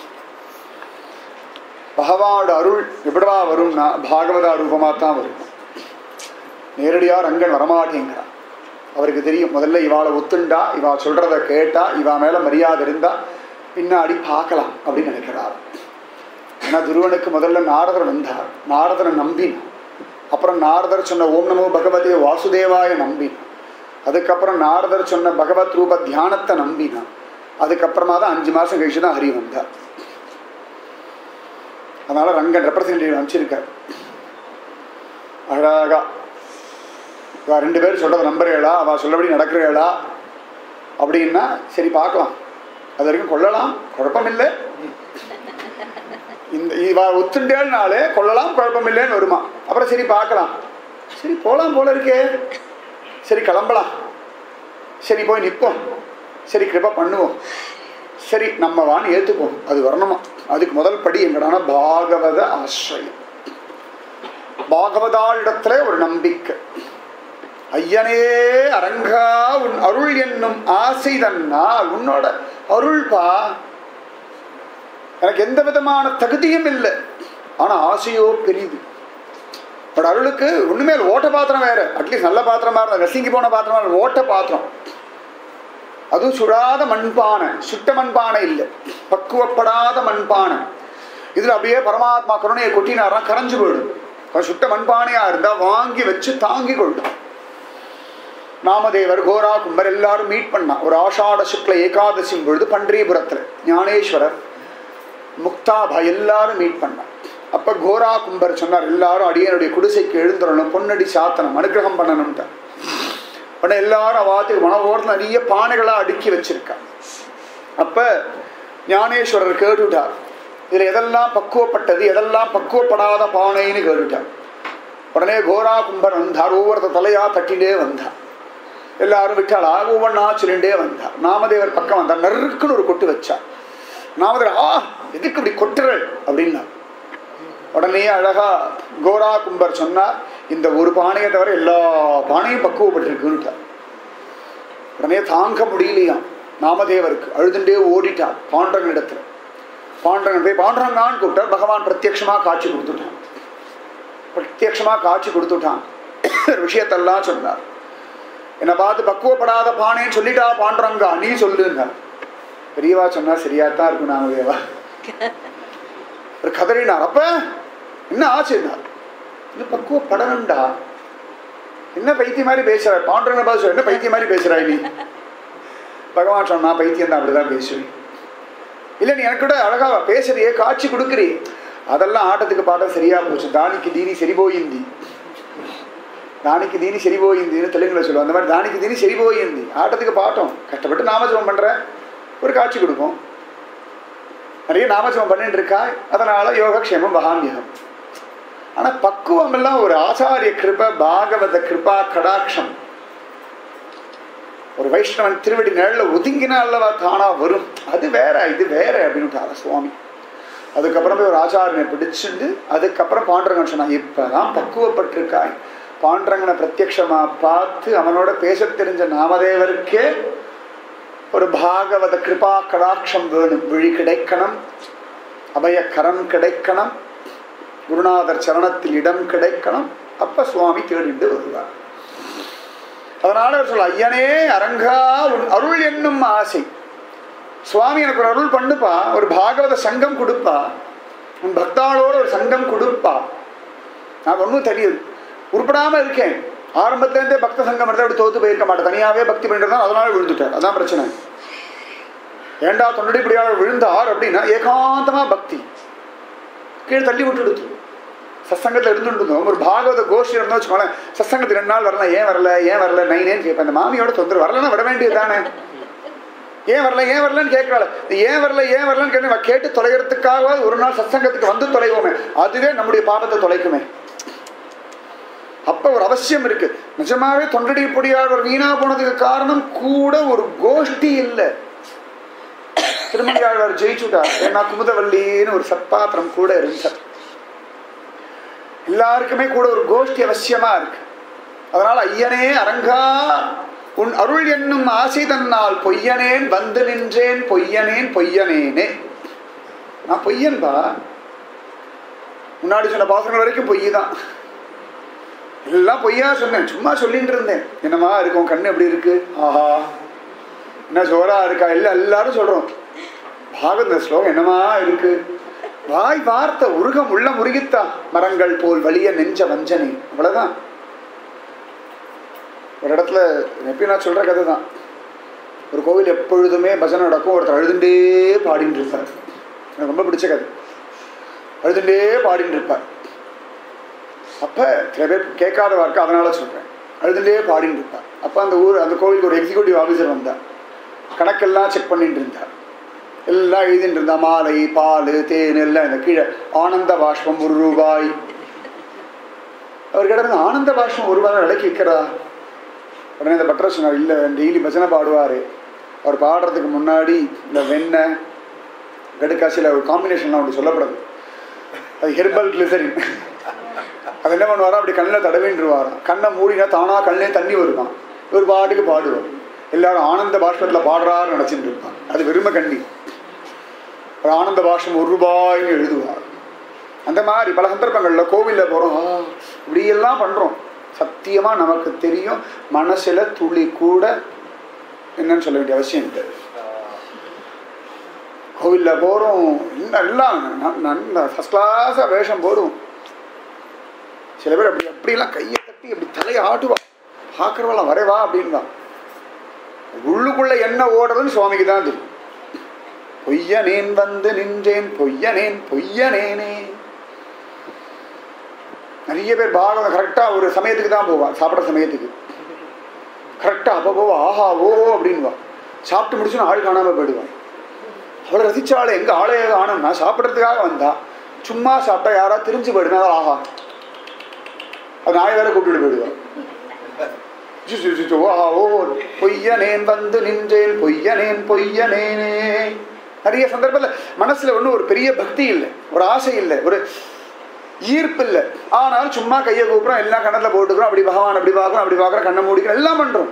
பகவானோட அருள் எப்படிவா வரும்னா பாகவதா ரூபமா தான் வரும் நேரடியா ரங்கன் வரமாட்டேங்கிறான் அவருக்கு தெரியும் முதல்ல இவாளை ஒத்துண்டா இவா சொல்றத கேட்டா இவா மேல மரியாதை இருந்தா பின்னாடி பார்க்கலாம் அப்படின்னு நினைக்கிறார் ஏன்னா துருவனுக்கு முதல்ல நாரதர் வந்தார் நாரதரை நம்பினான் அப்புறம் நாரதர் சொன்ன ஓம் நமோ பகவதே வாசுதேவாய நம்பினான் அதுக்கப்புறம் நாரதர் சொன்ன பகவத் ரூப தியானத்தை நம்பினான் அதுக்கப்புறமா தான் அஞ்சு மாசம் கழிச்சு தான் ஹரி வந்தார் அதனால ரங்கன் ரெப்ரசன்டேட்டிவ் அனுப்பிச்சிருக்கார் அழகா இவா ரெண்டு பேரும் சொல்றதை நம்புறீங்களா அவ சொல்லபடி நடக்கிறீங்களா அப்படின்னா சரி பார்க்கலாம் அது வரைக்கும் கொள்ளலாம் குழப்பம் இல்லை இந்த இவா ஒத்துண்டேனாலே கொள்ளலாம் குழப்பம் இல்லைன்னு வருமா அப்புறம் சரி பார்க்கலாம் சரி போலாம் போல இருக்கே சரி கிளம்பலாம் சரி போய் நிற்போம் சரி கிருப பண்ணுவோம் சரி நம்ம வான்னு ஏற்றுப்போம் அது வரணுமா அதுக்கு முதல் படி எங்கடான பாகவத ஆசிரியம் பாகவதாளிடத்துல ஒரு நம்பிக்கை ஐயனே அரங்கா உன் அருள் என்னும் ஆசை தன்னா உன்னோட அருள்பா எனக்கு எந்த விதமான தகுதியும் இல்லை ஆனா ஆசையோ பெரியது பட் அருளுக்கு ஒண்ணுமே இல்லை. ஓட்ட பாத்திரம் வேற அட்லீஸ்ட் நல்ல பாத்திரமா இருந்தா ரசிங்கி போன பாத்திரமா இருந்தா ஓட்ட பாத்திரம் அதுவும் சுடாத மண்பானை சுட்ட மண்பானை இல்லை பக்குவப்படாத மண்பானை இதுல அப்படியே பரமாத்மா கருணையை கொட்டினாரா கரைஞ்சு போயிடும் கொஞ்சம் சுட்ட மண்பானையா இருந்தா வாங்கி வச்சு தாங்கி கொள்ளும் நாமதேவர் கோரா கும்பர் எல்லாரும் மீட் பண்ணா ஒரு ஆஷாட சுக்ல ஏகாதசி பொழுது பன்றியபுரத்துல ஞானேஸ்வரர் முக்தாபா எல்லாரும் மீட் பண்ணா அப்ப கோரா கும்பர் சொன்னார் எல்லாரும் அடியனுடைய குடிசைக்கு எழுந்துடணும் பொன்னடி சாத்தனம் அனுகிரகம் பண்ணணும்ட்டார் உடனே எல்லாரும் அவாத்துக்கு மனவோரத்தில் நிறைய பானைகளா அடுக்கி வச்சிருக்கா அப்ப ஞானேஸ்வரர் கேட்டுட்டார் இதுல எதெல்லாம் பக்குவப்பட்டது எதெல்லாம் பக்குவப்படாத பானைன்னு கேட்டுட்டார் உடனே கோரா கும்பர் வந்தார் ஒவ்வொருத்த தலையா தட்டிலே வந்தார் எல்லாரும் விட்டாளா ஒவ்வொன்றா சொல்லிண்டே வந்தார் நாமதேவர் பக்கம் வந்தார் நறுக்குன்னு ஒரு கொட்டு வச்சார் நாமதேவர் ஆ எதுக்கு இப்படி கொட்டுறள் அப்படின்னா உடனே அழகா கோரா கும்பர் சொன்னார் இந்த ஒரு பானையை தவிர எல்லா பானையும் பக்குவப்பட்டிருக்குன்னுட்டார் உடனே தாங்க முடியலையாம் நாமதேவருக்கு அழுதுண்டே ஓடிட்டார் பாண்டரன் இடத்துல பாண்டரன் போய் பாண்டரங்கான்னு கூப்பிட்டார் பகவான் பிரத்யக்ஷமா காட்சி கொடுத்துட்டான் பிரத்யக்ஷமா காட்சி கொடுத்துட்டான் விஷயத்தெல்லாம் சொன்னார் என்னை பார்த்து பக்குவப்படாத பானைன்னு சொல்லிட்டா பாண்டரங்கா நீ சொல்லுங்க பெரியவா சொன்னா சரியா தான் இருக்கும் நாமதேவா ஒரு கதறினார் அப்ப என்ன ஆச்சுன்னார் இன்னும் பக்குவப்படணும்டா என்ன பைத்திய மாதிரி பேசுற பாண்டரங்க பாச என்ன பைத்திய மாதிரி பேசுறாய் நீ பகவான் சொன்னா பைத்தியம் தான் அப்படிதான் பேசுவேன் இல்ல நீ எனக்கு கூட அழகா பேசுறியே காட்சி கொடுக்குறீ அதெல்லாம் ஆட்டத்துக்கு பாட்டம் சரியா போச்சு தானிக்கு தீனி சரி போயிந்தி தானிக்கு தீனி சரி போயிந்தின்னு தெலுங்குல சொல்லுவோம் அந்த மாதிரி தானிக்கு தீனி சரி போயிந்தி ஆட்டத்துக்கு பாட்டம் கஷ்டப்பட்டு நாமஜபம் பண்ற ஒரு காட்சி கொடுப்போம் நிறைய நாமஜபம் பண்ணிட்டு இருக்கா அதனால யோகக்ஷேமம் மகாமியகம் ஆனா பக்குவம் எல்லாம் ஒரு ஆச்சாரிய கிருப பாகவத கிருபா கடாட்சம் ஒரு வைஷ்ணவன் திருவடி நிழல்ல ஒதுங்கினா அல்லவா தானா வரும் அது வேற இது வேற அப்படின்னு சுவாமி அதுக்கப்புறம் போய் ஒரு ஆச்சாரியனை பிடிச்சிட்டு அதுக்கப்புறம் பாண்டரங்கன் சொன்னான் இப்பதான் பக்குவப்பட்டிருக்காய் பாண்டரங்கனை பிரத்யக்ஷமா பார்த்து அவனோட பேச தெரிஞ்ச நாமதேவருக்கே ஒரு பாகவத கிருபா கடாட்சம் வேணும் விழி கிடைக்கணும் அபய கரம் கிடைக்கணும் குருநாதர் சரணத்தில் இடம் கிடைக்கணும் அப்ப சுவாமி தேடிட்டு வருவார் அதனால அவர் சொல்ல ஐயனே அரங்கா உன் அருள் என்னும் ஆசை சுவாமி எனக்கு ஒரு அருள் பண்ணுப்பா ஒரு பாகவத சங்கம் கொடுப்பா உன் பக்தாளோட ஒரு சங்கம் கொடுப்பா நான் ஒன்றும் தெரியுது உருப்படாம இருக்கேன் ஆரம்பத்துல இருந்தே பக்த சங்கம் இருந்தால் அப்படி தோத்து போயிருக்க மாட்டேன் தனியாவே பக்தி பண்ணிட்டு அதனால விழுந்துட்டார் அதான் பிரச்சனை ஏண்டா தொண்டடி இப்படியாக விழுந்தார் அப்படின்னா ஏகாந்தமா பக்தி கீழே தள்ளி விட்டுடுத்து சத்சங்கத்தில் இருந்துருந்தோம் ஒரு பாகவத கோஷ்டி இருந்தால் வச்சுக்கோங்களேன் சத்சங்கத்துக்கு ரெண்டு நாள் வரல ஏன் வரல ஏன் வரல நைனேன்னு கேட்பேன் இந்த மாமியோட தொந்தரவு வரலன்னா விட வேண்டியது தானே ஏன் வரல ஏன் வரலன்னு கேட்கறாள் ஏன் வரல ஏன் வரலன்னு கேட்டு கேட்டு தொலைகிறதுக்காக ஒரு நாள் சத்சங்கத்துக்கு வந்து தொலைவோமே அதுவே நம்முடைய பாபத்தை தொலைக்குமே அப்ப ஒரு அவசியம் இருக்கு நிஜமாவே தொண்டடி பொடியாளர் வீணா போனதுக்கு காரணம் கூட ஒரு கோஷ்டி இல்லை திருமங்கையாளர் ஜெயிச்சுட்டார் ஏன்னா குமுதவல்லின்னு ஒரு சத்பாத்திரம் கூட இருந்தார் எல்லாருக்குமே கூட ஒரு கோஷ்டி அவசியமா இருக்கு அதனால ஐயனே அரங்கா உன் அருள் என்னும் ஆசை தன்னால் பொய்யனேன் வந்து நின்றேன் பொய்யனேன் பொய்யனேனே நான் பொய்யன்பா முன்னாடி சொன்ன பாசங்கள் வரைக்கும் பொய் தான் எல்லாம் பொய்யா சொன்னேன் சும்மா சொல்லிட்டு இருந்தேன் என்னமா இருக்கும் கண்ணு எப்படி இருக்கு ஆஹா என்ன ஜோரா இருக்கா இல்ல எல்லாரும் சொல்றோம் பாகவத ஸ்லோகம் என்னமா இருக்கு வாய் வார்த்தை உருகம் உள்ள முருகித்தா மரங்கள் போல் வலிய நெஞ்ச வஞ்சனை அவ்வளவுதான் ஒரு இடத்துல எப்பயும் நான் சொல்ற கதை தான் ஒரு கோவில் எப்பொழுதுமே பஜனை நடக்கும் ஒருத்தர் அழுதுண்டே பாடிட்டு இருப்பார் எனக்கு ரொம்ப பிடிச்ச கதை அழுதுண்டே பாடிட்டு இருப்பார் அப்ப சில பேர் கேட்காத வார்த்தை அதனால சொல்றேன் அழுதுண்டே பாடிட்டு இருப்பார் அப்ப அந்த ஊர் அந்த கோவிலுக்கு ஒரு எக்ஸிக்யூட்டிவ் ஆஃபீஸர் வந்தார் கணக்கெல்லாம் செக் பண்ணிட்டு இருந்தார் எல்லாம் எழுதிட்டு இருந்தா மாலை பால் தேன் எல்லாம் இந்த கீழே ஆனந்த பாஷ்பம் ஒரு ரூபாய் அவர் கிட்ட ஆனந்த பாஷ்பம் ஒரு ரூபாய் விலைக்கு விற்கிறா உடனே இந்த பட்டர் சொன்னார் இல்லை டெய்லி பஜனை பாடுவார் அவர் பாடுறதுக்கு முன்னாடி இந்த வெண்ணெய் கடுக்காசியில் ஒரு காம்பினேஷன்லாம் அப்படி சொல்லப்படுது அது ஹெர்பல் கிளிசரின் அது என்ன பண்ணுவாரா அப்படி கண்ணில் தடவின்றுவாராம் கண்ணை மூடினா தானா கண்ணிலே தண்ணி வருதான் ஒரு பாட்டுக்கு பாடுவார் எல்லாரும் ஆனந்த பாஷ்பத்தில் பாடுறாருன்னு நினச்சிட்டு இருப்பான் அது வெறும கண்ணி ஒரு ஆனந்த பாஷ்பம் ஒரு ரூபாய்னு எழுதுவார் அந்த மாதிரி பல சந்தர்ப்பங்களில் கோவிலில் போகிறோம் இப்படியெல்லாம் பண்ணுறோம் சத்தியமாக நமக்கு தெரியும் மனசில் துளி கூட என்னன்னு சொல்ல வேண்டிய அவசியம் இல்லை கோவிலில் போகிறோம் இன்னும் எல்லாம் ந- நல்ல ஃபஸ்ட் கிளாஸாக வேஷம் போடும் சில பேர் அப்படி அப்படியெல்லாம் கையை தட்டி அப்படி தலையை ஆட்டுவா பார்க்குறவெல்லாம் வரவா அப்படின்வா உள்ளுக்குள்ள என்ன ஓடுறதுன்னு சுவாமிக்கு தான் தெரியும் பொய்யனேன் வந்து நின்றேன் பொய்யனேன் பொய்யனேனே நிறைய பேர் பாகவதம் கரெக்டாக ஒரு சமயத்துக்கு தான் போவான் சாப்பிட்ற சமயத்துக்கு கரெக்டாக அப்போ போவா ஆஹா ஓஹோ அப்படின்வா சாப்பிட்டு முடிச்சுன்னு ஆள் காணாமல் போயிடுவான் அவளை ரசிச்சாள் எங்க ஆளே காணும்னா சாப்பிட்றதுக்காக வந்தா சும்மா சாப்பிட்டா யாராவது திரிஞ்சு போயிடுனா ஆஹா அது நாய் வேற கூப்பிட்டு போயிடுவான் ஜு, ஜு, ஜு, ஜு, ஆஹா ஓ பொய்யனேன் வந்து நின்றேன் பொய்யனேன் பொய்யனேனே நிறைய சந்தர்ப்பத்தில் மனசுல ஒன்றும் ஒரு பெரிய பக்தி இல்லை ஒரு ஆசை இல்லை ஒரு ஈர்ப்பு இல்லை ஆனாலும் சும்மா கையை கூப்பிட்றோம் எல்லாம் கண்ணத்தில் போட்டுக்கிறோம் அப்படி பகவான் அப்படி பார்க்குறோம் அப்படி பார்க்குறோம் கண்ணை மூடிக்கிறோம் எல்லாம் பண்ணுறோம்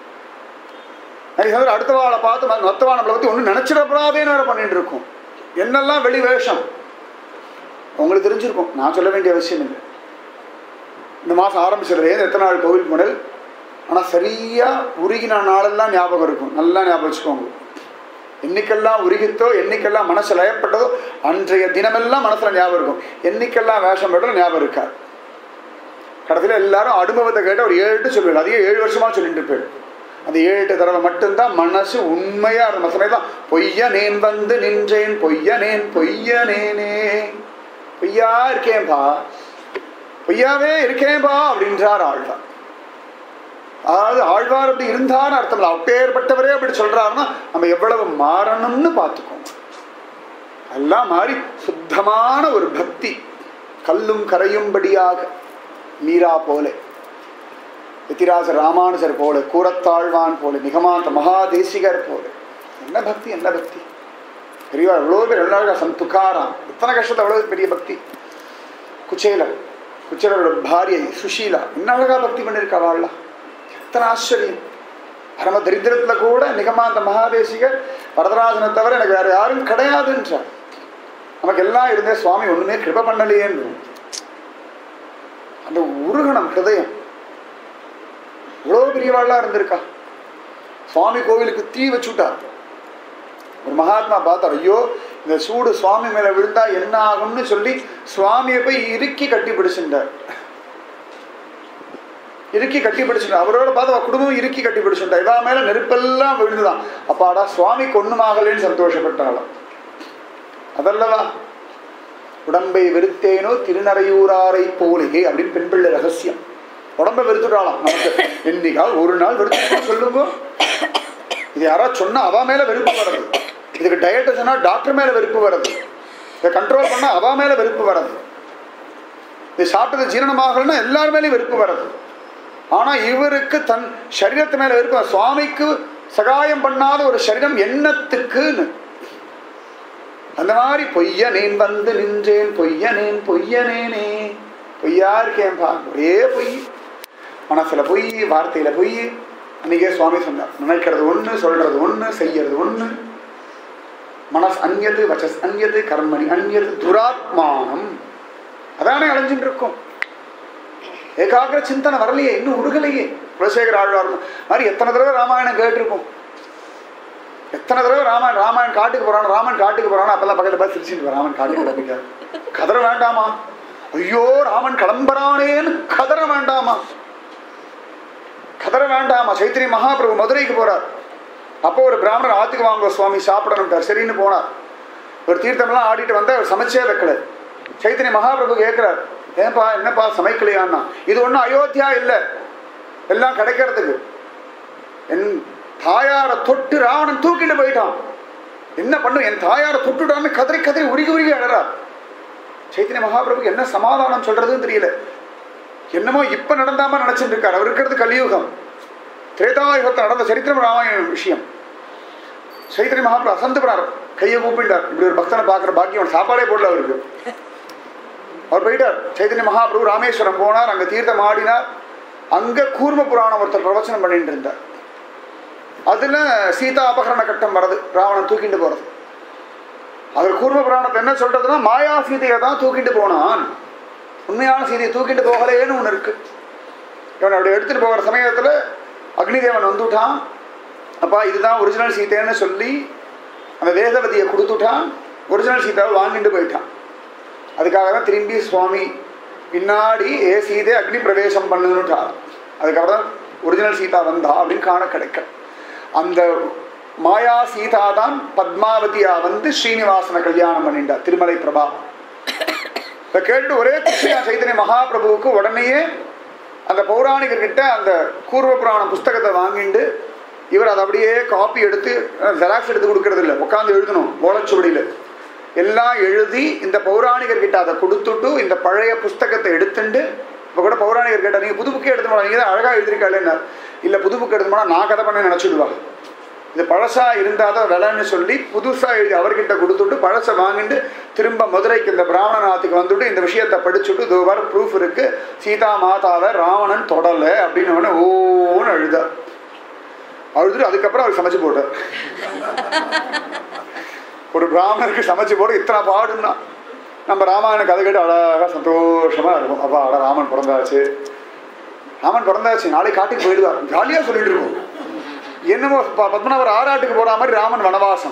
நிறைய சமயம் அடுத்த வாழை பார்த்து ம- மொத்த வாழை பற்றி ஒன்றும் நினச்சிடப்படாதேன்னு வேற பண்ணிட்டு இருக்கோம் என்னெல்லாம் வெளி வேஷம் உங்களுக்கு தெரிஞ்சிருக்கும் நான் சொல்ல வேண்டிய அவசியம் இல்லை இந்த மாதம் ஆரம்பிச்சதுலேருந்து எத்தனை நாள் கோவில் முடல் ஆனால் சரியாக உருகின நாளெல்லாம் ஞாபகம் இருக்கும் நல்லா ஞாபகம் வச்சுக்கோங்க என்னைக்கெல்லாம் உருகித்தோ என்னைக்கெல்லாம் மனசு லயப்பட்டதோ அன்றைய தினமெல்லாம் மனசுல ஞாபகம் இருக்கும் என்னைக்கெல்லாம் வேஷம் போட்டோ ஞாபகம் இருக்காது கடைசியில் எல்லாரும் அனுபவத்தை கேட்ட ஒரு ஏழு எட்டு சொல்லுவேன் அதையே ஏழு வருஷமா சொல்லிட்டு இருப்பேன் அந்த ஏழு எட்டு தடவை மட்டும்தான் மனசு உண்மையா இருந்த சமயத்தான் பொய்யனேன் வந்து நின்றேன் பொய்யனேன் பொய்யனேனே பொய்யா இருக்கேன்பா பொய்யாவே இருக்கேன்பா அப்படின்றார் ஆழ்வார் அதாவது ஆழ்வார் அப்படி இருந்தான்னு அர்த்தம் இல்லை அப்பேற்பட்டவரே அப்படி சொல்றாருன்னா நம்ம எவ்வளவு மாறணும்னு பார்த்துக்கோங்க எல்லாம் மாறி சுத்தமான ஒரு பக்தி கல்லும் கரையும்படியாக மீரா போல எத்திராச ராமானுஜர் போல கூரத்தாழ்வான் போல நிகமாந்த மகாதேசிகர் போல என்ன பக்தி என்ன பக்தி பெரியவா எவ்வளோ பேர் எவ்வளோ சம் துக்காராம் எத்தனை கஷ்டத்தை எவ்வளோ பெரிய பக்தி குச்சேலர் குச்சேலரோட பாரியை சுஷீலா என்ன அழகா பக்தி பண்ணியிருக்கா வாழலாம் எத்தனை ஆச்சரியம் பரம தரித்திரத்துல கூட நிகமாந்த மகாதேசிகர் வரதராஜனை தவிர எனக்கு வேற யாரும் கிடையாதுன்றார் நமக்கு எல்லாம் இருந்தே சுவாமி ஒண்ணுமே கிருப பண்ணலையேன்னு அந்த உருகணம் ஹிருதயம் இவ்வளோ பெரியவாளா இருந்திருக்கா சுவாமி கோவிலுக்கு தீ வச்சுட்டார் ஒரு மகாத்மா பார்த்தார் ஐயோ இந்த சூடு சுவாமி மேல விழுந்தா என்ன ஆகும்னு சொல்லி சுவாமியை போய் இறுக்கி கட்டி பிடிச்சிட்டார் இறுக்கி கட்டி பிடிச்சுட்டா அவரோட பார்த்து அவ குடும்பம் இறுக்கி கட்டி பிடிச்சுட்டா இவா மேல நெருப்பெல்லாம் விழுந்துதான் அப்பாடா சுவாமிக்கு ஒண்ணுமாகலேன்னு சந்தோஷப்பட்டாளாம் அதல்லவா உடம்பை வெறுத்தேனோ திருநறையூராரை போலே அப்படின்னு பெண் பிள்ளை ரகசியம் உடம்பை வெறுத்துட்டாளாம் நமக்கு என்னைக்கால் ஒரு நாள் வெறுத்து சொல்லுங்க இது யாராவது சொன்னா அவ மேல வெறுப்பு வருது இதுக்கு டயட்டை சொன்னா டாக்டர் மேல வெறுப்பு வருது இதை கண்ட்ரோல் பண்ணா அவ மேல வெறுப்பு வருது இது சாப்பிட்டது ஜீரணமாகலன்னா எல்லார் மேலேயும் வெறுப்பு வருது ஆனா இவருக்கு தன் சரீரத்து மேல வெறுப்பு சுவாமிக்கு சகாயம் பண்ணாத ஒரு சரீரம் என்னத்துக்குன்னு அந்த மாதிரி பொய்யனேன் வந்து நின்றேன் பொய்யனேன் பொய்யனேனே பொய்யா இருக்கேன் பா ஒரே பொய் மனசுல பொய் வார்த்தையில பொய் அன்னைக்கே சுவாமி சொன்னார் நினைக்கிறது ஒண்ணு சொல்றது ஒண்ணு செய்யறது ஒண்ணு மனஸ் அந்யது வச்சஸ் அந்யது கர்மணி அந்யது துராத்மானம் அதானே அலைஞ்சுட்டு இருக்கும் ஏகாகிர சிந்தனை வரலையே இன்னும் உருகலையே குலசேகர ஆழ்வார் மாதிரி எத்தனை தடவை ராமாயணம் கேட்டிருப்போம் எத்தனை தடவை ராமன் ராமாயண் காட்டுக்கு போறான் ராமன் காட்டுக்கு போறான் அப்பெல்லாம் பக்கத்துல பார்த்து சிரிச்சுட்டு ராமன் காட்டுக்கு கிளம்பிட்டார் கதற வேண்டாமா ஐயோ ராமன் கிளம்புறானேன்னு கதற வேண்டாமா கதற வேண்டாமா சைத்திரி மகாபிரபு மதுரைக்கு போறார் அப்போ ஒரு பிராமணர் ஆத்துக்கு வாங்க சுவாமி சாப்பிடணும் சரின்னு போனார் ஒரு தீர்த்தம்லாம் ஆடிட்டு வந்தா அவர் சமைச்சே வைக்கல சைத்தன்ய மகாபிரபு கேட்கிறார் ஏன்பா என்னப்பா சமைக்கலையான்னா இது ஒன்றும் அயோத்தியா இல்லை எல்லாம் கிடைக்கிறதுக்கு என் தாயாரை தொட்டு ராவணன் தூக்கிட்டு போயிட்டான் என்ன பண்ணும் என் தாயாரை தொட்டுட்டான்னு கதறி கதறி உருகி உருகி அழறார் சைத்தன்ய மகாபிரபுக்கு என்ன சமாதானம் சொல்றதுன்னு தெரியல என்னமோ இப்ப நடந்தாம நினைச்சிட்டு இருக்காரு அவர் இருக்கிறது கலியுகம் திரேதாயுகத்தில் நடந்த சரித்திரம் ராமாயண விஷயம் சைத்தன்ய மகாபிரபு அசந்து போனார் கையை கூப்பிட்டார் இப்படி ஒரு பக்தனை பார்க்குற பாக்கியம் அவன் சாப்பாடே போடல அவருக்கு அவர் போயிட்டார் சைத்தன்ய மகாபிரபு ராமேஸ்வரம் போனார் அங்க தீர்த்தம் ஆடினார் அங்க கூர்ம புராணம் ஒருத்தர் பிரவச்சனம் பண்ணிட்டு இருந்தார் அதுல சீதா அபகரண கட்டம் வருது ராவணன் தூக்கிட்டு போறது அவர் கூர்ம புராணத்தை என்ன சொல்றதுன்னா மாயா சீதையை தான் தூக்கிட்டு போனான் உண்மையான சீதையை தூக்கிட்டு போகலேன்னு ஒன்று இருக்கு இவன் அப்படி எடுத்துட்டு போகிற சமயத்துல அக்னிதேவன் வந்துட்டான் அப்பா இதுதான் ஒரிஜினல் சீதைன்னு சொல்லி அந்த வேதவதியை கொடுத்துட்டான் ஒரிஜினல் சீதாவை வாங்கிட்டு போயிட்டான் அதுக்காக தான் திரும்பி சுவாமி பின்னாடி ஏ சீதை அக்னி பிரவேசம் பண்ணுன்னுட்டார் அதுக்காக தான் ஒரிஜினல் சீதா வந்தா அப்படின்னு காண கிடைக்க அந்த மாயா சீதா தான் பத்மாவதியா வந்து ஸ்ரீனிவாசனை கல்யாணம் பண்ணிட்டா திருமலை பிரபா இதை கேட்டு ஒரே குஷியா சைத்தன்ய மகாபிரபுவுக்கு உடனேயே அந்த பௌராணிகர்கிட்ட அந்த கூர்வ புராண புஸ்தகத்தை வாங்கிட்டு இவர் அதை அப்படியே காப்பி எடுத்து ஜெராக்ஸ் எடுத்து கொடுக்கறது இல்லை உட்காந்து எழுதணும் ஓலச்சுவடியில் எல்லாம் எழுதி இந்த பௌராணிகர்கிட்ட அதை கொடுத்துட்டு இந்த பழைய புஸ்தகத்தை எடுத்துட்டு இப்போ கூட பௌராணிகர் கேட்டால் நீங்கள் புது புக்கே எடுத்து போனா நீங்கள் தான் அழகாக எழுதிருக்காளேன்னு இல்லை புது புக்கு எடுத்து போனால் நான் கதை பண்ண நினச்சிடுவா இது பழசா இருந்தால் தான் விலைன்னு சொல்லி புதுசாக எழுதி அவர்கிட்ட கொடுத்துட்டு பழசை வாங்கிட்டு திரும்ப மதுரைக்கு இந்த பிராமணநாத்துக்கு வந்துட்டு இந்த விஷயத்தை படிச்சுட்டு இது வர ப்ரூஃப் இருக்கு சீதா மாதாவை ராவணன் தொடலை அப்படின்னு உடனே ஓன்னு அழுதார் அழுதுட்டு அதுக்கப்புறம் அவர் சமைச்சு போட்டார் ஒரு பிராமணருக்கு சமைச்சு போட இத்தனை பாடுன்னா நம்ம ராமாயண கதை கேட்டு அழகாக சந்தோஷமா இருக்கும் அப்பா அட ராமன் பிறந்தாச்சு ராமன் பிறந்தாச்சு நாளைக்கு காட்டுக்கு போயிடுவார் ஜாலியாக சொல்லிட்டு இருக்கோம் என்னமோ ப- பத்மநாபர் ஆராட்டுக்கு போற மாதிரி ராமன் வனவாசம்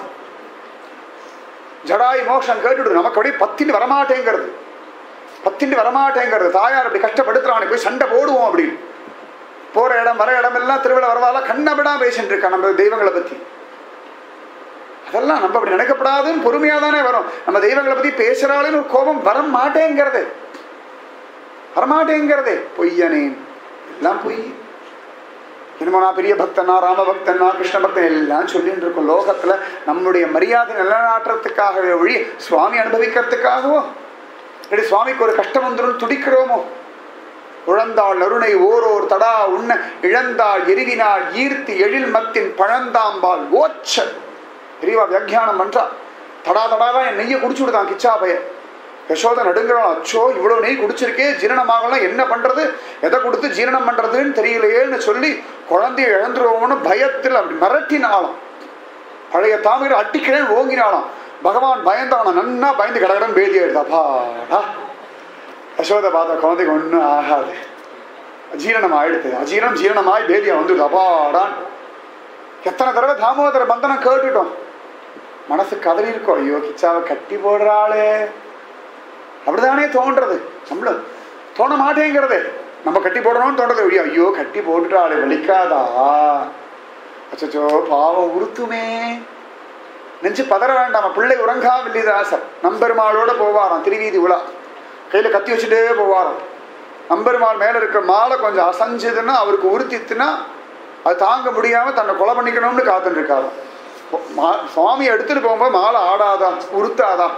ஜடாயு மோக்ஷம் கேட்டுட்டு நமக்கு அப்படியே பத்தின்னு வரமாட்டேங்கிறது பத்தின்னு வரமாட்டேங்கிறது தாயார் அப்படி கஷ்டப்படுத்துறானே போய் சண்டை போடுவோம் அப்படின்னு போற இடம் வர இடம் எல்லாம் திருவிழா வரவால கண்ணபிடா பேசிட்டு இருக்கா நம்ம தெய்வங்களை பத்தி அதெல்லாம் நம்ம அப்படி நினைக்கப்படாதுன்னு பொறுமையா தானே வரும் நம்ம தெய்வங்களை பத்தி பேசுறாளுன்னு ஒரு கோபம் வர மாட்டேங்கிறது வரமாட்டேங்கிறதே பொய்யனேன் எல்லாம் பொய் என்னமோ நான் பெரிய பக்தனா ராம பக்தனா கிருஷ்ண பக்தன் எல்லாம் சொல்லிட்டு இருக்கோம் லோகத்துல நம்முடைய மரியாதை நிலநாட்டுறதுக்காகவே ஒழி சுவாமி அனுபவிக்கிறதுக்காகவோ இல்லாட்டி சுவாமிக்கு ஒரு கஷ்டம் வந்துடும் துடிக்கிறோமோ உழந்தாள் நறுணை ஓரோர் தடா உண்ண இழந்தாள் எரிவினாள் ஈர்த்து எழில் மத்தின் பழந்தாம்பால் ஓச்ச பெரியவா வியாக்கியானம் பண்றா தடா தடாவா என் நெய்யை குடிச்சு விடுதான் கிச்சா பையன் யசோதை நடுங்கிறான் அச்சோ இவ்வளவு நெய் குடிச்சிருக்கே ஜீரணமாகலாம் என்ன பண்றது எதை கொடுத்து ஜீரணம் பண்றதுன்னு தெரியலையேன்னு சொல்லி குழந்தைய இழந்துருவோம்னு பயத்தில் அப்படி மிரட்டினாலும் பழைய தாமிர அட்டிக்கிறேன் ஓங்கினாலாம் பகவான் பயந்தான நன்னா பயந்து கடகடன் பேதி எடுத்தா பாடா யசோதை பார்த்த குழந்தைக்கு ஒன்றும் ஆகாது அஜீரணம் ஆயிடுது அஜீரணம் ஜீரணமாய் பேதியா வந்துடுது அப்பாடான் எத்தனை தடவை தாமோதர பந்தனம் கேட்டுட்டோம் மனசு கதறி இருக்கோம் ஐயோ கிச்சாவை கட்டி போடுறாளே அப்படிதானே தோன்றது நம்மள தோண மாட்டேங்கிறது நம்ம கட்டி போடணும்னு தோன்றது ஐயோ ஐயோ கட்டி போட்டுட்டாளே வலிக்காதா அச்சச்சோ பாவம் உறுத்துமே நெஞ்சு பதற வேண்டாம் பிள்ளை உறங்கா வில்லிதாசர் நம்பெருமாளோட போவாராம் திருவீதி உலா கையில கத்தி வச்சுட்டே போவாராம் நம்பெருமாள் மேல இருக்கிற மாலை கொஞ்சம் அசைஞ்சதுன்னா அவருக்கு உறுத்தித்துனா அது தாங்க முடியாம தன்னை கொலை பண்ணிக்கணும்னு காத்துட்டு இருக்காராம் மா- சுவாமியை எடுத்துட்டு போகும்போது மாலை ஆடாதான் உறுத்தாதான்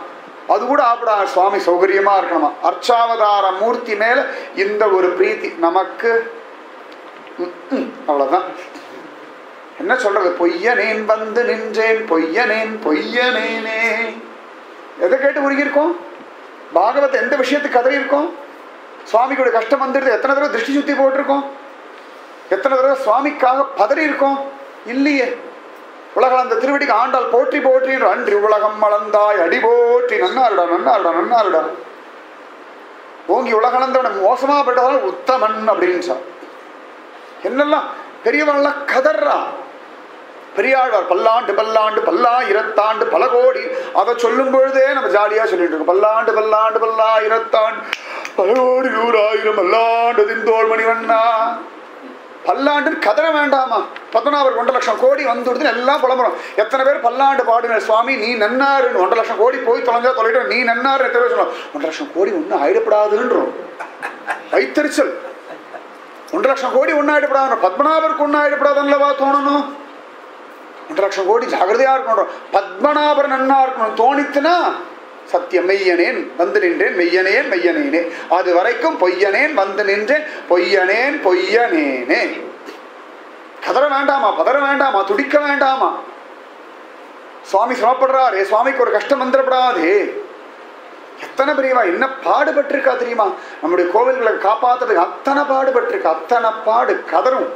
அது கூட ஆப்பிடா சுவாமி சௌகரியமா இருக்கணுமா அர்ச்சாவதார மூர்த்தி மேல இந்த ஒரு பிரீத்தி நமக்கு ம், ம், அவ்வளவுதான் என்ன சொல்றது பொய்யனேன் வந்து நின்றேன் பொய்யனேன் பொய்யனேனே எதை கேட்டு உருகியிருக்கோம் பாகவத் எந்த விஷயத்துக்கு கதறி இருக்கோம் சுவாமிக்குடைய கஷ்டம் வந்துடுது எத்தனை தடவை திருஷ்டி சுத்தி போட்டிருக்கோம் எத்தனை தடவை சுவாமிக்காக பதறி இருக்கோம் இல்லையே உலகளந்த திருவடிக்கு ஆண்டாள் போற்றி போற்றி அன்றி உலகம் மலர்ந்தாய் அடி போற்றி நன்னாருடா நன்னாருடா நன்னாருடா ஓங்கி உலகளந்தவன மோசமா பட்டதால் உத்தமன் அப்படின்னு சொல். என்னெல்லாம் பெரியவன்லாம் கதறா பெரியாழ்வார் பல்லாண்டு பல்லாண்டு பல்லாயிரத்தாண்டு பல கோடி அதை சொல்லும் பொழுதே நம்ம ஜாலியா சொல்லிட்டு இருக்கோம் பல்லாண்டு பல்லாண்டு பல்லாயிரத்தாண்டு பல கோடி நூறாயிரம் பல்லாண்டு திந்தோள் மணிவண்ணா பல்லாண்டு கதற வேண்டாமா பத்மநாபர் ஒன்றரை லட்சம் கோடி வந்துடுதுன்னு எல்லாம் புலம்புறோம் எத்தனை பேர் பல்லாண்டு பாடின சுவாமி நீ நன்னாருன்னு ஒன்றரை லட்சம் கோடி போய் தொலைஞ்சா தொலைட்டோம் நீ நன்னாரு எத்தனை பேர் சொல்லுவோம் ஒன்றரை லட்சம் கோடி ஒன்றும் ஆயிடப்படாதுன்றோம் வைத்தறிச்சல் ஒன்றரை லட்சம் கோடி ஒன்றும் ஆயிடப்படாது பத்மநாபருக்கு ஒன்றும் ஆயிடப்படாதுல்லவா தோணணும் ஒன்றரை லட்சம் கோடி ஜாகிரதையா இருக்கணும் பத்மநாபர் நன்னா இருக்கணும் தோணித்துனா சத்தியம் மெய்யனேன் வந்து நின்றேன் மெய்யனேன் மெய்யனேனே அது வரைக்கும் பொய்யனேன் வந்து நின்றேன் பொய்யனேன் பொய்யனேனே கதற வேண்டாமா பதற வேண்டாமா துடிக்க வேண்டாமா சுவாமி சிரமப்படுறாரே சுவாமிக்கு ஒரு கஷ்டம் வந்துடப்படாதே எத்தனை பெரியவா என்ன பாடுபட்டிருக்கா தெரியுமா நம்முடைய கோவில்களை காப்பாத்துறதுக்கு அத்தனை பாடுபட்டிருக்கா அத்தனை பாடு கதரும்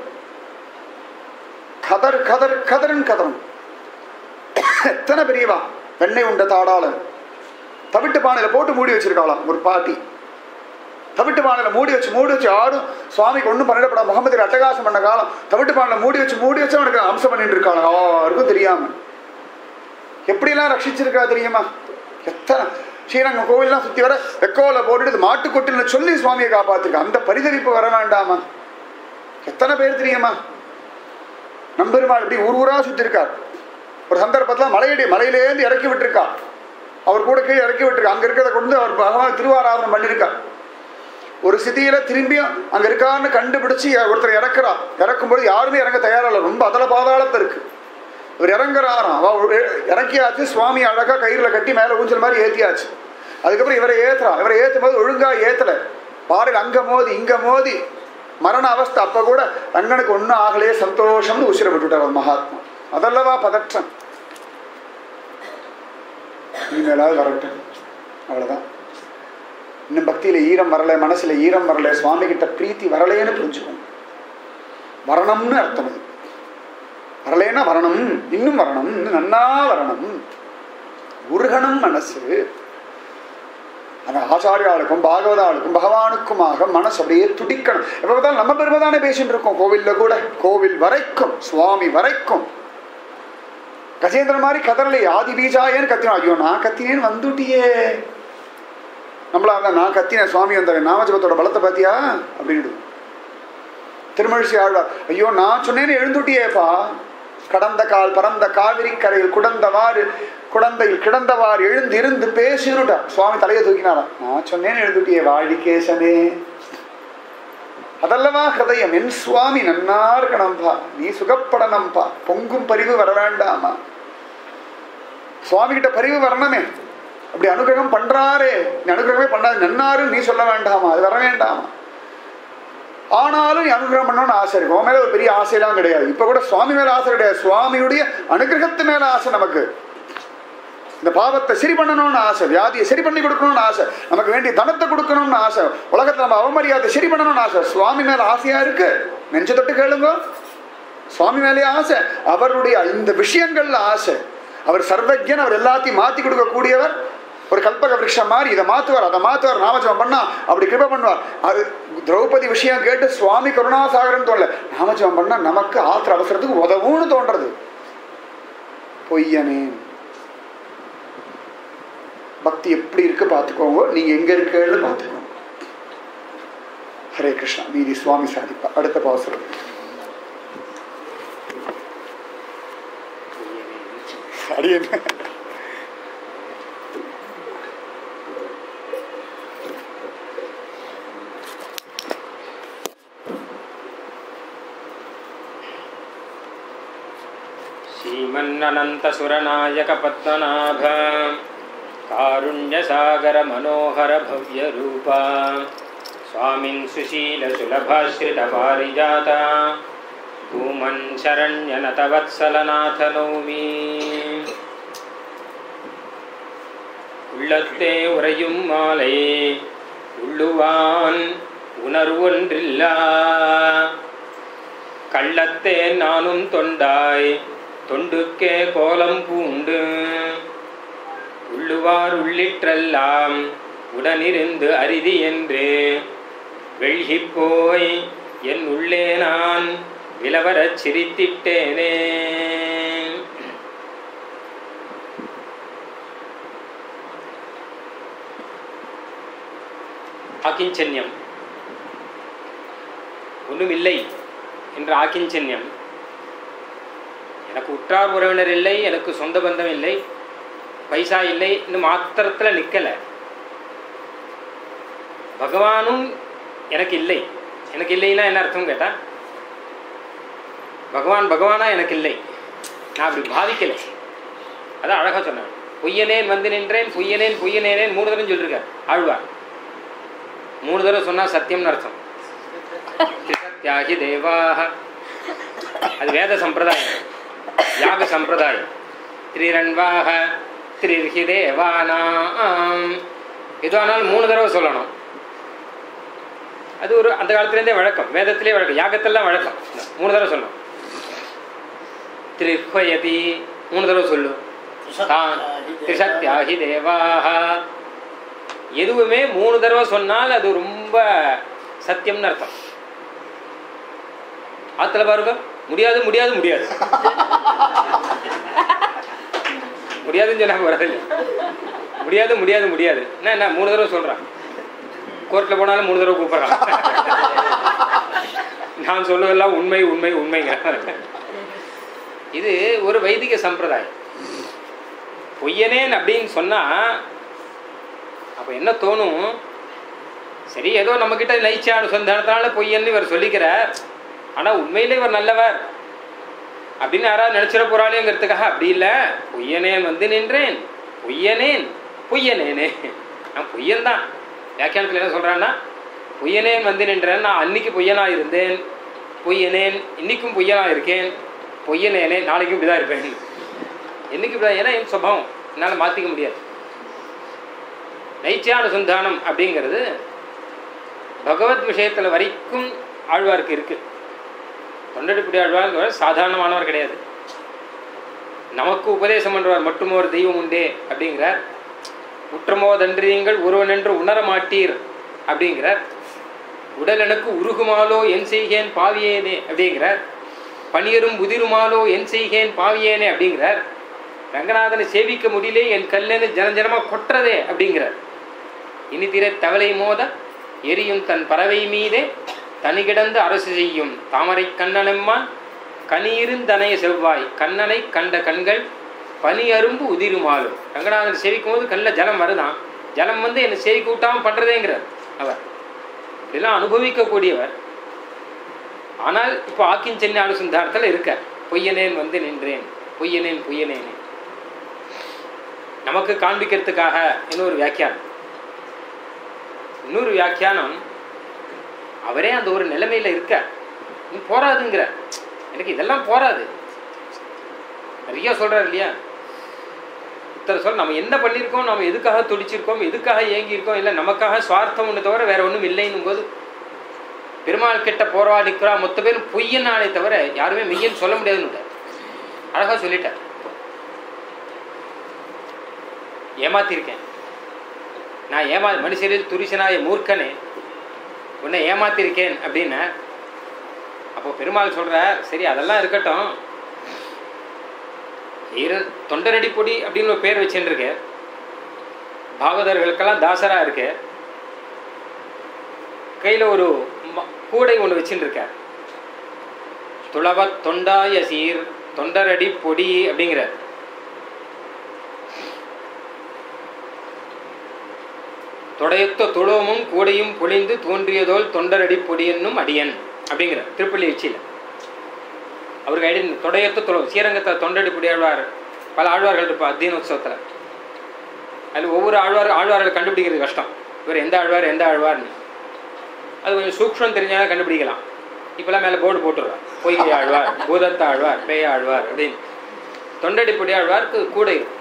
கதர் கதர் கதருன்னு கதரும் எத்தனை பெரியவா வெண்ணெய் உண்ட தாடாளன் தவிட்டு பானையில போட்டு மூடி வச்சிருக்காளாம் ஒரு பாட்டி தவிட்டு பானையில மூடி வச்சு மூடி வச்சு ஆடும் சுவாமிக்கு ஒன்றும் பண்ணிடப்படாது முகமது அட்டகாசம் பண்ண காலம் தவிட்டு பானையில மூடி வச்சு மூடி வச்சு அவனுக்கு அம்சம் பண்ணிட்டு இருக்காங்க யாருக்கும் தெரியாம எப்படிலாம் ரட்சிச்சிருக்கா தெரியுமா எத்தனை ஸ்ரீரங்கம் கோவில்லாம் சுத்தி வர வெக்கோல போட்டுட்டு இது மாட்டுக்கொட்டில்னு சொல்லி சுவாமியை காப்பாத்திருக்கா அந்த பரிதவிப்பு வர வேண்டாமா எத்தனை பேர் தெரியுமா நம்பெருமாள் இப்படி ஊர் ஊரா சுத்தி இருக்கார் ஒரு சந்தர்ப்பத்துல மலையடி மலையிலேருந்து இறக்கி விட்டுருக்கா அவர் கூட கீழே இறக்கி விட்டுருக்கா அங்க இருக்கிறத கொண்டு அவர் பகவான் திருவாராதனம் பண்ணியிருக்கார் ஒரு சிதியில திரும்பியும் அங்க இருக்கான்னு கண்டுபிடிச்சு ஒருத்தர் இறக்குறா இறக்கும்போது யாருமே இறங்க தயாரா இல்லை ரொம்ப அதல பாதாளத்துல இருக்கு இவர் இறங்குறாராம் அவ ஒரு- இறக்கியாச்சு சுவாமி அழகா கயிறுல கட்டி மேல ஊஞ்சல் மாதிரி ஏத்தியாச்சு அதுக்கப்புறம் இவரை ஏத்துறான் இவரை ஏத்தும் போது ஒழுங்கா ஏத்தல பாருங்க அங்க மோதி இங்க மோதி மரண அவஸ்தை அப்ப கூட ரங்கனுக்கு ஒன்றும் ஆகலையே சந்தோஷம்னு உசிர விட்டுட்டார் அந்த மகாத்மா அதல்லவா பதற்றம் இனிமேலாவது வரட்டும் அவ்வளவுதான் இன்னும் பக்தியில ஈரம் வரல மனசுல ஈரம் வரல சுவாமி கிட்ட பிரீத்தி வரலையேன்னு புரிஞ்சுக்கணும் வரணும்னு அர்த்தம் அது வரலைன்னா வரணும் இன்னும் வரணும் இன்னும் நன்னா வரணும் உருகணும் மனசு அந்த ஆச்சாரியாளுக்கும் பாகவதாளுக்கும் பகவானுக்குமாக மனசு அப்படியே துடிக்கணும் எப்ப பார்த்தாலும் நம்ம பெருமை தானே பேசிட்டு இருக்கோம் கோவில்ல கூட கோவில் வரைக்கும் சுவாமி வரைக்கும் கஜேந்திரன் மாதிரி கதறலை ஆதி பீஜாயன்னு கத்தினோம் ஐயோ நான் கத்தினேன்னு வந்துட்டியே நம்மளா இருந்தா நான் கத்தினேன் சுவாமி வந்த நாமஜபத்தோட பலத்தை பார்த்தியா அப்படின்னு திருமழிசை ஆழ்வார் ஐயோ நான் சொன்னேன்னு எழுந்துட்டியேப்பா கடந்த கால் பரந்த காவிரி கரையில் குடந்தவாறு குடந்தையில் கிடந்தவாறு எழுந்து இருந்து பேசினுட்டா சுவாமி தலையை தூக்கினாராம் நான் சொன்னேன்னு எழுந்துட்டியே வாழிகேசனே அதல்லவா ஹிருதயம் என் சுவாமி நன்னா இருக்கணும்பா நீ சுகப்படணும்பா பொங்கும் பரிவு வர வேண்டாமா சுவாமி கிட்ட பரிவு வரணுமே அப்படி அனுகிரகம் பண்றாரே நீ அனுகிரகமே பண்ணாது நன்னாரு நீ சொல்ல வேண்டாமா அது வர வேண்டாமா ஆனாலும் நீ அனுகிரகம் பண்ணணும்னு ஆசை இருக்கு உன் மேல ஒரு பெரிய ஆசையெல்லாம் கிடையாது இப்ப கூட சுவாமி மேல ஆசை கிடையாது சுவாமியுடைய அனுகிரகத்து மேல ஆசை நமக்கு இந்த பாவத்தை சரி பண்ணணும்னு ஆசை வியாதியை சரி பண்ணி கொடுக்கணும்னு ஆசை நமக்கு வேண்டிய தனத்தை கொடுக்கணும்னு ஆசை உலகத்துல நம்ம அவமரியாதை சரி பண்ணணும்னு ஆசை சுவாமி மேல ஆசையா இருக்கு நெஞ்சு தொட்டு கேளுங்க சுவாமி மேலே ஆசை அவருடைய இந்த விஷயங்கள்ல ஆசை அவர் சர்வஜன் அவர் எல்லாத்தையும் மாத்தி கொடுக்கக்கூடியவர் ஒரு கல்பக விருட்சம் மாதிரி இதை மாத்துவார் அதை மாத்துவார் நாமஜபம் பண்ணா அப்படி கிருப பண்ணுவார் அது திரௌபதி விஷயம் கேட்டு சுவாமி கருணாசாகரன் தோணல நாமஜபம் பண்ணா நமக்கு ஆத்திர அவசரத்துக்கு உதவும்னு தோன்றது பொய்யனே பக்தி எப்படி இருக்கு பார்த்துக்கோங்க நீங்க எங்க இருக்கன்னு பார்த்துக்கோங்க ஹரே கிருஷ்ணா மீதி சுவாமி சாதிப்பா அடுத்த பாசுரம் அடியேன் श्रीमन्ननन्तसुरनायकपद्मनाभ कारुण्यसागर मनोहर भव्यरूपा स्वामिन् सुशीलसुलभाश्रितपारिजाता भूमन् शरण्यनतवत्सलनाथ नौमि உள்ளத்தே உறையும் மாலை உள்ளுவான் உணர்வொன்றில்லா கள்ளத்தே நானும் தொண்டாய் தொண்டுக்கே கோலம் பூண்டு உள்ளுவார் உள்ளிற்றெல்லாம் உடனிருந்து அரிதி என்று வெள்கிப் போய் என் உள்ளே நான் விலவரச் சிரித்திட்டேனே ஆக்கிஞ்சன்யம் ஒன்றுமில்லை என்ற ஆக்கிஞ்சன்யம் எனக்கு உற்றார் உறவினர் இல்லை எனக்கு சொந்த பந்தம் இல்லை பைசா இல்லை இன்னும் மாத்திரத்தில் நிற்கலை பகவானும் எனக்கு இல்லை எனக்கு இல்லைன்னா என்ன அர்த்தம் கேட்டா பகவான் பகவானா எனக்கு இல்லை நான் அப்படி பாவிக்கலை அதான் அழகா சொன்னேன் பொய்யனேன் வந்து நின்றேன் பொய்யனேன் பொய்யனேனேன் மூணு தடவை சொல்லியிருக்கார் ஆழ்வார் மூணு தடவை சொன்னா சத்தியம்னு அர்த்தம் தியாகி தேவாக அது வேத சம்பிரதாயம் யாக சம்பிரதாயம் திரிரன்வாக திரிர்ஹி தேவானாம் எதுவானாலும் மூணு தடவை சொல்லணும் அது ஒரு அந்த காலத்துலேருந்தே வழக்கம் வேதத்திலே வழக்கம் யாகத்தெல்லாம் வழக்கம் மூணு தடவை சொல்லணும் திரிஹ்வயதி மூணு தடவை சொல்லு தான் திரிசத்யாகி தேவாக எதுவுமே மூணு தடவை சொன்னால் அது ரொம்ப சத்தியம்னு அர்த்தம் ஆத்துல பாருங்க முடியாது முடியாது முடியாது முடியாதுன்னு சொன்னா வரதில்லை முடியாது முடியாது முடியாது என்ன என்ன மூணு தடவை சொல்றான் கோர்ட்டில் போனாலும் மூணு தடவை கூப்பிட்றான் நான் சொல்லுவதெல்லாம் உண்மை உண்மை உண்மைங்க இது ஒரு வைதிக சம்பிரதாயம் பொய்யனேன் அப்படின்னு சொன்னா அப்ப என்ன தோணும் சரி ஏதோ நம்ம கிட்ட நைச்ச அனுசந்தானத்தினால பொய்யன்னு இவர் சொல்லிக்கிறார் ஆனா உண்மையிலே இவர் நல்லவர் அப்படின்னு யாராவது நினைச்சிட போறாளேங்கிறதுக்காக அப்படி இல்லை பொய்யனேன் வந்து நின்றேன் பொய்யனேன் பொய்யனேனே நான் பொய்யன் தான் வியாக்கியானத்தில் என்ன சொல்றான்னா பொய்யனேன் வந்து நின்றேன் நான் அன்னைக்கு பொய்யனா இருந்தேன் பொய்யனேன் இன்னைக்கும் பொய்யனா இருக்கேன் பொய்யனேனே நாளைக்கும் இப்படிதான் இருப்பேன் என்னைக்கு இப்படிதான் ஏன்னா என் சுபாவம் என்னால் மாற்றிக்க முடியாது நைச்சியானுசந்தானம் அப்படிங்கிறது பகவத் விஷயத்தில் வரைக்கும் ஆழ்வாருக்கு இருக்கு தொண்டடிப்படி ஆழ்வார் சாதாரணமானவர் கிடையாது நமக்கு உபதேசம் பண்றவர் மட்டும் ஒரு தெய்வம் உண்டே அப்படிங்கிறார் உற்றமோதன்றியங்கள் ஒருவனென்று உணர மாட்டீர் அப்படிங்கிறார் உடல் எனக்கு உருகுமாலோ என் செய்கேன் பாவியேனே அப்படிங்கிறார் பனியரும் உதிருமாலோ என் செய்கேன் பாவியேனே அப்படிங்கிறார் ரங்கநாதனை சேவிக்க முடியலே என் கல்லென்னு ஜனஜனமா கொட்டுறதே அப்படிங்கிறார் இனி திரை தவளை மோத எரியும் தன் பறவை மீதே தனி கிடந்து அரசு செய்யும் தாமரை கண்ணனம்மான் கனியிருந்தனைய செவ்வாய் கண்ணனை கண்ட கண்கள் பனி அரும்பு உதிருமாலும் ரங்கநாதன் சேவிக்கும் போது கண்ணில் ஜலம் வருதான் ஜலம் வந்து என்னை சேவிக்க விட்டாம பண்றதேங்கிறார் அவர் இதெல்லாம் அனுபவிக்கக்கூடியவர் ஆனால் இப்போ ஆக்கின் சென்னை அனுசந்தானத்தில் இருக்க பொய்யனேன் வந்து நின்றேன் பொய்யனேன் பொய்யனேனே நமக்கு காண்பிக்கிறதுக்காக இன்னொரு வியாக்கியானம் இன்னொரு வியாக்கியானம் அவரே அந்த ஒரு நிலைமையில இருக்க நீ போராதுங்கிற எனக்கு இதெல்லாம் போராது நிறைய சொல்றாரு இல்லையா இத்தனை சொல் நம்ம என்ன பண்ணியிருக்கோம் நம்ம எதுக்காக துடிச்சிருக்கோம் எதுக்காக ஏங்கி இருக்கோம் இல்லை நமக்காக சுவார்த்தம் ஒன்று தவிர வேற ஒன்றும் இல்லைன்னும் போது பெருமாள் கிட்ட போராடிக்கிறா மொத்த பேரும் பொய்யன் ஆளே தவிர யாருமே மெய்யன்னு சொல்ல முடியாதுன்னு அழகா சொல்லிட்டார் ஏமாத்திருக்கேன் நான் ஏமா மனுஷரில் துரிசனாய மூர்க்கனே உன்னை ஏமாத்திருக்கேன் அப்படின்னு அப்போ பெருமாள் சொல்றார் சரி அதெல்லாம் இருக்கட்டும் இரு தொண்டரடி பொடி அப்படின்னு ஒரு பேர் வச்சுருக்கு பாகவதர்களுக்கெல்லாம் தாசரா இருக்கு கையில் ஒரு ம- கூடை ஒன்று வச்சுட்டு இருக்கார் துளவ தொண்டாய சீர் தொண்டரடி பொடி அப்படிங்கிறார் தொடையொத்த துளவமும் கூடையும் பொழிந்து தோன்றியதோல் தொண்டரடி பொடி என்னும் அடியன் அப்படிங்கிறார் திருப்பள்ளி உச்சியில் அவருக்கு ஐடி தொடையொத்த துளவம் ஸ்ரீரங்கத்தில் தொண்டடி பொடி ஆழ்வார் பல ஆழ்வார்கள் இருப்பா அத்தியன உற்சவத்தில் அதில் ஒவ்வொரு ஆழ்வார் ஆழ்வார்களை கண்டுபிடிக்கிறது கஷ்டம் இவர் எந்த ஆழ்வார் எந்த ஆழ்வார்னு அது கொஞ்சம் சூக்ஷ்மம் தெரிஞ்சாலும் கண்டுபிடிக்கலாம் இப்போலாம் மேலே போர்டு போட்டுருவார் பொய்கை ஆழ்வார் பூதத்த ஆழ்வார் பேய ஆழ்வார் அப்படின்னு தொண்டடிப்படி ஆழ்வாருக்கு கூடை இருக்கும்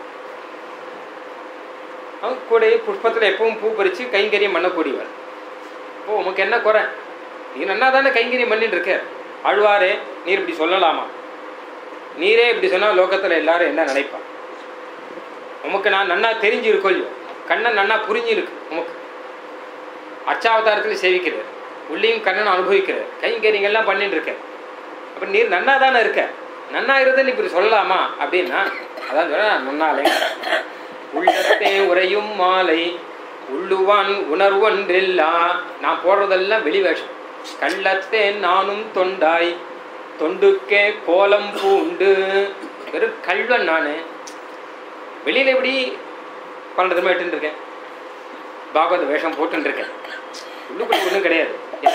அவன் கூடை புஷ்பத்தில் எப்பவும் பூ பறித்து கைங்கரியம் பண்ணக்கூடியவர் ஓ உமக்கு என்ன குறை நீ நன்னா தானே கைங்கரியம் பண்ணிட்டு இருக்க ஆழ்வாரே நீர் இப்படி சொல்லலாமா நீரே இப்படி சொன்னால் லோகத்தில் எல்லாரும் என்ன நினைப்பா உமக்கு நான் நன்னா தெரிஞ்சிருக்கோ இல்லையோ கண்ணன் நன்னா புரிஞ்சிருக்கு உமக்கு அச்சாவதாரத்தில் சேவிக்கிறார் உள்ளேயும் கண்ணன் அனுபவிக்கிறார் கைங்கரியங்கள்லாம் பண்ணிட்டு இருக்க அப்போ நீர் நன்னா தானே இருக்க நன்னா இருந்தது இப்படி சொல்லலாமா அப்படின்னா அதான் சொல்ல நன்னாலே உள்ளத்தே உரையும் மாலை உள்ளுவான் உணர்வொன்றில்லா நான் போடுறதெல்லாம் வெளி வேஷம் கள்ளத்தே நானும் தொண்டாய் தொண்டுக்கே கோலம் பூண்டு வெறும் கல்வன் நான் வெளியில் எப்படி பன்னெண்டு தடவை எடுத்துட்டு இருக்கேன் பாகவத வேஷம் போட்டுன்னு இருக்கேன் உள்ளுக்குள்ள ஒன்றும் கிடையாது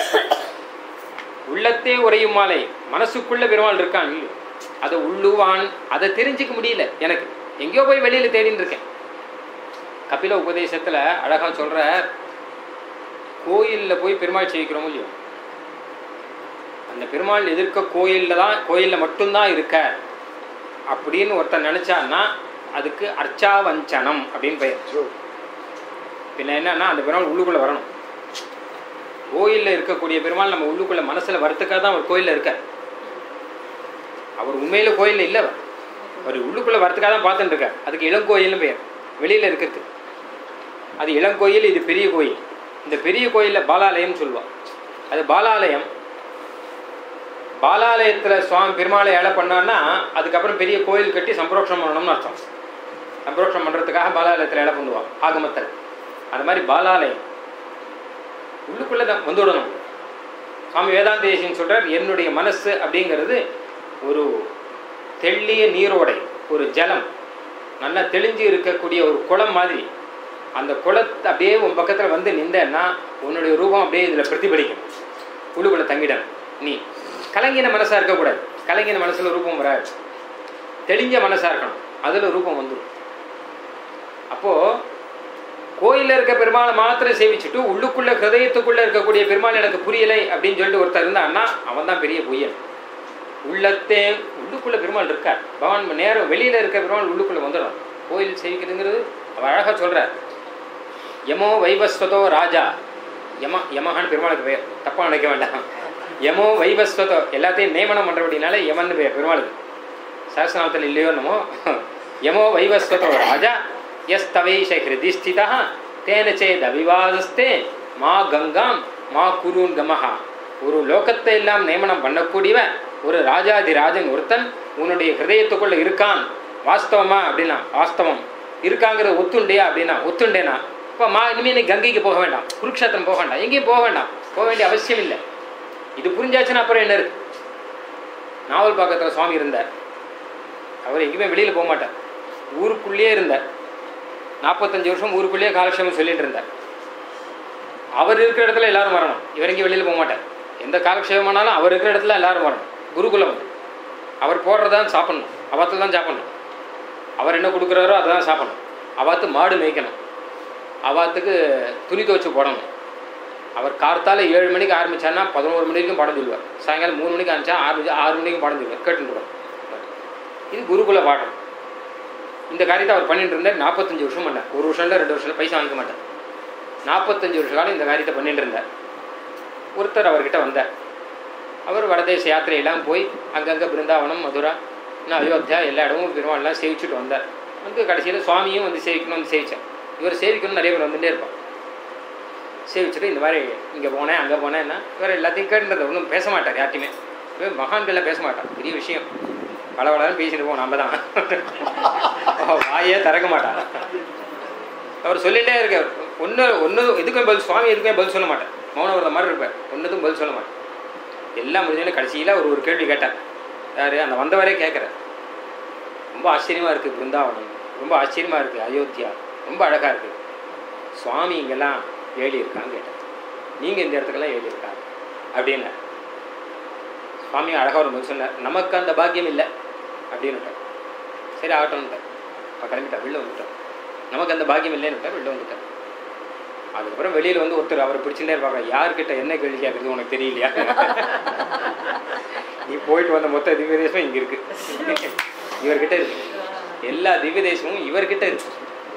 உள்ளத்தே உரையும் மாலை மனசுக்குள்ள பெருமாள் இருக்கான் இல்லையோ அதை உள்ளுவான் அதை தெரிஞ்சுக்க முடியல எனக்கு எங்கேயோ போய் வெளியில தேடின்னு இருக்கேன் கபில உபதேசத்துல அழகா சொல்ற கோயில்ல போய் பெருமாள் சேவிக்கிறோம் இல்லையோ அந்த பெருமாள் எதிர்க்க கோயில்ல தான் கோயில்ல மட்டும்தான் இருக்க அப்படின்னு ஒருத்தன் நினைச்சான்னா அதுக்கு அர்ச்சாவஞ்சனம் அப்படின்னு பெயர் ஸோ பின்ன என்னன்னா அந்த பெருமாள் உள்ளுக்குள்ள வரணும் கோயில்ல இருக்கக்கூடிய பெருமாள் நம்ம உள்ளுக்குள்ள மனசுல வரத்துக்காக தான் அவர் கோயில்ல இருக்கார் அவர் உண்மையில கோயில்ல இல்ல அவர் அவர் உள்ளுக்குள்ள வரத்துக்காக தான் பார்த்துட்டு இருக்கார் அதுக்கு இளங்கோயில்னு பெயர் வெளியில இருக்கிறது அது இளங்கோயில் இது பெரிய கோயில் இந்த பெரிய கோயில்ல பாலாலயம் சொல்லுவா அது பாலாலயம் பாலாலயத்துல சுவாமி பெருமாளை ஏழை பண்ணான்னா அதுக்கப்புறம் பெரிய கோயில் கட்டி சம்பரோஷம் பண்ணணும்னு அர்த்தம் சம்பரோஷம் பண்றதுக்காக பாலாலயத்துல ஏழை பண்ணுவான் ஆகமத்தில் அது மாதிரி பாலாலயம் உள்ளுக்குள்ள தான் வந்துவிடணும் சுவாமி வேதாந்த தேசியன் சொல்றார் என்னுடைய மனசு அப்படிங்கிறது ஒரு தெள்ளிய நீரோடை ஒரு ஜலம் நல்லா தெளிஞ்சு இருக்கக்கூடிய ஒரு குளம் மாதிரி அந்த குளத்தை அப்படியே உன் பக்கத்தில் வந்து நின்றேன்னா உன்னுடைய ரூபம் அப்படியே இதில் பிரதிபலிக்கும் உள்ளுக்குள்ள தங்கிடணும் நீ கலங்கின மனசா இருக்கக்கூடாது கலங்கின மனசுல ரூபம் வராது தெளிஞ்ச மனசா இருக்கணும் அதுல ரூபம் வந்துடும் அப்போ கோயில்ல இருக்க பெருமாளை மாத்திரம் சேவிச்சுட்டு உள்ளுக்குள்ள ஹிருதயத்துக்குள்ள இருக்கக்கூடிய பெருமாள் எனக்கு புரியலை அப்படின்னு சொல்லிட்டு ஒருத்தர் இருந்தான்னா அவன் தான் பெரிய பொய்யன் உள்ளத்தே உள்ளுக்குள்ள பெருமாள் இருக்கார் பகவான் நேரம் வெளியில இருக்க பெருமாள் உள்ளுக்குள்ள வந்துடும் கோயில் சேவிக்கிறதுங்கிறது அவர் அழகா சொல்றார் யமோ வைவஸ்வதோ ராஜா யம யமஹான்னு பெருமாளுக்கு பெயர் தப்பா நினைக்க வேண்டாம் யமோ வைவஸ்வதோ எல்லாத்தையும் நியமனம் பண்றபடினால யமன் பெயர் பெருமாளுக்கு சரஸ்நாமத்தில் இல்லையோ என்னமோ யமோ வைவஸ்வதோ ராஜா எஸ் தவைஷ ஹிருதி ஸ்திதா தேன சேத் அவிவாதஸ்தே மா கங்காம் மா குருன் கமஹா ஒரு லோகத்தை எல்லாம் நியமனம் பண்ணக்கூடியவன் ஒரு ராஜாதிராஜன் ஒருத்தன் உன்னுடைய ஹிருதயத்துக்குள்ள இருக்கான் வாஸ்தவமா அப்படின்னா வாஸ்தவம் இருக்காங்கிறது ஒத்துண்டியா அப்படின்னா ஒத்துண்டேனா இப்போ மா இனிமேல் நீ கங்கைக்கு போக வேண்டாம் குருக்ஷேத்திரம் போக வேண்டாம் எங்கேயும் போக வேண்டாம் போக வேண்டிய அவசியம் இல்லை இது புரிஞ்சாச்சுன்னா அப்புறம் என்ன இருக்கு நாவல் பக்கத்தில் சுவாமி இருந்தார் அவர் எங்கேயுமே வெளியில் போக மாட்டார் ஊருக்குள்ளேயே இருந்தார் நாற்பத்தஞ்சு வருஷம் ஊருக்குள்ளேயே காலக்ஷேமம் சொல்லிட்டு இருந்தார் அவர் இருக்கிற இடத்துல எல்லாரும் வரணும் இவர் எங்கேயும் வெளியில் போக மாட்டார் எந்த காலக்ஷேபமானாலும் அவர் இருக்கிற இடத்துல எல்லாரும் வரணும் குருகுலம் அது. அவர் போடுறதான் சாப்பிடணும் அவத்தில் தான் சாப்பிடணும் அவர் என்ன கொடுக்குறாரோ அதை தான் சாப்பிடணும் அவாத்து மாடு மேய்க்கணும் அவாத்துக்கு துணி துவச்சி போடணும் அவர் கார்த்தால ஏழு மணிக்கு ஆரம்பிச்சாருன்னா பதினோரு மணி வரைக்கும் பாடம் சொல்லுவார் சாயங்காலம் மூணு மணிக்கு ஆரம்பிச்சா ஆறு ஆறு மணிக்கு பாடம் சொல்லுவார் கேட்டுருவார் இது குருகுல பாடம் இந்த காரியத்தை அவர் பண்ணிட்டு இருந்தார் நாற்பத்தஞ்சு வருஷம் பண்ணார் ஒரு வருஷம் இல்லை ரெண்டு வருஷம் இல்லை பைசா வாங்கிக்க மாட்டார் நாற்பத்தஞ்சு வருஷ காலம் இந்த காரியத்தை பண்ணிட்டு இருந்தார் ஒருத்தர் அவர்கிட்ட வந்தார் அவர் வடதேச யாத்திரையெல்லாம் போய் அங்கங்கே பிருந்தாவனம் மதுரா இன்னும் அயோத்தியா எல்லா இடமும் பெருமாள்லாம் சேவிச்சுட்டு வந்தார் வந்து கடைசியில் சுவாமியும் வந்து சேவிக்கணும் வந்து சேவிச்சார் இவர் சேவிக்கணும் நிறைய பேர் வந்துட்டே இருப்பான் சேவிச்சுட்டு இந்த மாதிரி இங்கே போனேன் அங்கே போனேன்னா இவர் எல்லாத்தையும் கேட்டுறது ஒன்றும் பேச மாட்டார் யார்ட்டையுமே இவர் மகான்கள்லாம் பேச மாட்டார் பெரிய விஷயம் பல பலன்னு பேசிட்டு போவோம் நம்ம தான் வாயே திறக்க மாட்டார் அவர் சொல்லிட்டே இருக்கார் ஒன்று ஒன்று எதுக்கும் பதில் சுவாமி எதுக்குமே பதில் சொல்ல மாட்டார் மௌனவரத மாதிரி இருப்பார் ஒன்றுக்கும் பதில் சொல்ல மாட்டார் எல்லாம் முடிஞ்சோடனே கடைசியில் அவர் ஒரு கேள்வி கேட்டார் யார் அந்த வந்தவரே கேட்குறார் ரொம்ப ஆச்சரியமாக இருக்குது பிருந்தாவனம் ரொம்ப ஆச்சரியமாக இருக்குது அயோத்தியா ரொம்ப அழகாக இருக்குது சுவாமி இங்கெல்லாம் ஏழி இருக்கான்னு கேட்டார் நீங்கள் இந்த இடத்துக்கெல்லாம் ஏழி இருக்கா அப்படின்னு சுவாமி அழகாக ஒரு பதில் சொன்னார் நமக்கு அந்த பாக்கியம் இல்லை அப்படின்னு சரி ஆகட்டும்ட்டார் அப்போ கிளம்பிட்டார் வெளில வந்துட்டார் நமக்கு அந்த பாக்கியம் இல்லைன்னு விட்டார் வெளில வந்துட்டார் அதுக்கப்புறம் வெளியில் வந்து ஒருத்தர் அவரை பிடிச்சுட்டே இருப்பாங்க யார்கிட்ட என்ன கேள்வி கேட்குறது உனக்கு தெரியலையா நீ போயிட்டு வந்த மொத்த திவ்ய தேசமும் இங்கே இருக்கு இவர்கிட்ட இருக்கு எல்லா திவ்ய தேசமும் இவர்கிட்ட இருக்கு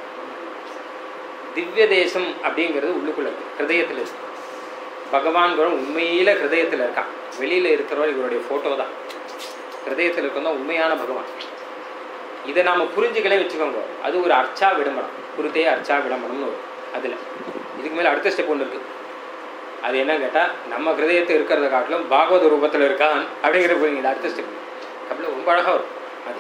திவ்ய தேசம் அப்படிங்கிறது உள்ளுக்குள்ள இருக்கு ஹிருதயத்தில் இருக்கு பகவான் கூட உண்மையில ஹிருதயத்தில் இருக்கான் வெளியில இருக்கிறவர் இவருடைய ஃபோட்டோ தான் ஹிருதயத்தில் இருக்கிறது தான் உண்மையான பகவான் இதை நாம புரிஞ்சுக்கலே வச்சுக்கோங்க அது ஒரு அர்ச்சா விடம்பரம் குருத்தே அர்ச்சா விடம்பரம்னு வரும் அதில் இதுக்கு மேலே அடுத்த ஸ்டெப் ஒன்று இருக்கு அது என்ன கேட்டால் நம்ம ஹிருதயத்தை இருக்கிறத காட்டிலும் பாகவத ரூபத்தில் இருக்கான் அப்படிங்கிற புரியுங்க அடுத்த ஸ்டெப் அப்படியே ரொம்ப அழகாக வரும் அது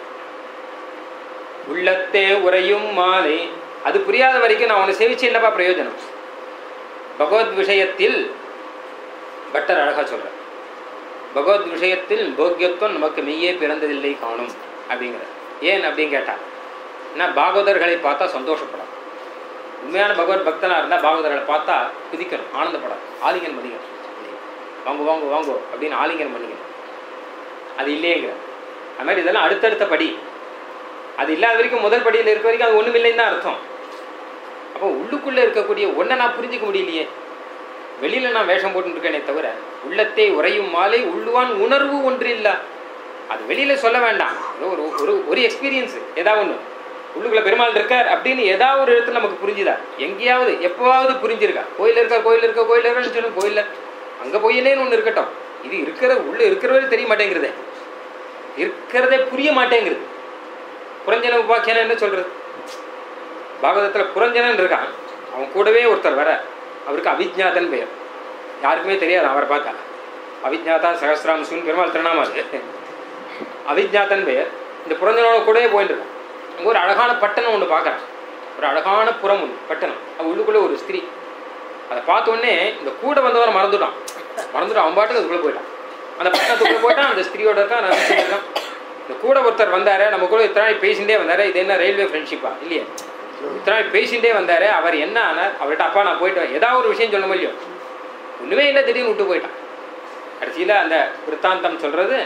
உள்ளத்தே உறையும் மாலை அது புரியாத வரைக்கும் நான் உன்னை சேவிச்சு என்னப்பா பிரயோஜனம் பகவத் விஷயத்தில் பட்டர் அழகா சொல்ற பகவத் விஷயத்தில் போக்கியத்துவம் நமக்கு மெய்யே பிறந்ததில்லை காணும் அப்படிங்கிறார் ஏன் அப்படின்னு கேட்டா நான் பாகவதர்களை பார்த்தா சந்தோஷப்படும் உண்மையான பகவத் பக்தனா இருந்தால் பாகவதர்களை பார்த்தா குதிக்கணும் ஆனந்தப்படும் ஆலிங்கன் பண்ணிக்கணும் வாங்க வாங்க வாங்கோ அப்படின்னு ஆலிங்கன் பண்ணிக்கணும் அது இல்லையேங்கிற அது மாதிரி இதெல்லாம் அடுத்தடுத்த படி அது இல்லாத வரைக்கும் முதல் படியில் இருக்க வரைக்கும் அது ஒன்றுமில்லைன்னு தான் அர்த்தம் அப்போ உள்ளுக்குள்ளே இருக்கக்கூடிய ஒன்றை நான் புரிஞ்சிக்க முடியலையே வெளியில் நான் வேஷம் போட்டுட்டு இருக்கேனே தவிர உள்ளத்தை உறையும் மாலை உள்ளுவான் உணர்வு ஒன்று இல்லை அது வெளியில் சொல்ல வேண்டாம் ஏதோ ஒரு ஒரு ஒரு எக்ஸ்பீரியன்ஸ் ஏதாவது ஒன்று உள்ளுக்குள்ள பெருமாள் இருக்கார் அப்படின்னு ஏதாவது ஒரு இடத்துல நமக்கு புரிஞ்சுதா எங்கேயாவது எப்போவாவது புரிஞ்சிருக்கா கோயில் இருக்கா கோயில் இருக்கா கோயில் இருக்கான்னு சொல்லணும் கோயிலில் அங்கே கோயிலேன்னு ஒன்று இருக்கட்டும் இது இருக்கிற உள்ள இருக்கிறவரை தெரிய மாட்டேங்கிறதே இருக்கிறதே புரிய மாட்டேங்கிறது புரஞ்சன உபாக்கியான என்ன சொல்றது பாகவதத்தில் புரஞ்சனன் இருக்கான் அவன் கூடவே ஒருத்தர் வர அவருக்கு அவிஜ்ஞாதன் பெயர் யாருக்குமே தெரியாது அவரை பார்த்தா அவிஜ்ஞாதா சகசிராம்சுன்னு பெருமாள் திருநாமா அது அவிஜ்ஞாதன் பெயர் இந்த புரஞ்சனோட கூடவே போயிட்டு இருக்கான் அங்கே ஒரு அழகான பட்டணம் ஒன்று பார்க்குறான் ஒரு அழகான புறம் ஒன்று பட்டணம் அவன் உள்ளுக்குள்ளே ஒரு ஸ்திரீ அதை பார்த்த உடனே இந்த கூட வந்தவரை மறந்துட்டான் மறந்துட்டு அவன் பாட்டுக்கு அதுக்குள்ளே போயிட்டான் அந்த பட்டணத்துக்குள்ளே போயிட்டான் அந்த ஸ்திரீயோட இருக்கான் ரகசியம் இருக்கான் இந்த கூட ஒருத்தர் வந்தாரு நம்ம கூட இத்தனை நாள் பேசிகிட்டே வந்தாரு இது என்ன ரயில்வே ஃப்ரெண்ட்ஷிப்பா இல்லையே இத்தனை நாள் பேசிகிட்டே வந்தாரு அவர் என்ன ஆனார் அவர்கிட்ட அப்பா நான் போயிட்டு வரேன். ஏதாவது ஒரு விஷயம் சொல்ல முடியும் ஒன்றுமே இல்லை திடீர்னு விட்டு போயிட்டான் கடைசியில் அந்த விற்த்தாந்தம் சொல்கிறது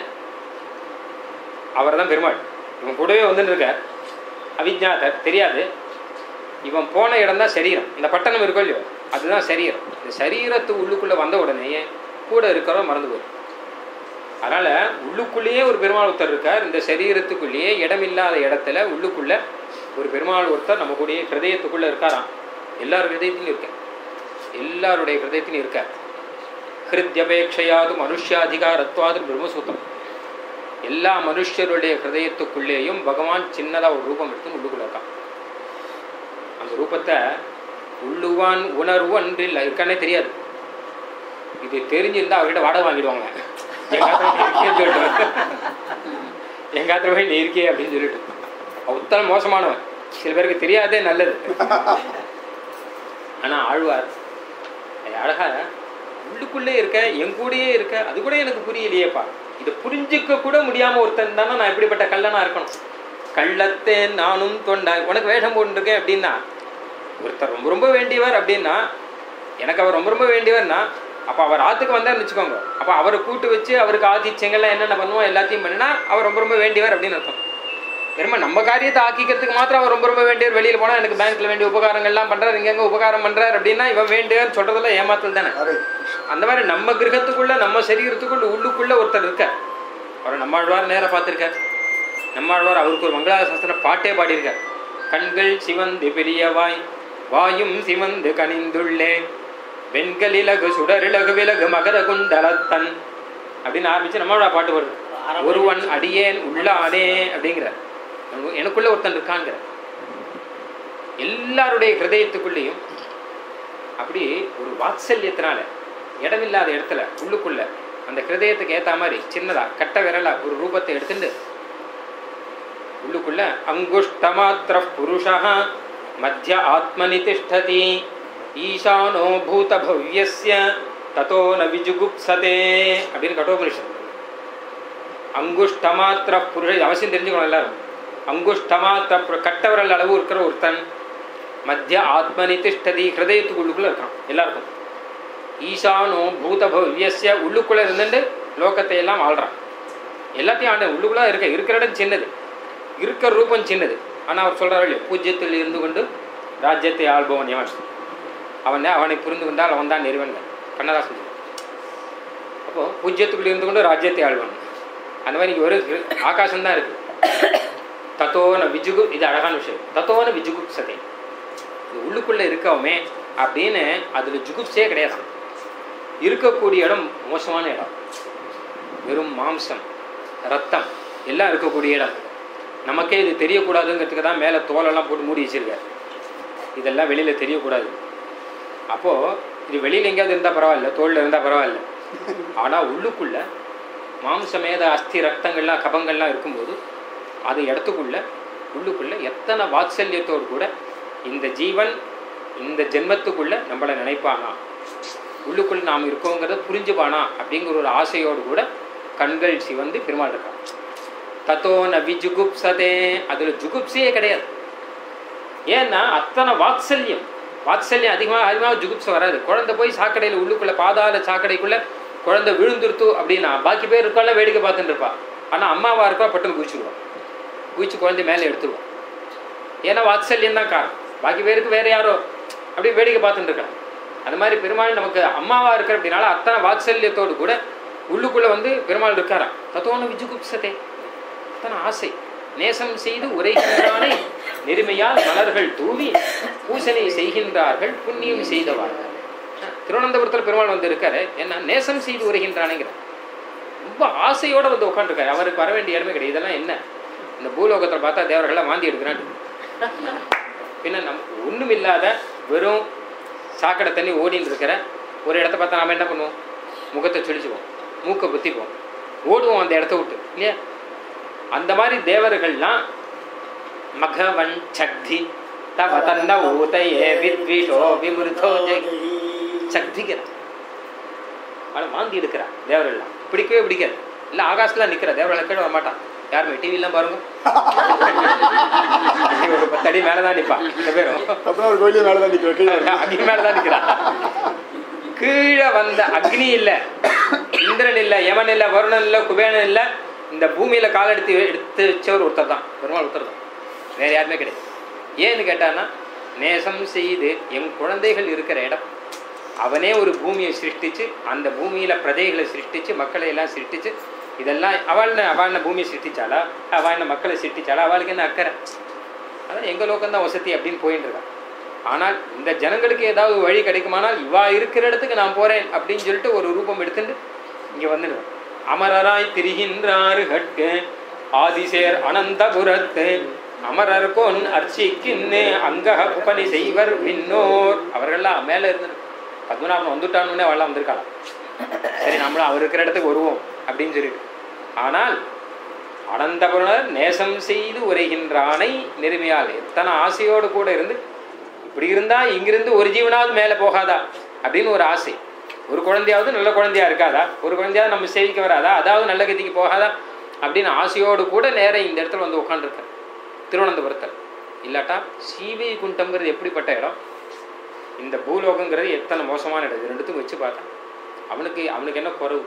அவர் தான் பெருமாள் இவன் கூடவே வந்துட்டு இருக்கார் அவிஜ்ஞாதர் தெரியாது இவன் போன இடம் தான் சரீரம் இந்த பட்டணம் இருக்கோ இல்லையோ அதுதான் சரீரம் இந்த சரீரத்து உள்ளுக்குள்ளே வந்த உடனே கூட இருக்கிறவன் மறந்து போயிடும் அதனால உள்ளுக்குள்ளேயே ஒரு பெருமாள் ஒருத்தர் இருக்கார் இந்த சரீரத்துக்குள்ளேயே இடமில்லாத இடத்துல உள்ளுக்குள்ள ஒரு பெருமாள் ஒருத்தர் நம்ம கூடயே ஹிருதயத்துக்குள்ள இருக்காராம் எல்லார் ஹிருதயத்திலும் இருக்க எல்லாருடைய ஹிருதயத்திலும் இருக்கார் ஹிருத்யபேட்சையாது மனுஷாதிகாரத்வாது பிரம்மசூத்திரம் எல்லா மனுஷருடைய ஹிருதயத்துக்குள்ளேயும் பகவான் சின்னதாக ஒரு ரூபம் எடுத்து உள்ளுக்குள்ள இருக்கான் அந்த ரூபத்தை உள்ளுவான் உணர்வு அன்றில் இருக்கானே தெரியாது இது தெரிஞ்சிருந்தா அவர்கிட்ட வாடகை வாங்கிடுவாங்க எங்க ஆத்திர போய் நீ இருக்கே சொல்லிட்டு எங்க ஆத்திர போய் நீ இருக்கே அப்படின்னு சொல்லிட்டு அவுத்தன மோசமானவன் சில பேருக்கு தெரியாதே நல்லது ஆனா ஆழ்வார் அது அழகா உள்ளுக்குள்ளே இருக்க என் கூடயே இருக்க அது கூட எனக்கு புரியலையேப்பா இதை புரிஞ்சுக்க கூட முடியாம ஒருத்தன் தானே நான் இப்படிப்பட்ட கள்ளனா இருக்கணும் கள்ளத்தேன் நானும் தொண்டாய் உனக்கு வேஷம் போட்டுருக்கேன் அப்படின்னா ஒருத்தர் ரொம்ப ரொம்ப வேண்டியவர் அப்படின்னா எனக்கு அவர் ரொம்ப ரொம்ப வேண்டியவர்னா அப்போ அவர் ஆற்றுக்கு வந்தார்னு வச்சுக்கோங்க அப்போ அவரை கூட்டு வச்சு அவருக்கு ஆதிச்சங்கள்லாம் என்னென்ன பண்ணுவோம் எல்லாத்தையும் பண்ணினா அவர் ரொம்ப ரொம்ப வேண்டியவர் அப்படின்னு அர்த்தம் வெறும நம்ம காரியத்தை ஆக்கிக்கிறதுக்கு மாத்திரம் அவர் ரொம்ப ரொம்ப வேண்டியவர் வெளியில் போனால் எனக்கு பேங்க்ல வேண்டிய உபகாரங்கள்லாம் பண்ணுறாரு இங்கங்க உபகாரம் பண்ணுறாரு அப்படின்னா இவன் வேண்டியவர் சொல்றதெல்லாம் ஏமாத்தல் தானே ஹரே அந்த மாதிரி நம்ம கிரகத்துக்குள்ள நம்ம சரீரத்துக்குள்ள உள்ளுக்குள்ள ஒருத்தர் இருக்க அவர் நம்மாழ்வார் நேரா பார்த்துருக்கார் நம்மாழ்வார் அவருக்கு ஒரு மங்களாசாஸ்திர பாட்டே பாடியிருக்கார் கண்கள் சிவந்து பெரியவாய் வாயும் சிவந்து கனிந்துள்ளே வெண்கலிலகு சுடரிலகு விலகு மகர குண்டலத்தன் அப்படின்னு ஆரம்பிச்சு நம்மளோட பாட்டு வருது ஒருவன் அடியேன் உள்ளானே அப்படிங்கிறார் எனக்குள்ள ஒருத்தன் இருக்காங்கிற எல்லாருடைய ஹிருதயத்துக்குள்ளேயும் அப்படி ஒரு வாத்சல்யத்தினால இடமில்லாத இடத்துல உள்ளுக்குள்ள அந்த ஹிருதயத்துக்கு ஏத்த மாதிரி சின்னதா கட்ட விரலா ஒரு ரூபத்தை எடுத்துட்டு உள்ளுக்குள்ள அங்குஷ்டமாத்திர புருஷா மத்திய ஆத்மனி திஷ்டதி ஈசானோ பூத பவ்யஸ்ய ததோ ந விஜுகுப்சதே அப்படின்னு கட்டோபனிஷத் அங்குஷ்டமாத்திர புருஷ இது அவசியம் தெரிஞ்சுக்கணும் எல்லாரும் அங்குஷ்டமாத்திர புரு- கட்ட விரல் அளவு இருக்கிற ஒருத்தன் மத்திய ஆத்மனி திஷ்டதி ஹிருதயத்துக்குள்ளுக்குள்ள இருக்கான் எல்லாருக்கும் ஈசானோ பூத பவ்யஸ்ய உள்ளுக்குள்ள இருந்துட்டு லோகத்தை எல்லாம் ஆள்றான் எல்லாத்தையும் ஆண்ட உள்ளுக்குள்ள இருக்க இருக்கிற இடம் சின்னது இருக்கிற ரூபம் சின்னது ஆனால் அவர் சொல்றாரு இல்லையா பூஜ்யத்தில் இருந்து கொண்டு ராஜ்யத்தை ஆள்பவன் எவன் அவன் அவனை புரிந்து கொண்டால் அவன் தான் நெருவன்கள் கண்ணதாசன் சொல்லுவான். அப்போ பூஜ்யத்துக்குள் இருந்து கொண்டு ராஜ்யத்தை ஆள்வான் அந்த மாதிரி இங்கே ஒரு ஆகாசம் தான் இருக்கு தத்தோன விஜுகு இது அழகான விஷயம் தத்தோன விஜுகுப்சதை இது உள்ளுக்குள்ள இருக்கவுமே அப்படின்னு அதுல ஜுகுப்சே கிடையாது இருக்கக்கூடிய இடம் மோசமான இடம் வெறும் மாம்சம் ரத்தம் எல்லாம் இருக்கக்கூடிய இடம் நமக்கே இது தெரியக்கூடாதுங்கிறதுக்கு தான் மேலே தோலெல்லாம் போட்டு மூடி வச்சிருக்காரு இதெல்லாம் வெளியில தெரியக்கூடாது அப்போ இது வெளியில எங்கேயாவது இருந்தால் பரவாயில்ல தோல்ல இருந்தால் பரவாயில்ல ஆனா உள்ளுக்குள்ள மாம்சமேத அஸ்தி ரத்தங்கள்லாம் கபங்கள்லாம் இருக்கும்போது அது இடத்துக்குள்ள உள்ளுக்குள்ள எத்தனை வாத்சல்யத்தோடு கூட இந்த ஜீவன் இந்த ஜென்மத்துக்குள்ள நம்மளை நினைப்பானா உள்ளுக்குள்ள நாம் இருக்கோங்கிறத புரிஞ்சுப்பானா அப்படிங்கிற ஒரு ஆசையோடு கூட கண்கள் சிவந்து பெருமாள் இருக்கான் தத்தோ நவி ஜுகுப்சதே அதுல ஜுகுப்சையே கிடையாது ஏன்னா அத்தனை வாத்சல்யம் வாத்சல்யம் அதிகமாக அதிகமாக ஜுகுப்ச வராது குழந்தை போய் சாக்கடையில் உள்ளுக்குள்ள பாதாள சாக்கடைக்குள்ள குழந்தை விழுந்துருத்து அப்படின்னா பாக்கி பேர் இருக்கால வேடிக்கை பார்த்துட்டு இருப்பா ஆனா அம்மாவா இருக்கா பட்டுன்னு குதிச்சுடுவான் குதிச்சு குழந்தை மேலே எடுத்துருவான் ஏன்னா வாத்சல்யம் தான் காரணம் பாக்கி பேருக்கு வேற யாரோ அப்படியே வேடிக்கை பார்த்துட்டு இருக்காங்க அந்த மாதிரி பெருமாள் நமக்கு அம்மாவா இருக்கிற அப்படின்னால அத்தனை வாத்சல்யத்தோடு கூட உள்ளுக்குள்ள வந்து பெருமாள் இருக்காராம் தத்தோன விஜுகுப்சதே அத்தனை ஆசை நேசம் செய்து உரைகின்றானே நெருமையால் மலர்கள் தூவி பூசனை செய்கின்றார்கள் புண்ணியம் செய்தவார்கள் திருவனந்தபுரத்தில் பெருமாள் வந்து இருக்காரு என்ன நேசம் செய்து உரைகின்றானேங்கிற ரொம்ப ஆசையோட வந்து உட்காந்துருக்காரு அவருக்கு வர வேண்டிய இடமே கிடையாது இதெல்லாம் என்ன இந்த பூலோகத்தில் பார்த்தா தேவர்கள்லாம் மாந்தி எடுக்கிறான் பின்ன நம் ஒன்றும் இல்லாத வெறும் சாக்கடை தண்ணி ஓடின்னு இருக்கிற ஒரு இடத்த பார்த்தா நாம என்ன பண்ணுவோம் முகத்தை சுழிச்சுவோம் மூக்கை புத்திப்போம் ஓடுவோம் அந்த இடத்த விட்டு இல்லையா அந்த மாதிரி தேவர்கள்லாம் மகவன் சக்தி தவ தன்ன ஊதையே வித்விஷோ விமிருதோ ஜெகி சக்திக்கிறான் அவன் மாந்தி எடுக்கிறான் தேவரெல்லாம் பிடிக்கவே பிடிக்காது இல்லை ஆகாசத்துல நிற்கிற தேவரெல்லாம் கீழே வர மாட்டான் யாருமே டிவிலாம் பாருங்க ஒரு பத்து அடி மேலே தான் நிற்பான் இந்த பேரும் அப்புறம் ஒரு கோயிலே மேலே தான் நிற்கிறேன் கீழே அக்னி மேலதான் நிக்கிறான் கீழே வந்த அக்னி இல்ல இந்திரன் இல்ல யமன் இல்ல வருணன் இல்ல குபேரன் இல்ல இந்த பூமியில கால் எடுத்து எடுத்து வச்சவர் ஒருத்தர் தான் பெருமாள் ஒருத்தர் தான் வேற யாருமே கிடையாது ஏன்னு கேட்டான்னா நேசம் செய்து என் குழந்தைகள் இருக்கிற இடம் அவனே ஒரு பூமியை சிருஷ்டிச்சு அந்த பூமியில பிரஜைகளை சிருஷ்டிச்சு மக்களை எல்லாம் சிருஷ்டிச்சு இதெல்லாம் அவள் அவள் பூமியை சிருஷ்டிச்சாளா அவள் மக்களை சிருஷ்டிச்சாளா அவளுக்கு என்ன அக்கறை அதான் எங்க லோகம் தான் வசதி அப்படின்னு போயிட்டு இருக்கான் ஆனால் இந்த ஜனங்களுக்கு ஏதாவது வழி கிடைக்குமானால் இவா இருக்கிற இடத்துக்கு நான் போறேன் அப்படின்னு சொல்லிட்டு ஒரு ரூபம் எடுத்துட்டு இங்க வந்துடுவேன் அமரராய் திரிகின்றாரு கட்கு ஆதிசேர் அனந்தபுரத்து அமரர் கொன் அர்ச்சிக்கின்னு அங்கக புகழி செய்வர் விண்ணோர் அவர்கள்லாம் மேல இருந்து பத்மநாபன் வந்துட்டான்னு அவெல்லாம் வந்திருக்கலாம் சரி நம்மளும் அவர் இருக்கிற இடத்துக்கு வருவோம் அப்படின்னு சொல்லிட்டு ஆனால் அனந்தபுரனர் நேசம் செய்து உரைகின்றானை நெருமையால் எத்தனை ஆசையோடு கூட இருந்து இப்படி இருந்தா இங்கிருந்து ஒரு ஜீவனாவது மேலே போகாதா அப்படின்னு ஒரு ஆசை ஒரு குழந்தையாவது நல்ல குழந்தையா இருக்காதா ஒரு குழந்தையாவது நம்ம சேவிக்க வராதா அதாவது நல்ல கதிக்கு போகாதா அப்படின்னு ஆசையோடு கூட நேரம் இந்த இடத்துல வந்து உட்காந்துருக்க திருவனந்தபுரத்தில் இல்லாட்டா சீவை குண்டம்ங்கிறது எப்படிப்பட்ட இடம் இந்த பூலோகங்கிறது எத்தனை மோசமான இடம் இது ரெண்டுத்துக்கும் வச்சு பார்த்தேன் அவனுக்கு அவனுக்கு என்ன குறவு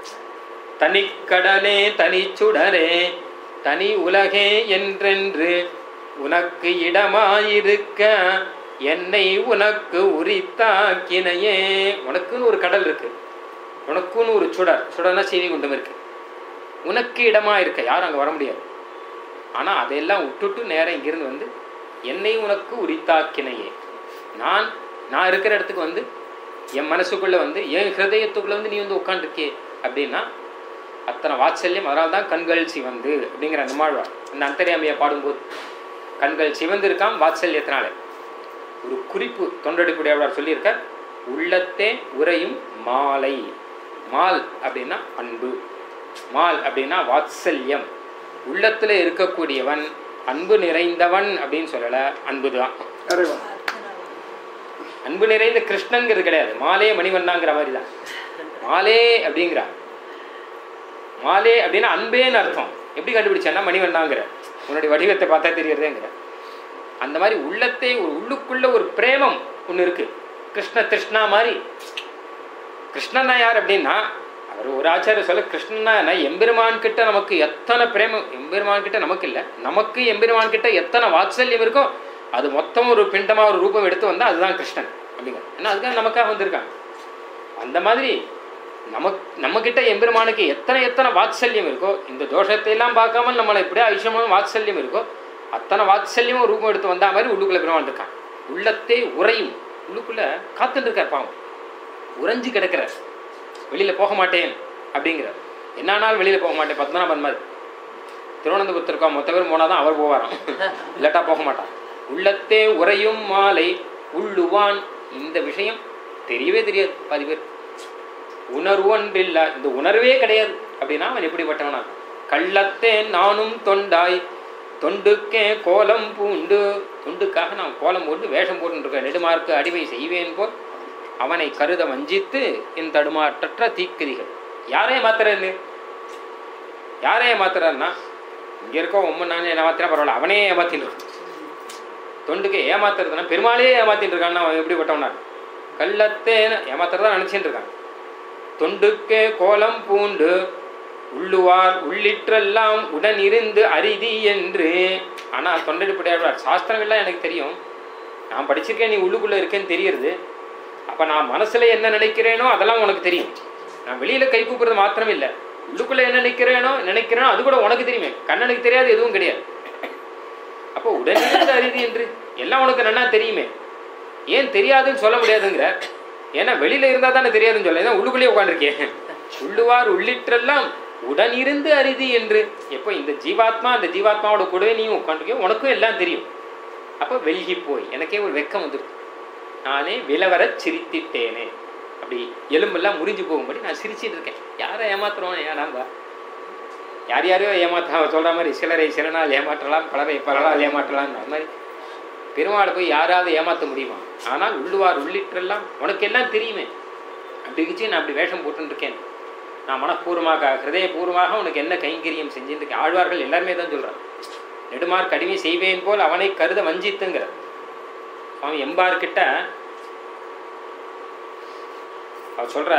தனிக்கடலே தனிச்சுடரே தனி உலகே என்றென்று உனக்கு இடமாயிருக்க என்னை உனக்கு உரித்தாக்கினையே உனக்குன்னு ஒரு கடல் இருக்கு உனக்குன்னு ஒரு சுடர் சுடர்னா செய்தி குண்டம் இருக்கு உனக்கு இடமா இருக்க யாரும் அங்கே வர முடியாது ஆனால் அதையெல்லாம் விட்டுட்டு நேரம் இங்கிருந்து வந்து என்னை உனக்கு உரித்தாக்கினையே நான் நான் இருக்கிற இடத்துக்கு வந்து என் மனசுக்குள்ள வந்து என் ஹிருதயத்துக்குள்ள வந்து நீ வந்து உட்காந்துருக்கே அப்படின்னா அத்தனை வாத்சல்யம் அதனால தான் கண்கள் சிவந்து அப்படிங்கிற நம்மாழ்வார் இந்த அந்தரியாமையை பாடும்போது கண்கள் சிவந்து இருக்காம் வாத்சல்யத்தினால ஒரு குறிப்பு தொண்டடிப்புடையவர் சொல்லியிருக்கார் உள்ளத்தே உரையும் மாலை மால் அப்படின்னா அன்பு மால் அப்படின்னா வாத்சல்யம் உள்ளத்துல இருக்கக்கூடியவன் அன்பு நிறைந்தவன் அப்படின்னு சொல்லல அன்புதான் நிறைவா அன்பு நிறைந்த கிருஷ்ணங்கிறது கிடையாது மாலே மணிவண்ணாங்கிற மாதிரி தான் மாலே அப்படிங்கிறா மாலே அப்படின்னா அன்பேன்னு அர்த்தம் எப்படி கண்டுபிடிச்சான்னா மணிவண்ணாங்கிற உன்னுடைய வடிவத்தை பார்த்தா தெரியறதேங்கிற அந்த மாதிரி உள்ளத்தை ஒரு உள்ளுக்குள்ள ஒரு பிரேமம் ஒன்று இருக்கு கிருஷ்ண திருஷ்ணா மாதிரி கிருஷ்ணன்னா யார் அப்படின்னா அவர் ஒரு ஆச்சாரியர் சொல்ல கிருஷ்ணன்னா என்ன எம்பெருமான் கிட்ட நமக்கு எத்தனை பிரேமம் எம்பெருமான் கிட்ட நமக்கு இல்லை நமக்கு எம்பெருமான் கிட்ட எத்தனை வாத்சல்யம் இருக்கோ அது மொத்தம் ஒரு பிண்டமாக ஒரு ரூபம் எடுத்து வந்தால் அதுதான் கிருஷ்ணன் அப்படிங்கிற ஏன்னா அதுக்காக நமக்காக வந்திருக்காங்க அந்த மாதிரி நமக் நம்மக்கிட்ட எம்பெருமானுக்கு எத்தனை எத்தனை வாத்சல்யம் இருக்கோ இந்த தோஷத்தை எல்லாம் பார்க்காம நம்மளை எப்படியா ஐஷமான வாத்சல்யம் இருக்கோ அத்தனை வாத்சல்யமும் ரூபம் எடுத்து வந்தா மாதிரி உள்ளுக்குள்ள பெருமான் இருக்கான் உள்ளத்தே உறையும் உள்ளுக்குள்ள காத்துட்டு இருக்கார் பாவம் உறைஞ்சு கிடக்கிறார் வெளியில போக மாட்டேன் அப்படிங்கிறார் என்னானாலும் வெளியில போக மாட்டேன் பத்மநாபன் மாதிரி திருவனந்தபுரத்தில் இருக்கா மொத்த பேரும் போனால் தான் அவர் போவாராம் இல்லாட்டா போக மாட்டான் உள்ளத்தே உறையும் மாலை உள்ளுவான் இந்த விஷயம் தெரியவே தெரியாது பாதி பேர் உணர்வொன்றில்ல இந்த உணர்வே கிடையாது அப்படின்னா அவன் எப்படிப்பட்டவனா இருக்கான்? கள்ளத்தே நானும் தொண்டாய் தொண்டுக்கே கோலம் பூண்டு தொண்டுக்காக நான் கோலம் போட்டு வேஷம் போட்டுருக்கேன் நெடுமார்க்கு அடிமை செய்வேன் போல் அவனை கருத வஞ்சித்து என் தடுமாற்றற்ற தீக்கிரிகள் யாரே மாத்துறாரு யாரே ஏமாத்துறாருன்னா இங்க இருக்க உம்மன் நான் ஏமாத்தினா பரவாயில்ல அவனே ஏமாத்தின்னு இருக்கான் தொண்டுக்கு ஏமாத்துறதுன்னா பெருமாளையே ஏமாத்தின்னு இருக்கான்னா அவன் எப்படிப்பட்டவனா இருக்கான்? கள்ளத்தே ஏமாத்துறதா நினைச்சிட்டு இருக்கான் தொண்டுக்கே கோலம் பூண்டு உள்ளுவார் உள்ளிற்றெல்லாம் உடன் இருந்து அரிதி என்று ஆனால் தொண்டடிப்படையாடுவார் சாஸ்திரம் எல்லாம் எனக்கு தெரியும் நான் படிச்சிருக்கேன் நீ உள்ளுக்குள்ள இருக்கேன்னு தெரியுது அப்ப நான் மனசுல என்ன நினைக்கிறேனோ அதெல்லாம் உனக்கு தெரியும் நான் வெளியில கை கூப்புறது மாத்திரம் இல்லை உள்ளுக்குள்ள என்ன நினைக்கிறேனோ நினைக்கிறேனோ அது கூட உனக்கு தெரியுமே கண்ணனுக்கு தெரியாது எதுவும் கிடையாது அப்போ உடனிருந்து அரிதி என்று எல்லாம் உனக்கு நன்னா தெரியுமே ஏன் தெரியாதுன்னு சொல்ல முடியாதுங்கிற ஏன்னா வெளியில இருந்தா தானே தெரியாதுன்னு சொல்ல ஏன்னா உள்ளுக்குள்ளேயே உட்காந்துருக்கேன் உள்ளுவார் உள்ளிட்டெல்லாம் உடன் இருந்து அரிதி என்று எப்போ இந்த ஜீவாத்மா அந்த ஜீவாத்மாவோட கூடவே நீயும் உட்காந்துருக்கே உனக்கும் எல்லாம் தெரியும் அப்போ வெல்கி போய் எனக்கே ஒரு வெக்கம் வந்துருக்கு நானே விலவரச் சிரித்திட்டேனே அப்படி எலும்பெல்லாம் முறிஞ்சு போகும்படி நான் சிரிச்சிட்டு இருக்கேன் யாரை ஏமாத்துறோம் ஏனாம்பா யார் யாரையோ ஏமாத்த சொல்ற மாதிரி சிலரை சில நாள் ஏமாற்றலாம் பலரை பல நாள் ஏமாற்றலாம் அது மாதிரி பெருமாளை போய் யாராவது ஏமாற்ற முடியுமா ஆனால் உள்ளுவார் உள்ளிட்டெல்லாம் உனக்கு எல்லாம் தெரியுமே அப்படி இருந்துச்சு நான் அப்படி வேஷம் போட்டுன்னு இருக்கேன் நான் மனப்பூர்வமாக ஹிருதயபூர்வமாக உனக்கு என்ன கைங்கரியம் செஞ்சுட்டு இருக்கேன் ஆழ்வார்கள் எல்லாருமே தான் சொல்றாங்க நெடுமார் கடிமை செய்வேன் போல் அவனை கருத வஞ்சித்துங்கிற சுவாமி எம்பார்கிட்ட அவர் சொல்ற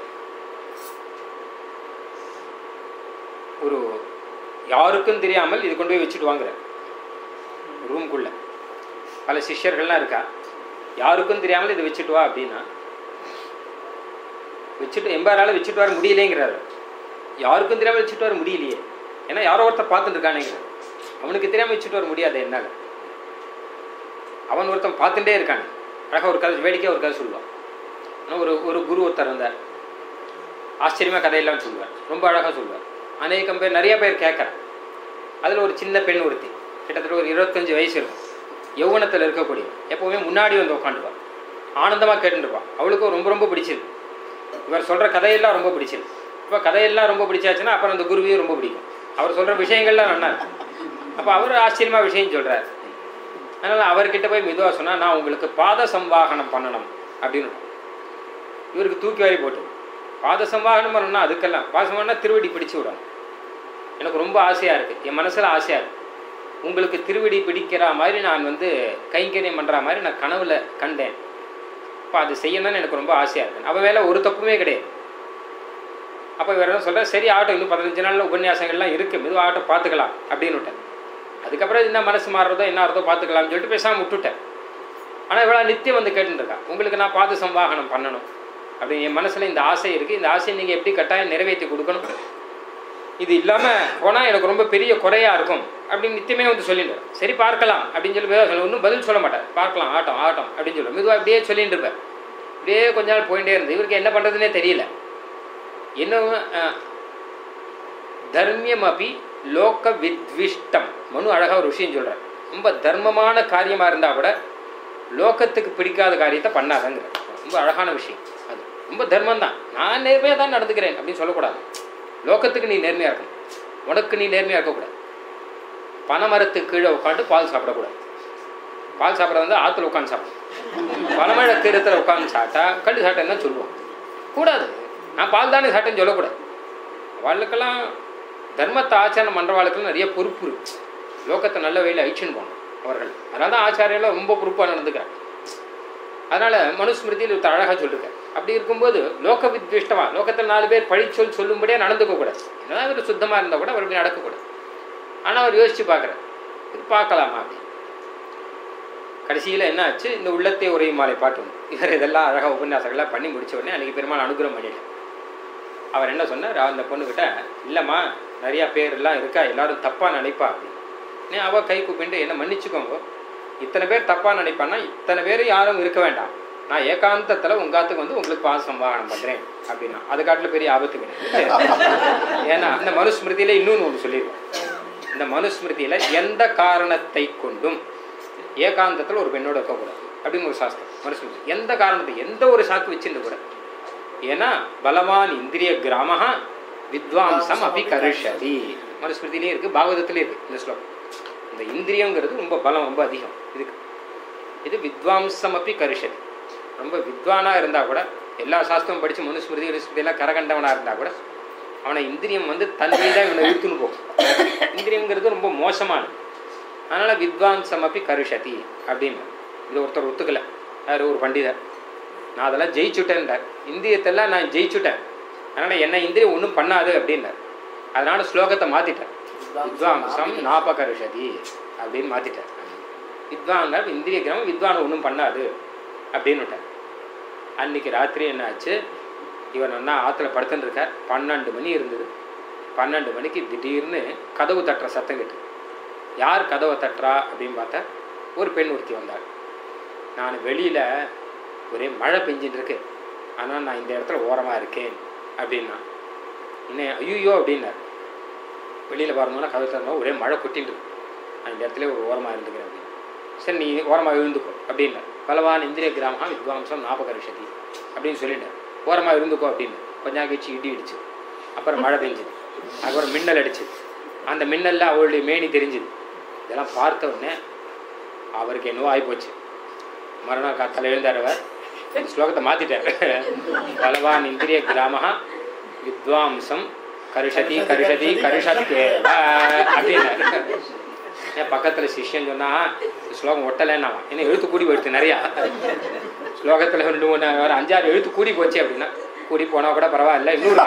ஒரு யாருக்கும் தெரியாமல் இது கொண்டு போய் வச்சுட்டு வாங்குற ரூம்குள்ள பல சிஷ்யர்கள்லாம் இருக்கா யாருக்கும் தெரியாமல் இதை வச்சுட்டு வா அப்படின்னா வச்சுட்டு எம்பாரால வச்சுட்டு வர முடியலேங்கிறாரு யாருக்கும் தெரியாமல் வச்சுட்டு வர முடியலையே ஏன்னா யாரோ ஒருத்தர் பார்த்துட்டு இருக்கானேங்கிறார் அவனுக்கு தெரியாமல் வச்சுட்டு வர முடியாது என்னால் அவன் ஒருத்தன் பார்த்துட்டே இருக்கான் அழகாக ஒரு கதை வேடிக்கையாக ஒரு கதை சொல்லுவான் ஆனால் ஒரு ஒரு குரு ஒருத்தர் இருந்தார் ஆச்சரியமாக கதையெல்லாம் சொல்லுவார் ரொம்ப அழகாக சொல்லுவார் அநேகம் பேர் நிறைய பேர் கேட்குறான் அதில் ஒரு சின்ன பெண் ஒருத்தி கிட்டத்தட்ட ஒரு இருபத்தஞ்சு வயசு இருக்கும் யௌவனத்தில் இருக்கக்கூடிய எப்போவுமே முன்னாடி வந்து உட்காந்துருப்பான் ஆனந்தமாக கேட்டுருப்பான் அவளுக்கும் ரொம்ப ரொம்ப பிடிச்சிருக்கு இவர் சொல்கிற கதையெல்லாம் ரொம்ப பிடிச்சிருக்கு இப்போ கதையெல்லாம் ரொம்ப பிடிச்சாச்சுன்னா அப்புறம் அந்த குருவையும் ரொம்ப பிடிக்கும் அவர் சொல்கிற விஷயங்கள்லாம் நல்லா இருக்கும் அப்போ அவர் ஆச்சரியமாக விஷயம் சொல்கிறார் அதனால் அவர்கிட்ட போய் மெதுவாக சொன்னால் நான் உங்களுக்கு பாத சம்வாகனம் பண்ணணும் அப்படின்னு இவருக்கு தூக்கி வாரி போட்டு பாத சம்வாகனம் பண்ணணும்னா அதுக்கெல்லாம் பாத சம்வாகனா திருவடி பிடிச்சு விடணும் எனக்கு ரொம்ப ஆசையாக இருக்குது என் மனசில் ஆசையாக இருக்குது உங்களுக்கு திருவடி பிடிக்கிற மாதிரி நான் வந்து கைங்கரியம் பண்ணுற மாதிரி நான் கனவுல கண்டேன் அப்போ அது செய்யணும்னு எனக்கு ரொம்ப ஆசையாக இருக்கு அவன் மேலே ஒரு தப்புமே கிடையாது அப்போ இவர் என்ன சொல்கிறார் சரி ஆகட்டும் இன்னும் பதினஞ்சு நாளில் உபன்யாசங்கள்லாம் இருக்குது மெதுவாக ஆகட்டும் பார்த்துக்கலாம் அப்படின்னு விட்டேன் அதுக்கப்புறம் என்ன மனசு மாறுறதோ என்ன ஆறுதோ பார்த்துக்கலாம்னு சொல்லிட்டு பேசாமல் விட்டுட்டேன் ஆனால் இவ்வளோ நித்தியம் வந்து கேட்டுருக்கா உங்களுக்கு நான் பாத சம்வாகனம் பண்ணணும் அப்படி என் மனசில் இந்த ஆசை இருக்குது இந்த ஆசையை நீங்கள் எப்படி கட்டாயம் நிறைவேற்றி கொடுக்கணும் இது இல்லாமல் போனால் எனக்கு ரொம்ப பெரிய குறையாக இருக்கும் அப்படின்னு நித்தியமே வந்து சொல்லிடுவேன் சரி பார்க்கலாம் அப்படின்னு சொல்லி மெதுவாக சொல்ல ஒன்றும் பதில் சொல்ல மாட்டேன் பார்க்கலாம் ஆட்டம் ஆட்டம் அப்படின்னு சொல்லுவேன் மெதுவாக அப்படியே சொல்லிட்டு இருப்பேன் அப்படியே கொஞ்ச நாள் போயிட்டே இருந்து இவருக்கு என்ன பண்ணுறதுனே தெரியல இன்னும் தர்மியம் அப்படி லோக வித்விஷ்டம் மனு அழகாக ஒரு விஷயம் சொல்கிறார் ரொம்ப தர்மமான காரியமாக இருந்தால் கூட லோகத்துக்கு பிடிக்காத காரியத்தை பண்ணாதங்கிற ரொம்ப அழகான விஷயம் அது ரொம்ப தர்மம் தான் நான் நேர்மையாக தான் நடந்துக்கிறேன் அப்படின்னு சொல்லக்கூடாது லோகத்துக்கு நீ நேர்மையாக இருக்கணும் உனக்கு நீ நேர்மையாக இருக்கக்கூடாது பனைமரத்துக்கு கீழே உட்காந்து பால் சாப்பிடக்கூடாது பால் சாப்பிட்றது வந்து ஆற்றுல உட்காந்து சாப்பிடணும் பனமழை கீரத்தில் உட்காந்து சாப்பிட்டா கல் சாப்பிட்டேன்னு தான் சொல்லுவோம் கூடாது நான் பால் தானே சாப்பிட்டேன்னு சொல்லக்கூடாது அவளுக்கெல்லாம் தர்மத்தை ஆச்சாரம் பண்ணுறவாளுக்கெல்லாம் நிறைய பொறுப்பு இருக்கு லோகத்தை நல்ல வழியில் அழிச்சுன்னு போகணும் அவர்கள் அதனால தான் ஆச்சாரியெல்லாம் ரொம்ப பொறுப்பாக நடந்துக்கிறாங்க அதனால் மனுஸ்மிருதியில் ஒருத்தர் அழகாக சொல்லியிருக்கார் அப்படி இருக்கும்போது லோக வித்விஷ்டமாக லோகத்தில் நாலு பேர் பழிச்சொல் சொல்லும்படியாக நடந்துக்க கூடாது என்னதான் இவர் சுத்தமாக இருந்தால் கூட அவர் இப்படி நடக்கக்கூடாது ஆனால் அவர் யோசித்து பார்க்குறார் இது பார்க்கலாமா அப்படி கடைசியில் என்ன ஆச்சு இந்த உள்ளத்தை உரையும் மாலை பாட்டு வந்து இவர் இதெல்லாம் அழகாக உபன்யாசங்கள்லாம் பண்ணி முடிச்ச உடனே அன்றைக்கி பெருமாள் அனுகிரகம் பண்ணிட்டேன் அவர் என்ன சொன்னார் அந்த பொண்ணுக்கிட்ட இல்லைம்மா நிறையா பேர்லாம் இருக்கா எல்லாரும் தப்பாக நினைப்பா அப்படின்னு அவள் கை கூப்பிட்டு என்ன மன்னிச்சுக்கோங்க இத்தனை பேர் தப்பாக நினைப்பான்னா இத்தனை பேர் யாரும் இருக்க வேண்டாம் நான் ஏகாந்தத்தில் உங்காத்துக்கு வந்து உங்களுக்கு பாச சம்பாகனம் பண்ணுறேன் அப்படின்னா அது காட்டில் பெரிய ஆபத்து கிடையாது ஏன்னா இந்த மனுஸ்மிருதியில் இன்னொன்று ஒன்று சொல்லிடுவேன் இந்த மனுஸ்மிருதியில் எந்த காரணத்தை கொண்டும் ஏகாந்தத்தில் ஒரு பெண்ணோட இருக்கக்கூடாது அப்படின்னு ஒரு சாஸ்திரம் மனுஸ்மிருதி எந்த காரணத்தை எந்த ஒரு சாக்கு வச்சிருந்த கூட ஏன்னா பலவான் இந்திரிய கிராமஹா வித்வாம்சம் அபி கருஷதி மனுஸ்மிருதிலே இருக்கு பாகவதத்திலே இருக்கு இந்த ஸ்லோகம் இந்த இந்திரியங்கிறது ரொம்ப பலம் ரொம்ப அதிகம் இதுக்கு இது வித்வாம்சம் அப்பி கருஷதி ரொம்ப வித்வானா இருந்தா கூட எல்லா சாஸ்திரமும் படிச்சு மனுஸ்மிருதி வினுஸ்மிருதி எல்லாம் கரகண்டவனா இருந்தா கூட அவனை இந்திரியம் வந்து தன்னை தான் இவனை இழுத்துன்னு போகும் இந்திரியங்கிறது ரொம்ப மோசமானது அதனால வித்வாம்சம் அப்பி கருஷதி அப்படின்னு இது ஒருத்தர் ஒத்துக்கல யார் ஒரு பண்டிதர் நான் அதெல்லாம் ஜெயிச்சுட்டேன்டார் இந்திரியத்தெல்லாம் நான் ஜெயிச்சுட்டேன் அதனால் என்ன இந்திரியம் ஒன்றும் பண்ணாது அப்படின்னார் அதனால ஸ்லோகத்தை மாற்றிட்டேன் வித்வாம்சம் நாபகருஷதி அப்படின்னு மாற்றிட்டார் வித்வாங்க இந்திரிய கிரமம் வித்வான் ஒன்றும் பண்ணாது அப்படின்னு விட்டார் அன்னைக்கு ராத்திரி என்ன ஆச்சு இவன் அண்ணா ஆற்றுல படுத்துன்னு இருக்கார் பன்னெண்டு மணி இருந்தது பன்னெண்டு மணிக்கு திடீர்னு கதவு தட்டுற சத்தம் கேட்டு யார் கதவை தட்டுறா அப்படின்னு பார்த்தா ஒரு பெண் ஒருத்தி வந்தாள் நான் வெளியில் ஒரே மழை பெஞ்சிட்டு இருக்கு ஆனால் நான் இந்த இடத்துல ஓரமாக இருக்கேன் அப்படின்னா இன்னும் ஐயோ அப்படின்னார் வெளியில் வரணும்னா கதவு திறந்தா ஒரே மழை கொட்டிட்டு இருக்கு நான் இந்த இடத்துல ஒரு ஓரமாக இருந்துக்கிறேன் அப்படின்னு சரி நீ ஓரமாக இருந்துக்கோ அப்படின்னார் பலவான் இந்திரிய கிராமம் வித்வாம்சம் ஞாபகரிஷதி அப்படின்னு சொல்லிட்டார் ஓரமாக இருந்துக்கோ அப்படின்னு கொஞ்ச நாள் கழிச்சு இடி இடிச்சு அப்புறம் மழை பெஞ்சுது அப்புறம் மின்னல் அடிச்சு அந்த மின்னலில் அவளுடைய மேனி தெரிஞ்சுது இதெல்லாம் பார்த்த உடனே அவருக்கு என்னவோ ஆகிப்போச்சு மறுநாள் காத்தால எழுந்தார் அவர் ஸ்லோகத்தை மாற்றிட்டார் பலவான் இந்திரிய கிராம வித்வாம்சம் கருஷதி கருஷதி கருஷத்தேவ அப்படின்னாரு என் பக்கத்தில் சிஷ்யன் சொன்னா இந்த ஸ்லோகம் ஒட்டலைன்னா என்ன எழுத்து கூடி போயிடுச்சு நிறையா ஸ்லோகத்தில் ரெண்டு மூணு ஒரு அஞ்சாறு எழுத்து கூடி போச்சு அப்படின்னா கூடி போனா கூட பரவாயில்ல இன்னொரு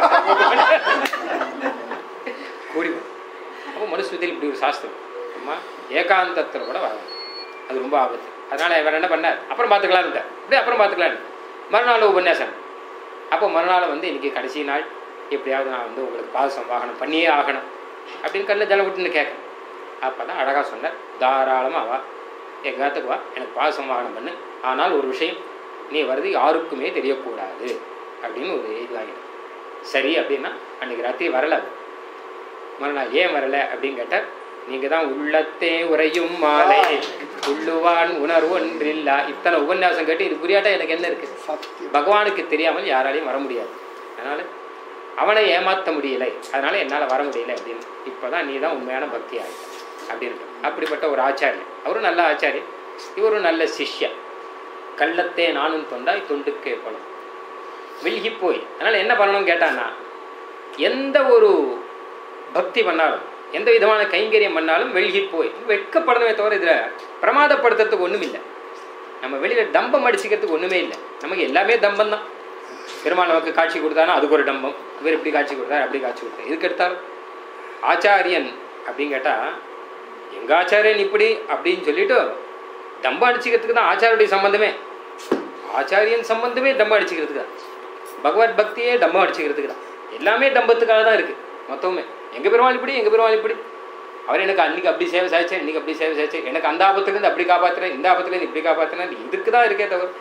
கூடி போ- அப்போ மனுஸ்மிருதியில் இப்படி ஒரு சாஸ்திரம் அம்மா ஏகாந்தத்தில் கூட வரணும் அது ரொம்ப ஆபத்து அதனால இவர் என்ன பண்ணார் அப்புறம் பார்த்துக்கலான்னு அப்படியே அப்புறம் பார்த்துக்கலான்னு மறுநாள் உபன்யாசம் அப்போ மறுநாள் வந்து இன்னைக்கு கடைசி நாள் எப்படியாவது நான் வந்து உங்களுக்கு பாதசம் வாகனம் பண்ணியே ஆகணும் அப்படின்னு கண்ணில் ஜலம் விட்டுன்னு கேட்கணும் அப்போ தான் அழகாக சொன்னார் தாராளமாக வா எங்காத்துக்கு வா எனக்கு பாதசம் வாகனம் பண்ணு ஆனால் ஒரு விஷயம் நீ வருது யாருக்குமே தெரியக்கூடாது அப்படின்னு ஒரு இது வாங்கிட்டேன் சரி அப்படின்னா அன்னைக்கு ராத்திரி வரல அது மறுநாள் ஏன் வரல அப்படின்னு கேட்டார் நீங்க தான் உள்ளத்தே உறையும் மாலை உள்ளுவான் உணர்வு ஒன்றில்லா இத்தனை உபன்யாசம் கேட்டு இது புரியாட்டா எனக்கு என்ன இருக்கு சத்தியம் பகவானுக்கு தெரியாமல் யாராலையும் வர முடியாது அதனால அவனை ஏமாற்ற முடியலை அதனால என்னால் வர முடியல அப்படின்னு இப்போதான் நீ தான் உண்மையான பக்தி ஆகிட்ட அப்படின்னு அப்படிப்பட்ட ஒரு ஆச்சாரியன் அவரும் நல்ல ஆச்சாரியன் இவரும் நல்ல சிஷ்யா கள்ளத்தே நானும் தொண்டாய் தொண்டுக்கே பணம் வில்கி போய் அதனால என்ன பண்ணணும்னு கேட்டான்னா எந்த ஒரு பக்தி பண்ணாலும் எந்த விதமான கைங்கரியம் பண்ணாலும் வெள்கி போய் வெட்கப்படணுமே தவிர இதில் பிரமாதப்படுத்துறதுக்கு ஒன்றும் இல்லை நம்ம வெளியில் தம்பம் அடிச்சுக்கிறதுக்கு ஒன்றுமே இல்லை நமக்கு எல்லாமே தம்பம் தான் பெருமாள் நமக்கு காட்சி கொடுத்தானா அதுக்கு ஒரு டம்பம் இவர் இப்படி காட்சி கொடுத்தாரு அப்படி காட்சி கொடுத்தாரு இதுக்கு எடுத்தாலும் ஆச்சாரியன் அப்படின்னு கேட்டால் எங்கள் ஆச்சாரியன் இப்படி அப்படின்னு சொல்லிட்டு டம்பம் அடிச்சுக்கிறதுக்கு தான் ஆச்சாரியுடைய சம்பந்தமே ஆச்சாரியன் சம்பந்தமே டம்பம் அடிச்சுக்கிறதுக்கு தான் பகவத் பக்தியே டம்பம் அடிச்சுக்கிறதுக்கு தான் எல்லாமே டம்பத்துக்காக தான் இருக்குது மொத்தமே எங்கள் பெருமாள் இப்படி எங்கள் பெருமாள் இப்படி அவர் எனக்கு அன்னைக்கு அப்படி சேவை சாய்ச்சேன் இன்னைக்கு அப்படி சேவை சாய்ச்சேன் எனக்கு அந்த ஆபத்துலேருந்து அப்படி காப்பாற்றுறேன் இந்த ஆபத்துலேருந்து இப்படி காப்பாற்றுறேன் இதுக்கு தான் இருக்கே தவிர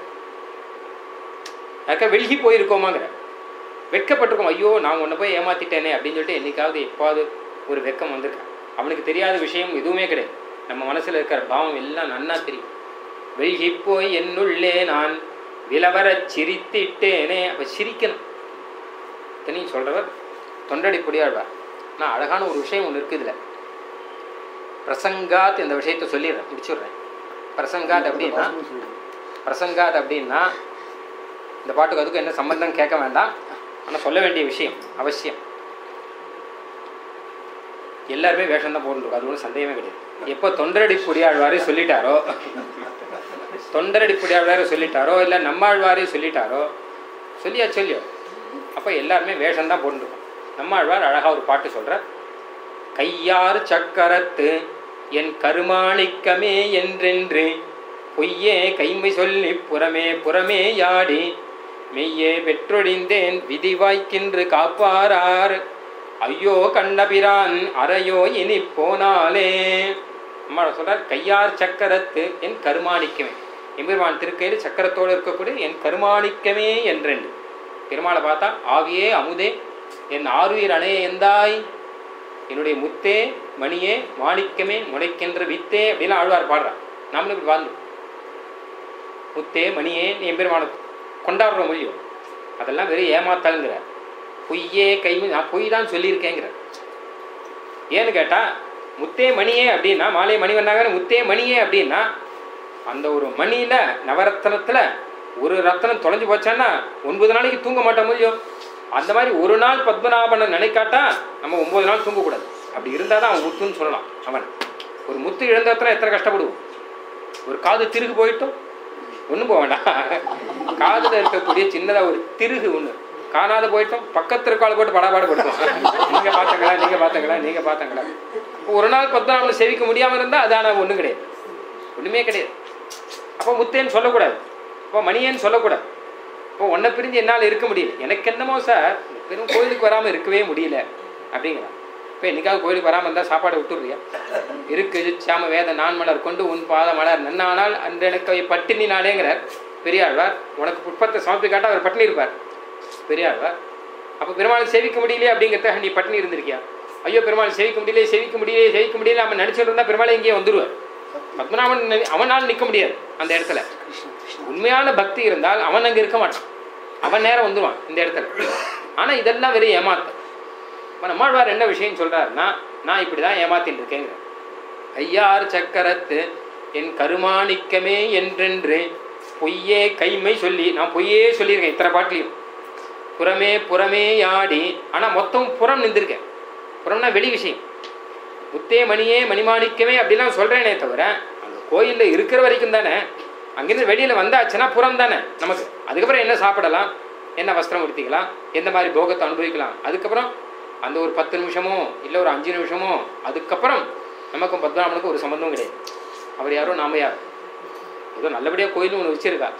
யாருக்கா வெள்கி போயிருக்கோமாங்கிற வெட்கப்பட்டிருக்கோம் ஐயோ நான் உன்னை போய் ஏமாத்திட்டேனே அப்படின்னு சொல்லிட்டு என்னைக்காவது எப்பாவது ஒரு வெக்கம் வந்திருக்கேன் அவனுக்கு தெரியாத விஷயம் எதுவுமே கிடையாது நம்ம மனசுல இருக்கிற பாவம் எல்லாம் நன்னா தெரியும் வெள்கி போய் என்னுள்ளே நான் விலவரச் சிரித்திட்டேனே அப்ப சிரிக்கணும் இத்தனையும் சொல்றவர் தொண்டடி பொடியாழ்வார் நான் அழகான ஒரு விஷயம் ஒன்று இருக்குது இதுல பிரசங்காத் இந்த விஷயத்த சொல்லிடுறேன் முடிச்சுடுறேன் பிரசங்காத் அப்படின்னா பிரசங்காத் அப்படின்னா இந்த பாட்டுக்கு அதுக்கும் என்ன சம்பந்தம் கேட்க வேண்டாம் ஆனால் சொல்ல வேண்டிய விஷயம் அவசியம் எல்லாருமே வேஷம் தான் போட்டுருக்கோம் அது ஒன்றும் சந்தேகமே கிடையாது எப்போ தொண்டரடி புடியாழ்வாரே சொல்லிட்டாரோ தொண்டரடி புடியாழ்வாரே சொல்லிட்டாரோ இல்லை நம்மாழ்வாரே சொல்லிட்டாரோ சொல்லியா சொல்லியோ அப்போ எல்லாருமே வேஷம் தான் போட்டுருக்கோம் நம்மாழ்வார் அழகாக ஒரு பாட்டு சொல்கிறார் கையார் சக்கரத்து என் கருமாணிக்கமே என்றென்று பொய்யே கைமை சொல்லி புறமே புறமே யாடி மெய்யே பெற்றொழிந்தேன் விதி வாய்க்கின்று காப்பாரார் ஐயோ கண்ணபிரான் அறையோ இனி போனாலே அம்மா சொல்றார் கையார் சக்கரத்து என் கருமாணிக்கமே எம்பெருமான் திருக்கையில் சக்கரத்தோடு இருக்கக்கூடிய என் கருமாணிக்கமே என்றென்று பெருமாளை பார்த்தா ஆவியே அமுதே என் ஆறுயிர் அணைய எந்தாய் என்னுடைய முத்தே மணியே மாணிக்கமே முளைக்கின்ற வித்தே அப்படின்னு ஆழ்வார் பாடுறான் நாமளும் இப்படி வாழ்ந்து முத்தே மணியே நீ எம்பெருமானை கொண்டாடுற மொழியோ அதெல்லாம் வெறும் ஏமாத்தாளுங்கிற பொய்யே கை நான் பொய் தான் சொல்லியிருக்கேங்கிற ஏன்னு கேட்டா முத்தே மணியே அப்படின்னா மாலை மணி வந்தாங்க முத்தே மணியே அப்படின்னா அந்த ஒரு மணியில நவரத்தனத்துல ஒரு ரத்தனம் தொலைஞ்சு போச்சான்னா ஒன்பது நாளைக்கு தூங்க மாட்டோம் முடியும் அந்த மாதிரி ஒரு நாள் பத்மநாபனை நினைக்காட்டா நம்ம ஒன்பது நாள் தூங்கக்கூடாது அப்படி இருந்தால் தான் அவன் முத்துன்னு சொல்லலாம் அவன் ஒரு முத்து இழந்த இடத்துல எத்தனை கஷ்டப்படுவோம் ஒரு காது திருகு போயிட்டும் ஒன்றும் போக வேண்டாம் காதில் இருக்கக்கூடிய சின்னதாக ஒரு திருகு ஒன்று காணாத போயிட்டோம் பக்கத்து இருக்கால போட்டு படாபாடு படுத்தோம் நீங்கள் பார்த்தங்களா நீங்கள் பார்த்தங்களா நீங்கள் பார்த்தங்களா ஒரு நாள் பத்மநாபனை செவிக்க முடியாமல் இருந்தால் அதான ஒன்றும் கிடையாது ஒன்றுமே கிடையாது அப்போ முத்தேன்னு சொல்லக்கூடாது அப்போ மணியேன்னு சொல்லக்கூடாது இப்போ ஒன்றை பிரிஞ்சு என்னால் இருக்க முடியல எனக்கு என்னமோ சார் பெரும் கோயிலுக்கு வராமல் இருக்கவே முடியல அப்படிங்கிறான் இப்போ என்னைக்காவது கோயிலுக்கு வராமல் இருந்தால் சாப்பாடு விட்டுடுறியா இருக்கு சாம வேத நான் மலர் கொண்டு உன் பாத மலர் நன்னானால் அந்த எனக்கு பட்டினி நாளேங்கிறார் பெரியாழ்வார் உனக்கு புட்பத்தை சமர்ப்பி காட்டா அவர் பட்டினி இருப்பார் பெரியாழ்வார் அப்போ பெருமாள் சேவிக்க முடியலையே அப்படிங்கிறத நீ பட்டினி இருந்திருக்கியா ஐயோ பெருமாள் சேவிக்க முடியலையே சேவிக்க முடியலையே சேவிக்க முடியல நம்ம நினச்சிட்டு இருந்தால் பெருமாளை இங்கேயே வந்துடுவார் பத்மநாபன் நினை- அவனால் நிற்க முடியாது அந்த இடத்துல உண்மையான பக்தி இருந்தால் அவன் அங்கே இருக்க மாட்டான் அவன் நேரம் வந்துடுவான் இந்த இடத்துல ஆனால் இதெல்லாம் வெறும் ஏமாத்தம் இப்போ நம்மாழ்வார் என்ன விஷயம் சொல்றாருன்னா நான் இப்படி தான் ஏமாத்தின்னு இருக்கேங்கிற ஐயார் சக்கரத்து என் கருமாணிக்கமே என்றென்று பொய்யே கைமை சொல்லி நான் பொய்யே சொல்லியிருக்கேன் இத்தனை பாட்டிலையும் புறமே புறமே யாடி ஆனால் மொத்தம் புறம் நின்றுருக்கேன் புறம்னா வெளி விஷயம் முத்தே மணியே மணிமாணிக்கமே அப்படிலாம் சொல்கிறேனே தவிர அந்த கோயிலில் இருக்கிற வரைக்கும் தானே அங்கேருந்து வெளியில் வந்தாச்சுன்னா புறம் தானே நமக்கு அதுக்கப்புறம் என்ன சாப்பிடலாம் என்ன வஸ்திரம் உடுத்திக்கலாம் எந்த மாதிரி போகத்தை அனுபவிக்கலாம் அதுக்கப்புறம் அந்த ஒரு பத்து நிமிஷமோ இல்லை ஒரு அஞ்சு நிமிஷமோ அதுக்கப்புறம் நமக்கும் பத்மநாபனுக்கும் ஒரு சம்மந்தமும் கிடையாது அவர் யாரோ நாம யார் ஏதோ நல்லபடியாக கோயிலும் ஒன்று வச்சிருக்கா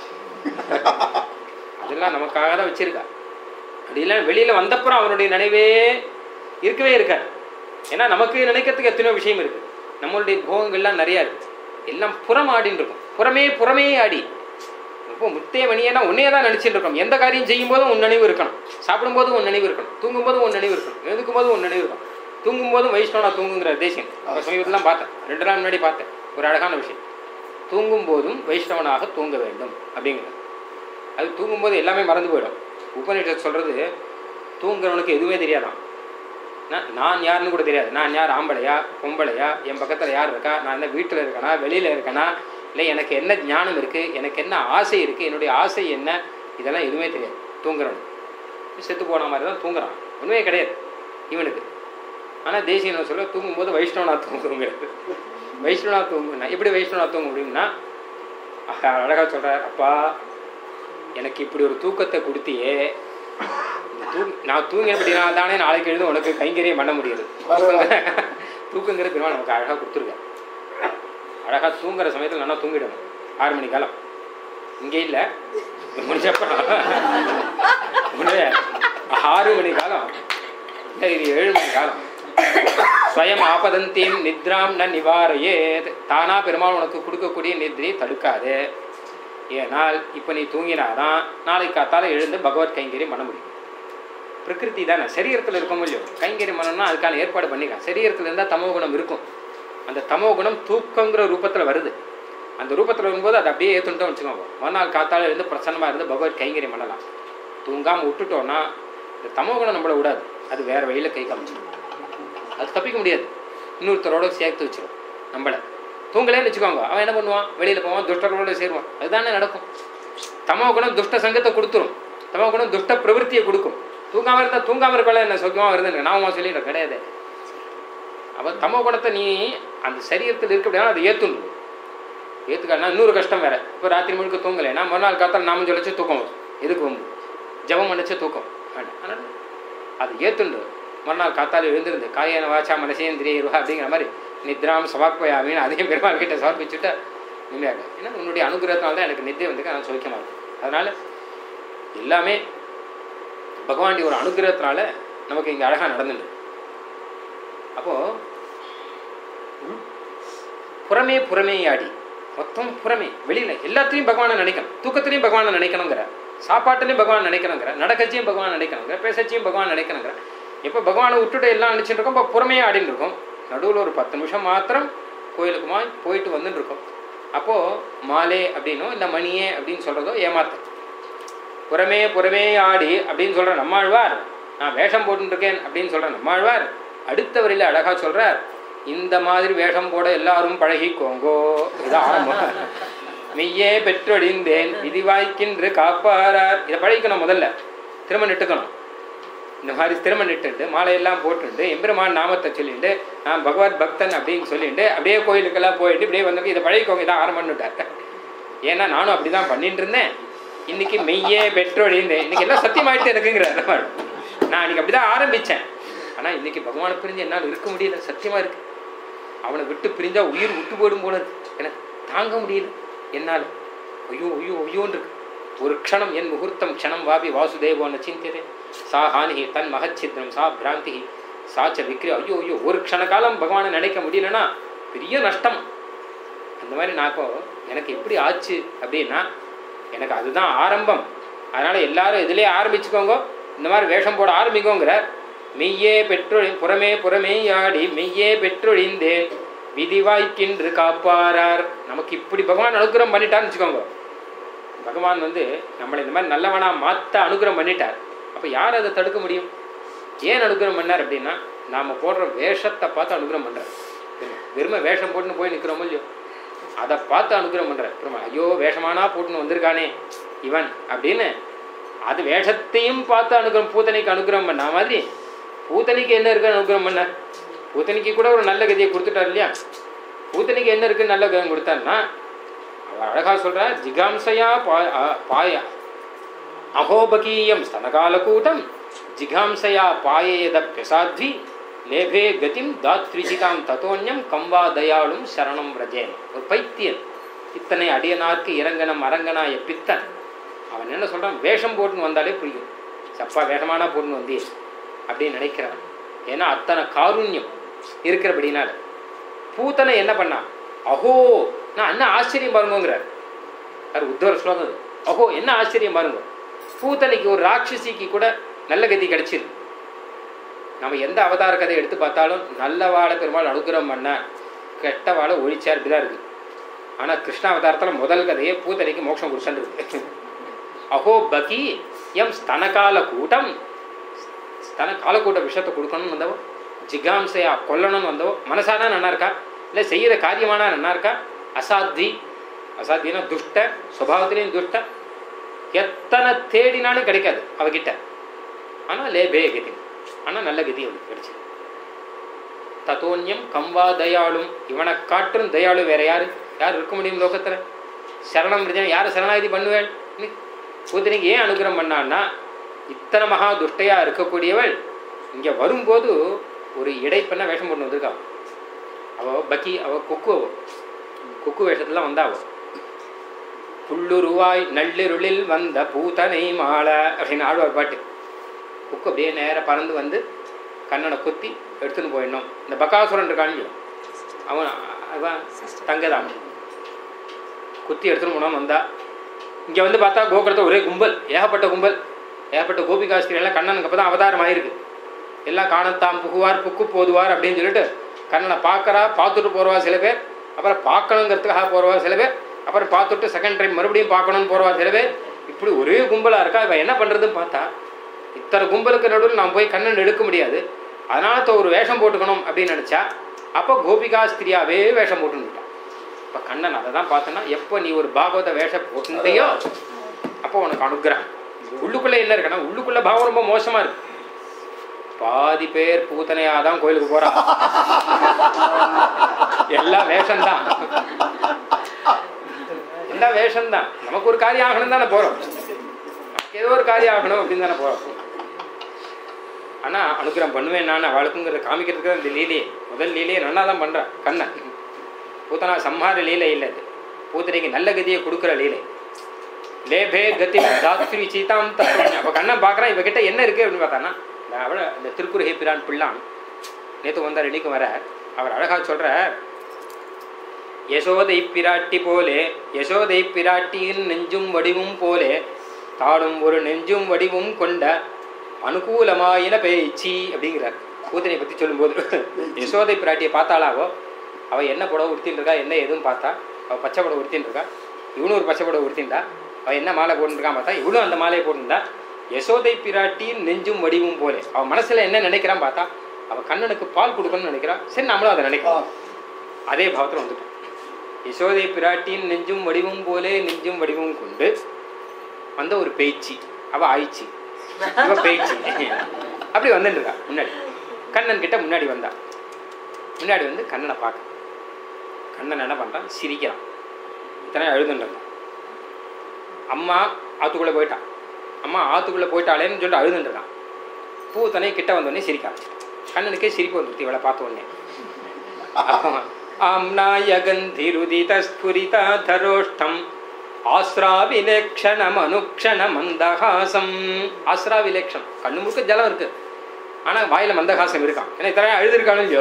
அதெல்லாம் நமக்காக தான் வச்சிருக்கா அப்படி இல்லை வெளியில் வந்தப்புறம் அவனுடைய நினைவே இருக்கவே இருக்காது ஏன்னா நமக்கு நினைக்கிறதுக்கு எத்தனையோ விஷயம் இருக்கு நம்மளுடைய போகங்கள்லாம் நிறையா இருக்கு எல்லாம் புறம் ஆடின்னு இருக்கும் புறமே புறமே ஆடி இப்போ முத்தே மணியேனா உன்னையே தான் நினச்சிட்டு இருக்கோம் எந்த காரியம் செய்யும் போதும் உன் நினைவு இருக்கணும் சாப்பிடும்போதும் உன் நினைவு இருக்கணும் தூங்கும்போதும் உன் நினைவு இருக்கணும் எழுதுக்கும் போதும் உன் நினைவு இருக்கணும் தூங்கும்போதும் வைஷ்ணவனா தூங்குங்கிற தேசியம் இப்போ சமீபத்திலாம் பார்த்தேன் ரெண்டு நாள் முன்னாடி பார்த்தேன் ஒரு அழகான விஷயம் தூங்கும் போதும் வைஷ்ணவனாக தூங்க வேண்டும் அப்படிங்கிறது அது தூங்கும்போது எல்லாமே மறந்து போயிடும் உபநிஷத் சொல்கிறது தூங்குறவனுக்கு எதுவுமே தெரியாதான் நான் நான் யாருன்னு கூட தெரியாது நான் யார் ஆம்பளையா பொம்பளையா என் பக்கத்தில் யார் இருக்கா நான் என்ன வீட்டில் இருக்கேனா வெளியில் இருக்கேனா இல்லை எனக்கு என்ன ஞானம் இருக்குது எனக்கு என்ன ஆசை இருக்குது என்னுடைய ஆசை என்ன இதெல்லாம் எதுவுமே தெரியாது தூங்குறவன் செத்து போன மாதிரி தான் தூங்குறான் ஒன்றுமே கிடையாது இவனுக்கு ஆனால் தேசியன் சொல்ல தூங்கும்போது வைஷ்ணவனா தூங்குங்கிறது வைஷ்ணவனா தூங்குனா எப்படி வைஷ்ணவனா தூங்க முடியும்னா அழகாக சொல்கிறார் அப்பா எனக்கு இப்படி ஒரு தூக்கத்தை கொடுத்தியே இந்த தூ நான் தூங்கினபடினா தானே நாளைக்கு எழுந்து உனக்கு கைங்கரியம் பண்ண முடியுது தூக்கங்கிற பெருமாள் நமக்கு அழகாக கொடுத்துருக்காரு அழகாக தூங்குற சமயத்தில் நல்லா தூங்கிடணும் ஆறு மணி காலம் இங்கே இல்லை முடிஞ்சப்பறம் முடிஞ்ச ஆறு மணி காலம் இல்லை இது ஏழு மணி காலம் ஸ்வயம் ஆபதந்தீம் நித்ராம் ந நிவாரையே தானா பெருமாள் உனக்கு கொடுக்கக்கூடிய நித்ரி தடுக்காது ஏனால் இப்போ நீ தூங்கினாதான் நாளைக்கு காத்தால எழுந்து பகவத் கைங்கரியம் பண்ண முடியும் பிரகிருதி தானே சரீரத்தில் இருக்கும் இல்லையோ கைங்கரியம் பண்ணணும்னா அதுக்கான ஏற்பாடு பண்ணிக்கலாம் சரீரத்தில் இருந்தால் தமோ குணம் இருக்கும் அந்த தமோ குணம் தூக்கங்கிற ரூபத்தில் வருது அந்த ரூபத்தில் வரும்போது அதை அப்படியே ஏற்றுட்டோம் வச்சுக்கோங்க மறுநாள் காத்தால இருந்து பிரசன்னமாக இருந்து பகவத் கைங்கரியம் பண்ணலாம் தூங்காமல் விட்டுட்டோம்னா இந்த தமோ குணம் நம்மளை விடாது அது வேற வழியில் கை காமிச்சிடும் அது தப்பிக்க முடியாது இன்னொருத்தரோட சேர்த்து வச்சிடும் நம்மளை தூங்கலேன்னு வச்சுக்கோங்க அவன் என்ன பண்ணுவான் வெளியில் போவான் துஷ்டர்களோட சேருவான் அதுதானே நடக்கும் தமோ குணம் துஷ்ட சங்கத்தை கொடுத்துரும் தமோ குணம் துஷ்ட பிரவருத்தியை கொடுக்கும் தூங்காமல் இருந்தால் தூங்காமல் இருக்கலாம் என்ன சுகமாக வருதுன்னு நான் சொல்லிடுறேன் கிடையாது அப்போ தமோ குணத்தை நீ அந்த சரீரத்தில் இருக்க முடியாது அதை ஏற்றுணும் ஏற்றுக்காருனா இன்னொரு கஷ்டம் வேற இப்போ ராத்திரி முழுக்க தூங்கலை நான் மறுநாள் காத்தால் நாம சொல்லிச்சு தூக்கம் வரும் எதுக்கு வம்பு ஜபம் பண்ணிச்சு தூக்கம் வேண்டாம் அதனால் அது ஏற்றுண்டு மறுநாள் காத்தால் எழுந்திருந்து காயன வாச்சா மனசேந்திரிய இருவா அப்படிங்கிற மாதிரி நித்ராம் சமர்ப்பயாமின்னு அதையும் பெருமாள் கிட்ட சமர்ப்பிச்சுட்டு நிம்மதியாக இருக்காது ஏன்னா உன்னுடைய அனுகிரகத்தினால தான் எனக்கு நித்தியம் வந்து நான் சௌக்கியமாக இருக்கும் அதனால எல்லாமே பகவானுடைய ஒரு அனுகிரகத்தினால நமக்கு இங்கே அழகாக நடந்துட்டு அப்போது புறமே புறமே ஆடி மொத்தம் புறமே வெளியில எல்லாத்துலேயும் பகவானை நினைக்கணும் தூக்கத்துலையும் பகவானை நினைக்கணுங்கிற சாப்பாட்டுலையும் பகவான் நினைக்கணுங்கிற நடக்கச்சியும் பகவான் நினைக்கணுங்கிற பேசச்சியும் பகவான் நினைக்கணுங்கிற எப்போ பகவானை விட்டுட்டு எல்லாம் நினச்சிட்டு இருக்கோம் இப்போ புறமே ஆடின்னு இருக்கோம் நடுவில் ஒரு பத்து நிமிஷம் மாத்திரம் கோயிலுக்குமா போயிட்டு வந்துட்டு இருக்கோம் அப்போது மாலே அப்படின்னோ இல்லை மணியே அப்படின்னு சொல்கிறதோ ஏமாத்தம் புறமே புறமே ஆடி அப்படின்னு சொல்கிற நம்மாழ்வார் நான் வேஷம் போட்டுருக்கேன் அப்படின்னு சொல்கிற நம்மாழ்வார் அடுத்த வரியில் அழகாக சொல்கிறார் இந்த மாதிரி வேஷம் போட எல்லாரும் பழகிக்கோங்கோ இதான் ஆரம்பம் மெய்யே பெற்றொழிந்தேன் விதிவாய்க்கின்று காப்பாரார் இதை பழகிக்கணும் முதல்ல திரும்ப நிட்டுக்கணும் இந்த மாதிரி திரும்ப நிட்டுண்டு மாலையெல்லாம் போட்டுண்டு எம்பெருமான் நாமத்தை சொல்லிட்டு நான் பகவத் பக்தன் அப்படின்னு சொல்லிட்டு அப்படியே கோயிலுக்கெல்லாம் போயிட்டு இப்படியே வந்து இதை பழகிக்கோங்க இதான் ஆரம்பம்னுட்டார் ஏன்னா நானும் அப்படி தான் பண்ணிட்டு இருந்தேன் இன்னைக்கு மெய்யே பெற்றொழிந்தேன் இன்னைக்கு எல்லாம் சத்தியமாயிட்டு இருக்குங்கிறார் நான் அன்னைக்கு அப்படி தான் ஆரம்பித்தேன் ஆனால் இன்னைக்கு பகவானை பிரிஞ்சு என்னால் இருக்க முடியல சத்தியமாக இருக்கு அவனை விட்டு பிரிஞ்சா உயிர் விட்டு போயிடும் போல இருக்கு எனக்கு தாங்க முடியல என்னால் ஐயோ ஐயோ ஐயோன்னு இருக்கு ஒரு க்ஷணம் என் முகூர்த்தம் க்ஷணம் வாபி வாசுதேவோன்னு சிந்தியதே சா ஹானிஹி தன் மகச்சித்ரம் சா பிராந்தி சாச்ச விக்ரி ஐயோ ஐயோ ஒரு க்ஷண காலம் பகவானை நினைக்க முடியலன்னா பெரிய நஷ்டம் அந்த மாதிரி நாக்கோ எனக்கு எப்படி ஆச்சு அப்படின்னா எனக்கு அதுதான் ஆரம்பம் அதனால் எல்லாரும் இதிலே ஆரம்பிச்சுக்கோங்க இந்த மாதிரி வேஷம் போட ஆரம்பிக்கோங்கிற மெய்யே பெற்றொழி புறமே புறமே ஆடி மெய்யே பெற்றொழிந்தேன் விதி வாய்க்கின்று காப்பாரார் நமக்கு இப்படி பகவான் அனுகிரகம் பண்ணிட்டான்னு வச்சுக்கோங்க பகவான் வந்து நம்மளை இந்த மாதிரி நல்லவனா மாற்ற அனுகிரகம் பண்ணிட்டார் அப்போ யார் அதை தடுக்க முடியும் ஏன் அனுகிரகம் பண்ணார் அப்படின்னா நாம் போடுற வேஷத்தை பார்த்து அனுகிரகம் பண்ணுறார் வெறுமை வேஷம் போட்டுன்னு போய் நிற்கிறோமோ இல்லையோ அதை பார்த்து அனுகிரகம் பண்ணுறார் அப்புறமா ஐயோ வேஷமானா போட்டுன்னு வந்திருக்கானே இவன் அப்படின்னு அது வேஷத்தையும் பார்த்து அனுகிரகம் பூத்தனைக்கு அனுகிரகம் பண்ண மாதிரி பூத்தனைக்கு என்ன இருக்குன்னு அனுகிரகம் பண்ணார் பூத்தனைக்கு கூட ஒரு நல்ல கதியை கொடுத்துட்டார் இல்லையா பூத்தனைக்கு என்ன இருக்குன்னு நல்ல கதம் கொடுத்தாருன்னா அவர் அழகா சொல்றா ஜிகாம்சையா பா- அ- பாய அகோபகீயம் ஸ்தனகால கூட்டம் ஜிகாம்சையா பாயேத பிரசாத்வி லேபே கதிம் தாத்ரிஜிதாம் தத்தோன்யம் கம்பா தயாளும் சரணம் ரஜேன் ஒரு பைத்தியன் இத்தனை அடியனார்க்கு இறங்கனம் அரங்கனாய பித்தன் அவன் என்ன சொல்றான் வேஷம் போட்டுன்னு வந்தாலே புரியும் சப்பா வேஷமானா போட்டுன்னு வந்தியே அப்படின்னு நினைக்கிறான் ஏன்னா அத்தனை காருண்யம் இருக்கிறபடினால பூத்தனை என்ன பண்ணான் அஹோ நான் என்ன ஆச்சரியம் பாருங்கிறார் யார் உத்தவர ஸ்லோகம் அது. அஹோ என்ன ஆச்சரியம் பாருங்க பூத்தனைக்கு ஒரு ராட்சசிக்கு கூட நல்ல கதி கிடைச்சிருக்கு நம்ம எந்த அவதார கதை எடுத்து பார்த்தாலும் நல்ல வாழை பெருமாள் அனுகிரகம் பண்ண கெட்ட வாழை ஒழிச்சார் இப்படிதான் இருக்கு ஆனால் கிருஷ்ண அவதாரத்தில் முதல் கதையே பூத்தனைக்கு மோட்சம் கொடுத்துட்டு இருக்கு அஹோ பகி எம் ஸ்தனகால கூட்டம் ஸ்தன காலக்கூட்ட விஷயத்தை கொடுக்கணும்னு வந்தவோ ஜிகாம்சையா கொல்லணும்னு வந்தவோ மனசானா நல்லா இருக்கா இல்லை செய்கிற காரியமானா நல்லா இருக்கா அசாத்தி அசாத்தினா துஷ்ட சுபாவத்திலையும் துஷ்ட எத்தனை தேடினாலும் கிடைக்காது அவகிட்ட ஆனால் லேபே கதி ஆனால் நல்ல கதி அவளுக்கு கிடைச்சு தத்தோன்யம் கம்பா தயாளும் இவனை காற்றும் தயாளு வேற யாரு யார் இருக்க முடியும் லோகத்தில் சரணம் பிரஜனை யார் சரணாகதி பண்ணுவேள் பூத்தனைக்கு ஏன் அனுகிரகம் பண்ணான்னா இத்தனை மகா துஷ்டையா இருக்கக்கூடியவள் இங்கே வரும்போது ஒரு இடைப்பெண்ண வேஷம் போட்டு வந்திருக்கா அவ பக்கி அவ கொக்கு அவ கொக்கு வேஷத்துல வந்தா அவ புல்லுருவாய் நள்ளிருளில் வந்த பூத்தனை மாலை அப்படின்னு ஆழ்வார் பாட்டு கொக்கு அப்படியே நேரா பறந்து வந்து கண்ணனை குத்தி எடுத்துன்னு போயிடணும் இந்த பக்காசுரன் இருக்கான் இல்லையோ அவன் அவன் தங்கதான் குத்தி எடுத்துன்னு போனோம் வந்தா இங்கே வந்து பார்த்தா கோகுலத்தை ஒரே கும்பல் ஏகப்பட்ட கும்பல் ஏகப்பட்ட கோபிகாஸ்திரி எல்லாம் கண்ணனுக்கு அப்போ தான் அவதாரம் ஆயிருக்கு எல்லாம் காணத்தாம் புகுவார் புக்கு போதுவார் அப்படின்னு சொல்லிட்டு கண்ணனை பார்க்கறா பார்த்துட்டு போறவா சில பேர் அப்புறம் பார்க்கணுங்கிறதுக்காக போறவா சில பேர் அப்புறம் பார்த்துட்டு செகண்ட் டைம் மறுபடியும் பார்க்கணும்னு போறவா சில பேர் இப்படி ஒரே கும்பலாக இருக்கா இவன் என்ன பண்ணுறதுன்னு பார்த்தா இத்தனை கும்பலுக்கு நடுவில் நான் போய் கண்ணன் எடுக்க முடியாது அதனால தோ ஒரு வேஷம் போட்டுக்கணும் அப்படின்னு நினச்சா அப்போ கோபிகாஸ்திரியாவே வேஷம் போட்டுன்னு இப்போ கண்ணன் அதை தான் பார்த்தோன்னா எப்போ நீ ஒரு பாகவத வேஷம் போட்டுந்தையோ அப்போ உனக்கு அனுகிரகம் உள்ளுக்குள்ளே என்ன இருக்குன்னா உள்ளுக்குள்ள பாவம் ரொம்ப மோசமா இருக்கு பாதி பேர் பூத்தனையா தான் கோயிலுக்கு போறா எல்லாம் வேஷம்தான் எல்லாம் வேஷம்தான் நமக்கு ஒரு காரியம் ஆகணும் தானே போறோம் நமக்கு ஏதோ ஒரு காரியம் ஆகணும் அப்படின்னு தானே போறோம் ஆனா அனுகிரகம் பண்ணுவேன் நான் அவளுக்குங்கிறத காமிக்கிறதுக்கு தான் இந்த லீலையே முதல் லீலையை நன்னா தான் பண்றேன் கண்ணன் பூத்தனா சம்ஹார லீலை இல்லை அது பூத்தனைக்கு நல்ல கதியை கொடுக்குற லீலை லேபே கதி தாத்ரி சீதாம் தத்துவம் அப்போ கண்ணன் பார்க்குறான் இவகிட்ட என்ன இருக்கு அப்படின்னு பார்த்தான்னா இந்த அவள இந்த திருக்குறுகை பிரான் பிள்ளான் நேற்று வந்தார் இன்னைக்கு வர அவர் அழகா சொல்ற யசோதை பிராட்டி போலே யசோதை பிராட்டியின் நெஞ்சும் வடிவும் போலே தானும் ஒரு நெஞ்சும் வடிவும் கொண்ட அனுகூலமாயின பேச்சு அப்படிங்கிறார் பூத்தனை பற்றி சொல்லும்போது யசோதை பிராட்டியை பார்த்தாலாவோ அவள் என்ன புடவை உடுத்தின்னு இருக்கா என்ன எதுவும் பார்த்தா அவள் பச்சை புடவை உடுத்தின்னு இருக்கா இவனும் ஒரு பச்சை புடவை உடுத்தின்றா அவள் என்ன மாலை போட்டுருக்கான் பார்த்தா இவளும் அந்த மாலையை போட்டிருந்தா யசோதை பிராட்டியின் நெஞ்சும் வடிவும் போலே அவன் மனசுல என்ன நினைக்கிறான் பார்த்தா அவள் கண்ணனுக்கு பால் கொடுக்கணும்னு நினைக்கிறான் சரி நம்மளும் அதை நினைக்கிறோம் அதே பாவத்தில் வந்துட்டோம் யசோதை பிராட்டியின் நெஞ்சும் வடிவும் போலே நெஞ்சும் வடிவும் கொண்டு வந்த ஒரு பேச்சு அவ ஆயிடுச்சு இவ பேச்சு அப்படி வந்துட்டு இருக்கா முன்னாடி கண்ணன் கிட்ட முன்னாடி வந்தா முன்னாடி வந்து கண்ணனை பார்க்க கண்ணன் என்ன பண்றான் சிரிக்கிறான் இத்தனை அழுதுன்னு இருந்தான் அம்மா ஆத்துக்குள்ள போயிட்டான் அம்மா ஆத்துக்குள்ள போயிட்டாளேன்னு சொல்லிட்டு அழுதுன்னு இருக்கான் பூ தனி கிட்ட வந்தோடனே சிரிக்க ஆரம்பிச்சிட்டான் கண்ணனுக்கே சிரிப்பு வந்துருச்சு இவளை பார்த்த உடனே ஆம்னாயகந்திருதிதஸ்புரிதாதரோஷ்டம் ஆஸ்ராவிலேக்ஷணம் அனுக்ஷண மந்தஹாசம் ஆஸ்ராவிலேக்ஷணம் கண்ணு முழுக்க ஜலம் இருக்கு ஆனா வாயில மந்தஹாசம் இருக்கான் ஏன்னா இத்தனை அழுதுருக்கானு இல்லையோ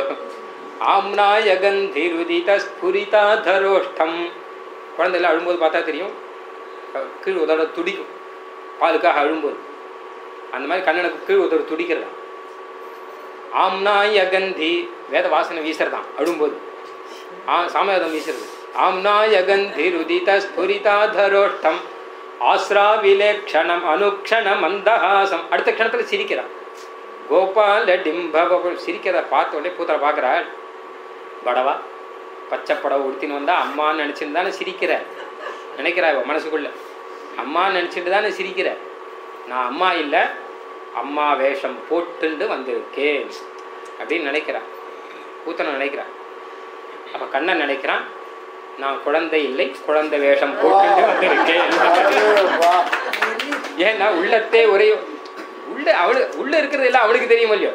ஆம்னாயகந்திருதிதஸ்புரிதாதரோஷ்டம் குழந்தைல அழும்போது பார்த்தா தெரியும் க- கீழ் உதட துடிக்கும் பாலுக்காக அழும்போது அந்த மாதிரி கண்ணனுக்கு கீழ் உதடு துடிக்கிறதா ஆம்னாய் அகந்தி வேத வாசனை வீசுறதான் அழும்போது ஆ சாமவேதம் வீசுறது ஆம்னாய் அகந்தி ருதித ஸ்புரிதாதரோஷ்டம் ஆஸ்ரா விலேக்ஷணம் அனுக்ஷணம் மந்தஹாசம் அடுத்த க்ஷணத்துல சிரிக்கிறான் கோபால டிம்பவ சிரிக்கிறத பார்த்த உடனே பூத்தரை பார்க்குறாள் படவா பச்சை படவை உடுத்தின்னு வந்தா அம்மான்னு நினச்சிட்டு தானே சிரிக்கிற நினைக்கிறா இவ மனசுக்குள்ள அம்மான்னு நினச்சிட்டு தானே சிரிக்கிற நான் அம்மா இல்லை அம்மா வேஷம் போட்டுண்டு வந்திருக்கேன் அப்படின்னு நினைக்கிறா பூத்தனை நினைக்கிறா அப்ப கண்ணன் நினைக்கிறான் நான் குழந்தை இல்லை குழந்தை வேஷம் போட்டுண்டு வந்திருக்கேன் ஏன்னா உள்ளத்தே ஒரே உள்ள அவளு உள்ள இருக்கிறது எல்லாம் அவளுக்கு தெரியும் இல்லையோ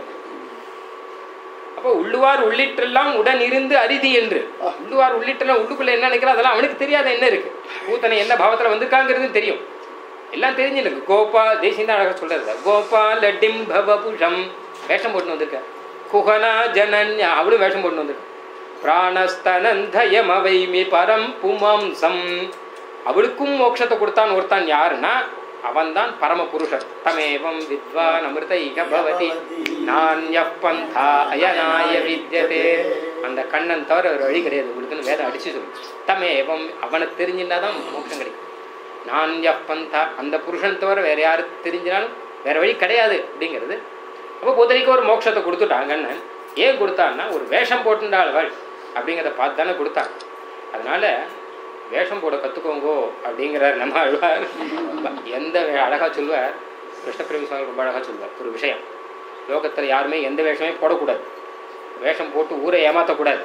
அப்போ உள்ளுவார் உள்ளிட்டெல்லாம் உடன் இருந்து அரிதி என்று உள்ளுவார் உள்ளிட்டெல்லாம் உள்ளுக்குள்ள என்ன நினைக்கிறோம் அதெல்லாம் அவனுக்கு தெரியாத என்ன இருக்கு பூத்தனை என்ன பாவத்துல வந்திருக்காங்கிறது தெரியும் எல்லாம் தெரிஞ்சிருக்கு கோபா தேசியம் தான் அழகா சொல்றது கோபால டிம்பவபுஷம் வேஷம் போட்டு வந்திருக்க குஹனா ஜனன்யா அவளும் வேஷம் போட்டு வந்திருக்க பிராணஸ்தனந்தயம் அவைமி பரம் புமாம்சம் அவளுக்கும் மோட்சத்தை கொடுத்தான் ஒருத்தான் யாருன்னா அவன்தான் பரம புருஷன் தமேவம் வித்வான் அமிர்த இக பவதி நான்ய பந்தா அயனாய வித்யதே அந்த கண்ணன் தவிர ஒரு வழி கிடையாது உங்களுக்குன்னு வேதம் அடிச்சு சொல்லு தமேவம் அவனை தெரிஞ்சுன்னா தான் மோட்சம் கிடைக்கும் நான்ய பந்தா அந்த புருஷன் தவிர வேற யாரு தெரிஞ்சினாலும் வேற வழி கிடையாது அப்படிங்கிறது அப்போ புதரிக்கு ஒரு மோட்சத்தை கொடுத்துட்டான் கண்ணன் ஏன் கொடுத்தான்னா ஒரு வேஷம் போட்டுண்டாளவள் அப்படிங்கிறத பார்த்து தானே கொடுத்தான் அதனால வேஷம் போட கற்றுக்கோங்கோ அப்படிங்கிறார் நம்ம அழுவார் எந்த வே- அழகா சொல்வார் கிருஷ்ணபிரேமி சுவாமி ரொம்ப அழகா சொல்வார் ஒரு விஷயம் லோகத்தில் யாருமே எந்த வேஷமே போடக்கூடாது வேஷம் போட்டு ஊரை ஏமாற்றக்கூடாது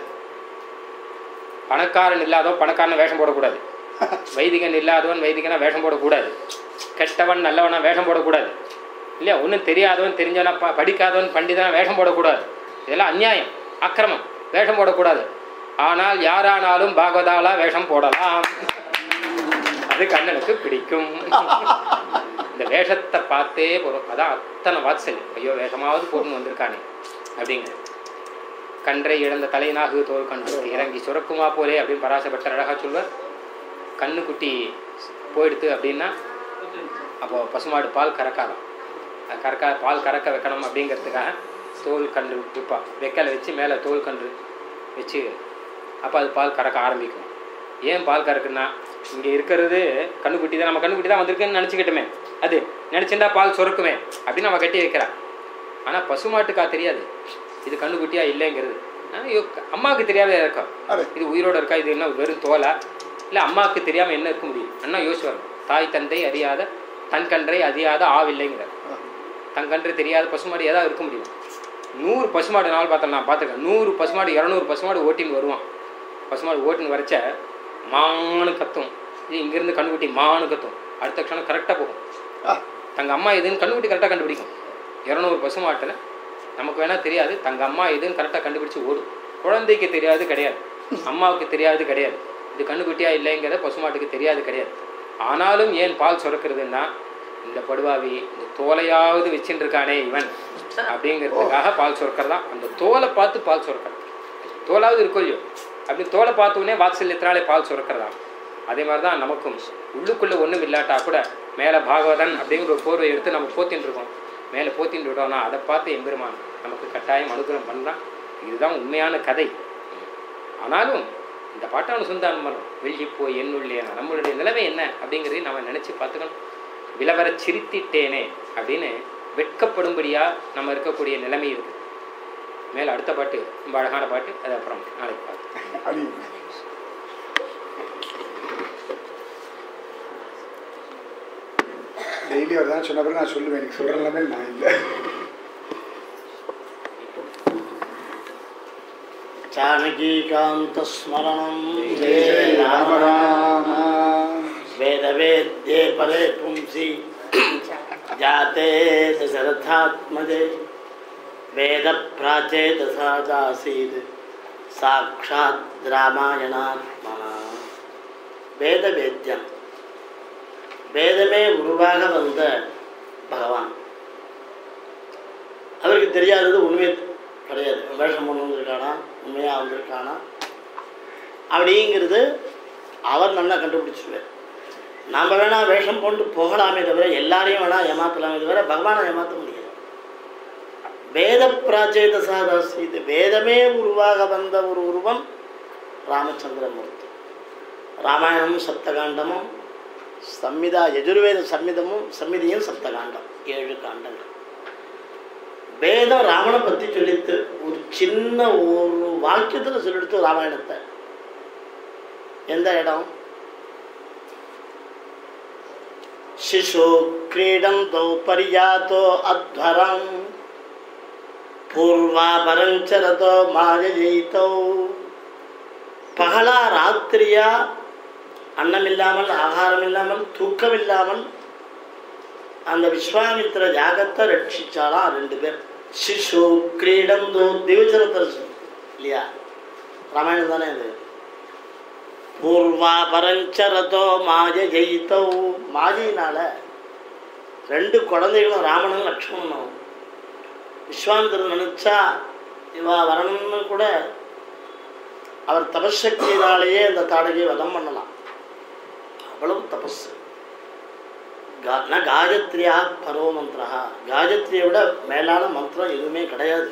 பணக்காரன் இல்லாதவன் பணக்காரன் வேஷம் போடக்கூடாது வைதிகன் இல்லாதவன் வைதிகனா வேஷம் போடக்கூடாது கெட்டவன் நல்லவனா வேஷம் போடக்கூடாது இல்லையா ஒன்றும் தெரியாதவன் தெரிஞ்சவனா ப படிக்காதவன் பண்டிதனா வேஷம் போடக்கூடாது இதெல்லாம் அநியாயம் அக்கிரமம் வேஷம் போடக்கூடாது ஆனால் யாரானாலும் பாகவதாலா வேஷம் போடலாம் அது கண்ணனுக்கு பிடிக்கும் இந்த வேஷத்தை பார்த்தே போதும் அதான் அத்தனை வாத்சல்யம் ஐயோ வேஷமாவது போட்டுன்னு வந்திருக்கானே அப்படிங்க கன்றை இழந்த தலைநாகு தோல் கன்று இறங்கி சுரக்குமா போலே அப்படின்னு பராசப்பட்ட அழகா சொல்வார் கண்ணுக்குட்டி போயிடுத்து அப்படின்னா அப்போ பசுமாடு பால் கறக்காதான் அது கறக்கா பால் கறக்க வைக்கணும் அப்படிங்கிறதுக்காக தோல் கன்று விற்பா வெக்கலை வச்சு மேலே தோல் கன்று வச்சு அப்போ அது பால் கறக்க ஆரம்பிக்கும் ஏன் பால் கறக்குன்னா இங்கே இருக்கிறது கண்ணுக்குட்டி தான் நம்ம கண்ணுக்குட்டி தான் வந்திருக்குன்னு நினச்சிக்கிட்டோமே அது நினச்சிருந்தா பால் சுரக்குமே அப்படின்னு நம்ம கட்டி வைக்கிறா ஆனால் பசுமாட்டுக்கா தெரியாது இது கண்ணுக்குட்டியா இல்லைங்கிறது ஆனா, ஐயோ, அம்மாவுக்கு தெரியாத இருக்கும் அது இது உயிரோட இருக்கா இது என்ன வெறும் தோலா இல்லை அம்மாவுக்கு தெரியாமல் என்ன இருக்க முடியும் அண்ணா யோசிச்சு வரணும் தாய் தந்தை அறியாத தன் கன்றை அறியாத ஆவில்லைங்கிறார் தன் கன்று தெரியாத பசுமாடு ஏதாவது இருக்க முடியும் நூறு பசுமாடு நாள் பார்த்தேன் நான் பார்த்துருக்கேன் நூறு பசுமாடு இரநூறு பசுமாடு ஓட்டின்னு வருவான் பசுமாடு ஓட்டின்னு வரைச்ச மானு கத்தும் இது இங்கேருந்து கண்ணுக்குட்டி மானு கத்தும் அடுத்த க்ஷணம் கரெக்டாக போகும் ஆ, தங்க அம்மா எதுன்னு கண்டுபிடி கரெக்டாக கண்டுபிடிக்கும் இரநூறு பசுமாட்டில் நமக்கு வேணால் தெரியாது தங்க அம்மா எதுன்னு கரெக்டாக கண்டுபிடிச்சு ஓடும் குழந்தைக்கு தெரியாது கிடையாது அம்மாவுக்கு தெரியாது கிடையாது இது கண்ணுக்குட்டியா இல்லைங்கிறத பசுமாட்டுக்கு தெரியாது கிடையாது ஆனாலும் ஏன் பால் சுரக்கிறதுன்னா இந்த படுவாவி இந்த தோலையாவது வச்சுட்டு இருக்கானே இவன் அப்படிங்கிறதுக்காக பால் சுரக்கிறதா அந்த தோலை பார்த்து பால் சுரக்கிறது தோலாவது இருக்கோ இல்லையோ அப்படி தோலை பார்த்த உடனே வாத்சல்யத்தினாலே பால் சுரக்கிறதா அதே மாதிரி தான் நமக்கும் உள்ளுக்குள்ளே ஒன்றும் இல்லாட்டா கூட மேலே பாகவதன் அப்படிங்கிற ஒரு போர்வை எடுத்து நம்ம போத்தின்னு இருக்கோம் மேலே போத்தின்னு விட்டோம்னா அதை பார்த்து எம்பெருமான் நமக்கு கட்டாயம் அனுகிரகம் பண்ணுறான் இதுதான் உண்மையான கதை ஆனாலும் இந்த பாட்டான சுந்தானம் பண்ணுறோம் வெள்ளி போய் என்னுள்ளே நம்மளுடைய நிலைமை என்ன அப்படிங்கிறதையும் நம்ம நினச்சி பார்த்துக்கணும் விலவர சிரித்திட்டேனே அப்படின்னு வெட்கப்படும்படியா நம்ம இருக்கக்கூடிய நிலைமை இருக்கு மேலே அடுத்த பாட்டு ரொம்ப அழகான பாட்டு அது அப்புறம் நாளைக்கு பார்த்து அடி டெய்லி அவர் தான் சொன்ன பிறகு நான் சொல்லுவேன் எனக்கு சொல்கிற நிலைமை நான் இல்லை जानकीकान्तस्मरणं ஜெய ராம ராம वेदवेद्ये परे पुंसि जाते दशरथात्मजे वेदप्राचेदसा चासीत् साक्षात् ராமாயணாத்மனா வேதவேத்யம் வேதமே உருவாக வந்த பகவான் அவருக்கு தெரியாதது உண்மை கிடையாது வேஷம் ஒன்று வந்திருக்கானா உண்மையாக வந்திருக்கானா அப்படிங்கிறது அவர் நல்லா கண்டுபிடிச்சிருவார் நாம் வேணா வேஷம் போட்டு போகலாமே தவிர எல்லாரையும் வேணா ஏமாத்தலாமே தவிர பகவானை ஏமாற்ற முடியாது வேத பிராச்சேத சாதாசி இது வேதமே உருவாக வந்த ஒரு உருவம் ராமச்சந்திரமூர்த்தி ராமாயணமும் சப்தகாண்டமும் சம்மிதா எஜுர்வேத சம்மிதமும் சம்மிதியும் சப்தகாண்டம் ஏழு காண்டங்கள் வேதம் ராவணை பற்றி சொல்லித்து ஒரு சின்ன ஒரு வாக்கியத்தில் சொல்லிடுத்து ராமாயணத்தை எந்த இடம் ಶಿಶು ಕ್ರೀಡಂತೌ ಪರ್ಯಾತೋ ಅಧ್ವರಂ ಪೂರ್ವಾಪರಂಚರತೋ மாயஜெயித்தோ பகலா ராத்திரியா அன்னம் இல்லாமல் ஆகாரம் இல்லாமல் தூக்கம் இல்லாமல் அந்த விஸ்வாமித்திர யாகத்தை ரட்சிச்சாலாம் ரெண்டு பேர் சிசு கிரீடம் தோ திவச்சரத்தர் இல்லையா ராமாயணம் தானே இது பூர்வா பரஞ்சரதோ மாய ஜெயித்தோ மாயினால ரெண்டு குழந்தைகளும் ராமனும் லக்ஷ்மணனும் விஸ்வாமித்திரன் நினைச்சா இவா வரணும்னு கூட அவர் தபசக்தியினாலேயே அந்த தாடகையை வதம் பண்ணலாம் அவ்வளவு தபஸ் கா- ந காயத்ரியா பரோ மந்திரா காயத்ரியை விட மேலான மந்திரம் எதுவுமே கிடையாது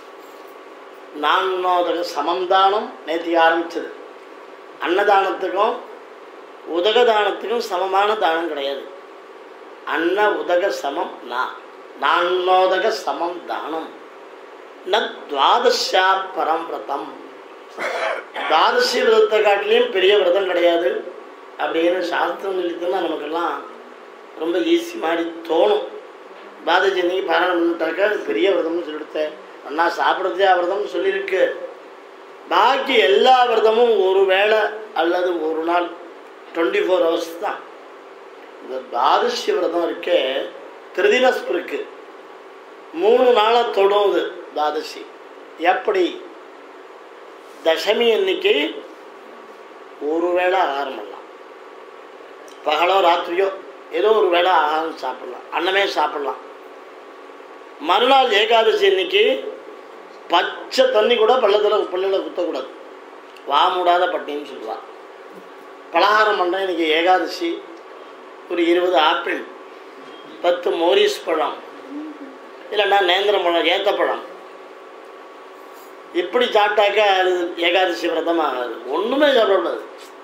நான்மோதக சமந்தானம் நேற்று ஆரம்பிச்சது அன்னதானத்துக்கும் உதகதானத்துக்கும் சமமான தானம் கிடையாது அன்ன உதக சமம் நான் நான்னோதக சமம் தானம் ந துவாதசா பரம் விரதம் துவாதசி விரதத்தை காட்டிலையும் பெரிய விரதம் கிடையாது அப்படின்னு சாஸ்திரம் சொல்லித்தோம்னா நமக்கெல்லாம் ரொம்ப ஈஸி மாதிரி தோணும் துவாதசி அன்னைக்கு பாராயணம் பண்ணிட்டாக்கா அது பெரிய விரதம்னு சொல்லிடுத்தேன் அண்ணா சாப்பிட்றதே விரதம்னு சொல்லியிருக்கு பாக்கி எல்லா விரதமும் ஒரு வேளை அல்லது ஒரு நாள் டுவெண்ட்டி ஃபோர் ஹவர்ஸ் தான் இந்த துவாதசி விரதம் இருக்கே திருதினஸ்பு இருக்கு மூணு நாளை தொடும் இது துவாதசி எப்படி தசமி அன்னைக்கு ஒரு வேளை ஆகாரம் பண்ணலாம் பகலோ ராத்திரியோ ஏதோ ஒரு வேளை ஆகாரம் சாப்பிடலாம் அன்னமே சாப்பிடலாம் மறுநாள் ஏகாதசி அன்னைக்கு பச்சை தண்ணி கூட பள்ளத்தில் பள்ளியில் குத்தக்கூடாது வா மூடாத பட்டின்னு சொல்லுவாள் பலகாரம் பண்ணுறேன் இன்னைக்கு ஏகாதசி ஒரு இருபது ஆப்பிள் பத்து மோரிஸ் பழம் இல்லைன்னா நேந்திரம் பழம் ஏத்தப்பழம் இப்படி சாப்பிட்டாக்கா அது ஏகாதசி விரதம் ஆகாது ஒன்றுமே சாப்பிடக்கூடாது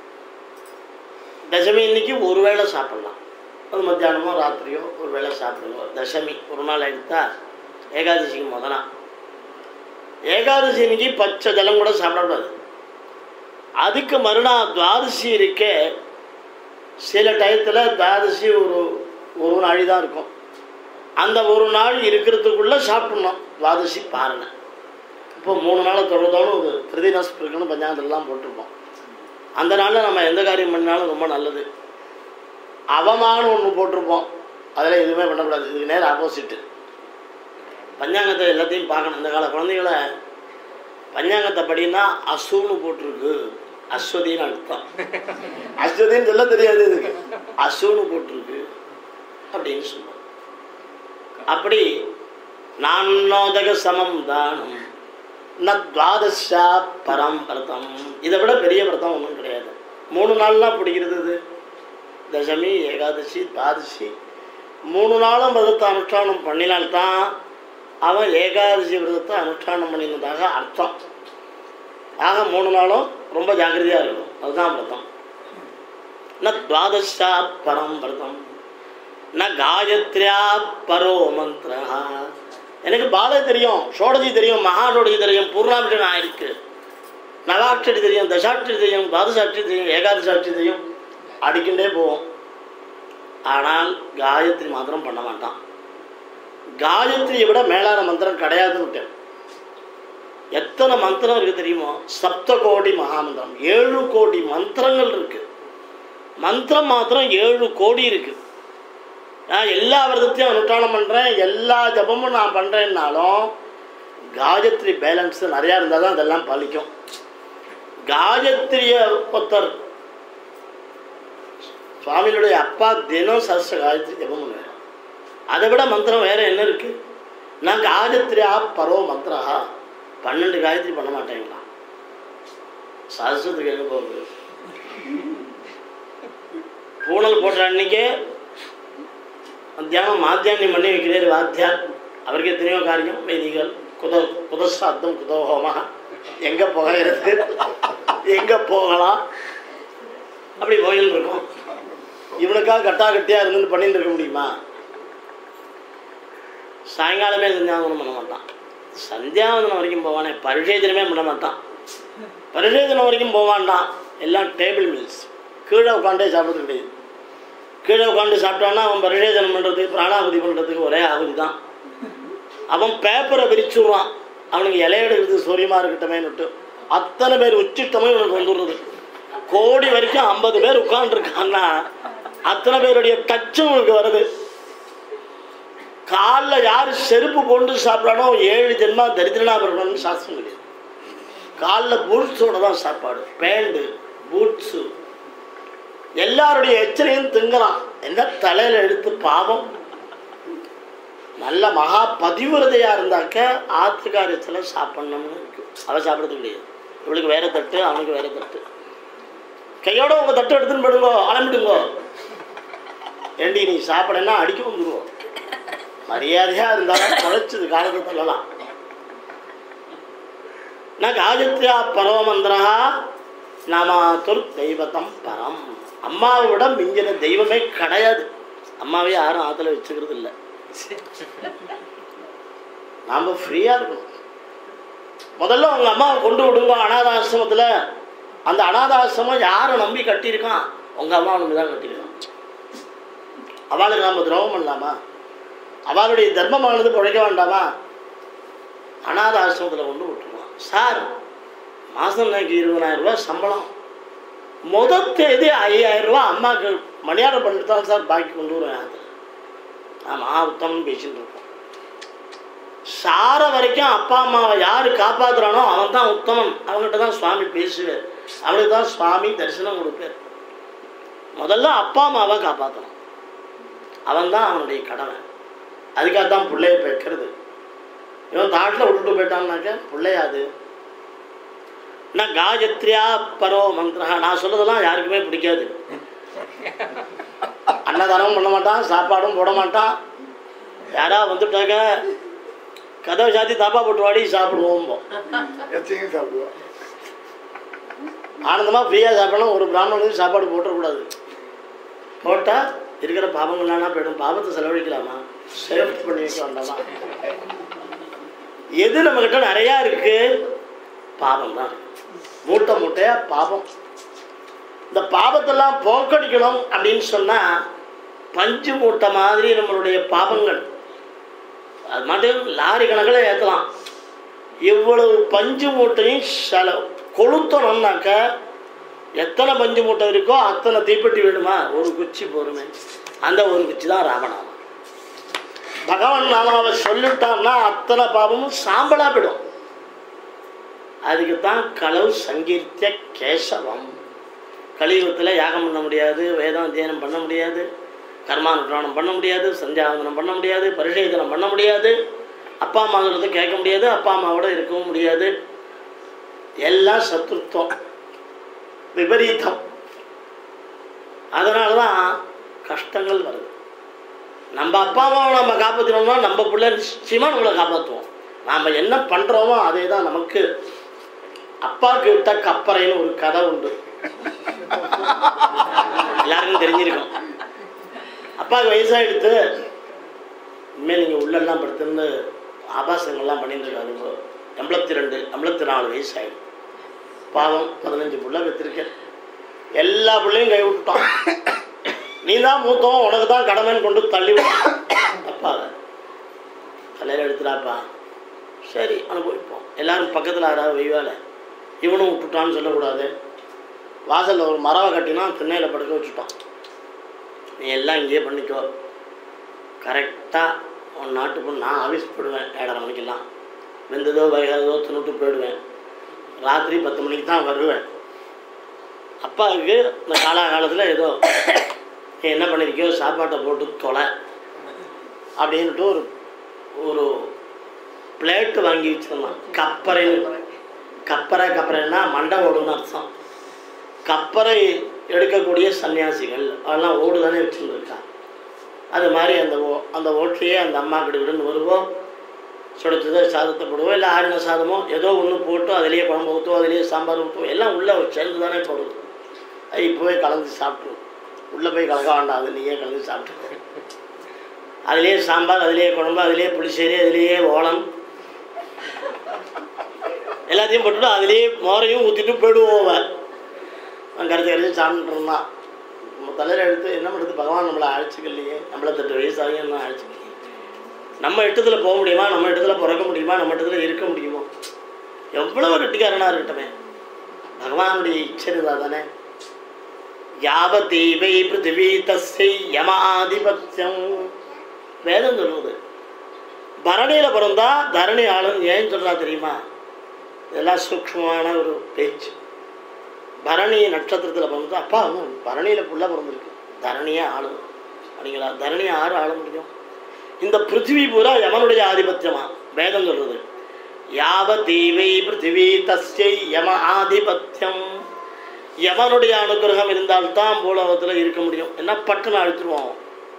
தசமி இன்னைக்கு ஒரு வேளை சாப்பிடலாம் அது மத்தியானமோ ராத்திரியோ ஒரு வேளை சாப்பிடுங்க தசமி ஒரு நாள் எடுத்தா ஏகாதசிக்கு முத நாள் ஏகாதசி இன்னைக்கு பச்சை ஜலம் கூட சாப்பிடக்கூடாது அதுக்கு மறுநாள் துவாதசி இருக்கே சில டயத்தில் துவாதசி ஒரு ஒரு நாழி தான் இருக்கும் அந்த ஒரு நாள் இருக்கிறதுக்குள்ளே சாப்பிடணும் துவாதசி பாரணை இப்போ மூணு நாளை தொடர்ந்தோன்னு ஒரு திருதினாஸ் இருக்குன்னு பஞ்சாங்கத்திலலாம் போட்டிருப்போம் அந்த நாளில் நம்ம எந்த காரியம் பண்ணாலும் ரொம்ப நல்லது அவமானம் ஒன்று போட்டிருப்போம் அதில் எதுவுமே பண்ணக்கூடாது இதுக்கு நேரம் ஆப்போசிட்டு பஞ்சாங்கத்தை எல்லாத்தையும் பார்க்கணும் இந்த கால குழந்தைகளை பஞ்சாங்கத்தை படினா அசுன்னு போட்டிருக்கு அஸ்வதின்னு அர்த்தம் அஸ்வதின்னு சொல்ல தெரியாது இதுக்கு அசுன்னு போட்டிருக்கு அப்படின்னு சொல்லுவோம் அப்படி நான்னோதக சமம் தானம் ந துவாதசா பரம் விரதம் இதை விட பெரிய விரதம் ஒன்றும் கிடையாது மூணு நாள்லாம் பிடிக்கிறது இது தசமி ஏகாதசி துவாதசி மூணு நாளும் விரதத்தை அனுஷ்டானம் பண்ணினால்தான் அவன் ஏகாதசி விரதத்தை அனுஷ்டானம் பண்ணினதாக அர்த்தம் ஆக மூணு நாளும் ரொம்ப ஜாக்கிரதையாக இருக்கணும் அதுதான் விரதம் ந துவாதசா பரம் விரதம் ந காயத்ரியா பரோ மந்திரா எனக்கு பாலை தெரியும் ஷோடஜி தெரியும் மகாஷோடஜி தெரியும் பூர்ணாபிஷன் ஆயிருக்கு நவாட்சரி தெரியும் தசாட்சரி தெரியும் துவாதசாட்சி தெரியும் ஏகாதசாட்சி தெரியும் அடிக்கின்றே போவோம் ஆனால் காயத்ரி மாத்திரம் பண்ண மாட்டான் காயத்ரியை விட மேலான மந்திரம் கிடையாதுன்னு விட்டேன் எத்தனை மந்திரம் இருக்கு தெரியுமோ சப்த கோடி மகாமந்திரம் ஏழு கோடி மந்திரங்கள் இருக்கு மந்திரம் மாத்திரம் ஏழு கோடி இருக்கு நான் எல்லா விரதத்தையும் அனுஷ்டானம் பண்ணுறேன் எல்லா ஜபமும் நான் பண்ணுறேன்னாலும் காயத்ரி பேலன்ஸ் நிறையா இருந்தால் தான் அதெல்லாம் பலிக்கும் காயத்ரியை ஒருத்தர் சுவாமியுடைய அப்பா தினம் சஹஸ்ர காயத்ரி ஜபம் பண்ணுவார் அதை விட மந்திரம் வேற என்ன இருக்கு நான் காயத்ரியா பரோ மந்திரா பன்னெண்டு காயத்ரி பண்ண மாட்டேங்களா சரஸ்வதிக்கு எங்கே போகுது பூனல் போடுற அன்னைக்கே மத்தியானம் மாத்தியானியம் பண்ணி வைக்கிறார் வாத்தியார் அவருக்கு எத்தனையோ காரியம் வேதிகள் குத குதசாத்தம் குதோகமா எங்கே போகிறது எங்கே போகலாம் அப்படி போயின்னு இருக்கும் இவனுக்காக கட்டா கட்டியாக இருந்து பண்ணிட்டு இருக்க முடியுமா சாயங்காலமே சந்தியாவனம் பண்ண மாட்டான் சந்தியாவந்தனம் வரைக்கும் போவானே பரிசேதனமே பண்ண மாட்டான் பரிசேதனம் வரைக்கும் போவான்டான் எல்லாம் டேபிள் மீல்ஸ் கீழே உட்காண்டே சாப்பிட்றது கிடையாது கீழே உட்காந்து சாப்பிட்டான்னா அவன் பரிசேதனம் பண்ணுறதுக்கு பிராணாகுதி பண்ணுறதுக்கு ஒரே ஆகுதி தான் அவன் பேப்பரை விரிச்சுடுறான் அவனுக்கு இலைய எடுக்கிறது சூரியமாக இருக்கட்டுமேன்னுட்டு அத்தனை பேர் உச்சிட்டமே இவனுக்கு வந்துடுறது கோடி வரைக்கும் ஐம்பது பேர் உட்காந்துருக்கான்னா அத்தனை பேருடைய டச்சும் இவனுக்கு வருது காலில் யார் செருப்பு போட்டு சாப்பிட்றானோ ஏழு ஜென்மா தரித்திரனா பிறக்கணும்னு சாஸ்திரம் கிடையாது காலில் பூட்ஸோட தான் சாப்பாடு பேண்டு பூட்ஸு எல்லாருடைய எச்சரையும் திங்கலாம் என்ன தலையில் எடுத்து பாவம் நல்ல மகா பதிவிரதையா இருந்தாக்க ஆத்துக்காரியத்தில் சாப்பிடணும்னு இருக்கு அவ சாப்பிட்றது கிடையாது இவளுக்கு வேற தட்டு அவனுக்கு வேற தட்டு கையோட உங்க தட்டு எடுத்துன்னு போடுங்கோ அலம்பிடுங்கோ ஏண்டி நீ சாப்பிடனா அடிக்க வந்துடுவோம் மரியாதையா இருந்தாலும் குறைச்சது காலகட்டத்திலலாம் ந காயத்ரியா பரமந்திரா நாமாத்துர் தெய்வத்தம் பரம் அம்மாவை விட மிஞ்சின தெய்வமே கிடையாது அம்மாவே யாரும் ஆத்துல வச்சுக்கிறது இல்லை நாம் ஃப்ரீயாக இருக்கணும் முதல்ல உங்கள் அம்மாவை கொண்டு விடுங்க அனாதாசிரமத்தில் அந்த அனாதாசிரமம் யாரை நம்பி கட்டியிருக்கான் உங்கள் அம்மாவை நம்பி தான் கட்டியிருக்கான் அவளுக்கு நாம் துரோகம் பண்ணலாமா அவளுடைய தர்மமானது பிழைக்க வேண்டாமா அனாத ஆசிரமத்தில் கொண்டு விட்டுருவான் சார் மாதம் எனக்கு இருபதாயிரம் ரூபாய் சம்பளம் முதல் தேதி ஐயாயிரம் ரூபாய் அம்மாவுக்கு மணியாரம் பண்ணிட்டு தான் சார் பாக்கி கொண்டு வருவேன் அதில் ஆமாம் உத்தமன் பேசிட்டு இருக்கோம் சார வரைக்கும் அப்பா அம்மாவை யார் காப்பாத்துறானோ அவன் தான் உத்தமன் அவங்ககிட்ட தான் சுவாமி பேசுவார் அவனுக்கு தான் சுவாமி தரிசனம் கொடுப்பார் முதல்ல அப்பா அம்மாவை காப்பாற்றணும் அவன் தான் அவனுடைய கடமை அதுக்காக தான் பிள்ளைய பெக்கிறது இவன் தாட்டில் விட்டுட்டு போயிட்டான்னாக்க பிள்ளையாது நான் காயத்ரியா பரோ மந்திரா நான் சொல்றதெல்லாம் யாருக்குமே பிடிக்காது அன்னதானமும் பண்ண மாட்டான் சாப்பாடும் போட மாட்டான் யாரா வந்துட்டாக்க கதவை சாத்தி தாப்பா போட்டு வாடி சாப்பிடுவோம் எச்சையும் சாப்பிடுவா ஆனந்தமாக ஃப்ரீயாக சாப்பிடணும் ஒரு பிராமணனுக்கு சாப்பாடு போட்டுறக்கூடாது போட்டால் இருக்கிற பாவங்கள்லாம் போயிடும் பாவத்தை செலவழிக்கலாமா சேஃப்டி பண்ணி வைக்க வேண்டாமா எது நம்மக்கிட்ட நிறையா இருக்கு பாவம் தான் மூட்டை மூட்டையாக பாவம் இந்த பாவத்தெல்லாம் போக்கடிக்கணும் அப்படின்னு சொன்னால் பஞ்சு மூட்டை மாதிரி நம்மளுடைய பாவங்கள் அது மட்டும் லாரி கணக்கில் ஏற்றலாம் இவ்வளவு பஞ்சு மூட்டையும் செலவு கொளுத்தணும்னாக்க எத்தனை பஞ்சு மூட்டை இருக்கோ அத்தனை தீப்பெட்டி வேணுமா ஒரு குச்சி போருமே அந்த ஒரு குச்சி தான் ராமநாமம் பகவான் நாமாவை சொல்லிட்டான்னா அத்தனை பாவமும் சாம்பலா போயிடும் அதுக்கு தான் களவு சங்கீர்த்திய கேசவம் கலியுகத்தில் யாகம் பண்ண முடியாது வேதம் அத்தியனம் பண்ண முடியாது கர்மானுஷ்டானம் பண்ண முடியாது சந்தியாவந்தனம் பண்ண முடியாது பரிசேதனம் பண்ண முடியாது அப்பா அம்மா சொல்றதை கேட்க முடியாது அப்பா அம்மாவோட இருக்கவும் முடியாது எல்லாம் சத்துருத்தம் விபரீதம் அதனால தான் கஷ்டங்கள் வருது நம்ம அப்பா அம்மாவை நம்ம காப்பாற்றணும்னா நம்ம பிள்ளை நிச்சயமாக நம்மளை காப்பாற்றுவோம் நாம் என்ன பண்ணுறோமோ அதே தான் நமக்கு அப்பாவுக்கு விட்ட கப்பறைன்னு ஒரு கதை உண்டு எல்லாருக்கும் தெரிஞ்சிருக்கும் அப்பாவுக்கு வயசாகிடுத்து இனிமேல் நீங்கள் உள்ளெல்லாம் படுத்துன்னு ஆபாசங்கள்லாம் பண்ணிட்டு இருக்காதுங்க எண்பத்தி ரெண்டு எண்பத்தி நாலு வயசாகிடும் பாவம் பதினஞ்சு புள்ள பெற்றிருக்கேன் எல்லா பிள்ளையும் கை விட்டுட்டான் நீ தான் மூத்தவன் உனக்கு தான் கடமைன்னு கொண்டு தள்ளி விட்டான் அப்பாவை தலையில் எடுத்துடாப்பா சரி அனுபவிப்போம் எல்லாரும் பக்கத்தில் யாராவது வெய்வால இவனும் விட்டுட்டான்னு சொல்லக்கூடாது வாசலில் ஒரு மரவை கட்டினா திண்ணையில் படுக்க வச்சுட்டான் நீ எல்லாம் இங்கேயே பண்ணிக்கோ கரெக்டாக உன் நாட்டு பொண்ணு நான் ஆஃபீஸ் போயிடுவேன் ஏழரை மணிக்கெல்லாம் வெந்ததோ வயதோ தின்னுட்டு போயிடுவேன் ராத்திரி பத்து மணிக்கு தான் வருவேன் அப்பாவுக்கு இந்த காலாகாலத்தில் ஏதோ நீ என்ன பண்ணிருக்கியோ சாப்பாட்டை போட்டு தொலை அப்படின்ட்டு ஒரு ஒரு பிளேட்டு வாங்கி வச்சிருந்தான் கப்பரை கப்பரை கப்பரைன்னா மண்டை ஓடுன்னு அர்த்தம் கப்பரை எடுக்கக்கூடிய சன்னியாசிகள் அதெல்லாம் ஓடு தானே வச்சுருந்துருக்கா அது மாதிரி அந்த ஓ அந்த ஓட்டையே அந்த அம்மா கிட்ட வருவோம் சுடுத்ததை சாதத்தை போடுவோம் இல்லை ஆறின சாதமோ ஏதோ ஒன்று போட்டு அதிலேயே குழம்பு ஊற்றுவோம் அதிலேயே சாம்பார் ஊற்றுவோம் எல்லாம் உள்ளே சேர்ந்து தானே போடுது அது இப்போவே கலந்து சாப்பிட்ருவோம் உள்ளே போய் கலக்க வேண்டாம் அது நீயே கலந்து சாப்பிட்டுக்கோ அதுலேயே சாம்பார் அதுலேயே குழம்பு அதுலேயே புளிச்சேரி அதுலேயே ஓலம் எல்லாத்தையும் போட்டுட்டு அதுலேயே மோரையும் ஊற்றிட்டு போயிடுவோம் அவன் அவன் கரைச்சி கரைச்சி சாப்பிட்டு இருந்தான் நம்ம தலையில் எடுத்து என்ன பண்ணுறது பகவான் நம்மளை அழைச்சிக்கலையே நம்மளை தட்டு வயசாகி என்ன அழைச்சிக்கலையே நம்ம இடத்துல போக முடியுமா நம்ம இடத்துல பிறக்க முடியுமா நம்ம இடத்துல இருக்க முடியுமோ எவ்வளவு கெட்டிக்காரனாக இருக்கட்டுமே பகவானுடைய இச்சரிதா தானே யாவ தெய்வை பிருத்திவி தஸ்யை யமாதிபத்தியம் வேதம் சொல்லுவது பரணியில் பிறந்தா தரணி ஆளும் ஏன் சொல்றா தெரியுமா இதெல்லாம் சூக்ஷ்மமான ஒரு பேச்சு பரணி நட்சத்திரத்தில் பிறந்தா அப்பா அவன் பரணியில் புள்ள பிறந்திருக்கு தரணியே ஆளும் அப்படிங்களா தரணியை யார் ஆள முடியும் இந்த பிருத்திவி பூரா யமனுடைய ஆதிபத்தியமா வேதம் சொல்றது யாவ தீவை பிருத்திவி தஸ்யை யம ஆதிபத்தியம் யமனுடைய அனுகிரகம் இருந்தால்தான் பூலோகத்தில் இருக்க முடியும் என்ன பட்டுன்னு அழுத்துருவோம்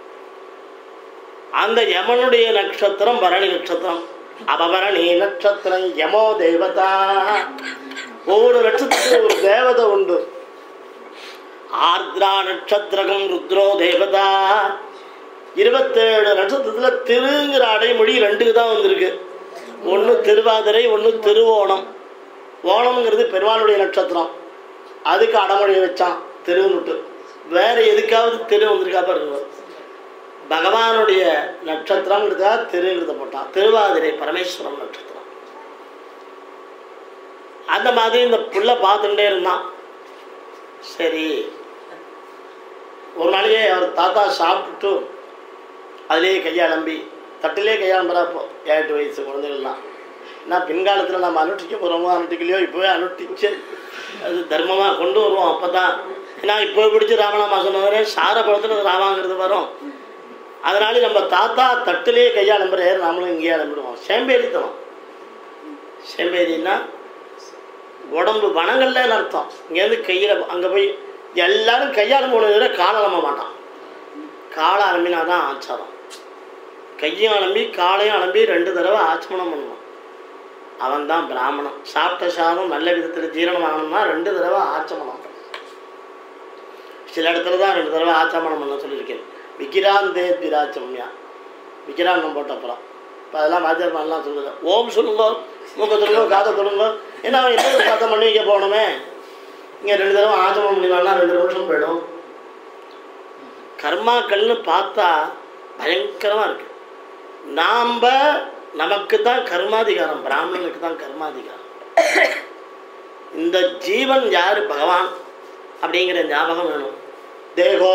அந்த யமனுடைய நட்சத்திரம் பரணி நட்சத்திரம் அபபரணி நட்சத்திரம் யமோ தேவதா ஒவ்வொரு நட்சத்திரத்துக்கும் ஒரு தேவதை உண்டு ஆர்திரா நட்சத்திரகம் ருத்ரோ தேவதா இருபத்தேழு நட்சத்திரத்துல திருங்கிற அடைமொழி ரெண்டுக்கு தான் வந்திருக்கு ஒன்று திருவாதிரை ஒன்று திருவோணம் ஓணம்ங்கிறது பெருமாளுடைய நட்சத்திரம் அதுக்கு அடமொழியை வச்சான் திருவுன்னுட்டு வேற எதுக்காவது திரு வந்திருக்கா பாருங்க பகவானுடைய நட்சத்திரங்கிறதா திருங்கிறத போட்டான் திருவாதிரை பரமேஸ்வரன் நட்சத்திரம் அந்த மாதிரி இந்த புள்ள பார்த்துட்டே இருந்தான் சரி ஒரு நாளைக்கே அவர் தாத்தா சாப்பிட்டுட்டு அதிலேயே கையாளம்பி தட்டிலே கையாளம்புறா இப்போ ஏழு எட்டு வயசு குழந்தைகள்லாம் நான் பின்காலத்தில் நம்ம அனுஷ்டிக்க போகிறோமோ அனுஷ்டிக்கலையோ இப்போவே அனுஷ்டிச்சு அது தர்மமாக கொண்டு வருவோம் அப்போ தான் ஏன்னா இப்போ பிடிச்சி ராமநாமா சொன்னவரே சார பழத்தில் ராமாங்கிறது வரும் அதனால நம்ம தாத்தா தட்டிலே கையாளம்புறாரு நாமளும் இங்கேயே அலம்பிடுவோம் சேம்பேரித்தனம் சேம்பேரின்னா உடம்பு வனங்கள்லன்னு அர்த்தம் இங்கேருந்து கையில் அங்கே போய் எல்லாரும் கையால் போனதை விட காலை அலம்ப மாட்டான் காலை அலம்பினா தான் ஆச்சாரம் கையும் அலம்பி காலையும் அலம்பி ரெண்டு தடவை ஆச்சமனம் பண்ணுவான் அவன் தான் பிராமணன் சாப்பிட்ட சாதம் நல்ல விதத்தில் ஜீரணம் ஆகணும்னா ரெண்டு தடவை ஆச்சமனம் சில இடத்துல தான் ரெண்டு தடவை ஆச்சமனம் பண்ண சொல்லியிருக்கேன் விக்கிராந்தே திராச்சம்யா விக்கிராந்தம் போட்ட அப்புறம் இப்போ அதெல்லாம் வாத்தியார் நல்லா சொல்லுது ஓம் சொல்லுங்க மூக்க சொல்லுங்க காதை சொல்லுங்க ஏன்னா அவன் என்ன காத்த பண்ணி வைக்க போகணுமே இங்கே ரெண்டு தடவை ஆச்சமனம் பண்ணிடலாம்னா ரெண்டு நிமிஷம் போயிடும் கர்மாக்கள்னு பார்த்தா பயங்கரமாக இருக்கு நாம் நமக்கு தான் கர்மாதிகாரம் பிராமணனுக்கு தான் கர்மாதிகாரம் இந்த ஜீவன் யார் பகவான் அப்படிங்கிற ஞாபகம் வேணும் தேகோ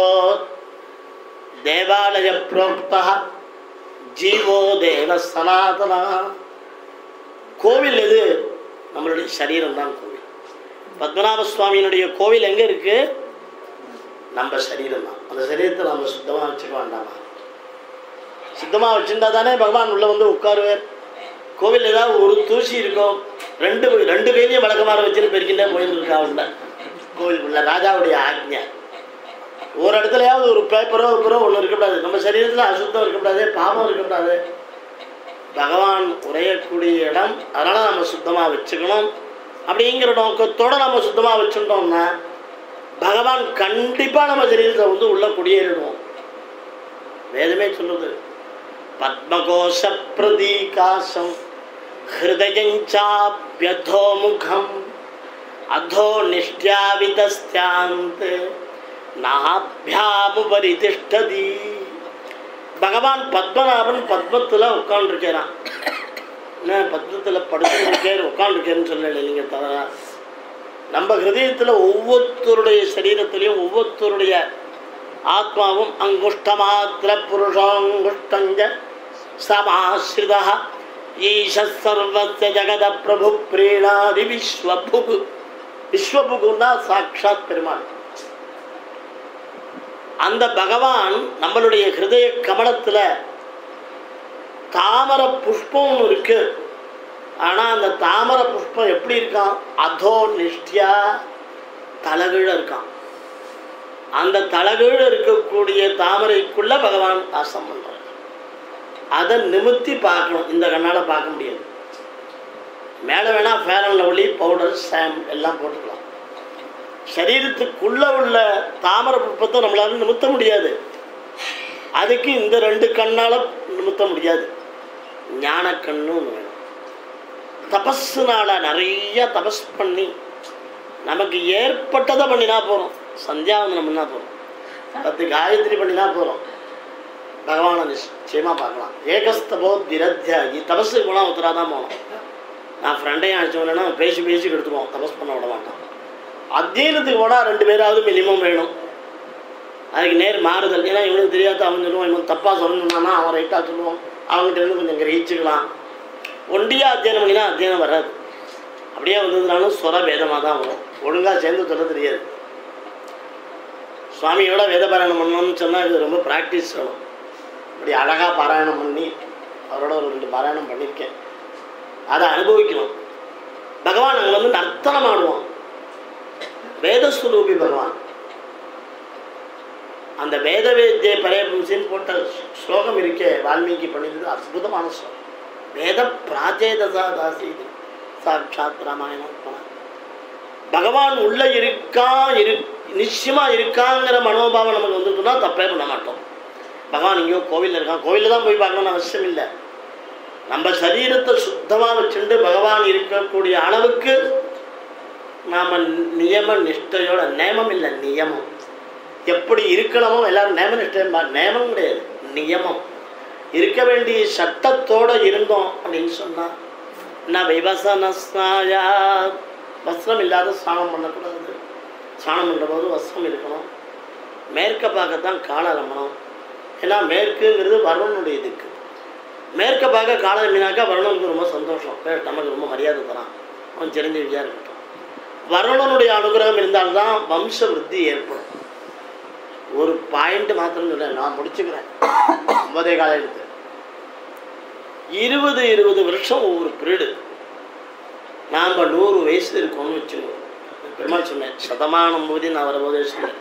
தேவாலய புரோக்தா ஜீவோ தேவ சனாதனா கோவில் எது நம்மளுடைய சரீரம் தான் கோவில் பத்மநாப சுவாமியினுடைய கோவில் எங்கே இருக்கு நம்ம சரீரம் தான் அந்த சரீரத்தை நம்ம சுத்தமாக வச்சுக்க வேண்டாமா சுத்தமாக வச்சுருந்தா தானே பகவான் உள்ள வந்து உட்காருவார் கோவில் ஏதாவது ஒரு தூசி இருக்கும் ரெண்டு ரெண்டு கையிலையும் வழக்கமாக வச்சுட்டு பெருக்கிட்டே போயிருக்கா உள்ள கோவிலுக்குள்ள ராஜாவுடைய ஆக்ஞை ஒரு இடத்துலயாவது ஒரு பேப்பரோ பேப்பரோ ஒன்று இருக்கக்கூடாது நம்ம சரீரத்தில் அசுத்தம் இருக்கக்கூடாது பாவம் இருக்கக்கூடாது பகவான் உரையக்கூடிய இடம் அதனால் நம்ம சுத்தமாக வச்சுக்கணும் அப்படிங்கிற நோக்கத்தோடு நம்ம சுத்தமாக வச்சுட்டோம்னா பகவான் கண்டிப்பாக நம்ம சரீரத்தை வந்து உள்ள குடியேறிடுவோம் வேதமே சொல்லுது பத்மகோஷ பிரதீகாசம் ஹிருதயஞ்சாப்யதோ முகம் அதோ நிஷ்டியாவிதஸ்தியாந்த் நாபியாமுபரி திஷ்டதி பகவான் பத்மநாபன் பத்மத்தில் உட்காந்துருக்கிறான் என்ன பத்மத்தில் படுத்துருக்கேன் உட்காந்துருக்கேன்னு சொல்லலை நீங்கள் தவற நம்ம ஹிருதயத்தில் ஒவ்வொருத்தருடைய சரீரத்திலையும் ஒவ்வொருத்தருடைய ஆத்மாவும் அங்குஷ்டமாத்திர புருஷாங்குஷ்டஞ்ச சமாஸ்ரிதா ஈஷ சர்வஸ்ய ஜெகத பிரபு பிரீணாதி விஸ்வபுகு விஸ்வபுகுன்னா சாட்சாத் பெருமாள் அந்த பகவான் நம்மளுடைய ஹிருதய கமலத்துல தாமர புஷ்பம் ஒன்று இருக்கு ஆனா அந்த தாமர புஷ்பம் எப்படி இருக்கான் அதோ நிஷ்டியா தலகீழ இருக்கான் அந்த தலகீழ இருக்கக்கூடிய தாமரைக்குள்ள பகவான் வாசம் பண்றார் அதை நிமித்தி பார்க்கணும் இந்த கண்ணால பார்க்க முடியாது மேலே வேணா ஃபேர் அண்ட் லவ்லி பவுடர் சாம் எல்லாம் போட்டுக்கலாம் சரீரத்துக்குள்ள உள்ள தாமர புஷ்பத்தை நம்மளால நிமித்த முடியாது அதுக்கு இந்த ரெண்டு கண்ணால நிமித்த முடியாது ஞான கண்ணு ஒன்று வேணும் தபஸுனால நிறைய தபஸ் பண்ணி நமக்கு ஏற்பட்டதை பண்ணினா போகிறோம் சந்தியாவந்தனம் பண்ணா போகிறோம் பத்து காயத்ரி பண்ணினா போகிறோம் பகவானை நிச்சயமாக பார்க்கலாம் ஏகஸ்தபோ திரத்தியாகி தபஸுக்கு போனால் ஒருத்தராக தான் போகணும் நான் ஃப்ரெண்டையும் அழைச்சோன்னா பேசி பேசி கெடுத்துருவோம் தபஸ் பண்ண விட மாட்டான் அத்தியனத்துக்கு போனால் ரெண்டு பேராவது மினிமம் வேணும் அதுக்கு நேர் மாறுதல் ஏன்னா இவனுக்கு தெரியாத அவன் சொல்லுவான் இவன் தப்பாக சொல்லணும்னா அவன் ரைட்டாக சொல்லுவான் அவங்ககிட்ட இருந்து கொஞ்சம் கிரகிச்சுக்கலாம் ஒண்டியாக அத்தியனம் பண்ணினா அத்தியனம் வராது அப்படியே வந்ததுனாலும் ஸ்வர பேதமாக தான் வரும் ஒழுங்காக சேர்ந்து சொல்ல தெரியாது சுவாமியோட வேத பாராயணம் பண்ணணும்னு சொன்னால் இது ரொம்ப ப்ராக்டிஸ் வேணும் இப்படி அழகாக பாராயணம் பண்ணி அவரோட ஒரு ரெண்டு பாராயணம் பண்ணியிருக்கேன் அதை அனுபவிக்கணும் பகவான் அங்கே வந்து நர்த்தனம் ஆடுவான் வேதஸ்வரூபி பகவான் அந்த வேத வேத்திய பரேபம்சின்னு போட்ட ஸ்லோகம் இருக்கே வால்மீகி பண்ணியது அற்புதமான ஸ்லோகம் வேத பிராச்சேதசா தாசீது சாட்சாத் ராமாயணம் போனார். பகவான் உள்ள இருக்கா இரு நிச்சயமா இருக்காங்கிற மனோபாவம் நமக்கு வந்துட்டுனா தப்பே பண்ண மாட்டோம் பகவான் எங்கேயோ கோவிலில் இருக்கான் கோவிலில் தான் போய் பார்க்கணும்னு அவசியம் இல்லை நம்ம சரீரத்தை சுத்தமாக வச்சுட்டு பகவான் இருக்கக்கூடிய அளவுக்கு நாம நியம நிஷ்டையோட நேமம் இல்லை நியமம் எப்படி இருக்கணுமோ எல்லாரும் நேம நிஷ்டம் நேமம் கிடையாது நியமம் இருக்க வேண்டிய சட்டத்தோட இருந்தோம் அப்படின்னு சொன்னா நான் விவசனஸ்னாயா வஸ்திரம் இல்லாத ஸ்நானம் பண்ணக்கூடாது ஸ்நானம் பண்ணுற போது வஸ்திரம் இருக்கணும் மேற்க பார்க்கத்தான் கால ரமணம் ஏன்னா மேற்குங்கிறது வருணனுடைய திக்கு மேற்க பார்க்க கால மீனாக்கா வருணனுக்கு ரொம்ப சந்தோஷம் ஏ, நமக்கு ரொம்ப மரியாதை தரான் அவன் சிரஞ்சீவியாக இருக்கட்டும் வருணனுடைய அனுகிரகம் இருந்தால்தான் வம்ச விருத்தி ஏற்படும் ஒரு பாயிண்ட் மாத்திரம் சொல்றேன் நான் முடிச்சுக்கிறேன் ஒன்பதே காலம் எடுத்து இருபது இருபது வருஷம் ஒவ்வொரு பீரியடு நாம் நூறு வயசு இருக்கோம்னு வச்சுக்கோ பெருமாள் சொன்னேன் சதமானம் போது நான் வரும்போதே சொன்னேன்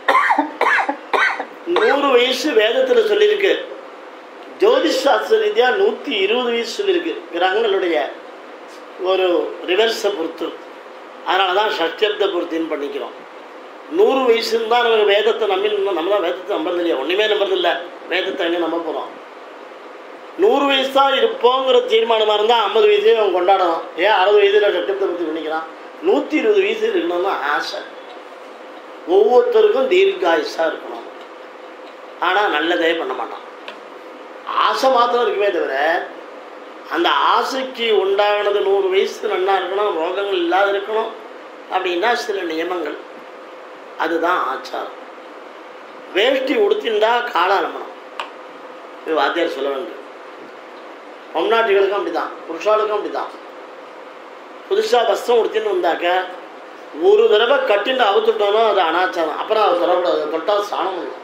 நூறு வயசு வேதத்தில் சொல்லியிருக்கு ஜோதிஷ் சாஸ்திர ரீதியாக நூற்றி இருபது வயசு சொல்லியிருக்கு கிரகங்களுடைய ஒரு ரிவர்ஸை பொறுத்து அதனால தான் ஷஷ்டப்த பொருத்தின்னு பண்ணிக்கிறோம் நூறு வயசுன்னு தான் நமக்கு வேதத்தை நம்பி நின்னோம். நம்ம தான் வேதத்தை நம்புறது இல்லையா ஒன்றுமே நம்புறது இல்லை வேதத்தை எங்கே நம்ப போகிறோம் நூறு வயசு தான் இருப்போங்கிற தீர்மானமாக இருந்தால் ஐம்பது வயசே அவன் கொண்டாடணும் ஏன் அறுபது வயதில் ஷஷ்டப்த பொருத்தி பண்ணிக்கிறான் நூற்றி இருபது வயசு இருக்கணும்னு ஆசை ஒவ்வொருத்தருக்கும் தீர்க்காயுஷாக இருக்கணும் ஆனால் நல்லதே பண்ண மாட்டான் ஆசை மாத்திரம் இருக்குமே தவிர அந்த ஆசைக்கு உண்டானது நூறு வயசு நன்னா இருக்கணும் ரோகங்கள் இல்லாத இருக்கணும் அப்படின்னா சில நியமங்கள் அதுதான் ஆச்சாரம் வேஷ்டி உடுத்திண்டா காலாரம்பணம் இது வாத்தியார் சொல்ல வேண்டும் பொம்நாட்டிகளுக்கும் அப்படிதான் புருஷாளுக்கும் அப்படிதான் புதுசாக வஸ்திரம் உடுத்தின்னு வந்தாக்க ஒரு தடவை கட்டின்னு அவுத்துட்டோம்னா அது அனாச்சாரம் அப்புறம் அதை தொடக்கூடாது அதை தொட்டால் சாணம் பண்ணும்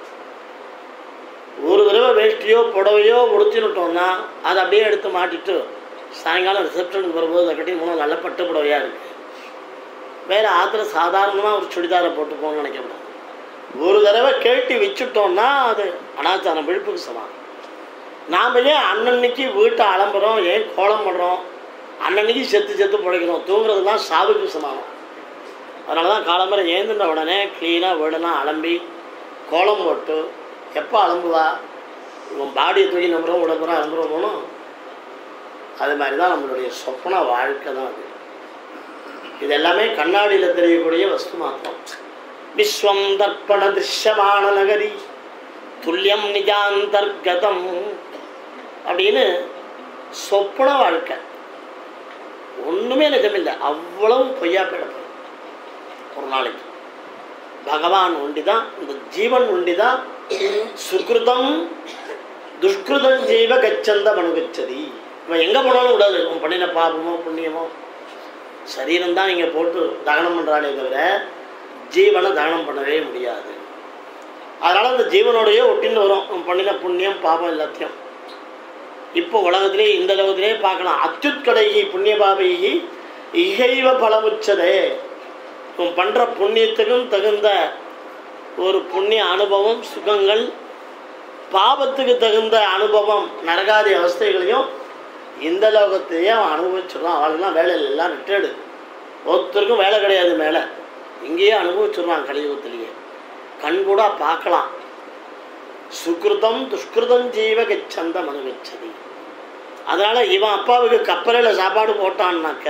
ஒரு தடவை வேஷ்டியோ புடவையோ உடுத்தினுட்டோம்னா அதை அப்படியே எடுத்து மாட்டிட்டு சாயங்காலம் ரிசப்ஷனுக்கு வரும்போது அதை கட்டி மூணு நல்ல பட்டு புடவையாக இருக்குது வேறு ஆற்றுல சாதாரணமாக ஒரு சுடிதாரை போட்டு போகணும்னு நினைக்கப்படாது ஒரு தடவை கேட்டி வச்சுட்டோம்னா அது அனாச்சாரம் விழுப்புக்கு சமானம் நாம் ஏன் அன்னன்னைக்கு வீட்டை அலம்புறோம் ஏன் கோலம் பண்ணுறோம் அன்னன்னைக்கு செத்து செத்து பிழைக்கிறோம் தூங்குறதுலாம் சாவுக்கு சமானம் அதனால தான் காலம்பரை ஏந்துட்ட உடனே க்ளீனாக வீடெல்லாம் அலம்பி கோலம் போட்டு எப்போ அலம்புவா உன் பாடியை தூக்கி நம்புகிறோம் உடம்புறோம் அலம்புறோம் போனோம் அது மாதிரி தான் நம்மளுடைய சொப்பன வாழ்க்கை தான் அது இது எல்லாமே கண்ணாடியில் தெரியக்கூடிய வஸ்து மாத்திரம் விஸ்வம் தர்ப்பண திருஷ்யமான நகரி துல்லியம் நிஜாந்தர்கதம் அப்படின்னு சொப்பன வாழ்க்கை ஒன்றுமே நிஜமில்லை அவ்வளவு பொய்யா போயிடப்போம் ஒரு நாளைக்கு பகவான் ஒண்டி தான் இந்த ஜீவன் ஒண்டி தான் சுக்ருதம் துஷ்கிருதம் ஜீவ கச்சந்த மனுகச்சதி இவன் எங்கே போனாலும் விடாது இவன் பண்ணின பாபமோ புண்ணியமோ சரீரம் தான் இங்கே போட்டு தகனம் பண்ணுறானே தவிர ஜீவனை தகனம் பண்ணவே முடியாது அதனால் அந்த ஜீவனோடையே ஒட்டின்னு வரும் அவன் பண்ணின புண்ணியம் பாபம் எல்லாத்தையும் இப்போ உலகத்திலே இந்த லோகத்திலே பார்க்கலாம் அத்யுத்கடைகி புண்ணிய பாபைகி இகைவ பலமுச்சதே இவன் பண்ணுற புண்ணியத்துக்கும் தகுந்த ஒரு புண்ணிய அனுபவம் சுகங்கள் பாபத்துக்கு தகுந்த அனுபவம் நரகாதி அவஸ்தைகளையும் இந்த லோகத்தையே அவன் அனுபவிச்சிடறான் அவளுக்கெல்லாம் வேலை இல்லை எல்லாம் ரிட்டர்டு ஒருத்தருக்கும் வேலை கிடையாது மேலே இங்கேயே அனுபவிச்சிடுறான் கலியுகத்திலேயே கண் கூட பார்க்கலாம் சுக்ருதம் துஷ்கிருதம் ஜீவ கச்சந்தம் அனுபவிச்சது அதனால இவன் அப்பாவுக்கு கப்பலில் சாப்பாடு போட்டான்னாக்க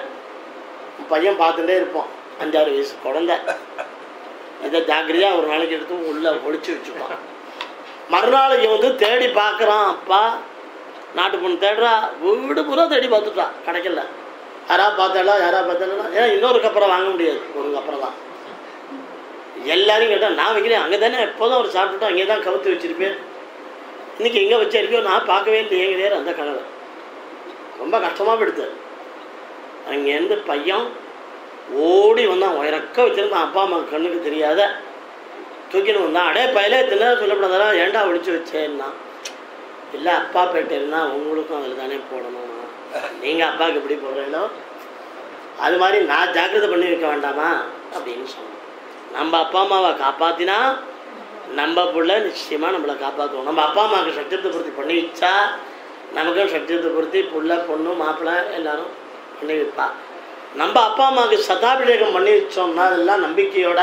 பையன் பார்த்துட்டே இருப்பான் அஞ்சாறு வயசு குழந்தை இதை ஜாக்கிரதையாக ஒரு நாளைக்கு எடுத்து உள்ளே ஒழிச்சு வச்சுப்பான் மறுநாள் இவன் வந்து தேடி பார்க்குறான் அப்பா நாட்டு பொண்ணு தேடுறா வீடு பூரா தேடி பார்த்துட்டா கிடைக்கல யாரா பார்த்தாலா யாரா பார்த்தாலா ஏன் இன்னொரு கப்பரை வாங்க முடியாது ஒரு கப்பரை தான் எல்லாரையும் கேட்டால் நான் வைக்கிறேன் அங்கே தானே எப்போதும் அவர் சாப்பிட்டுட்டு அங்கே தான் கவுத்து வச்சிருப்பேன் இன்னைக்கு எங்கே வச்சிருக்கியோ நான் பார்க்கவே இல்லையே வேறு அந்த கனவை ரொம்ப கஷ்டமாக போயிடுது அங்கேருந்து பையன் ஓடி வந்தான் உயரக்க வச்சிருந்தான் அப்பா அம்மா கண்ணுக்கு தெரியாத தூக்கின்னு வந்தான் அடே பயிலே தின்ன சொல்லப்படாதா ஏன்டா ஒழிச்சு வச்சேன்னா இல்லை அப்பா பேட்டைன்னா உங்களுக்கும் அதில் தானே போடணும் நீங்கள் அப்பாவுக்கு எப்படி போடுறீங்களோ அது மாதிரி நான் ஜாக்கிரதை பண்ணி வைக்க வேண்டாமா அப்படின்னு சொன்னேன் நம்ம அப்பா அம்மாவை காப்பாற்றினா நம்ம புள்ள நிச்சயமாக நம்மளை காப்பாற்றுவோம் நம்ம அப்பா அம்மாவுக்கு சத்தியத்தை பூர்த்தி பண்ணி வச்சா நமக்கும் சத்தியத்தை பூர்த்தி புள்ள பொண்ணு மாப்பிள்ளை எல்லாரும் பண்ணி வைப்பா நம்ம அப்பா அம்மாவுக்கு சதாபிஷேகம் பண்ணி வச்சோம்னா அதெல்லாம் நம்பிக்கையோட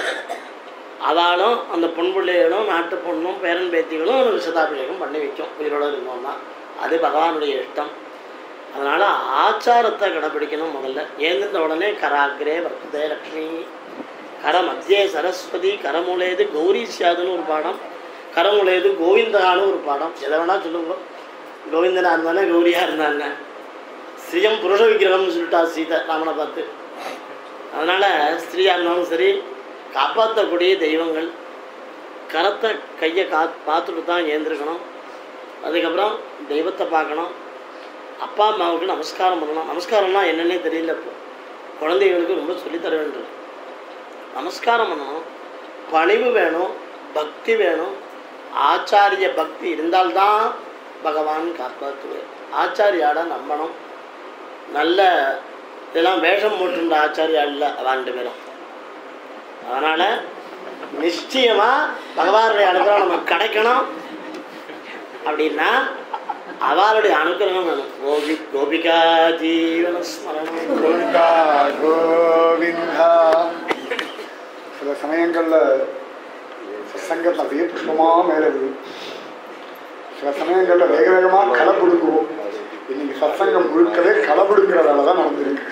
அவளும் அந்த பொன் பிள்ளைகளும் நாட்டு பொண்ணும் பேரன் பேத்திகளும் நமக்கு சதாபிஷேகம் பண்ணி வைக்கும் உயிரோட இருந்தோம்னா அது பகவானுடைய இஷ்டம் அதனால் ஆச்சாரத்தை கடைப்பிடிக்கணும் முதல்ல ஏந்திருந்த உடனே கராகிரே வர்த்ததே லக்ஷ்மி கர மத்தியே சரஸ்வதி கரமுலேது கௌரி சியாதுன்னு ஒரு பாடம் கரமுலேது கோவிந்தான்னு ஒரு பாடம் எதை வேணா சொல்லுங்க கோவிந்தனா இருந்தானே கௌரியா இருந்தானே ஸ்ரீயம் புருஷ விக்கிரகம்னு சொல்லிட்டா சீதை ராமனை பார்த்து அதனால் ஸ்திரீயாக இருந்தாலும் சரி காப்பாற்றக்கூடிய தெய்வங்கள் கரத்தை கையை கா பார்த்துட்டு தான் ஏந்திருக்கணும் அதுக்கப்புறம் தெய்வத்தை பார்க்கணும் அப்பா அம்மாவுக்கு நமஸ்காரம் பண்ணணும் நமஸ்காரம்னா என்னன்னே தெரியல இப்போ குழந்தைகளுக்கு ரொம்ப சொல்லித்தர வேண்டும் நமஸ்காரம் பண்ணணும் பணிவு வேணும் பக்தி வேணும் ஆச்சாரிய பக்தி இருந்தால்தான் பகவான் காப்பாற்றுவார் ஆச்சாரியாட நம்பணும் நல்ல இதெல்லாம் வேஷம் போட்டுருந்த ஆச்சாரியா இல்லை அவன் ரெண்டு பேரும் அதனால் நிச்சயமாக பகவானுடைய அனுகிரகம் நமக்கு கிடைக்கணும் அப்படின்னா அவளுடைய அனுகிரகம் வேணும் கோபி கோபிகா ஜீவன ஸ்மரணம் கோவிந்தா கோவிந்தா சில சமயங்களில் சங்கத்தில் அப்படியே புஷ்பமாக மேலே விழும் சில சமயங்களில் வேக வேகமாக களை பிடுங்குவோம் இன்னைக்கு சத்சங்கம் முழுக்கவே களை பிடுங்குற வேலை தான் நடந்திருக்கு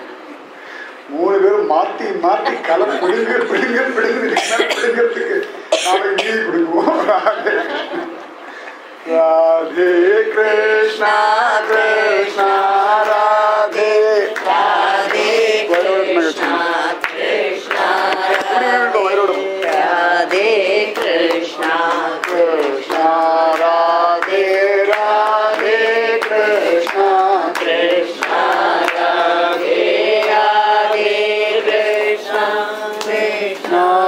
மூணு பேரும் மாற்றி மாற்றி களை பிடுங்க பிடுங்க பிடுங்க பிடுங்கிறதுக்கு நாம இங்கேயே பிடுங்குவோம் ராதே கிருஷ்ணா கிருஷ்ணா ராதே ராதே கிருஷ்ணா வயிறோடும் ராதே கிருஷ்ணா கிருஷ்ணா ராதே ராதே கிருஷ்ணா கிருஷ்ணா ராதே कृष्ण